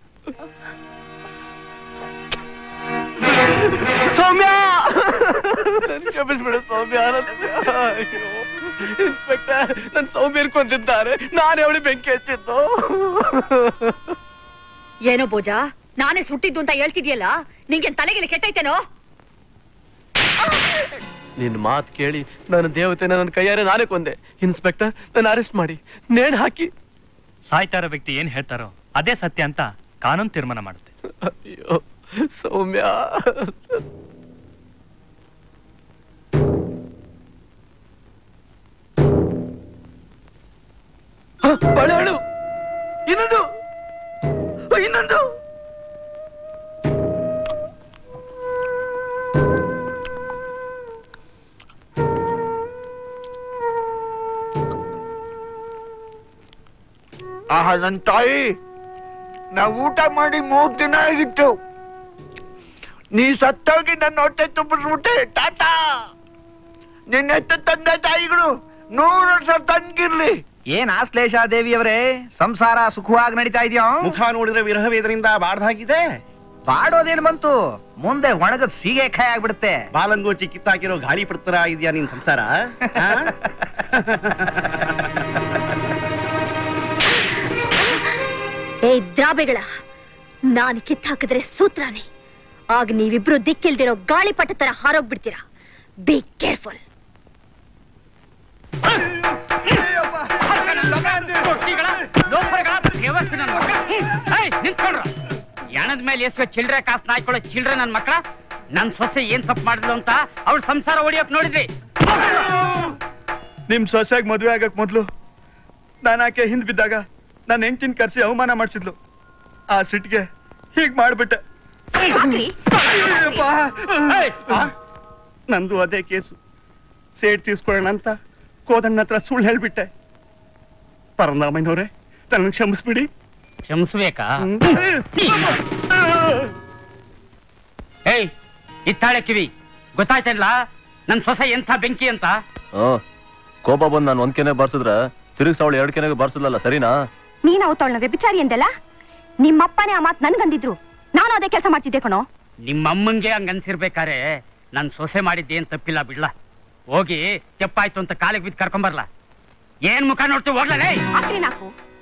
ಸೌಮ್ಯ ನನ್ ಕ್ಷಮಿಸ್ಬಿಡು ಸೌಮ್ಯ ಇನ್ಸ್ಪೆಕ್ಟರ್ ನನ್ ಸೌಮ್ಯರ್ ಕೊಂದಿದ್ದಾರೆ ನಾನೇ ಅವಳಿ ಬೆಂಕಿ ಹಚ್ಚಿದ್ದು ಏನೋ ಬೋಜ ನಾನೇ ಸುಟ್ಟಿದ್ದು ಅಂತ ಹೇಳ್ತಿದ್ಯಲ್ಲ ನಿಂಗೆ ತಲೆಗೆಲೆ ಕೆಟ್ಟೈತೇನೋ ನಿನ್ ಮಾತ್ ಕೇಳಿ ನನ್ನ ದೇವತೆನ ನನ್ನ ಕೈಯಾರೆ ನಾನೇ ಕೊಂದೆ ಇನ್ಸ್ಪೆಕ್ಟರ್ ನನ್ನ ಅರೆಸ್ಟ್ ಮಾಡಿ ನೇಣ್ ಹಾಕಿ ಸಾಯ್ತಾ ಇರೋ ವ್ಯಕ್ತಿ ಏನ್ ಹೇಳ್ತಾರೋ ಅದೇ ಸತ್ಯ ಅಂತ ಕಾನೂನು ತೀರ್ಮಾನ ಮಾಡುತ್ತೆ ಅಯ್ಯೋ ಸೌಮ್ಯ ಬಳೆಹಳು ಇನ್ನೊಂದು ಇನ್ನೊಂದು ಆಹಾ ನನ್ ತಾಯಿ ನಾವು ಊಟ ಮಾಡಿ ಮೂರ್ ದಿನ ಆಗಿತ್ತು ನೀ ಸತ್ತೋಗಿ ನನ್ನ ಹೊಟ್ಟೆ ತುಂಬಿಸ್ಬಿಟ್ಟೆ ಟಾಟಾ ನಿನ್ನ ಹೆತ್ತ ತಂದೆ ತಾಯಿಗಳು ನೂರು ವರ್ಷ ತನ್ಗಿರ್ಲಿ ಏನ್ ಆಶ್ಲೇಷ ದೇವಿಯವರೇ ಸಂಸಾರ ಸುಖವಾಗಿ ನಡೀತಾ ಇದೆಯೋ ಮುಖ ನೋಡಿದ್ರೆ ವಿರಹ ವೇದನೆಯಿಂದ ಬಾಡ್ದಾಗಿದೆ ಬಾಡೋದೇನ್ ಬಂತು ಮುಂದೆ ಒಣಗದ್ ಸೀಗೆಕಾಯಿ ಆಗ್ಬಿಡುತ್ತೆ ಬಾಲಂಗೋಚಿ ಕಿತ್ತಾಕಿರೋ ಗಾಳಿ ಪಡ್ತರ ಇದೆಯಾ ನಿನ್ ಸಂಸಾರ ಆ? ಏ ದ್ರಾಬೆಗಳ ನಾನು ಕಿತ್ತಾಕಿದ್ರೆ ಸೂತ್ರಾನೆ ಆಗ ನೀವಿಬ್ರು ದಿಕ್ಕಿಲ್ದಿರೋ ಗಾಳಿಪಟ ತರ ಹಾರೋಗ್ಬಿಡ್ತೀರಾ ಬಿ ಕೇರ್ಫುಲ್ ನಿಂತ್ಕೊಂಡ್ರ ಯಾಣದ ಮೇಲೆ ಎಸುವ ಚಿಲ್ಡ್ರೆ ಕಾಸು ನಾಯ್ಕೊಳ್ಳೋ ಚಿಲ್ಡ್ರೆ ನನ್ ಮಕ್ಕಳ ನನ್ ಸೊಸೆ ಏನ್ ತಪ್ಪು ಮಾಡಿದ್ಲು ಅಂತ ಅವಳು ಸಂಸಾರ ಹೊಡಿಯೋಕ್ ನೋಡಿದ್ರಿ ನಿಮ್ ಸೊಸೆಗ್ ಮದುವೆ ಆಗಕ್ ಮೊದ್ಲು ನಾನು ಆಕೆ ಹಿಂದ್ ಬಿದ್ದಾಗ ನನ್ನ ಹೆಂಡತಿನ ಕರ್ಸಿ ಅವಮಾನ ಮಾಡ್ಸಿದ್ಲು ಆ ಸಿಟ್ಗೆ ಹೀಗ್ ಮಾಡ್ಬಿಟ್ಟೆ ಅಯ್ಯಪ್ಪ. ಆ? ನಂದು ಅದೇ ಕೇಸು ಸೇಡ್ ತೀರ್ಸ್ಕೊಳ್ಳೋಣ ಅಂತ ಕೋದಣ್ಣ ಹತ್ರ ಸುಳ್ಳು ಹೇಳ್ಬಿಟ್ಟೆ ಪರಂದಾಮಯ್ಯನವ್ರೆ ನನ್ನ ಕ್ಷಮಿಸ್ಬಿಡಿ ಕ್ಷಮಿಸ್ಬೇಕಾ ಏಯ್ ಇತ್ತಾಳೆ ಕಿವಿ ಗೊತ್ತಾಯ್ತಲ್ಲ ನನ್ ಸೊಸೆ ಎಂಥ ಬೆಂಕಿ ಅಂತ ಕೋಪ ಬಂದು ನಾನು ಒಂದ್ ಕೆನೆ ಬರ್ಸಿದ್ರ ತಿರುಗಿಸ್ ಅವಳು ಎರಡ್ ಕೆನೆಗೆ ಬರ್ಸಲ್ಲ ಸರಿನಾ ನೀನ್ ಅವತ್ತವಳನ್ನ ವ್ಯಭಿಚಾರಿ ಎಂದಲ್ಲ ನಿಮ್ಮಪ್ಪನೇ ಆ ಮಾತು ನನ್ಗಂದಿದ್ರು ನಾನು ಅದೇ ಕೆಲಸ ಮಾಡ್ತಿದ್ದೆ ಕಣೋ ನಿಮ್ಮಮ್ಮಂಗೆ ಹಂಗ ಅನ್ಸಿರ್ಬೇಕಾರೆ ನನ್ ಸೊಸೆ ಮಾಡಿದ್ದೇನ್ ತಪ್ಪಿಲ್ಲ ಬಿಡ್ಲ ಹೋಗಿ ತೆಪ್ಪಾಯ್ತು ಅಂತ ಕಾಲಿಗೆ ಬಿದ್ದು ಕರ್ಕೊಂಬರ್ಲ ಏನ್ ಮುಖ ನೋಡ್ತೀವಿ ಹೋಗ್ಲೇ ಅಕ್ರಿ ನಾಕು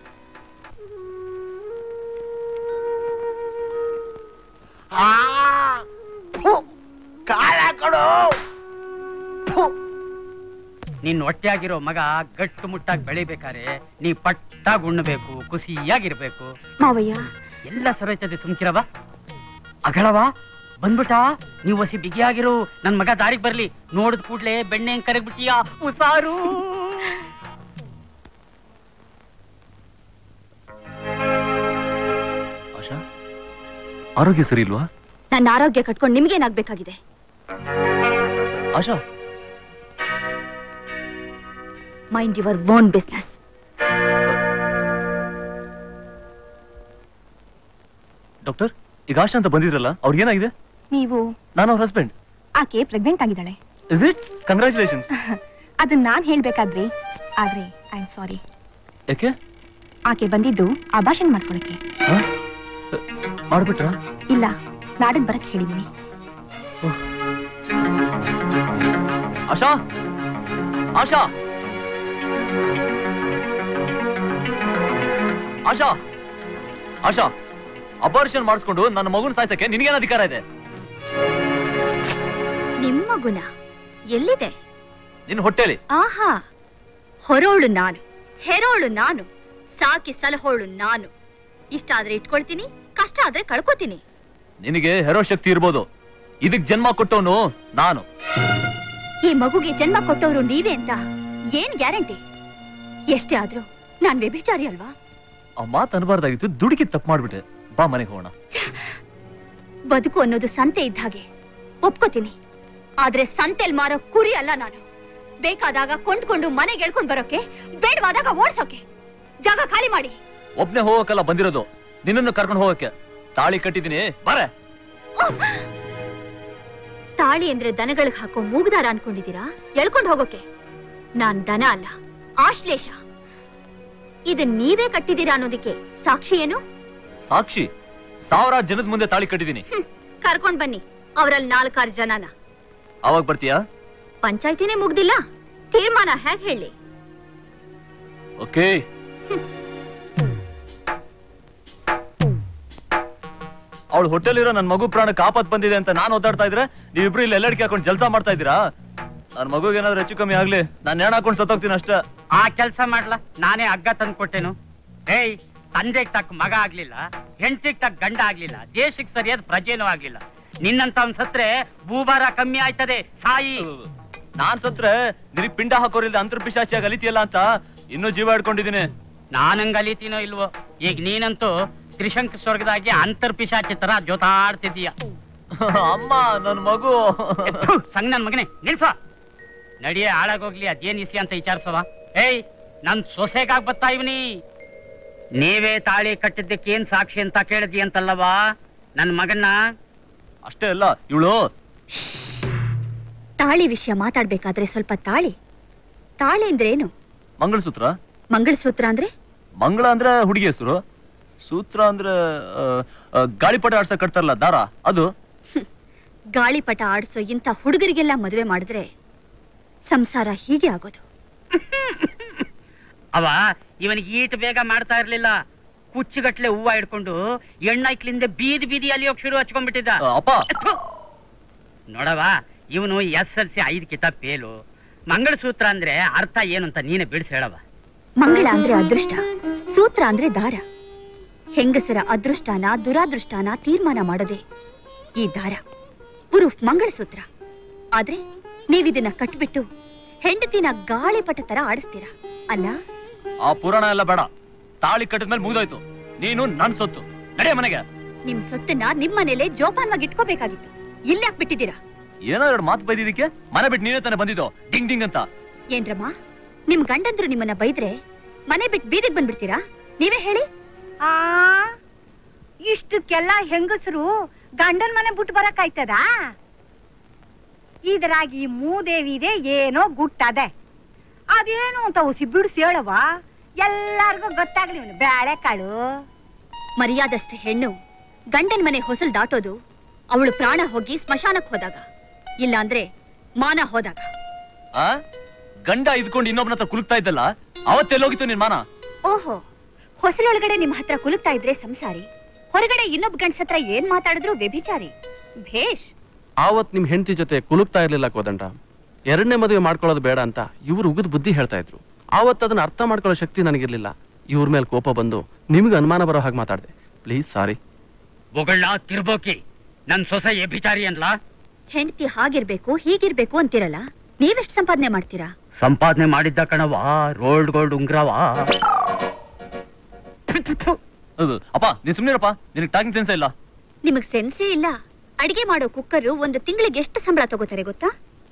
ಕಾಳ ಕೊಡು ನಿನ್ ಹೊಟ್ಟೆಯಾಗಿರೋ ಮಗ ಗಟ್ಟು ಮುಟ್ಟಾಗಿ ಬೆಳಿಬೇಕಾರೆ ನೀ ಪಟ್ಟಾಗಿ ಉಣ್ಣಬೇಕು ಖುಷಿಯಾಗಿರ್ಬೇಕು ಮಾವಯ್ಯ ಎಲ್ಲ ಸರೋಯ್ತದೆ ಸುಮ್ಕಿರವ ಅಗಳವ ಬಂದ್ಬಿಟ್ಟ ನೀವು ಹೊಸಿ ಬಿಗಿಯಾಗಿರು ನನ್ ಮಗ ದಾರಿಗೆ ಬರ್ಲಿ ನೋಡಿದ ಕೂಡ್ಲೆ ಬೆಣ್ಣೆ ಹೆಂಗ್ ಕರಗ್ಬಿಟ್ಟಿಯಾ ಉಸಾರು ಆಶಾ ಆರೋಗ್ಯ ಸರಿ ಇಲ್ವಾ ನನ್ನ ಆರೋಗ್ಯ ಕಟ್ಕೊಂಡು ನಿಮ್ಗೇನಾಗ್ಬೇಕಾಗಿದೆ Asha mind your own business doctor ಈಗ ಆಶಾ ಅಂತ ಬಂದಿದ್ರಲ್ಲ ಅವ್ರಿಗೆ ಏನಾಗಿದೆ ನೀವು ನಾನು ಅವ್ರ ಹಸ್ಬೆಂಡ್ ಆಕೆ ಪ್ರೆಗ್ನೆಂಟ್ ಆಗಿದ್ದಾಳೆ ಇಸ್ ಇಟ್ ಕಂಗ್ರ್ಯಾಚುಲೇಷನ್ಸ್ ಅದನ್ನ ನಾನ್ ಹೇಳ್ಬೇಕಾದ್ರಿ ಆದ್ರೆ ಐ ಆಮ್ ಸಾರಿ ಯಾಕೆ ಆಕೆ ಬಂದಿದ್ದು ಅಭಾಷಣ ಮಾಡಿಸ್ಕೊಳಕ್ಕೆ ಮಾಡ್ಬಿಟ್ರಾ ಇಲ್ಲ ನಾಡಕ್ ಬರಕ್ ಹೇಳಿದೀನಿ ಆಶಾ ಆಶಾ ಆಶಾ ಆಶಾ ಅಬಾರ್ಷನ್ ಮಾಡಿಸ್ಕೊಂಡು ನನ್ನ ಮಗುನ ಸಾಯ್ಸಕ್ಕೆ ನಿನಗೇನು ಅಧಿಕಾರ ಇದೆ ನಿಮ್ಮ ಗುಣ ಎಲ್ಲಿದೆ ನಿನ್ನ ಹೊಟ್ಟೆಲಿ ಆಹಾ ಹೊರೋಳು ನಾನು ಹೆರೋಳು ನಾನು ಸಾಕಿ ಸಲಹೋಳು ನಾನು ಇಷ್ಟ ಆದ್ರೆ ಇಟ್ಕೊಳ್ತೀನಿ ಕಷ್ಟ ಆದ್ರೆ ಕಳ್ಕೊತೀನಿ ನಿನಗೆ ಹೆರೋ ಶಕ್ತಿ ಇರ್ಬೋದು ಇದಕ್ ಜನ್ಮ ಕೊಟ್ಟವನು ನಾನು ಈ ಮಗುಗೆ ಜನ್ಮ ಕೊಟ್ಟವರು ನೀವೇ ಅಂತ ಏನ್ ಗ್ಯಾರಂಟಿ ಎಷ್ಟೇ ಆದ್ರೂ ನಾನ್ ವ್ಯಭಿಚಾರಿ ಅಲ್ವಾ ಆ ಮಾತು ಅನ್ಬಾರ್ದಾಗಿತ್ತು ದುಡುಕಿ ತಪ್ಪು ಮಾಡ್ಬಿಟ್ಟೆ ಬಾ ಮನೆಗೆ ಹೋಗೋಣ ಬದುಕು ಅನ್ನೋದು ಸಂತೆ ಇದ್ದ ಹಾಗೆ ಒಪ್ಕೋತೀನಿ ಆದ್ರೆ ಸಂತೆಲ್ ಮಾರೋ ಕುರಿ ಅಲ್ಲ ನಾನು ಬೇಕಾದಾಗ ಕೊಂಡ್ಕೊಂಡು ಮನೆಗೆ ಎಳ್ಕೊಂಡ್ ಬರೋಕೆ ಬೇಡವಾದಾಗ ಓಡ್ಸೋಕೆ ಜಾಗ ಖಾಲಿ ಮಾಡಿ ಒಬ್ನೇ ಹೋಗಕ್ಕಲ್ಲ ಬಂದಿರೋದು ನಿನ್ನನ್ನು ಕರ್ಕೊಂಡು ಹೋಗಕ್ಕೆ ತಾಳಿ ಕಟ್ಟಿದೀನಿ ಬಾರೆ ತಾಳಿ ಅಂದ್ರೆ ದನಗಳಿಗೆ ಹಾಕೋ ಮೂಗ್ದಾರ ಅನ್ಕೊಂಡಿದೀರಾ ಎಳ್ಕೊಂಡ್ ಹೋಗೋಕೆ ನಾನ್ ದನ ಅಲ್ಲ ಆಶ್ಲೇಷ ಇದನ್ ನೀವೇ ಕಟ್ಟಿದೀರಾ ಅನ್ನೋದಕ್ಕೆ ಸಾಕ್ಷಿ ಏನು ಸಾಕ್ಷಿ ಸಾವಿರಾರು ಜನದ ಮುಂದೆ ತಾಳಿ ಕಟ್ಟಿದೀನಿ ಕರ್ಕೊಂಡ್ ಬನ್ನಿ ಅವರಲ್ಲಿ ನಾಲ್ಕಾರು ಜನನ ಅವಾಗ ಬರ್ತೀಯಾ ಪಂಚಾಯ್ತಿನೇ ಮುಗ್ದಿಲ್ಲ ತೀರ್ಮಾನ ಹೇಗ್ ಹೇಳಿ ಓಕೆ ಅವಳು ಹೋಟೆಲ್ ನನ್ ಮಗು ಪ್ರಾಣಕ್ಕೆ ಆಪತ್ ಬಂದಿದೆ ಅಂತ ನಾನು ಓದಾಡ್ತಾ ಇದ್ರೆ ನೀವಿಬ್ರು ಇಲ್ಲಿ ಎಲ್ಲಡಿಕೆ ಹಾಕೊಂಡು ಜಲ್ಸ ಮಾಡ್ತಾ ಇದ್ದೀರಾ ನನ್ ಮಗುಗೆ ಏನಾದ್ರು ಹೆಚ್ಚು ಕಮ್ಮಿ ಆಗ್ಲಿ ನಾನು ನೇಣ ಹಾಕೊಂಡು ಸತ್ತೋಗ್ತೀನಿ ಅಷ್ಟೇ ಆ ಕೆಲಸ ಮಾಡ್ಲ ನಾನೇ ಹಗ್ಗ ತಂದು ಕೊಟ್ಟೆನು ಏಯ್ ತಂದೆಗ್ ತಕ್ಕ ಮಗ ಆಗ್ಲಿಲ್ಲ ಹೆಂಡತಿಗ್ ತಕ್ಕ ಗಂಡ ಆಗ್ಲಿಲ್ಲ ದೇಶಕ್ಕೆ ಸರಿಯಾದ ಪ್ರಜೆನೂ ಆಗ್ಲಿಲ್ಲ ನಿನ್ನಂತ ಅವ್ನ್ ಸತ್ರೆ ಭೂಭಾರ ಕಮ್ಮಿ ಆಯ್ತದೆ ಸಾಯಿ ನಾನ್ ಸತ್ರೆ ನಿನಗ್ ಪಿಂಡ ಹಾಕೋರಿಲ್ದ ಅಂತರ್ ಪಿಶಾಚಿಯಾಗಿ ಅಲಿತಿಯಲ್ಲ ಅಂತ ಇನ್ನೂ ಜೀವ ಹಿಡ್ಕೊಂಡಿದ್ದೀನಿ ನಾನಂಗ್ ಅಲಿತೀನೋ ಇಲ್ವೋ ಈಗ ನೀನಂತೂ ತ್ರಿಶಂಕ ಸ್ವರ್ಗದಾಗಿ ಅಂತರ್ ಪಿಶಾಚಿ ತರ ಜೋತಾಡ್ತಿದೀಯ ಅಮ್ಮ ನನ್ ಮಗು ಸಂಗ್ ನನ್ ಮಗನೇ ನಿಲ್ಸ ನಡಿಯೇ ಹಾಳಾಗೋಗ್ಲಿ ಅದೇನ್ ಇಸಿ ಅಂತ ವಿಚಾರಿಸವ ಏಯ್ ನನ್ ಸೊಸೆಗಾಗ್ ಬತ್ತಾ ಇವನಿ ನೀವೇ ತಾಳಿ ಕಟ್ಟಿದ್ದಕ್ಕೆ ಏನ್ ಸಾಕ್ಷಿ ಅಂತ ಕೇಳಿದ್ವಿ ಅಂತಲ್ಲವಾ ನನ್ ಮಗನ್ನ ಅಷ್ಟೇ ಅಲ್ಲ ಇವಳು ತಾಳಿ ವಿಷಯ ಮಾತಾಡ್ಬೇಕಾದ್ರೆ ಸ್ವಲ್ಪ ತಾಳಿ ತಾಳಿ ಅಂದ್ರೆ ಏನು ಮಂಗಳಸೂತ್ರ ಮಂಗಳಸೂತ್ರ ಅಂದ್ರೆ ಮಂಗಳ ಅಂದ್ರೆ ಹುಡುಗಿ ಹೆಸರು ಸೂತ್ರ ಅಂದ್ರೆ ಆ, ಆ, ಗಾಳಿಪಟ ಆಡ್ಸಕ್ ಕಟ್ತಾರಲ್ಲ ದಾರ ಅದು ಗಾಳಿಪಟ ಆಡ್ಸೋ ಇಂಥ ಹುಡುಗರಿಗೆಲ್ಲ ಮದುವೆ ಮಾಡಿದ್ರೆ ಸಂಸಾರ ಹೀಗೆ ಆಗೋದು ಅವ ಇವನಿಗೆ ಈಟ್ ಬೇಗ ಮಾಡ್ತಾ ಇರ್ಲಿಲ್ಲ ಕುಚ್ಚುಗಟ್ಲೆ ಹೂವ ಹಿಡ್ಕೊಂಡು ಎಣ್ಣೈಕ್ಲಿಂದ ಬೀದಿ ಬೀದಿ ಅಲಿಯೋಕ್ ಶುರು ಹಚ್ಕೊಂಡ್ಬಿಟ್ಟಿದ್ದ ಅಪ್ಪ ನೋಡವ ಇವನು ಎಸ್ ಎಲ್ ಸಿ ಐದ್ ಕಿತ ಪೇಲು ಮಂಗಳಸೂತ್ರ ಅಂದ್ರೆ ಅರ್ಥ ಏನು ಅಂತ ನೀನೆ ಬಿಡಿಸಿ ಹೇಳವ ಮಂಗಳ ಅಂದ್ರೆ ಅದೃಷ್ಟ ಸೂತ್ರ ಅಂದ್ರೆ ದಾರ ಹೆಂಗಸರ ಅದೃಷ್ಟನ ದುರಾದೃಷ್ಟನ ತೀರ್ಮಾನ ಮಾಡೋದೇ ಈ ದಾರ ಉರುಫ್ ಮಂಗಳಸೂತ್ರ ಆದ್ರೆ ನೀವಿದನ್ನ ಕಟ್ಬಿಟ್ಟು ಹೆಂಡತಿನ ಗಾಳಿಪಟ ತರ ಆಡಿಸ್ತೀರಾ ಅಲ್ಲ ಆ ಪುರಾಣ ಎಲ್ಲ ಬೇಡ ತಾಳಿ ಕಟ್ಟಿದ್ಮೇಲೆ ಮುಗಿದೋಯ್ತು ನೀನು ನನ್ ಸೊತ್ತು ನಡೆ ಮನೆಗೆ ನಿಮ್ ಸೊತ್ತನ್ನ ನಿಮ್ಮನೇಲೆ ಜೋಪಾನವಾಗಿ ಇಟ್ಕೋಬೇಕಾಗಿತ್ತು ಇಲ್ಲಾಕ್ ಬಿಟ್ಟಿದ್ದೀರಾ ಏನೋ ಎರಡು ಮಾತು ಬೈದಿದ್ದಕ್ಕೆ ಮನೆ ಬಿಟ್ಟು ನೀನೇ ತಾನೆ ಬಂದಿದ್ದು ಡಿಂಗ್ ಡಿಂಗ್ ಅಂತ ಏನ್ರಮ್ಮ ನಿಮ್ ಗಂಡಂದ್ರು ನಿಮ್ಮನ್ನ ಬೈದ್ರೆ ಮನೆ ಬಿಟ್ಟು ಬೀದಿಗೆ ಬಂದ್ಬಿಡ್ತೀರಾ ನೀವೇ ಹೇಳಿ ಆ ಇಷ್ಟಕ್ಕೆಲ್ಲ ಹೆಂಗಸರು ಗಂಡನ್ ಮನೆ ಬಿಟ್ಟು ಬರಕಾಯ್ತದ ಇದ್ರಾಗಿ ಮೂದೇವಿದೆ ಏನೋ ಗುಟ್ಟದೆ ಅದೇನು ಅಂತ ಉಸಿ ಬಿಡಿಸಿ ಹೇಳವ ಎಲ್ಲಾರ್ಗೂ ಗೊತ್ತಾಗ್ಲಿ ಇವ್ನು ಬ್ಯಾಳೆಕಾಳು ಮರ್ಯಾದಸ್ಥ ಹೆಣ್ಣು ಗಂಡನ್ ಮನೆ ಹೊಸಲ್ ದಾಟೋದು ಅವಳು ಪ್ರಾಣ ಹೋಗಿ ಸ್ಮಶಾನಕ್ ಹೋದಾಗ ಇಲ್ಲ ಅಂದ್ರೆ ಮಾನ ಹೋದಾಗ ಆ ಗಂಡ ಇದ್ಕೊಂಡು ಇನ್ನೊಬ್ನ ಹತ್ರ ಕುಲುಕ್ತಾ ಇದ್ದಲ್ಲ ಅವತ್ತೆಲ್ಲೋಗಿತ್ತು ನಿನ್ ಮಾನ ಓಹೋ ಹೊಸಲೊಳಗಡೆ ನಿಮ್ ಹತ್ರ ಕುಲುಕ್ತಾ ಇದ್ರೆ ಸಂಸಾರಿ ಹೊರಗಡೆ ಇನ್ನೊಬ್ಬ ಗಂಡ್ಸ್ ಹತ್ರ ಏನ್ ಮಾತಾಡಿದ್ರು ವ್ಯಭಿಚಾರಿ ಭೇಷ್ ಆವತ್ ನಿಮ್ ಹೆಂಡತಿ ಜೊತೆ ಕುಲುಕ್ತಾ ಇರ್ಲಿಲ್ಲ ಕೋದಂಡ ಎರಡನೇ ಮದುವೆ ಮಾಡ್ಕೊಳ್ಳೋದು ಬೇಡ ಅಂತ ಇವ್ರು ಉಗಿದ್ ಬುದ್ಧಿ ಹೇಳ್ತಾ ಇದ್ರು ಆವತ್ ಅದನ್ನ ಅರ್ಥ ಮಾಡ್ಕೊಳ್ಳೋ ಶಕ್ತಿ ನನಗಿರ್ಲಿಲ್ಲ ಇವ್ರ ಮೇಲೆ ಕೋಪ ಬಂದು ನಿಮ್ಗೆ ಅನುಮಾನ ಬರೋ ಹಾಗೆ ಮಾತಾಡ್ದೆ ಪ್ಲೀಸ್ ಸಾರಿ ಬೊಗಳ್ಳ ತಿರ್ಬೋಕಿ ನನ್ ಸೊಸೆ ಎಭಿಚಾರಿ ಅನ್ಲಾ ಹೆಂಡತಿ ಹಾಗಿರ್ಬೇಕು ಹೀಗಿರ್ಬೇಕು ಅಂತಿರಲ್ಲ ನೀವೆಷ್ಟ್ ಸಂಪಾದನೆ ಮಾಡ್ತೀರಾ ಸಂಪಾದನೆ ಮಾಡಿದ್ದ ಕಣವ ರೋಲ್ಡ್ ಗೋಲ್ಡ್ ಉಂಗ್ರವ ಅದು, ಅಪ್ಪ ನೀನ್ ಸುಮ್ನಿರಪ್ಪ ನಿನಗೆ ಟಾಕಿಂಗ್ ಸೆನ್ಸ್ ಇಲ್ಲ ನಿಮಗ್ ಸೆನ್ಸೇ ಇಲ್ಲ ಅಡಿಗೆ ಮಾಡೋ ಕುಕ್ಕರು ಒಂದು ತಿಂಗಳಿಗೆ ಎಷ್ಟು ಸಂಬಳ ತಗೋತಾರೆ ಗೊತ್ತಾ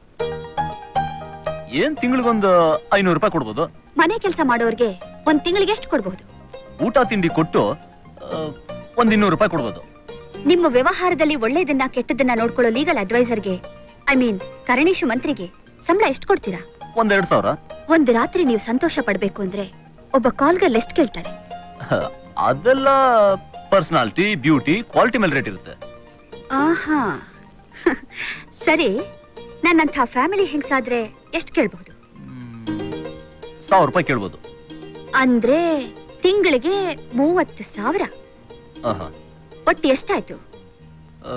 ಏನ್ ತಿಂಗಳಿಗೊಂದು ಐನೂರು ರೂಪಾಯಿ ಕೊಡ್ಬೋದು ಮನೆ ಕೆಲಸ ಮಾಡೋರ್ಗೆ ಒಂದ್ ತಿಂಗಳಿಗೆ ಎಷ್ಟು ಕೊಡ್ಬಹುದು ಊಟ ತಿಂಡಿ ಕೊಟ್ಟು ಆ, ಒಂದ್ ಇನ್ನೂರು ರೂಪಾಯಿ ಕೊಡ್ಬೋದು ನಿಮ್ಮ ವ್ಯವಹಾರದಲ್ಲಿ ಒಳ್ಳೇದನ್ನ ಕೆಟ್ಟದನ್ನ ನೋಡ್ಕೊಳ್ಳೋ ಲೀಗಲ್ ಅಡ್ವೈಸರ್ಗೆ ಐ ಮೀನ್ ಕರಣೇಶು ಮಂತ್ರಿಗೆ ಸಂಬಳ ಎಷ್ಟು ಕೊಡ್ತೀರಾ ಒಂದೆರಡು ಸಾವಿರ ಒಂದು ರಾತ್ರಿ ನೀವು ಸಂತೋಷ ಪಡ್ಬೇಕು ಅಂದ್ರೆ ಒಬ್ಬ ಕಾಲ್ಗಲ್ ಎಷ್ಟು ಕೇಳ್ತಾಳೆ ಅದೆಲ್ಲ ಪರ್ಸನಾಲಿಟಿ ಬ್ಯೂಟಿ ಕ್ವಾಲಿಟಿ ಮೇಲೆ ರೇಟ್ ಇರುತ್ತೆ ಆಹಾ ಸರಿ ನನ್ನಂಥ ಫ್ಯಾಮಿಲಿ ಹೆಂಗ್ಸಾದ್ರೆ ಎಷ್ಟು ಕೇಳ್ಬಹುದು ಸಾವಿರ ರೂಪಾಯಿ ಕೇಳ್ಬೋದು ಅಂದ್ರೆ ತಿಂಗಳಿಗೆ ಮೂವತ್ತು ಸಾವಿರ ಆಹಾ. ಒಟ್ಟು ಎಷ್ಟಾಯ್ತು ಆ,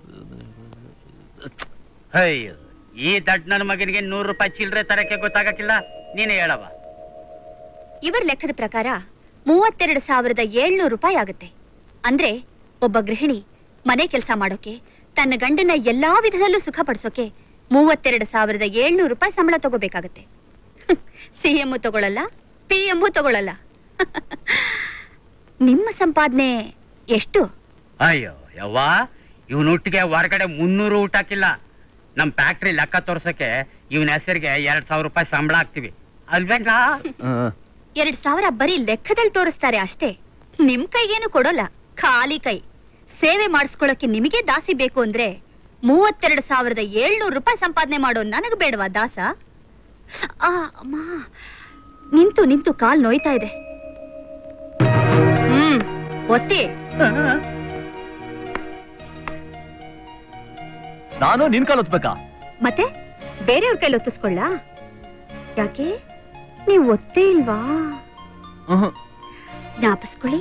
ಅಯ್ಯೋ ಈ ದಡ್ ನನ್ನ ಮಗನಿಗೆ ನೂರು ರೂಪಾಯಿ ಚಿಲ್ಲರೆ ತರಕ್ಕೆ ಗೊತ್ತಾಗಕ್ಕಿಲ್ಲ ನೀನೇ ಹೇಳವ ಇವರ ಲೆಕ್ಕದ ಪ್ರಕಾರ ಮೂವತ್ತೆರಡು ಸಾವಿರದ ಏಳ್ನೂರು ರೂಪಾಯಿ ಆಗುತ್ತೆ ಅಂದ್ರೆ ಒಬ್ಬ ಗೃಹಿಣಿ ಮನೆ ಕೆಲಸ ಮಾಡೋಕೆ ತನ್ನ ಗಂಡನ ಎಲ್ಲಾ ವಿಧದಲ್ಲೂ ಸುಖ ಪಡಿಸೋಕೆ ಮೂವತ್ತೆರಡು ಸಾವಿರದ ಏಳ್ನೂರು ರೂಪಾಯಿ ಸಂಬಳ ತಗೋಬೇಕಾಗತ್ತೆ ಸಿ ಎಂ ತಗೊಳಲ್ಲ ಪಿ ಎಂ ತಗೊಳಲ್ಲ ನಿಮ್ಮ ಸಂಪಾದನೆ ಎಷ್ಟು ಅಯ್ಯೋ ಯವ್ವ ಇವನೊಟ್ಟಿಗೆ ಹೊರಗಡೆ ಮುನ್ನೂರು ಊಟ ಹಾಕಿಲ್ಲ ನಮ್ ಫ್ಯಾಕ್ಟ್ರಿ ಲೆಕ್ಕ ತೋರ್ಸಕ್ಕೆ ಇವನ ಹೆಸರಿಗೆ ಎರಡ್ ಸಾವಿರ ರೂಪಾಯಿ ಸಂಬಳ ಹಾಕ್ತಿವಿ ಅಲ್ವೇನ್ಲಾ ಎರಡ್ ಸಾವಿರ ಬರೀ ಲೆಕ್ಕದಲ್ಲಿ ತೋರಿಸ್ತಾರೆ ಅಷ್ಟೇ ನಿಮ್ ಕೈಗೇನು ಕೊಡೋಲ್ಲ ಖಾಲಿ ಕೈ ಸೇವೆ ಮಾಡಿಸ್ಕೊಳ್ಳೋಕೆ ನಿಮಗೆ ದಾಸಿ ಬೇಕು ಅಂದ್ರೆ ಮೂವತ್ತೆರಡು ಸಾವಿರದ ಏಳ್ನೂರು ರೂಪಾಯಿ ಸಂಪಾದನೆ ಮಾಡೋ ನನಗ್ ಬೇಡವಾ ದಾಸ ಆ, ಅಮ್ಮ ನಿಂತು ನಿಂತು ಕಾಲ್ ನೋಯ್ತಾ ಇದೆ ಹ್ಮ್ ಒತ್ತಿ ನಾನು ನಿನ್ ಕಾಲ್ ಒತ್ಬೇಕಾ ಮತ್ತೆ ಬೇರೆಯವ್ರ ಕೈಲಿ ಒತ್ತಿಸ್ಕೊಳ್ಳ ಯಾಕೆ ನೀವು ಒತ್ತೇ ಇಲ್ವಾ ಹ್ಮ್. ಜ್ಞಾಪಿಸ್ಕೊಳ್ಳಿ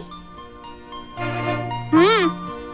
ಹ್ಮ್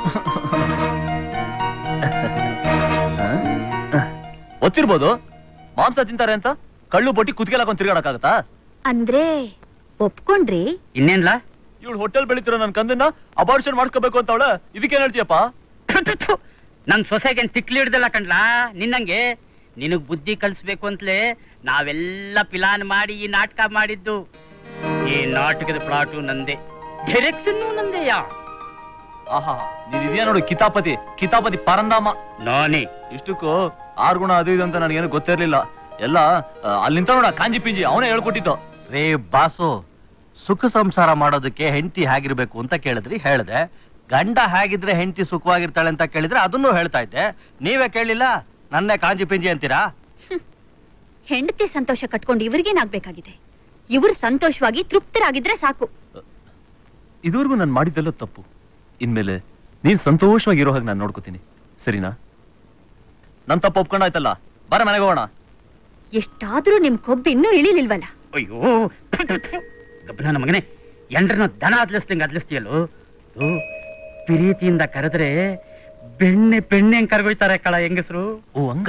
ಒತ್ತಿರ್ಬೋದು ಮಾಂಸ ತಿಂತಾರೆ ಅಂತ ಕಳ್ಳು ಬೊಟ್ಟಿ ಕುತ್ತಿಗೆ ಹಾಕೊಂಡ್ ತಿರ್ಗಾಡಕ್ಕಾಗತ್ತಾ ಅಂದ್ರೆ ಒಪ್ಕೊಂಡ್ರಿ ಇನ್ನೇನ್ಲಾ ಇವಳು ಹೋಟೆಲ್ ಬೆಳಿತಿರೋ ನನ್ ಕಂದನ್ನ ಅಬಾರ್ಷನ್ ಮಾಡಿಸ್ಕೋಬೇಕು ಅಂತ ಅವಳ ಇದಕ್ಕೇನ್ ಹೇಳ್ತೀಯಪ್ಪ ನನ್ ಸೊಸೆಗೆ ತಿಕ್ಲಿ ಹಿಡ್ದಲ್ಲ ಕಣ್ಲಾ ನಿನ್ನಂಗೆ ನಿನಗ್ ಬುದ್ಧಿ ಕಲಿಸ್ಬೇಕು ಅಂತಲೇ ನಾವೆಲ್ಲ ಪ್ಲಾನ್ ಮಾಡಿ ಈ ನಾಟಕ ಮಾಡಿದ್ದು ಈ ನಾಟಕದ ಪ್ಲಾಟು ನಂದೆ ಡೈರೆಕ್ಷನ್ ನಂದೆಯಾ ಆಹಾ ನೀನ್ ಇದೆಯಾ ನೋಡು ಕಿತಾಪತಿ ಕಿತಾಪತಿ ಪರಂದಾಮ ನಾನೇ ಇಷ್ಟಕ್ಕೂ ಆರ್ ಗುಣ ಅದು ಇದು ಅಂತ ನನಗೇನು ಗೊತ್ತಿರ್ಲಿಲ್ಲ ಎಲ್ಲ ಆ, ಅಲ್ಲಿ ನಿಂತ ನೋಡ ಕಾಂಜಿ ಪಿಂಜಿ ಅವನೇ ಹೇಳ್ಕೊಟ್ಟಿದ್ದು ರೇ ಬಾಸು ಸುಖ ಸಂಸಾರ ಮಾಡೋದಕ್ಕೆ ಹೆಂಡತಿ ಹೇಗಿರ್ಬೇಕು ಅಂತ ಕೇಳಿದ್ರಿ ಹೇಳ್ದೆ ಗಂಡ ಹೇಗಿದ್ರೆ ಹೆಂಡತಿ ಸುಖವಾಗಿರ್ತಾಳೆ ಅಂತ ಕೇಳಿದ್ರೆ ಅದನ್ನು ಹೇಳ್ತಾ ಇದ್ದೆ ನೀವೇ ಕೇಳಿಲ್ಲ ನನ್ನೇ ಕಾಂಜಿ ಪಿಂಜಿ ಅಂತೀರಾ ಹೆಂಡತಿ ಸಂತೋಷ ಕಟ್ಕೊಂಡು ಇವ್ರಿಗೇನಾಗ್ಬೇಕಾಗಿದೆ ಇವ್ರು ಸಂತೋಷವಾಗಿ ತೃಪ್ತರಾಗಿದ್ರೆ ಸಾಕು ಇದುವರೆಗೂ ನಾನು ಮಾಡಿದ್ದೆಲ್ಲ ತಪ್ಪು ಇನ್ಮೇಲೆ ನೀನ್ ಸಂತೋಷವಾಗಿರೋ ಹಾಗೆ ನಾನು ನೋಡ್ಕೋತೀನಿ ಸರಿನಾ ನನ್ ತಪ್ಪು ಒಪ್ಕೊಂಡಾಯ್ತಲ್ಲ ಬರ ಮನೆಗೆ ಹೋಗೋಣ ಎಷ್ಟಾದ್ರೂ ನಿಮ್ ಕೊಬ್ಬು ಇನ್ನೂ ಇಳಿಲಿಲ್ವಲ್ಲ ಅಯ್ಯೋ ಗಬ್ಬನ ಮಗನೇ ಎಂಡ್ರನ್ನ ದನ ಅದ್ಲಿಸ್ದಂಗೆ ಅದ್ಲಿಸ್ತೀಯಲ್ಲೋ ಓ, ಪ್ರೀತಿಯಿಂದ ಕರೆದ್ರೆ ಬೆಣ್ಣೆ ಬೆಣ್ಣೆ ಹೆಂಗ್ ಕರ್ಗೊಯ್ತಾರೆ ಕಳ ಹೆಂಗಸರು ಓ ಹಂಗ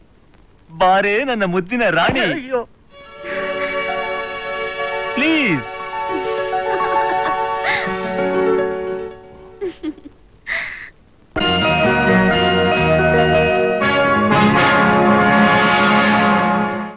ಬಾರೇ ನನ್ನ ಮುದ್ದಿನ ರಾಣಿ ಅಯ್ಯೋ ಪ್ಲೀಸ್